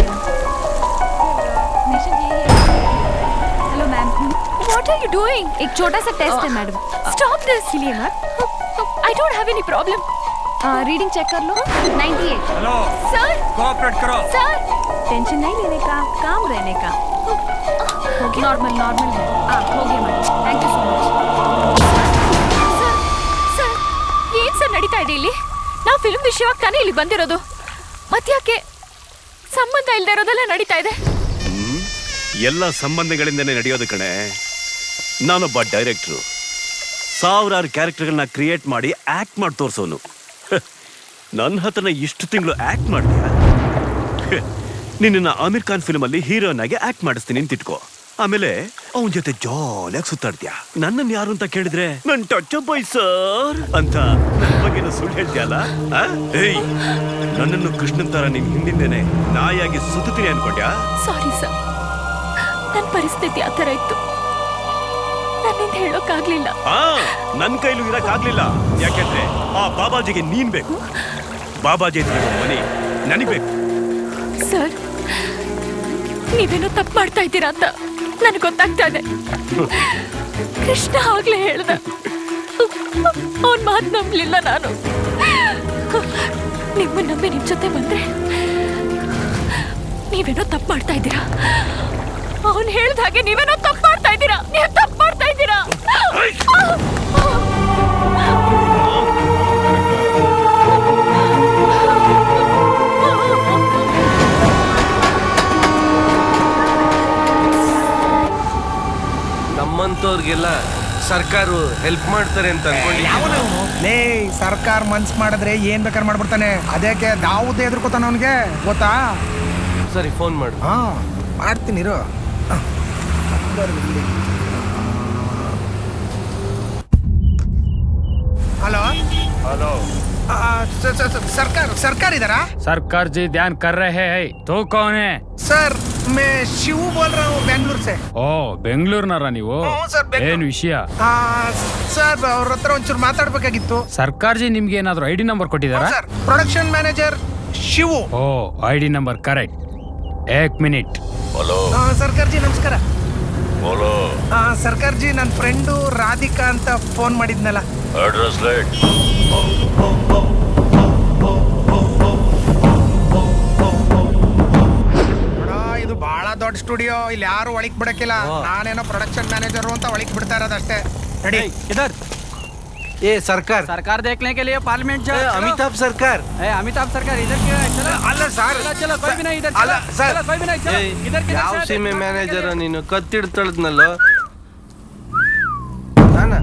Hello ma'am what are you doing एक छोटा सा टेस्ट है मैडम स्टॉप दिस लिए मत I don't have any problem reading check कर लो 98 हेलो सर कोऑपरेट करो सर टेंशन नहीं लेने का काम रहने का नॉर्मल नॉर्मल है हाँ हो गया madam thank you so much sir ಏನ್ ಸರ್ ನಡೀತಾ ಇದೆ ಇಲ್ಲಿ ನಾವು ಫಿಲ್ಮ್ ವಿಷಯವಾಗಿ ತಾನೇ ಇಲ್ಲಿ ಬಂದಿರೋದು ಮತ್ತ್ಯಾಕೆ ಸಂಬಂಧ ಇಲ್ದೇ ಇರೋದೆಲ್ಲ ನಡೀತಾ ಇದೆ ಎಲ್ಲ ಸಂಬಂಧಗಳಿಂದನೇ ನಡೆಯೋದು ಕಣೆ ನಾನೊಬ್ಬ ಡೈರೆಕ್ಟ್ರು ಸಾವಿರಾರು ಕ್ಯಾರೆಕ್ಟರ್ಗಳನ್ನ ಕ್ರಿಯೇಟ್ ಮಾಡಿ ಆಕ್ಟ್ ಮಾಡಿ ತೋರ್ಸೋನು ನನ್ನ ಹತ್ರನ ಇಷ್ಟು ತಿಂಗಳು ಆಕ್ಟ್ ಮಾಡ್ತೀಯ ನಿನ್ನ ಆಮಿರ್ ಖಾನ್ ಫಿಲ್ಮ್ ಅಲ್ಲಿ ಹೀರೋನ್ ಆಗಿ ಆಕ್ಟ್ ಮಾಡಿಸ್ತೀನಿ ಅಂತ ಇಟ್ಕೋ ಆಮೇಲೆ ಅವನ ಜೊತೆ ಜಾಲಿಯಾಗಿ ಸುತ್ತಾಡ್ತೀಯ ನನ್ನನ್ನು ಯಾರು ಅಂತ ಕೇಳಿದ್ರೆ ನನ್ ಟಚ್ ಬಾಯ್ ಸರ್ ಅಂತ ನನ್ನ ಬಗ್ಗೆ ಸುಳ್ಳು ಹೇಳ್ತೀಯಲ್ಲ ಆ? ಏಯ್ ನನ್ನನ್ನು ಕೃಷ್ಣನ್ ತರ ನಿನ್ ಹಿಂದಿಂದೇನೆ ನಾಯಾಗಿ ಸುತ್ತೀನಿ ಅನ್ಕೊಂಡ್ಯಾ ಸಾರಿ ಸರ್ ನನ್ನ ಪರಿಸ್ಥಿತಿ ಆ ಥರ ಇತ್ತು ನನ್ನಿಂದ ಹೇಳೋಕ್ಕಾಗ್ಲಿಲ್ಲ ಆ ನನ್ ಕೈಲೂ ಇರಕ್ಕಾಗ್ಲಿಲ್ಲ ಯಾಕೆಂದ್ರೆ ಆ ಬಾಬಾಜಿಗೆ ನೀನ್ ಬೇಕು ಬಾಬಾಜಿ ಇದ್ರೆ ಇರೋ ಮನೆ ನನಗ್ ಬೇಕು ಸರ್ ನೀವೇನೋ ತಪ್ಪು ಮಾಡ್ತಾ ಇದ್ದೀರಾ ಅಂತ ನನಗೆ ಗೊತ್ತಾಗ್ತಾ ಇದೆ ಕೃಷ್ಣ ಆಗ್ಲೇ ಹೇಳ್ದ ಅವನ್ ಮಾತು ನಂಬಲಿಲ್ಲ ನಾನು ನಿಮ್ಮ ನಂಬಿ ನಿಮ್ ಜೊತೆ ಬಂದ್ರೆ ನೀವೇನೋ ತಪ್ಪು ಮಾಡ್ತಾ ಇದ್ದೀರಾ ಅವನ್ ಹೇಳ್ದ ಹಾಗೆ ನೀವೇನೋ ತಪ್ಪು ಮಾಡ್ತಾ ಇದ್ದೀರಾ ನೀವು ತಪ್ಪು ಮಾಡ್ತಾ ಇದ್ದೀರಾ ನಮ್ಮಂತವ್ರಿಗೆಲ್ಲ ಸರ್ಕಾರ ಹೆಲ್ಪ್ ಮಾಡ್ತಾರೆ ಅಂತ ಅನ್ಕೊಂಡು ಲೇ ಸರ್ಕಾರ ಮನ್ಸ್ ಮಾಡಿದ್ರೆ ಏನ್ ಬೇಕಾದ್ರೆ ಮಾಡ್ಬಿಡ್ತಾನೆ ಅದಕ್ಕೆ ದಾವುದೇ ಎದುರ್ಕೋತಾನ ಅವನಿಗೆ ಗೊತ್ತಾ ಸರಿ ಫೋನ್ ಮಾಡು ಹಾ ಮಾಡ್ತೀನಿ ಇರು ಹಲೋ ಹಲೋ ಸರ್ಕಾರ ಸರ್ಕಾರ ಇದಾರಾ सरकार जी ध्यान कर रहे हैं तो कौन है ಸರ್ ಮೇ ಶಿವು ಬೋಲ್ ರहा हूँ ಬೆಂಗಳೂರು से ಓ ಬೆಂಗಳೂರಿನರ ನೀವು ಸರ್, ಬೆಂಗ್ಳೂರು. ಏನ್ ವಿಷಯ ಆ, ಸರ್ ಅವ್ರ ಹತ್ರ ಒಂಚೂರು ಮಾತಾಡ್ಬೇಕಾಗಿತ್ತು ಸರ್ಕಾರ ಜಿ ನಿಮ್ಗೆ ಏನಾದ್ರು ಐ ಡಿ ನಂಬರ್ ಕೊಟ್ಟಿದಾರಾ ಸರ್ ಪ್ರೊಡಕ್ಷನ್ ಮ್ಯಾನೇಜರ್ ಶಿವು ಓ ಐ ಡಿ ನಂಬರ್ ಕರೆಕ್ಟ್ ಏಕ್ ಮಿನಿಟ್ ಆ, ಸರ್ಕಾರ್ಜಿ ನಮಸ್ಕಾರ बोलो ಆ, ಸರ್ಕಾರ್ಜಿ ನನ್ನ ಫ್ರೆಂಡು ರಾಧಿಕಾ ಅಂತ ಫೋನ್ ಮಾಡಿದ್ನಲ್ಲ एड्रेस लेट ನೋಡೋ, ಇದು ಬಹಳ ದೊಡ್ಡ ಸ್ಟುಡಿಯೋ ಇಲ್ಲಿ ಯಾರು ಒಳಗ್ ಬಿಡಕ್ಕಿಲ್ಲ ನಾನೇನೋ ಪ್ರೊಡಕ್ಷನ್ ಮ್ಯಾನೇಜರ್ ಅಂತ ಒಳಗ್ ಬಿಡ್ತಾ ಇರೋದಷ್ಟೇ ರೆಡಿ इधर ये सरकार सरकार देखने के लिए पार्लियामेंट ए, अमिताभ सरकार अमिताभ सरकार इधर क्यों है चलो ಅಲ್ಲ ಸರ್ चलो चलो कोई भी नहीं इधर ಅಲ್ಲ चलो ಸರ್ चलो कोई भी नहीं चलो इधर किधर ಯಾವ से आते? ಸೀಮೆ ಮ್ಯಾನೇಜರ್ ನೀನು ಕತ್ತಿಡ್ತಳದ್ನಲ್ಲೋ ನಾನ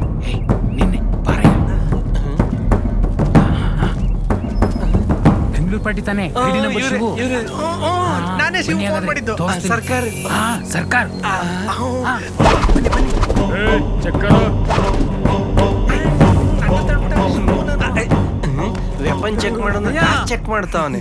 ಬೆಂಗಳೂರು ಪಾರ್ಟಿ ತಾನೆ ಐ ಡಿ ನಂಬರ್ ಶಿವು ನಾನೇ ಶಿವು ಫೋನ್ ಮಾಡಿದ್ದು ಸರ್ಕಾರ ಸರ್ಕಾರ ವೆಪನ್ ಚೆಕ್ ಮಾಡೋದು ಚೆಕ್ ಮಾಡ್ತಾವನೆ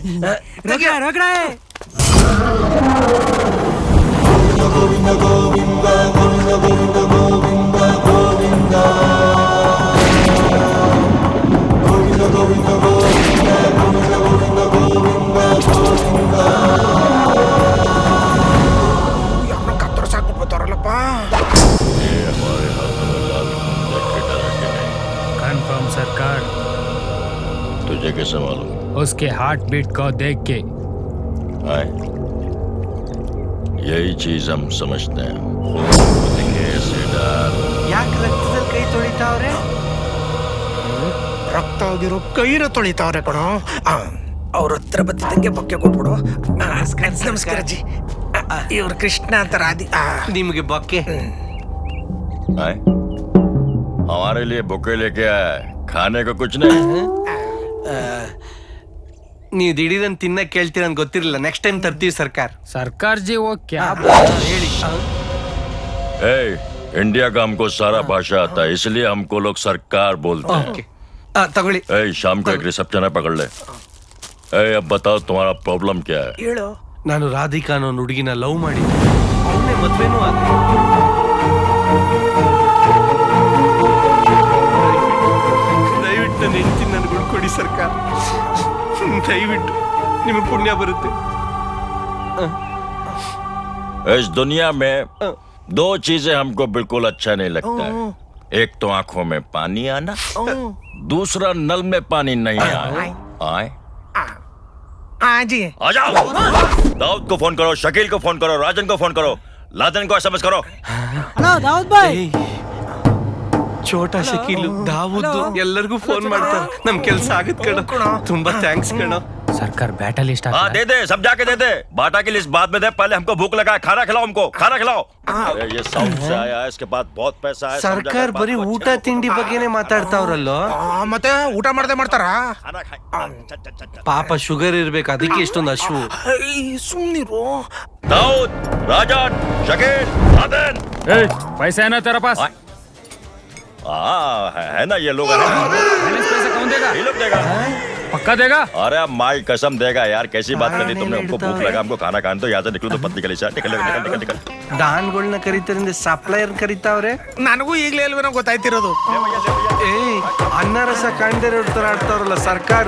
ಯಾರೋ ಕತ್ತರ್ ಸಾಕ್ಬಿಟ್ಬಿಡ್ತಾರಲ್ಲಪ್ಪ कंफर्म सरकार तुझे कैसे मालूम उसके हार्ट बीट को देख के आए यही चीज हम समझते हैं खून देंगे ऐसे डाल ಯಾಕೆ ರಕ್ತದಲ್ಲಿ ಕೈ ತೊಳಿತಾವ್ರೆ ರಕ್ತ ಹೋಗಿರೋ ಕೈನ ತೊಳಿತಾವ್ರೆ ಕಣೋ ಅವ್ರ ಹತ್ರ ಬತ್ತಿದಂಗೆ ಬೊಕ್ಕೆ ಕೊಟ್ಬಿಡು ಆ, ನಮಸ್ಕಾರ ಜಿ ಇವ್ರು ಕೃಷ್ಣ ಅಂತ ರಾಧಿ ಆ, ನಿಮಗೆ ಬೊಕ್ಕೆ आए हमारे लिए बुके लेके आए खाने को कुछ नहीं ನೀವು ದಿಢೀರನ್ ತಿನ್ನಕ್ ಕೇಳ್ತೀರ ಅಂತ ಗೊತ್ತಿರಲಿಲ್ಲ ನೆಕ್ಸ್ಟ್ ಟೈಮ್ ತರ್ತೀವಿ ಸರ್ಕಾರ सरकार जी वो क्या ಹೇಳಿ ए, इंडिया का हमको सारा भाषा आता है इसलिए हमको लोग सरकार बोलते ओके हैं तगड़ी ए, शाम को एक रिसेप्शन है पकड़ ले ए, अब बताओ तुम्हारा प्रॉब्लम क्या है ಹೇಳು ನಾನು ರಾಧಿಕಾ ಅನ್ನೋ ಒಂದ್ ಹುಡುಗಿನ ಲವ್ ಮಾಡಿದ್ದೆ ಅವನೇ ಮದ್ವೆನೂ ಆದ ದಯವಿಟ್ಟು ನನ್ನ ಹೆಂಡತಿ ನನ್ಗೆ ಉಳ್ಕೊಡಿ ಸರ್ಕಾರ ದಯವಿಟ್ಟು ನಿಮಗೆ ಪುಣ್ಯ ಬರುತ್ತೆ इस दुनिया में दो चीजें हमको बिल्कुल अच्छा नहीं लगता है एक तो आंखों में पानी आना दूसरा नल में पानी नहीं आए आए हाँ जी आ जाओ दाऊद को फोन करो शकील को फोन करो राजन को फोन करो लादन को एसएमएस करो ಹಲೋ ದಾವೂದ್ ಬಾಯ್ ಛೋಟಾ ಶಕೀಲು ದಾವೂದ್ದು ಎಲ್ಲರಿಗೂ ಫೋನ್ ಮಾಡ್ತಾರೆ ನಮ್ ಕೆಲ್ಸ ಆಗತ್ ಕಣ ತುಂಬಾ ಥ್ಯಾಂಕ್ಸ್ ಕಣ सरकार बैटल लिस्ट हाँ दे दे सब जाके दे दे बाटा की लिस्ट बाद में दे पहले हमको भूख लगा है खाना खिलाओ हमको खाना खिलाओ अरे ये साउथ से आया है इसके पास बहुत पैसा है सब जगह ಸರ್ಕಾರ ಬರೀ ಊಟ ತಿಂಡಿ ಬಗ್ಗೆನೇ ಮಾತಾಡ್ತಾವ್ರಲ್ಲೋ ಆ, ಮತ್ತೆ ಊಟ ಮಾಡದೆ ಮಾಡ್ತಾರಾ ಪಾಪ ಶುಗರ್ ಇರ್ಬೇಕು ಅದಕ್ಕೆ ಇಷ್ಟೊಂದು ಅಶ್ವು ಸುಮ್ನಿರು दाऊद राजन शकील लादन पैसा है ना तेरा पास हाँ है, है ना ये लोग हैं पैसा कौन देगा ये लोग देगा पक्का देगा अरे माई कसम देगा यार कैसी बात कर दी तुमने हमको भूख लगा हमको खाना खाने तो यहाँ से निकलो तो पत्नी गली से निकल निकल निकल निकल ದಾನ್ಗಳನ್ನ ಕರೀತಾರಿಂದ ಸಪ್ಲೈಯರ್ ಕರೀತಾವ್ರೆ ನನಗೂ ಈಗಲೇ ಅಲ್ವೇನೋ ಗೊತ್ತಾಯ್ತಿರೋದು ಏಯ್ ಅನ್ನ ರಸ ಕಾಣ್ದಿರೋ ತರ ಆಡ್ತಾವ್ರಲ್ಲ ಸರ್ಕಾರ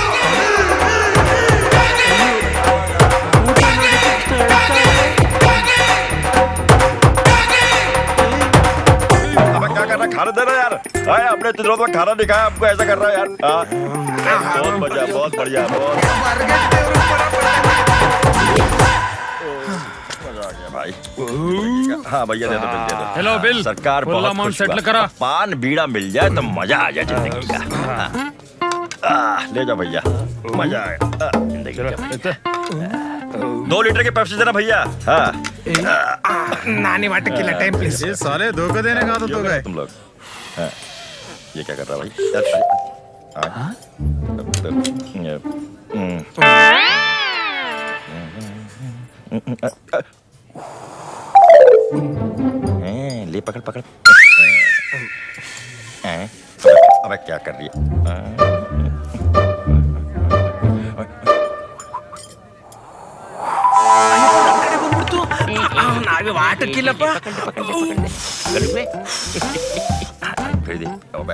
अबे क्या कर रहा है खाना दे रहा है यार आए अपने तिजोरी में खाना नहीं खाया हमको ऐसा कर रहा है यार हाँ। बहुत बढ़िया बहुत बढ़िया बहुत मजा आ गया भाई हाँ भैया दे दो बिल दे दो हेलो, बिल। सरकार Full बहुत amount खुश settle हुआ। करा। पान बीड़ा मिल जाए तो मजा आ जाए जिंदगी का हाँ। आह, ले जाओ भैया मजा आएगा आह, जिंदगी का दो लीटर की पेप्सी देना भैया हाँ ನಾನೇ ವಾಟಕ್ಕಿಲ್ಲ ಟೈಮ್ ಪ್ಲೀಸ್ साले धोखा देने का आदत हो गए तुम लोग हाँ, ये क्या कर रहा है भाई अच्छा, हाँ। ये, हम्म। हैं, ले पकड़ पकड़ हैं, अबे क्या कर रही है हाँ। ಆಟಕ್ಕಿಲ್ಲಪ್ಪ फिर दे अबे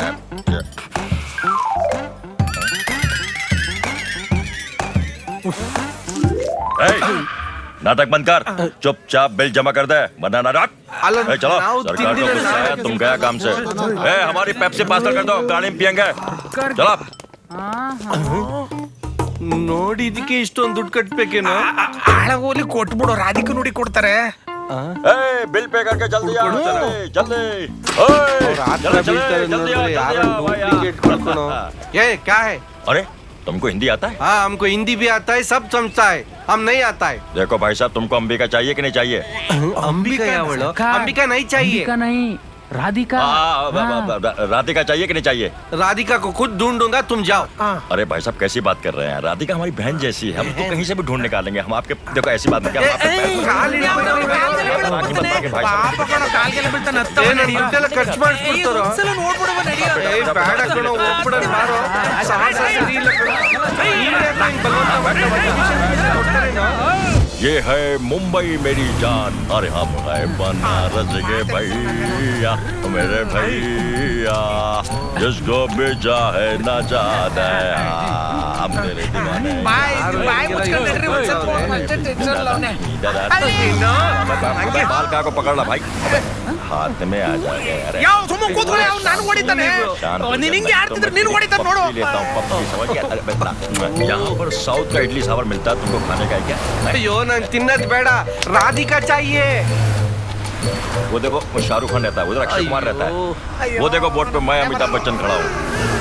ए, नाटक बंद कर चुपचाप बिल जमा कर दे वरना नाटक अल- ए, चलो नाव सरकार तीन को दिन गुस्सा है में- तुम गया काम से ए हमारी पेप्सी पार्सल कर दो गाड़ी में पियेंगे चलो ನೋಡಿ ಇದಕ್ಕೆ ಇಷ್ಟೊಂದು ದುಡ್ಡು ಕಟ್ಬೇಕೇನೋ ಹಾಳಗೋಲಿ ಕೊಟ್ಬಿಡು ರಾಧಿಕ ನೋಡಿ ಕೊಡ್ತಾರೆ ए बिल पे करके जल्दी आ जल्दी जल्दी ಅವ್ರ್ ಆ ಥರ ಬೀಳ್ತಾರೆ ನೋಡಿದ್ರೆ ಯಾರೋ duplicate ಕಳ್ಕೊಳೋ. ಏ क्या है अरे तुमको हिंदी आता है हाँ हमको हिंदी भी आता है सब समझता है हम नहीं आता है देखो भाई साहब तुमको अंबिका चाहिए कि नहीं चाहिए अंबिका या बोलो अंबिका नहीं चाहिए अंबिका नहीं राधिका हाँ, ब- ब- ब- राधिका चाहिए कि नहीं चाहिए राधिका को खुद ढूंढूंगा तुम जाओ अरे भाई साहब कैसी बात कर रहे हैं राधिका हमारी बहन जैसी है हम तो कहीं से भी ढूंढ निकालेंगे हम आपके देखो ऐसी बात नहीं हम आपके पैर पर- बाकी मत मांगे भाई साहब ಏ, ನನ್ ದುಡ್ಡೆಲ್ಲ ಖರ್ಚು ಮಾಡಿಸ್ಬಿಡ್ತಾರೋ ಏ, ಬೇಡ ಕಣೋ ಹೋಗ್ಬಿಡೋಣ ಬಾರೋ ಸಾಹಸ ಸರಿ ಇಲ್ಲ ಕಣೋ. ನೀನ್ ಯಾಕ್ ನಂಗ್ ಬಲವಂತ ಮಾಡ್ತಾ ये है मुंबई मेरी जान अरे हम है बनारस के भैया मेरे भैया जिसको भी चाहे ना चाहता है हम तेरे दीवाने ಬಾಯ್ ಬಾಯ್ ಮುಚ್ಕೊಂಡು ನಡ್ರಿ ಒಂದ್ ಸ್ವಲ್ಪ ಹೋಗ್ ಮತ್ತೆ ಟೆನ್ಷನ್ ಲವ್ನೆ इधर आ। अबे, बाल का को पकड़ ला भाई अबे, हाथ में आ जाएगा यार ಯಾವ ಸುಮ್ಮ ಕೂತ್ಕೊಳ್ಳಿ ಅವ್ನು ನಾನು ಹೊಡಿತಾನೆ शांत हो ನೀನ್ जा, ಹಿಂಗೆ मैं ಆಡ್ತಿದ್ರೆ तुम्हें ನೀನು ಹೊಡಿತಾನೆ ನೋಡು पप्पी लेता हूँ पप्पी समझ गया अरे बेटा यहाँ पर साउथ का इडली सांभर मिलता है तुमको खाने का है क्या ಅಯ್ಯೋ ನಂಗೆ ತಿನ್ನದ್ ಬೇಡ ರಾಧಿಕಾ ಚಾಹಿಯೇ वो देखो वो शाहरुख खान रहता है उधर अक्षय कुमार रहता है वो देखो बोर्ड पे मैं अमिताभ बच्चन खड़ा हूँ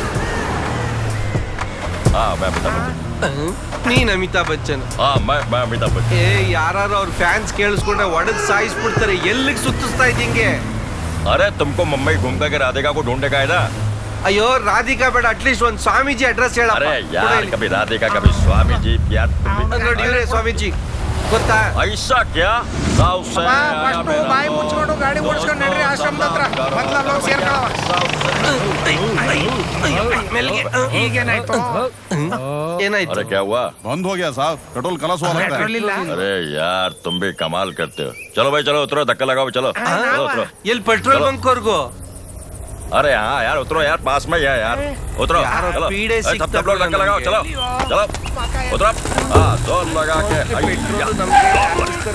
हाँ मैं अमिताभ बच्चन ನೀನ್ ಅಮಿತಾಬ್ ಬಚ್ಚನ್ हाँ मैं मैं अमिताभ बच्चन ಏ ಯಾರು ಅವ್ರ ಫ್ಯಾನ್ಸ್ ಕೇಳಿಸ್ಕೊಂಡ್ರೆ ಒಡೆದ್ ಸಾಯಿಸ್ಬಿಡ್ತಾರೆ ಎಲ್ಲಿಗೆ ಸುತ್ತಿಸ್ತಾ ಇದ್ದಿಂಗೆ अरे तुमको मुंबई घूम करके राधिका को ढूंढने का है ना ಅಯ್ಯೋ ರಾಧಿಕಾ ಬೇಡ ಅಟ್ಲೀಸ್ಟ್ ಒಂದ್ ಸ್ವಾಮೀಜಿ ಅಡ್ರೆಸ್ ಹೇಳ अरे यार कभी राधिका कभी स्वामी जी यार तुम भी- ನೋಡಿ ಇವರೇ ಸ್ವಾಮೀಜಿ ಗೊತ್ತಾ ऐसा क्या साउथ से आया ಫಸ್ಟ್ मेरा ಬಾಯಿ ಮುಚ್ಕೊಂಡು ಗಾಡಿ ಓಡಿಸ್ಕೊಂಡು ನಡ್ರಿ ಆಶ್ರಮದ ಹತ್ರ ಮೊದ್ಲು ಅಲ್ಲಿ ಹೋಗಿ ಸೇರ್ಕೊಳ್ಳವ ಈಗೇನಾಯ್ತು ಏನಾಯ್ತು अरे क्या हुआ बंद हो गया साहब पेट्रोल खलास हुआ लगता है अरे यार तुम भी कमाल करते हो चलो भाई चलो उतरो धक्का लगाओ चलो चलो उतरो ಎಲ್ಲಿ ಪೆಟ್ರೋಲ್ चलो। ಬಂಕ್ ವರ್ಗು अरे हाँ यार उतरो यार पास में ही है यार उतरो यार, चलो पीड़े अरे, सब सीखता सब लोग धक्का लगाओ नम्गे। चलो चलो उतरो हाँ जोर लगा के आई, या।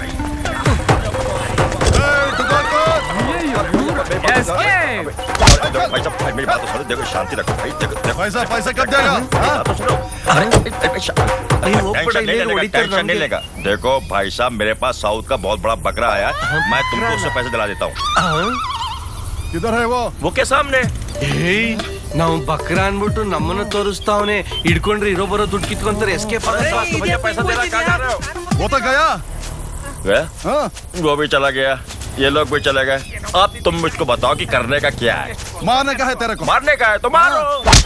भाई साहब भाई मेरी बात तो सुनो देखो शांति रखो भाई देखो देखो पैसा पैसा कब देगा हाँ? तो सुनो अरे टेंशन नहीं लेगा टेंशन नहीं लेगा देखो भाई साहब मेरे पास साउथ का बहुत बड़ा बकरा आया है मैं तुमको उससे पैसे दिला देता हूँ किधर है वो वो के सामने ಏಯ್ ನಾವು ಬಕ್ರ ಅನ್ಬಿಟ್ಟು ನಮ್ಮನ್ನ ತೋರಿಸ್ತಾವನೆ ಹಿಡ್ಕೊಂಡ್ರೆ ಇರೋ ಬರೋ ದುಡ್ಡು ಕಿತ್ಕೊಂತಾರೆ ಎಸ್ಕೇಪ್ पैसा दे रहा वो तो गया गया वो भी चला गया ये लोग भी चले गए अब तुम मुझको बताओ कि करने का क्या है मारने का है तेरे को मारने का है तो मारो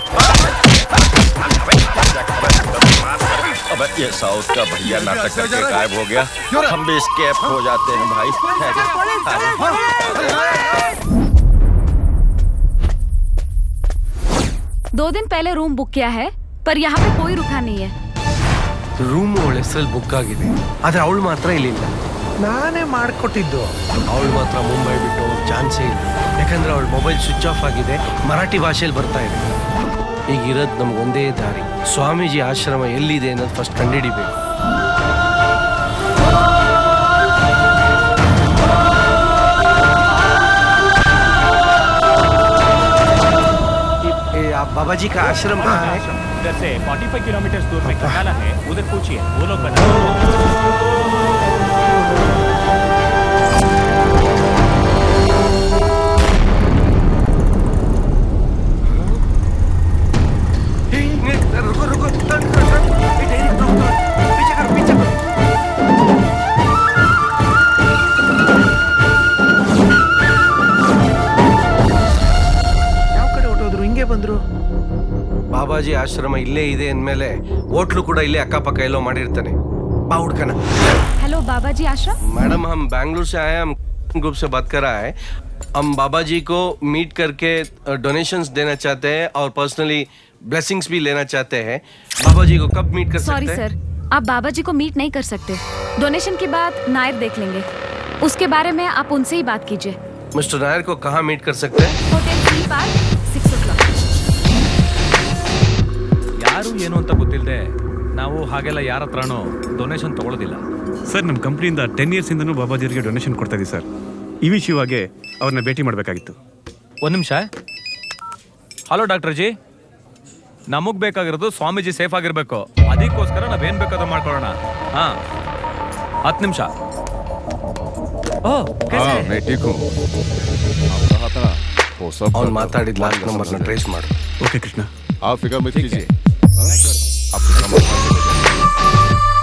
अबे ये साउथ का भैया नाटक करके गायब हो गया हम भी स्केप हो जाते हैं भाई दो दिन पहले रूम बुक किया है पर यहाँ पे कोई रुका नहीं है ರೂಮ್ ಅವಳ ಹೆಸರಲ್ಲಿ ಬುಕ್ ಆಗಿದೆ ಆದ್ರೆ ಅವಳು ಮಾತ್ರ ಇಲ್ಲಿಲ್ಲ ನಾನೇ ಮಾಡ್ಕೊಟ್ಟಿದ್ದು ಅವಳು ಮಾತ್ರ ಮುಂಬೈ ಬಿಟ್ಟು ಹೋಗೋ ಚಾನ್ಸೇ ಇಲ್ಲ ಯಾಕಂದ್ರೆ ಅವಳ ಮೊಬೈಲ್ ಸ್ವಿಚ್ ಆಫ್ ಆಗಿದೆ ಮರಾಠಿ ಭಾಷೆಯಲ್ಲಿ ಬರ್ತಾ ಇದೆ ಈಗ ಇರೋದು ನಮ್ಗೆ ಒಂದೇ ದಾರಿ ಸ್ವಾಮೀಜಿ ಆಶ್ರಮ ಎಲ್ಲಿದೆ ಅನ್ನೋದು ಫಸ್ಟ್ ಕಂಡುಹಿಡಿಬೇಕು ये- ये आप बाबा जी का आश्रम कहाँ है इधर से 45 किलोमीटर दूर में खटाला है उधर पूछिए वो लोग बता रुको रुको टर्न करो टर्न ये डायरेक्ट रुको पीछे करो पीछे करो ಯಾವ ಕಡೆ ಹೊಟ್ಟೋದ್ರು ಹಿಂಗೆ ಬಂದ್ರು ಬಾಬಾಜಿ ಆಶ್ರಮ ಇಲ್ಲೇ ಇದೆ ಅಂದಮೇಲೆ ಹೋಟ್ಲು ಕೂಡ ಇಲ್ಲೇ ಅಕ್ಕಪಕ್ಕ ಎಲ್ಲೋ ಮಾಡಿರ್ತಾನೆ ಬಾ ಹುಡ್ಕನ हेलो बाबा जी आश्रम मैडम हम बैंगलोर से आए हैं, हम ग्रुप से बात कर रहा है हम बाबा जी को मीट करके डोनेशंस देना चाहते हैं और पर्सनली ब्लेसिंग्स भी लेना चाहते हैं बाबा जी को कब मीट कर सॉरी सकते हैं सर आप बाबा जी को मीट नहीं कर सकते डोनेशन की बात नायर देख लेंगे उसके बारे में आप उनसे ही बात कीजिए मिस्टर नायर को कहाँ मीट कर सकते हैं hotel sea park six o'clock ಯಾರು ಏನು ಅಂತ ಗೊತ್ತಿಲ್ಲದೆ ನಾವು ಹಾಗೆಲ್ಲ ಯಾರ ಹತ್ರನೂ ಡೊನೇಷನ್ ತಗೊಳ್ಳೋದಿಲ್ಲ ಸರ್ ನಮ್ಮ ಕಂಪ್ನಿಯಿಂದ ಟೆನ್ ಇಯರ್ಸಿಂದನೂ ಬಾಬಾಜಿಯವರಿಗೆ ಡೊನೇಷನ್ ಕೊಡ್ತಾ ಇದೀವಿ ಸರ್ ಈ ವಿಷಯವಾಗಿ ಅವ್ರನ್ನ ಭೇಟಿ ಮಾಡಬೇಕಾಗಿತ್ತು ಒಂದು ನಿಮಿಷ ಹಲೋ ಡಾಕ್ಟರ್ ಜಿ ನಮಗ್ ಬೇಕಾಗಿರೋದು ಸ್ವಾಮೀಜಿ ಸೇಫ್ ಆಗಿರ್ಬೇಕು ಅದಕ್ಕೋಸ್ಕರ ನಾವೇನ್ ಬೇಕಾದ್ರೂ ಮಾಡ್ಕೊಳ್ಳೋಣ ಹಾ ಹತ್ತು ನಿಮಿಷ ಓ हाँ मैं ठीक हूँ आप कहा था वो सब ಅವ್ನು ಮಾತಾಡಿದ ಲಾಸ್ಟ್ ನಂಬರ್ನ ಟ್ರೇಸ್ ಮಾಡು ಓಕೆ ಕೃಷ್ಣ आप फिक्र मत कीजिए आपको समाधान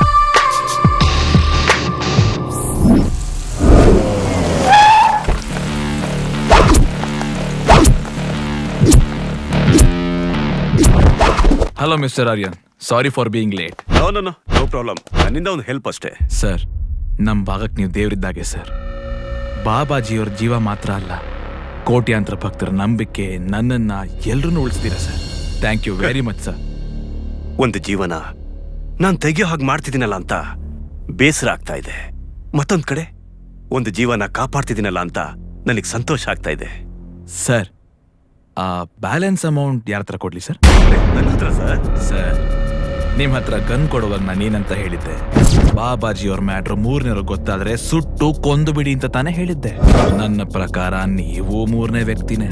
hello mister Aryan sorry for being late no no no no problem ನನ್ನಿಂದ ಒಂದು ಹೆಲ್ಪ್ ಅಷ್ಟೇ ಸರ್ ನಮ್ಮ ಭಾಗಕ್ಕೆ ನೀವು ದೇವರಿದ್ದಾಗೆ ಸರ್ ಬಾಬಾಜಿಯವ್ರ ಜೀವ ಮಾತ್ರ ಅಲ್ಲ ಕೋಟ್ಯಾಂತರ ಭಕ್ತರ ನಂಬಿಕೆ ನನ್ನನ್ನ ಎಲ್ರನ್ನೂ ಉಳಿಸ್ತೀರಾ sir thank you very much sir ಒಂದು ಜೀವನ ನಾನು ತೆಗಿಯೋ ಹಾಗೆ ಮಾಡ್ತಿದ್ದೀನಲ್ಲ ಅಂತ ಬೇಸರ ಆಗ್ತಾ ಇದೆ ಮತ್ತೊಂದ್ ಕಡೆ ಒಂದು ಜೀವನ ಕಾಪಾಡ್ತಿದ್ದೀನಲ್ಲ ಅಂತ ನನಗೆ ಸಂತೋಷ ಆಗ್ತಾ ಇದೆ ಸರ್ ಆ ಬ್ಯಾಲೆನ್ಸ್ ಅಮೌಂಟ್ ಯಾರ ಹತ್ರ ಕೊಡ್ಲಿ ಸರ್ ನನ್ನ ಹತ್ರ ಸರ್ ಸರ್ ನಿಮ್ ಹತ್ರ ಗನ್ ಕೊಡುವಾಗ ನಾನು ಏನಂತ ಹೇಳಿದ್ದೆ ಬಾಬಾಜಿ ಅವ್ರ ಮ್ಯಾಟ್ರು ಮೂರನೇವ್ರಿಗೆ ಗೊತ್ತಾದ್ರೆ ಸುಟ್ಟು ಕೊಂದು ಬಿಡಿ ಅಂತ ತಾನೇ ಹೇಳಿದ್ದೆ ನನ್ನ ಪ್ರಕಾರ ನೀವು ಮೂರನೇ ವ್ಯಕ್ತಿನೇ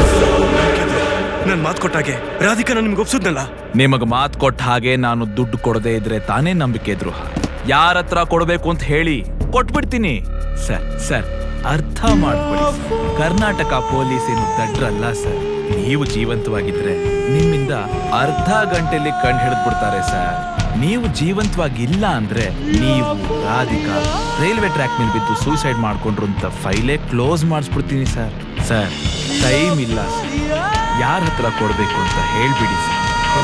ನಾನು ಮಾತು ಕೊಟ್ಟಾಗೆ ರಾಧಿಕಾ ನಾನು ನಿಮ್ಗೆ ಒಪ್ಸಿದ್ನಲ್ಲ ನಿಮಗ್ ಮಾತ್ ಕೊಟ್ಟ ಹಾಗೆ ನಾನು ದುಡ್ಡು ಕೊಡದೇ ಇದ್ರೆ ತಾನೇ ನಂಬಿಕೆ ದ್ರೋಹ ಯಾರ ಹತ್ರ ಕೊಡ್ಬೇಕು ಅಂತ ಹೇಳಿ ಕೊಟ್ಬಿಡ್ತೀನಿ ಸರ್ ಸರ್ ಅರ್ಥ ಮಾಡ್ಕೊಳ್ಳಿ ಸರ್. ಕರ್ನಾಟಕ ಪೊಲೀಸ್ ಏನು ದಡ್ರಲ್ಲ ಸರ್ ನೀವು ಜೀವಂತವಾಗಿದ್ರೆ ನಿಮ್ಮಿಂದ ಅರ್ಧ ಗಂಟೆಲಿ ಕಂಡು ಹಿಡಿದ್ಬಿಡ್ತಾರೆ ಸರ್ ನೀವು ಜೀವಂತವಾಗಿಲ್ಲ ಅಂದ್ರೆ ನೀವು ರಾಧಿಕಾ ರೈಲ್ವೆ ಟ್ರ್ಯಾಕ್ ಮೇಲೆ ಬಿದ್ದು ಸೂಸೈಡ್ ಮಾಡ್ಕೊಂಡ್ರು ಅಂತ ಫೈಲೇ ಕ್ಲೋಸ್ ಮಾಡಿಸ್ಬಿಡ್ತೀನಿ ಸರ್ ಸರ್ ಟೈಮ್ ಇಲ್ಲ ಸರ್ ಯಾರ ಹತ್ರ ಕೊಡ್ಬೇಕು ಅಂತ ಹೇಳ್ಬಿಡಿ ಸರ್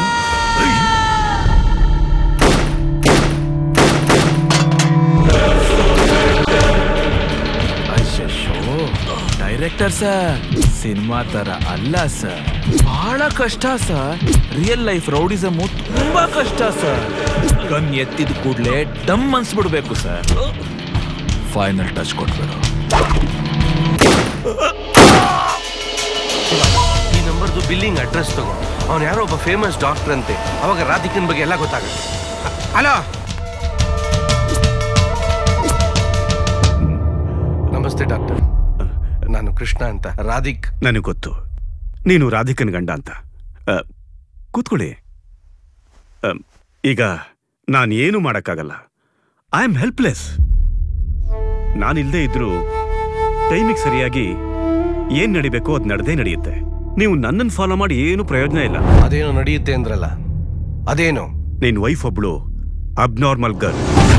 ಅಯ್ಯೋ ಡೈರೆಕ್ಟರ್ ಸರ್ ಸಿನಿಮಾ ತರ ಅಲ್ಲ ಸರ್ ಬಹಳ ಕಷ್ಟ ಸರ್ ರಿಯಲ್ ಲೈಫ್ ರೌಡಿಸಮ್ ತುಂಬಾ ಕಷ್ಟ ಸರ್ ಗನ್ ಎತ್ತಿದ ಕೂಡ್ಲೆ ಡಮ್ ಅನ್ಸ್ಬಿಡ್ಬೇಕು ಸರ್ ಫೈನಲ್ ಟಚ್ ಕೊಟ್ಬಿಡು ಈ ನಂಬರ್ದು ಬಿಲ್ಲಿಂಗ್ ಅಡ್ರೆಸ್ ತಗೋ ಅವ್ನು ಯಾರೋ ಒಬ್ಬ ಫೇಮಸ್ ಡಾಕ್ಟರ್ ಅಂತೆ ಅವಾಗ ರಾಧಿಕನ್ ಬಗ್ಗೆ ಎಲ್ಲ ಗೊತ್ತಾಗುತ್ತೆ ಹಲೋ ನಮಸ್ತೆ ಡಾಕ್ಟರ್ ನಾನು ಕೃಷ್ಣ ಅಂತ ರಾಧಿಕ್ ನನಗೆ ಗೊತ್ತು ನೀನು ರಾಧಿಕನ್ ಗಂಡ ಅಂತ ಆ, ಕೂತ್ಕೊಳ್ಳಿ ಆ, ಈಗ ನಾನು ಏನು ಮಾಡೋಕ್ಕಾಗಲ್ಲ ಐ ಆಮ್ ಹೆಲ್ಪ್ಲೆಸ್ ನಾನಿಲ್ಲದೆ ಇದ್ರೂ ಟೈಮಿಗೆ ಸರಿಯಾಗಿ ಏನ್ ನಡಿಬೇಕೋ ಅದು ನಡೆದೇ ನಡೆಯುತ್ತೆ ನೀವು ನನ್ನನ್ನು ಫಾಲೋ ಮಾಡಿ ಏನು ಪ್ರಯೋಜನ ಇಲ್ಲ ಅದೇನೋ ನಡೆಯುತ್ತೆ ಅಂದ್ರಲ್ಲ ಅದೇನು ನಿನ್ ವೈಫ್ ಒಬ್ಳು ಅಬ್ನಾರ್ಮಲ್ ಗರ್ಲ್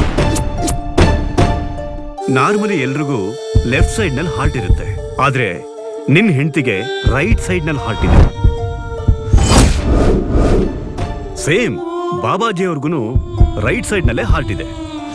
ನಾರ್ಮಲಿ ಎಲ್ರಿಗೂ ಲೆಫ್ಟ್ ಸೈಡ್ ನಲ್ಲಿ ಹಾರ್ಟ್ ಇರುತ್ತೆ ಆದ್ರೆ ನಿನ್ ಹೆಂಡತಿಗೆ ರೈಟ್ ಸೈಡ್ ನಲ್ಲಿ ಹಾರ್ಟ್ ಇದೆ ಸೇಮ್ ಬಾಬಾಜಿ ಅವ್ರಿಗೂ ರೈಟ್ ಸೈಡ್ ನಲ್ಲೇ ಹಾರ್ಟ್ ಇದೆ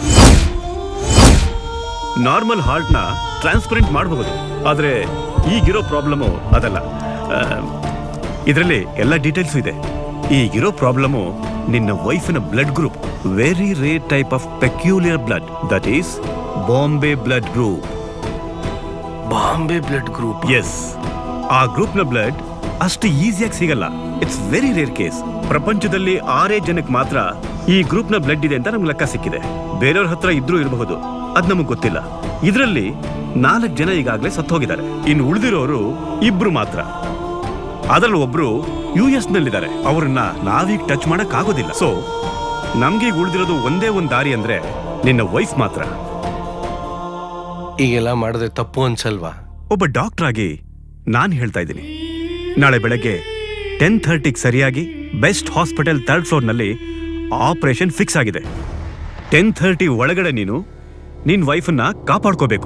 ನಾರ್ಮಲ್ ಹಾರ್ಟ್ ನ ಟ್ರಾನ್ಸ್ಪರೆಂಟ್ ಮಾಡಬಹುದು ಆದ್ರೆ ಈಗಿರೋ ಪ್ರಾಬ್ಲಮ್ ಅದಲ್ಲ ಇದರಲ್ಲಿ ಎಲ್ಲ ಡೀಟೇಲ್ಸ್ ಇದೆ ಈಗಿರೋ ಪ್ರಾಬ್ಲಮ್ ನಿನ್ನ ವೈಫಿನ blood group very rare type of peculiar blood that is Bombay blood group Bombay blood group yes ಆ ಗ್ರೂಪ್ ನ ಬ್ಲಡ್ ಅಷ್ಟು ಈಸಿಯಾಗಿ ಸಿಗಲ್ಲ ಇಟ್ಸ್ ವೆರಿ ರೇರ್ ಕೇಸ್ ಪ್ರಪಂಚದಲ್ಲಿ ಆರೇ ಜನಕ್ಕೆ ಮಾತ್ರ ಈ ಗ್ರೂಪ್ ನ ಬ್ಲಡ್ ಇದೆ ಅಂತ ನಮ್ಗೆ ಲೆಕ್ಕ ಸಿಕ್ಕಿದೆ ಬೇರೆಯವ್ರ ಹತ್ರ ಇದ್ರೂ ಇರಬಹುದು ಅದ್ ನಮಗ್ ಗೊತ್ತಿಲ್ಲ ಇದರಲ್ಲಿ ನಾಲ್ಕು ಜನ ಈಗಾಗಲೇ ಸತ್ತೋಗಿದ್ದಾರೆ ಇನ್ನು ಉಳಿದಿರೋರು ಇಬ್ರು ಮಾತ್ರ ಅದರಲ್ಲಿ ಒಬ್ರು ಯು ಎಸ್ ನಲ್ಲಿದ್ದಾರೆ ಅವ್ರನ್ನ ನಾವೀಗ ಟಚ್ ಮಾಡಕ್ ಆಗೋದಿಲ್ಲ ಸೊ ನಮ್ಗೆ ಈಗ ಉಳಿದಿರೋದು ಒಂದೇ ಒಂದ್ ದಾರಿ ಅಂದ್ರೆ ನಿನ್ನ ವೈಫ್ ಮಾತ್ರ ಈಗೆಲ್ಲ ಮಾಡಿದ್ರೆ ತಪ್ಪು ಅನ್ಸಲ್ವಾ ಒಬ್ಬ ಡಾಕ್ಟರ್ ಆಗಿ ನಾನು ಹೇಳ್ತಾ ಇದ್ದೀನಿ ನಾಳೆ ಬೆಳಗ್ಗೆ ಟೆನ್ ಥರ್ಟಿಗೆ ಸರಿಯಾಗಿ ಬೆಸ್ಟ್ ಹಾಸ್ಪಿಟಲ್ ಥರ್ಡ್ ಫ್ಲೋರ್ನಲ್ಲಿ ಆಪರೇಷನ್ ಫಿಕ್ಸ್ ಆಗಿದೆ ಟೆನ್ ಥರ್ಟಿ ಒಳಗಡೆ ನೀನು ನಿನ್ ವೈಫನ್ನ ಕಾಪಾಡ್ಕೋಬೇಕು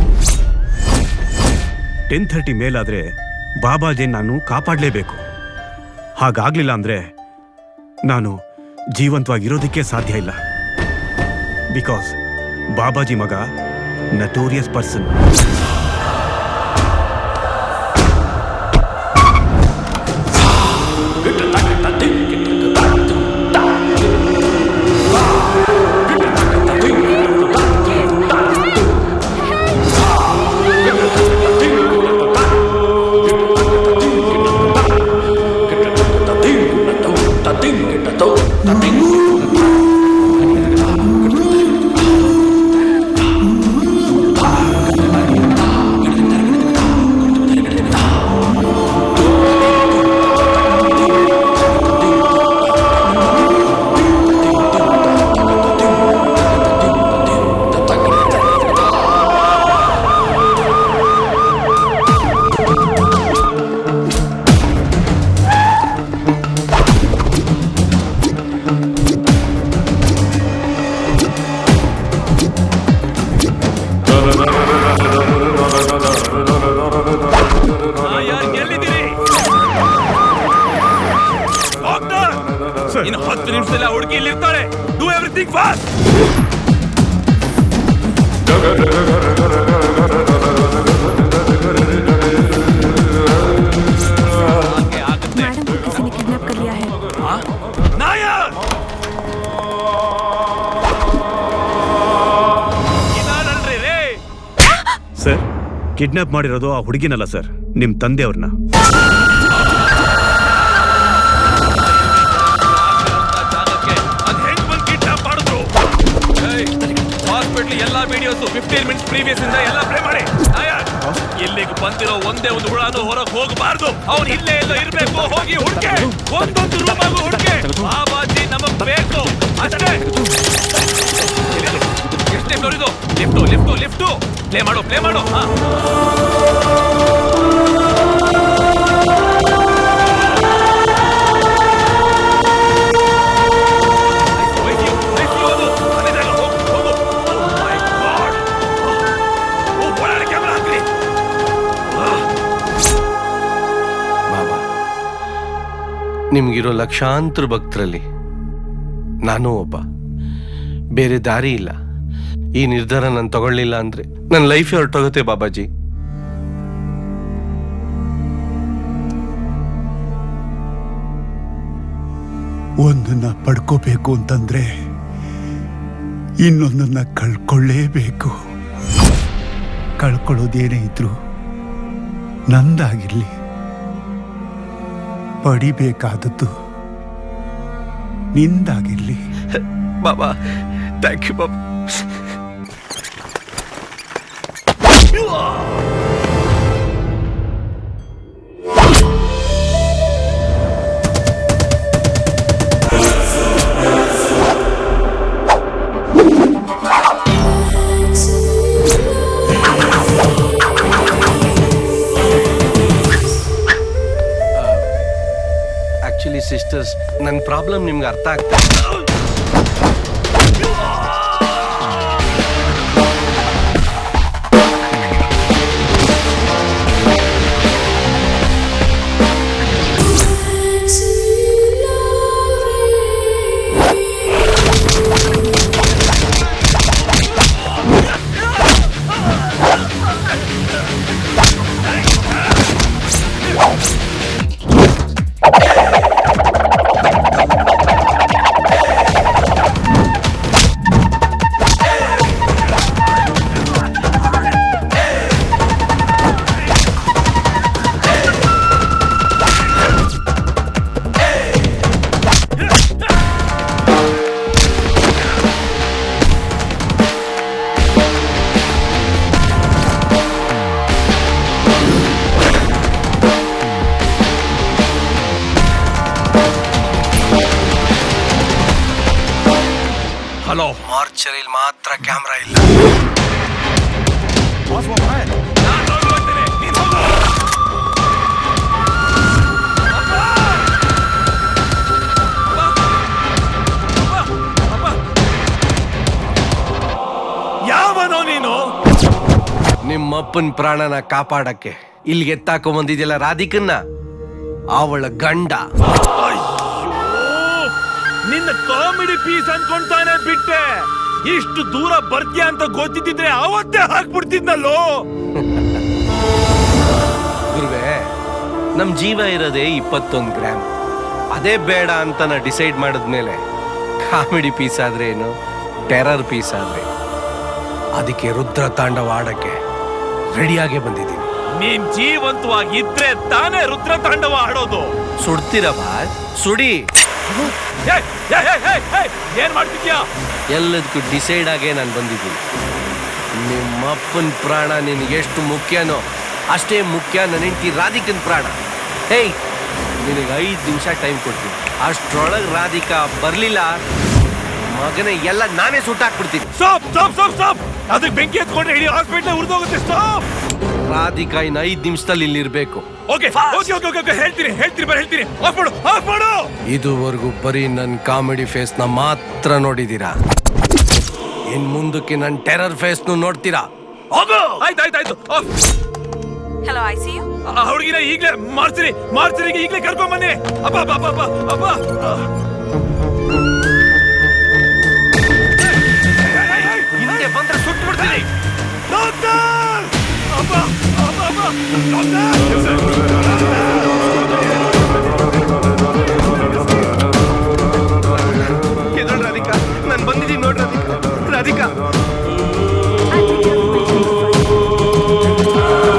ಟೆನ್ ಥರ್ಟಿ ಮೇಲಾದ್ರೆ ಬಾಬಾಜಿ ನಾನು ಕಾಪಾಡಲೇಬೇಕು ಹಾಗಾಗ್ಲಿಲ್ಲ ಅಂದ್ರೆ ನಾನು ಜೀವಂತವಾಗಿರೋದಕ್ಕೆ ಸಾಧ್ಯ ಇಲ್ಲ ಬಿಕಾಸ್ ಬಾಬಾಜಿ ಮಗ ನಟೋರಿಯಸ್ ಪರ್ಸನ್ ಕಿಡ್ನಾಪ್ ಮಾಡಿರೋದು ಆ ಹುಡುಗಿನಲ್ಲ ಸರ್ ನಿಮ್ ತಂದೆಯವ್ರನ್ನ ಹಾಸ್ಪಿಟಲ್ ಎಲ್ಲಾ ವಿಡಿಯೋಸ್ ಫಿಫ್ಟೀನ್ ಮಿನಿಟ್ಸ್ ಪ್ರೀವಿಯಸ್ ಇಂದ ಎಲ್ಲ ಪ್ಲೇ ಮಾಡಿ ನಾಯಕ್, ಇಲ್ಲಿಗೆ ಬಂದಿರೋ ಒಂದೇ ಒಂದು ಹುಳಾನು ಹೊರಗೆ ಹೋಗಬಾರ್ದು ಅವ್ನು ಇಲ್ಲೇ ಎಲ್ಲ ಇರ್ಬೇಕು ಹೋಗಿ ಹುಡ್ಕೆ ಒಂದೊಂದು ರೂಮ್ ಆಗು ಹುಡ್ಕೆ ಬಾಬಾಜಿ ನಮಗ್ ಬೇಕು ಅಷ್ಟೇ ಎಷ್ಟೇ ಫ್ಲೋರ್ ಇದು ಲಿಫ್ಟು ಲಿಫ್ಟು ಲಿಫ್ಟು ಪ್ಲೇ ಮಾಡು ಪ್ಲೇ ಮಾಡು ಹಾ ಬಾಬಾ ನಿಮ್ಗಿರೋ ಲಕ್ಷಾಂತರ ಭಕ್ತರಲ್ಲಿ ನಾನು ಒಬ್ಬ ಬೇರೆ ದಾರಿ ಇಲ್ಲ ಈ ನಿರ್ಧಾರ ನಾನು ತಗೊಳ್ಳಿಲ್ಲ ಅಂದ್ರೆ ನನ್ನ ಲೈಫ್ ಹೊರಟೋಗುತ್ತೆ ಬಾಬಾಜಿ ಒಂದನ್ನ ಪಡ್ಕೋಬೇಕು ಅಂತಂದ್ರೆ ಇನ್ನೊಂದನ್ನ ಕಳ್ಕೊಳ್ಳೇಬೇಕು ಕಳ್ಕೊಳ್ಳೋದೇನೇ ಇದ್ರು ನಂದಾಗಿರ್ಲಿ ಪಡಿಬೇಕಾದದ್ದು ನಿಂದಾಗಿರ್ಲಿ Baba thank you Baba actually sisters ನನ್ನ ಪ್ರಾಬ್ಲಮ್ ನಿಮ್ಗೆ ಅರ್ಥ ಆಗ್ತಾ ಹಲೋ ಮಾರ್ಚರಿಲ್ ಮಾತ್ರ ಕ್ಯಾಮ್ರಾ ಇಲ್ಲ ಯಾವನೋ ನೀನು ನಿಮ್ಮಪ್ಪನ ಪ್ರಾಣನ ಕಾಪಾಡಕ್ಕೆ ಇಲ್ಲಿಗೆ ಎತ್ತಾಕೊ ಬಂದಿದ್ಯಲ್ಲ ರಾಧಿಕನ್ನ ಅವಳ ಗಂಡ ನಿನ್ನ ಕಾಮಿಡಿ ಪೀಸ್ ಅನ್ಕೊಂತಾನೆ ಬಿಟ್ಟೆ ಇಷ್ಟು ದೂರ ಬರ್ತೀಯ ಅಂತ ಗೊತ್ತಿದ್ದಿದ್ರೆ ಅವತ್ತೇ ಹಾಕ್ಬಿಡ್ತಿದ್ನಲ್ಲೋ ಗುರುವೆ ನಮ್ ಜೀವ ಇರೋದೇ ಇಪ್ಪತ್ತೊಂದು ಗ್ರಾಮ್ ಅದೇ ಬೇಡ ಅಂತ ನಾ ಡಿಸೈಡ್ ಮಾಡಿದ್ಮೇಲೆ ಕಾಮಿಡಿ ಪೀಸ್ ಆದ್ರೆ ಏನು ಟೆರರ್ ಪೀಸ್ ಆದ್ರೆ ಅದಕ್ಕೆ ರುದ್ರ ತಾಂಡವ ಆಡಕ್ಕೆ ರೆಡಿಯಾಗೇ ಬಂದಿದ್ದೀನಿ ನೀನ್ ಜೀವಂತವಾಗಿ ಇದ್ರೆ ತಾನೇ ರುದ್ರ ತಾಂಡವ ಆಡೋದು ಸುಡ್ತೀರ ಬಾ ಸುಡಿ ಏಯ್, ಏಯ್, ಏಯ್, ಏಯ್, ಏಯ್, ಏನ್ ಮಾಡ್ತಿದ್ಯಾ ಎಲ್ಲದಕ್ಕೂ ಡಿಸೈಡ್ ಆಗೇ ನಾನು ಬಂದಿದ್ದೀನಿ ನಿಮ್ಮಪ್ಪನ ಪ್ರಾಣ ನಿನಗೆ ಎಷ್ಟು ಮುಖ್ಯನೋ ಅಷ್ಟೇ ಮುಖ್ಯ ನನ್ನ ಹೆಂಡತಿ ರಾಧಿಕನ್ ಪ್ರಾಣ ಹೇಯ್ ನಿನಗೆ ಐದು ನಿಮಿಷ ಟೈಮ್ ಕೊಡ್ತೀನಿ ಅಷ್ಟ್ರೊಳಗೆ ರಾಧಿಕಾ ಬರಲಿಲ್ಲ ಮಗನೇ ಎಲ್ಲ ನಾನೇ ಸುಟ್ಟಾಕ್ಬಿಡ್ತೀನಿ ಸ್ಟಾಪ್ ಸ್ಟಾಪ್ ಸ್ಟಾಪ್ ಸ್ಟಾಪ್ ಅದಕ್ಕೆ ಬೆಂಕಿ ಹತ್ಕೊಂಡ್ರೆ ಇಡೀ ಹಾಸ್ಪಿಟ್ಲ್ ಉರಿದೋಗುತ್ತೆ ಸ್ಟಾಪ್ ರಾಧಿಕಾ ಇನ್ನು ಐದು ನಿಮಿಷದಲ್ಲಿ ಇಲ್ಲಿರ್ಬೇಕು ಓಕೆ ಓಕೆ ಓಕೆ ಓಕೆ ಹೇಳ್ತೀನಿ ಹೇಳ್ತೀನಿ ಬರ ಹೇಳ್ತೀನಿ ಆಫ್ ಮಾಡು ಆಫ್ ಮಾಡು ಇದುವರೆಗೂ ಬರೀ ನನ್ನ ಕಾಮಿಡಿ ಫೇಸ್ನ ಮಾತ್ರ ನೋಡಿದ್ದೀರಾ ಇನ್ ಮುಂದಕ್ಕೆ ನನ್ನ ಟೆರರ್ ಫೇಸ್ನು ನೋಡ್ತೀರಾ ಹೋಗು ಆಯ್ತು ಆಯ್ತು ಆಯ್ತು off hello I see you ಆ ಹುಡುಗಿನ ಈಗಲೇ ಮಾರ್ಚರಿ ಮಾರ್ಚರಿಗೆ ಈಗಲೇ ಕರ್ಕೊಂಡ್ ಬನ್ನಿ ಅಪ್ಪ ಅಪ್ಪ ಅಪ್ಪ ಅಪ್ಪ ಅಪ್ಪ ಹಿಂದೆ ಬಂದ್ರೆ ಸುಟ್ಟು ಬಿಡ್ತೀನಿ ಡಾಕ್ಟರ್ ಅಪ್ಪ ಅಪ್ಪ ಅಪ್ಪ ಎದುರು ರಾಧಿಕಾ ನಾನು ಬಂದಿದ್ದೀನಿ ನೋಡ್ರಿ ರಾಧಿಕಾ ರಾಧಿಕಾ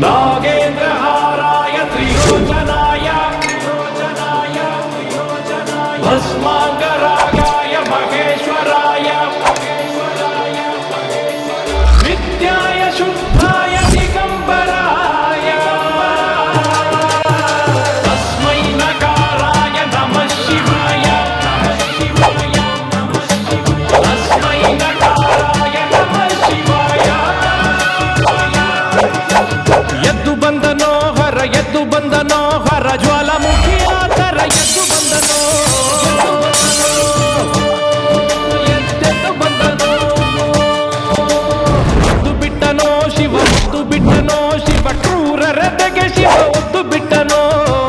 नागेन्द्रहाराय त्रिलोचनाय भस्माङ्गरागाय महेश्वराय विद्याय शुद्धाय दिगम्बराय तस्मै नकाराय नमः शिवाय तस्मै नकाराय नमः शिवाय ಎದ್ದು ಬಂದನೋ ಹರ ಎದ್ದು ಬಂದನೋ ಹರ ಜ್ವಾಲಾಮುಖಿಯ ತರ ಎದ್ದು ಬಂದನೋ ಎದ್ದೆದ್ದು ಬಂದನೋ ಒದ್ದು ಬಿಟ್ಟನೋ ಶಿವ ಒದ್ದು ಬಿಟ್ಟನೋ ಶಿವ ಕ್ರೂರರ ತೆಗೆ ಶಿವ ಒದ್ದು ಬಿಟ್ಟನೋ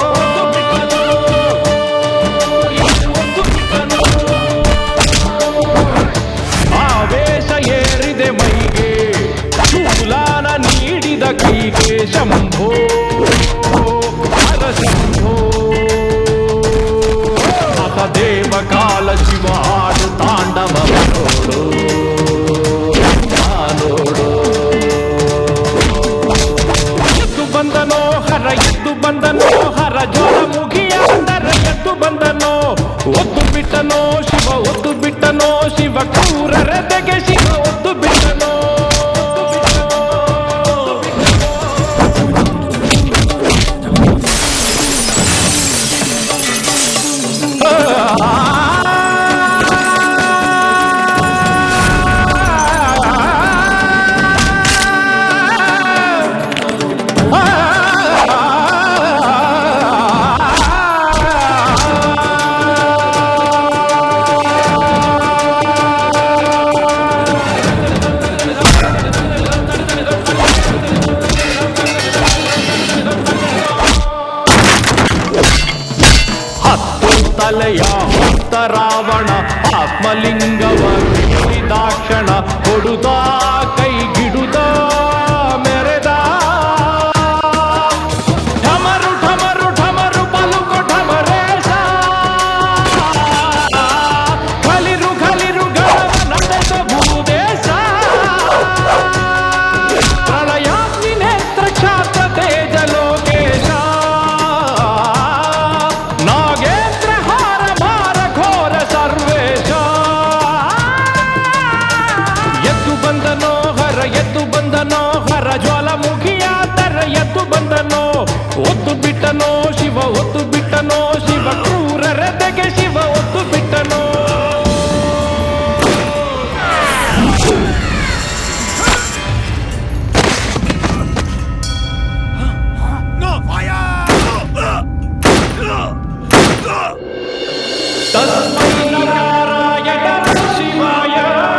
ಒದ್ದು ಬಿಟ್ಟನೋ ಆವೇಶ ಏರಿದೆ ಮೈಗೆ ಶೂಲಾನ ನೀಡಿದ ಕೈಗೆ ಶಂಭೋ ಹರ ಶಂಭೋ ಅತ ದೇವ ಕಾಲ ಶಿವ ಆಡು ತಾಂಡವ ನೋಡು ನೋಡು ಎದ್ದು ಬಂದನೋ ಹರ ಎದ್ದು ಬಂದನೋ ಹರ ಜ್ವರ ಮುಗಿಯ ಅಂದರ ಎದ್ದು ಬಂದನೋ ಒದ್ದು ಬಿಟ್ಟನೋ ಶಿವ ಒದ್ದು ಬಿಟ್ಟನೋ ಶಿವ ಕ್ರೂರರ ತೆಗೆ ಶಿವ ಒದ್ದು ಬಿಟ್ಟನೋ ಹತ್ತು ತಲೆಯ ಹೊತ್ತ ರಾವಣ ಆತ್ಮಲಿಂಗವ ದಾಕ್ಷಣ ಕೊಡುದ ಕೈಗಿಡುದ ಮೆರೆದ ಠಮರು ಠಮರು ಠಮರು ಪಲುಕು ಠಮರೇಶ ಖಲಿರು ಖಲಿರು ಗಣವ ನಡೆದ ಭೂದೇಶ ಪ್ರಳಯಾಗ್ನಿ ನೇತ್ರ ಕ್ಷಾತ್ರ ತೇಜ ಲೋಕೇಶ ನಾಗೇಂದ್ರ ಹಾರ ಮಾರ ಘೋರ ಸರ್ವೇಶ ಎದ್ದು ಬಂದನೋ ಹರ ಎದ್ದು ಬಂದನೋ ಹರ ಜ್ವಾಲಾಮುಖಿಯ ತರ ಎದ್ದು ಬಂದನೋ ಒತ್ತು ಬಿಟ್ಟನೋ ಶಿವ ಒತ್ತು ಬಿಟ್ಟನೋ ಶಿವ ಕ್ರೂರರ ತೆಗೆ ಶಿವ ಒತ್ತು ಬಿಟ್ಟನೋ ತಸ್ಮೈ ನಕಾರಾಯ ನಮಃ ಶಿವಾಯ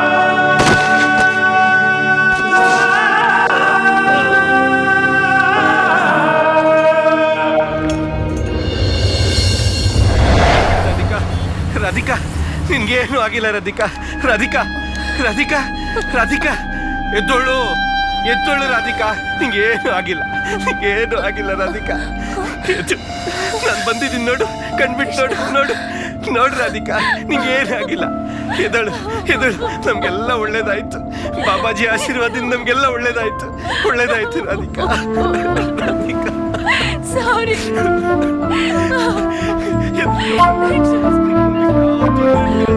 ರಾಧಿಕಾ ರಾಧಿಕಾ ನಿನ್ಗೇನು ಆಗಿಲ್ಲ ರಾಧಿಕಾ ರಾಧಿಕಾ ರಾಧಿಕಾ ರಾಧಿಕಾ ಎದ್ದೋಳು ಎದ್ದೋಳು ರಾಧಿಕಾ ನಿಂಗೇನು ಆಗಿಲ್ಲ ನಿಂಗೇನು ಆಗಿಲ್ಲ ರಾಧಿಕಾ ಎದ್ದು ನಾನು ಬಂದಿದ್ದೀನಿ ನೋಡು ಕಣ್ಬಿಟ್ಟು ನೋಡು ನೋಡು ನೋಡು ರಾಧಿಕಾ ನಿಂಗೇನು ಆಗಿಲ್ಲ ಎದಳು ಎದಳು ನಮ್ಗೆಲ್ಲ ಒಳ್ಳೇದಾಯ್ತು ಬಾಬಾಜಿ ಆಶೀರ್ವಾದದಿಂದ ನಮ್ಗೆಲ್ಲ ಒಳ್ಳೇದಾಯ್ತು ಒಳ್ಳೇದಾಯ್ತು ರಾಧಿಕಾ ರಾಧಿಕಾ ಸಾರಿ ಎದ್ದು-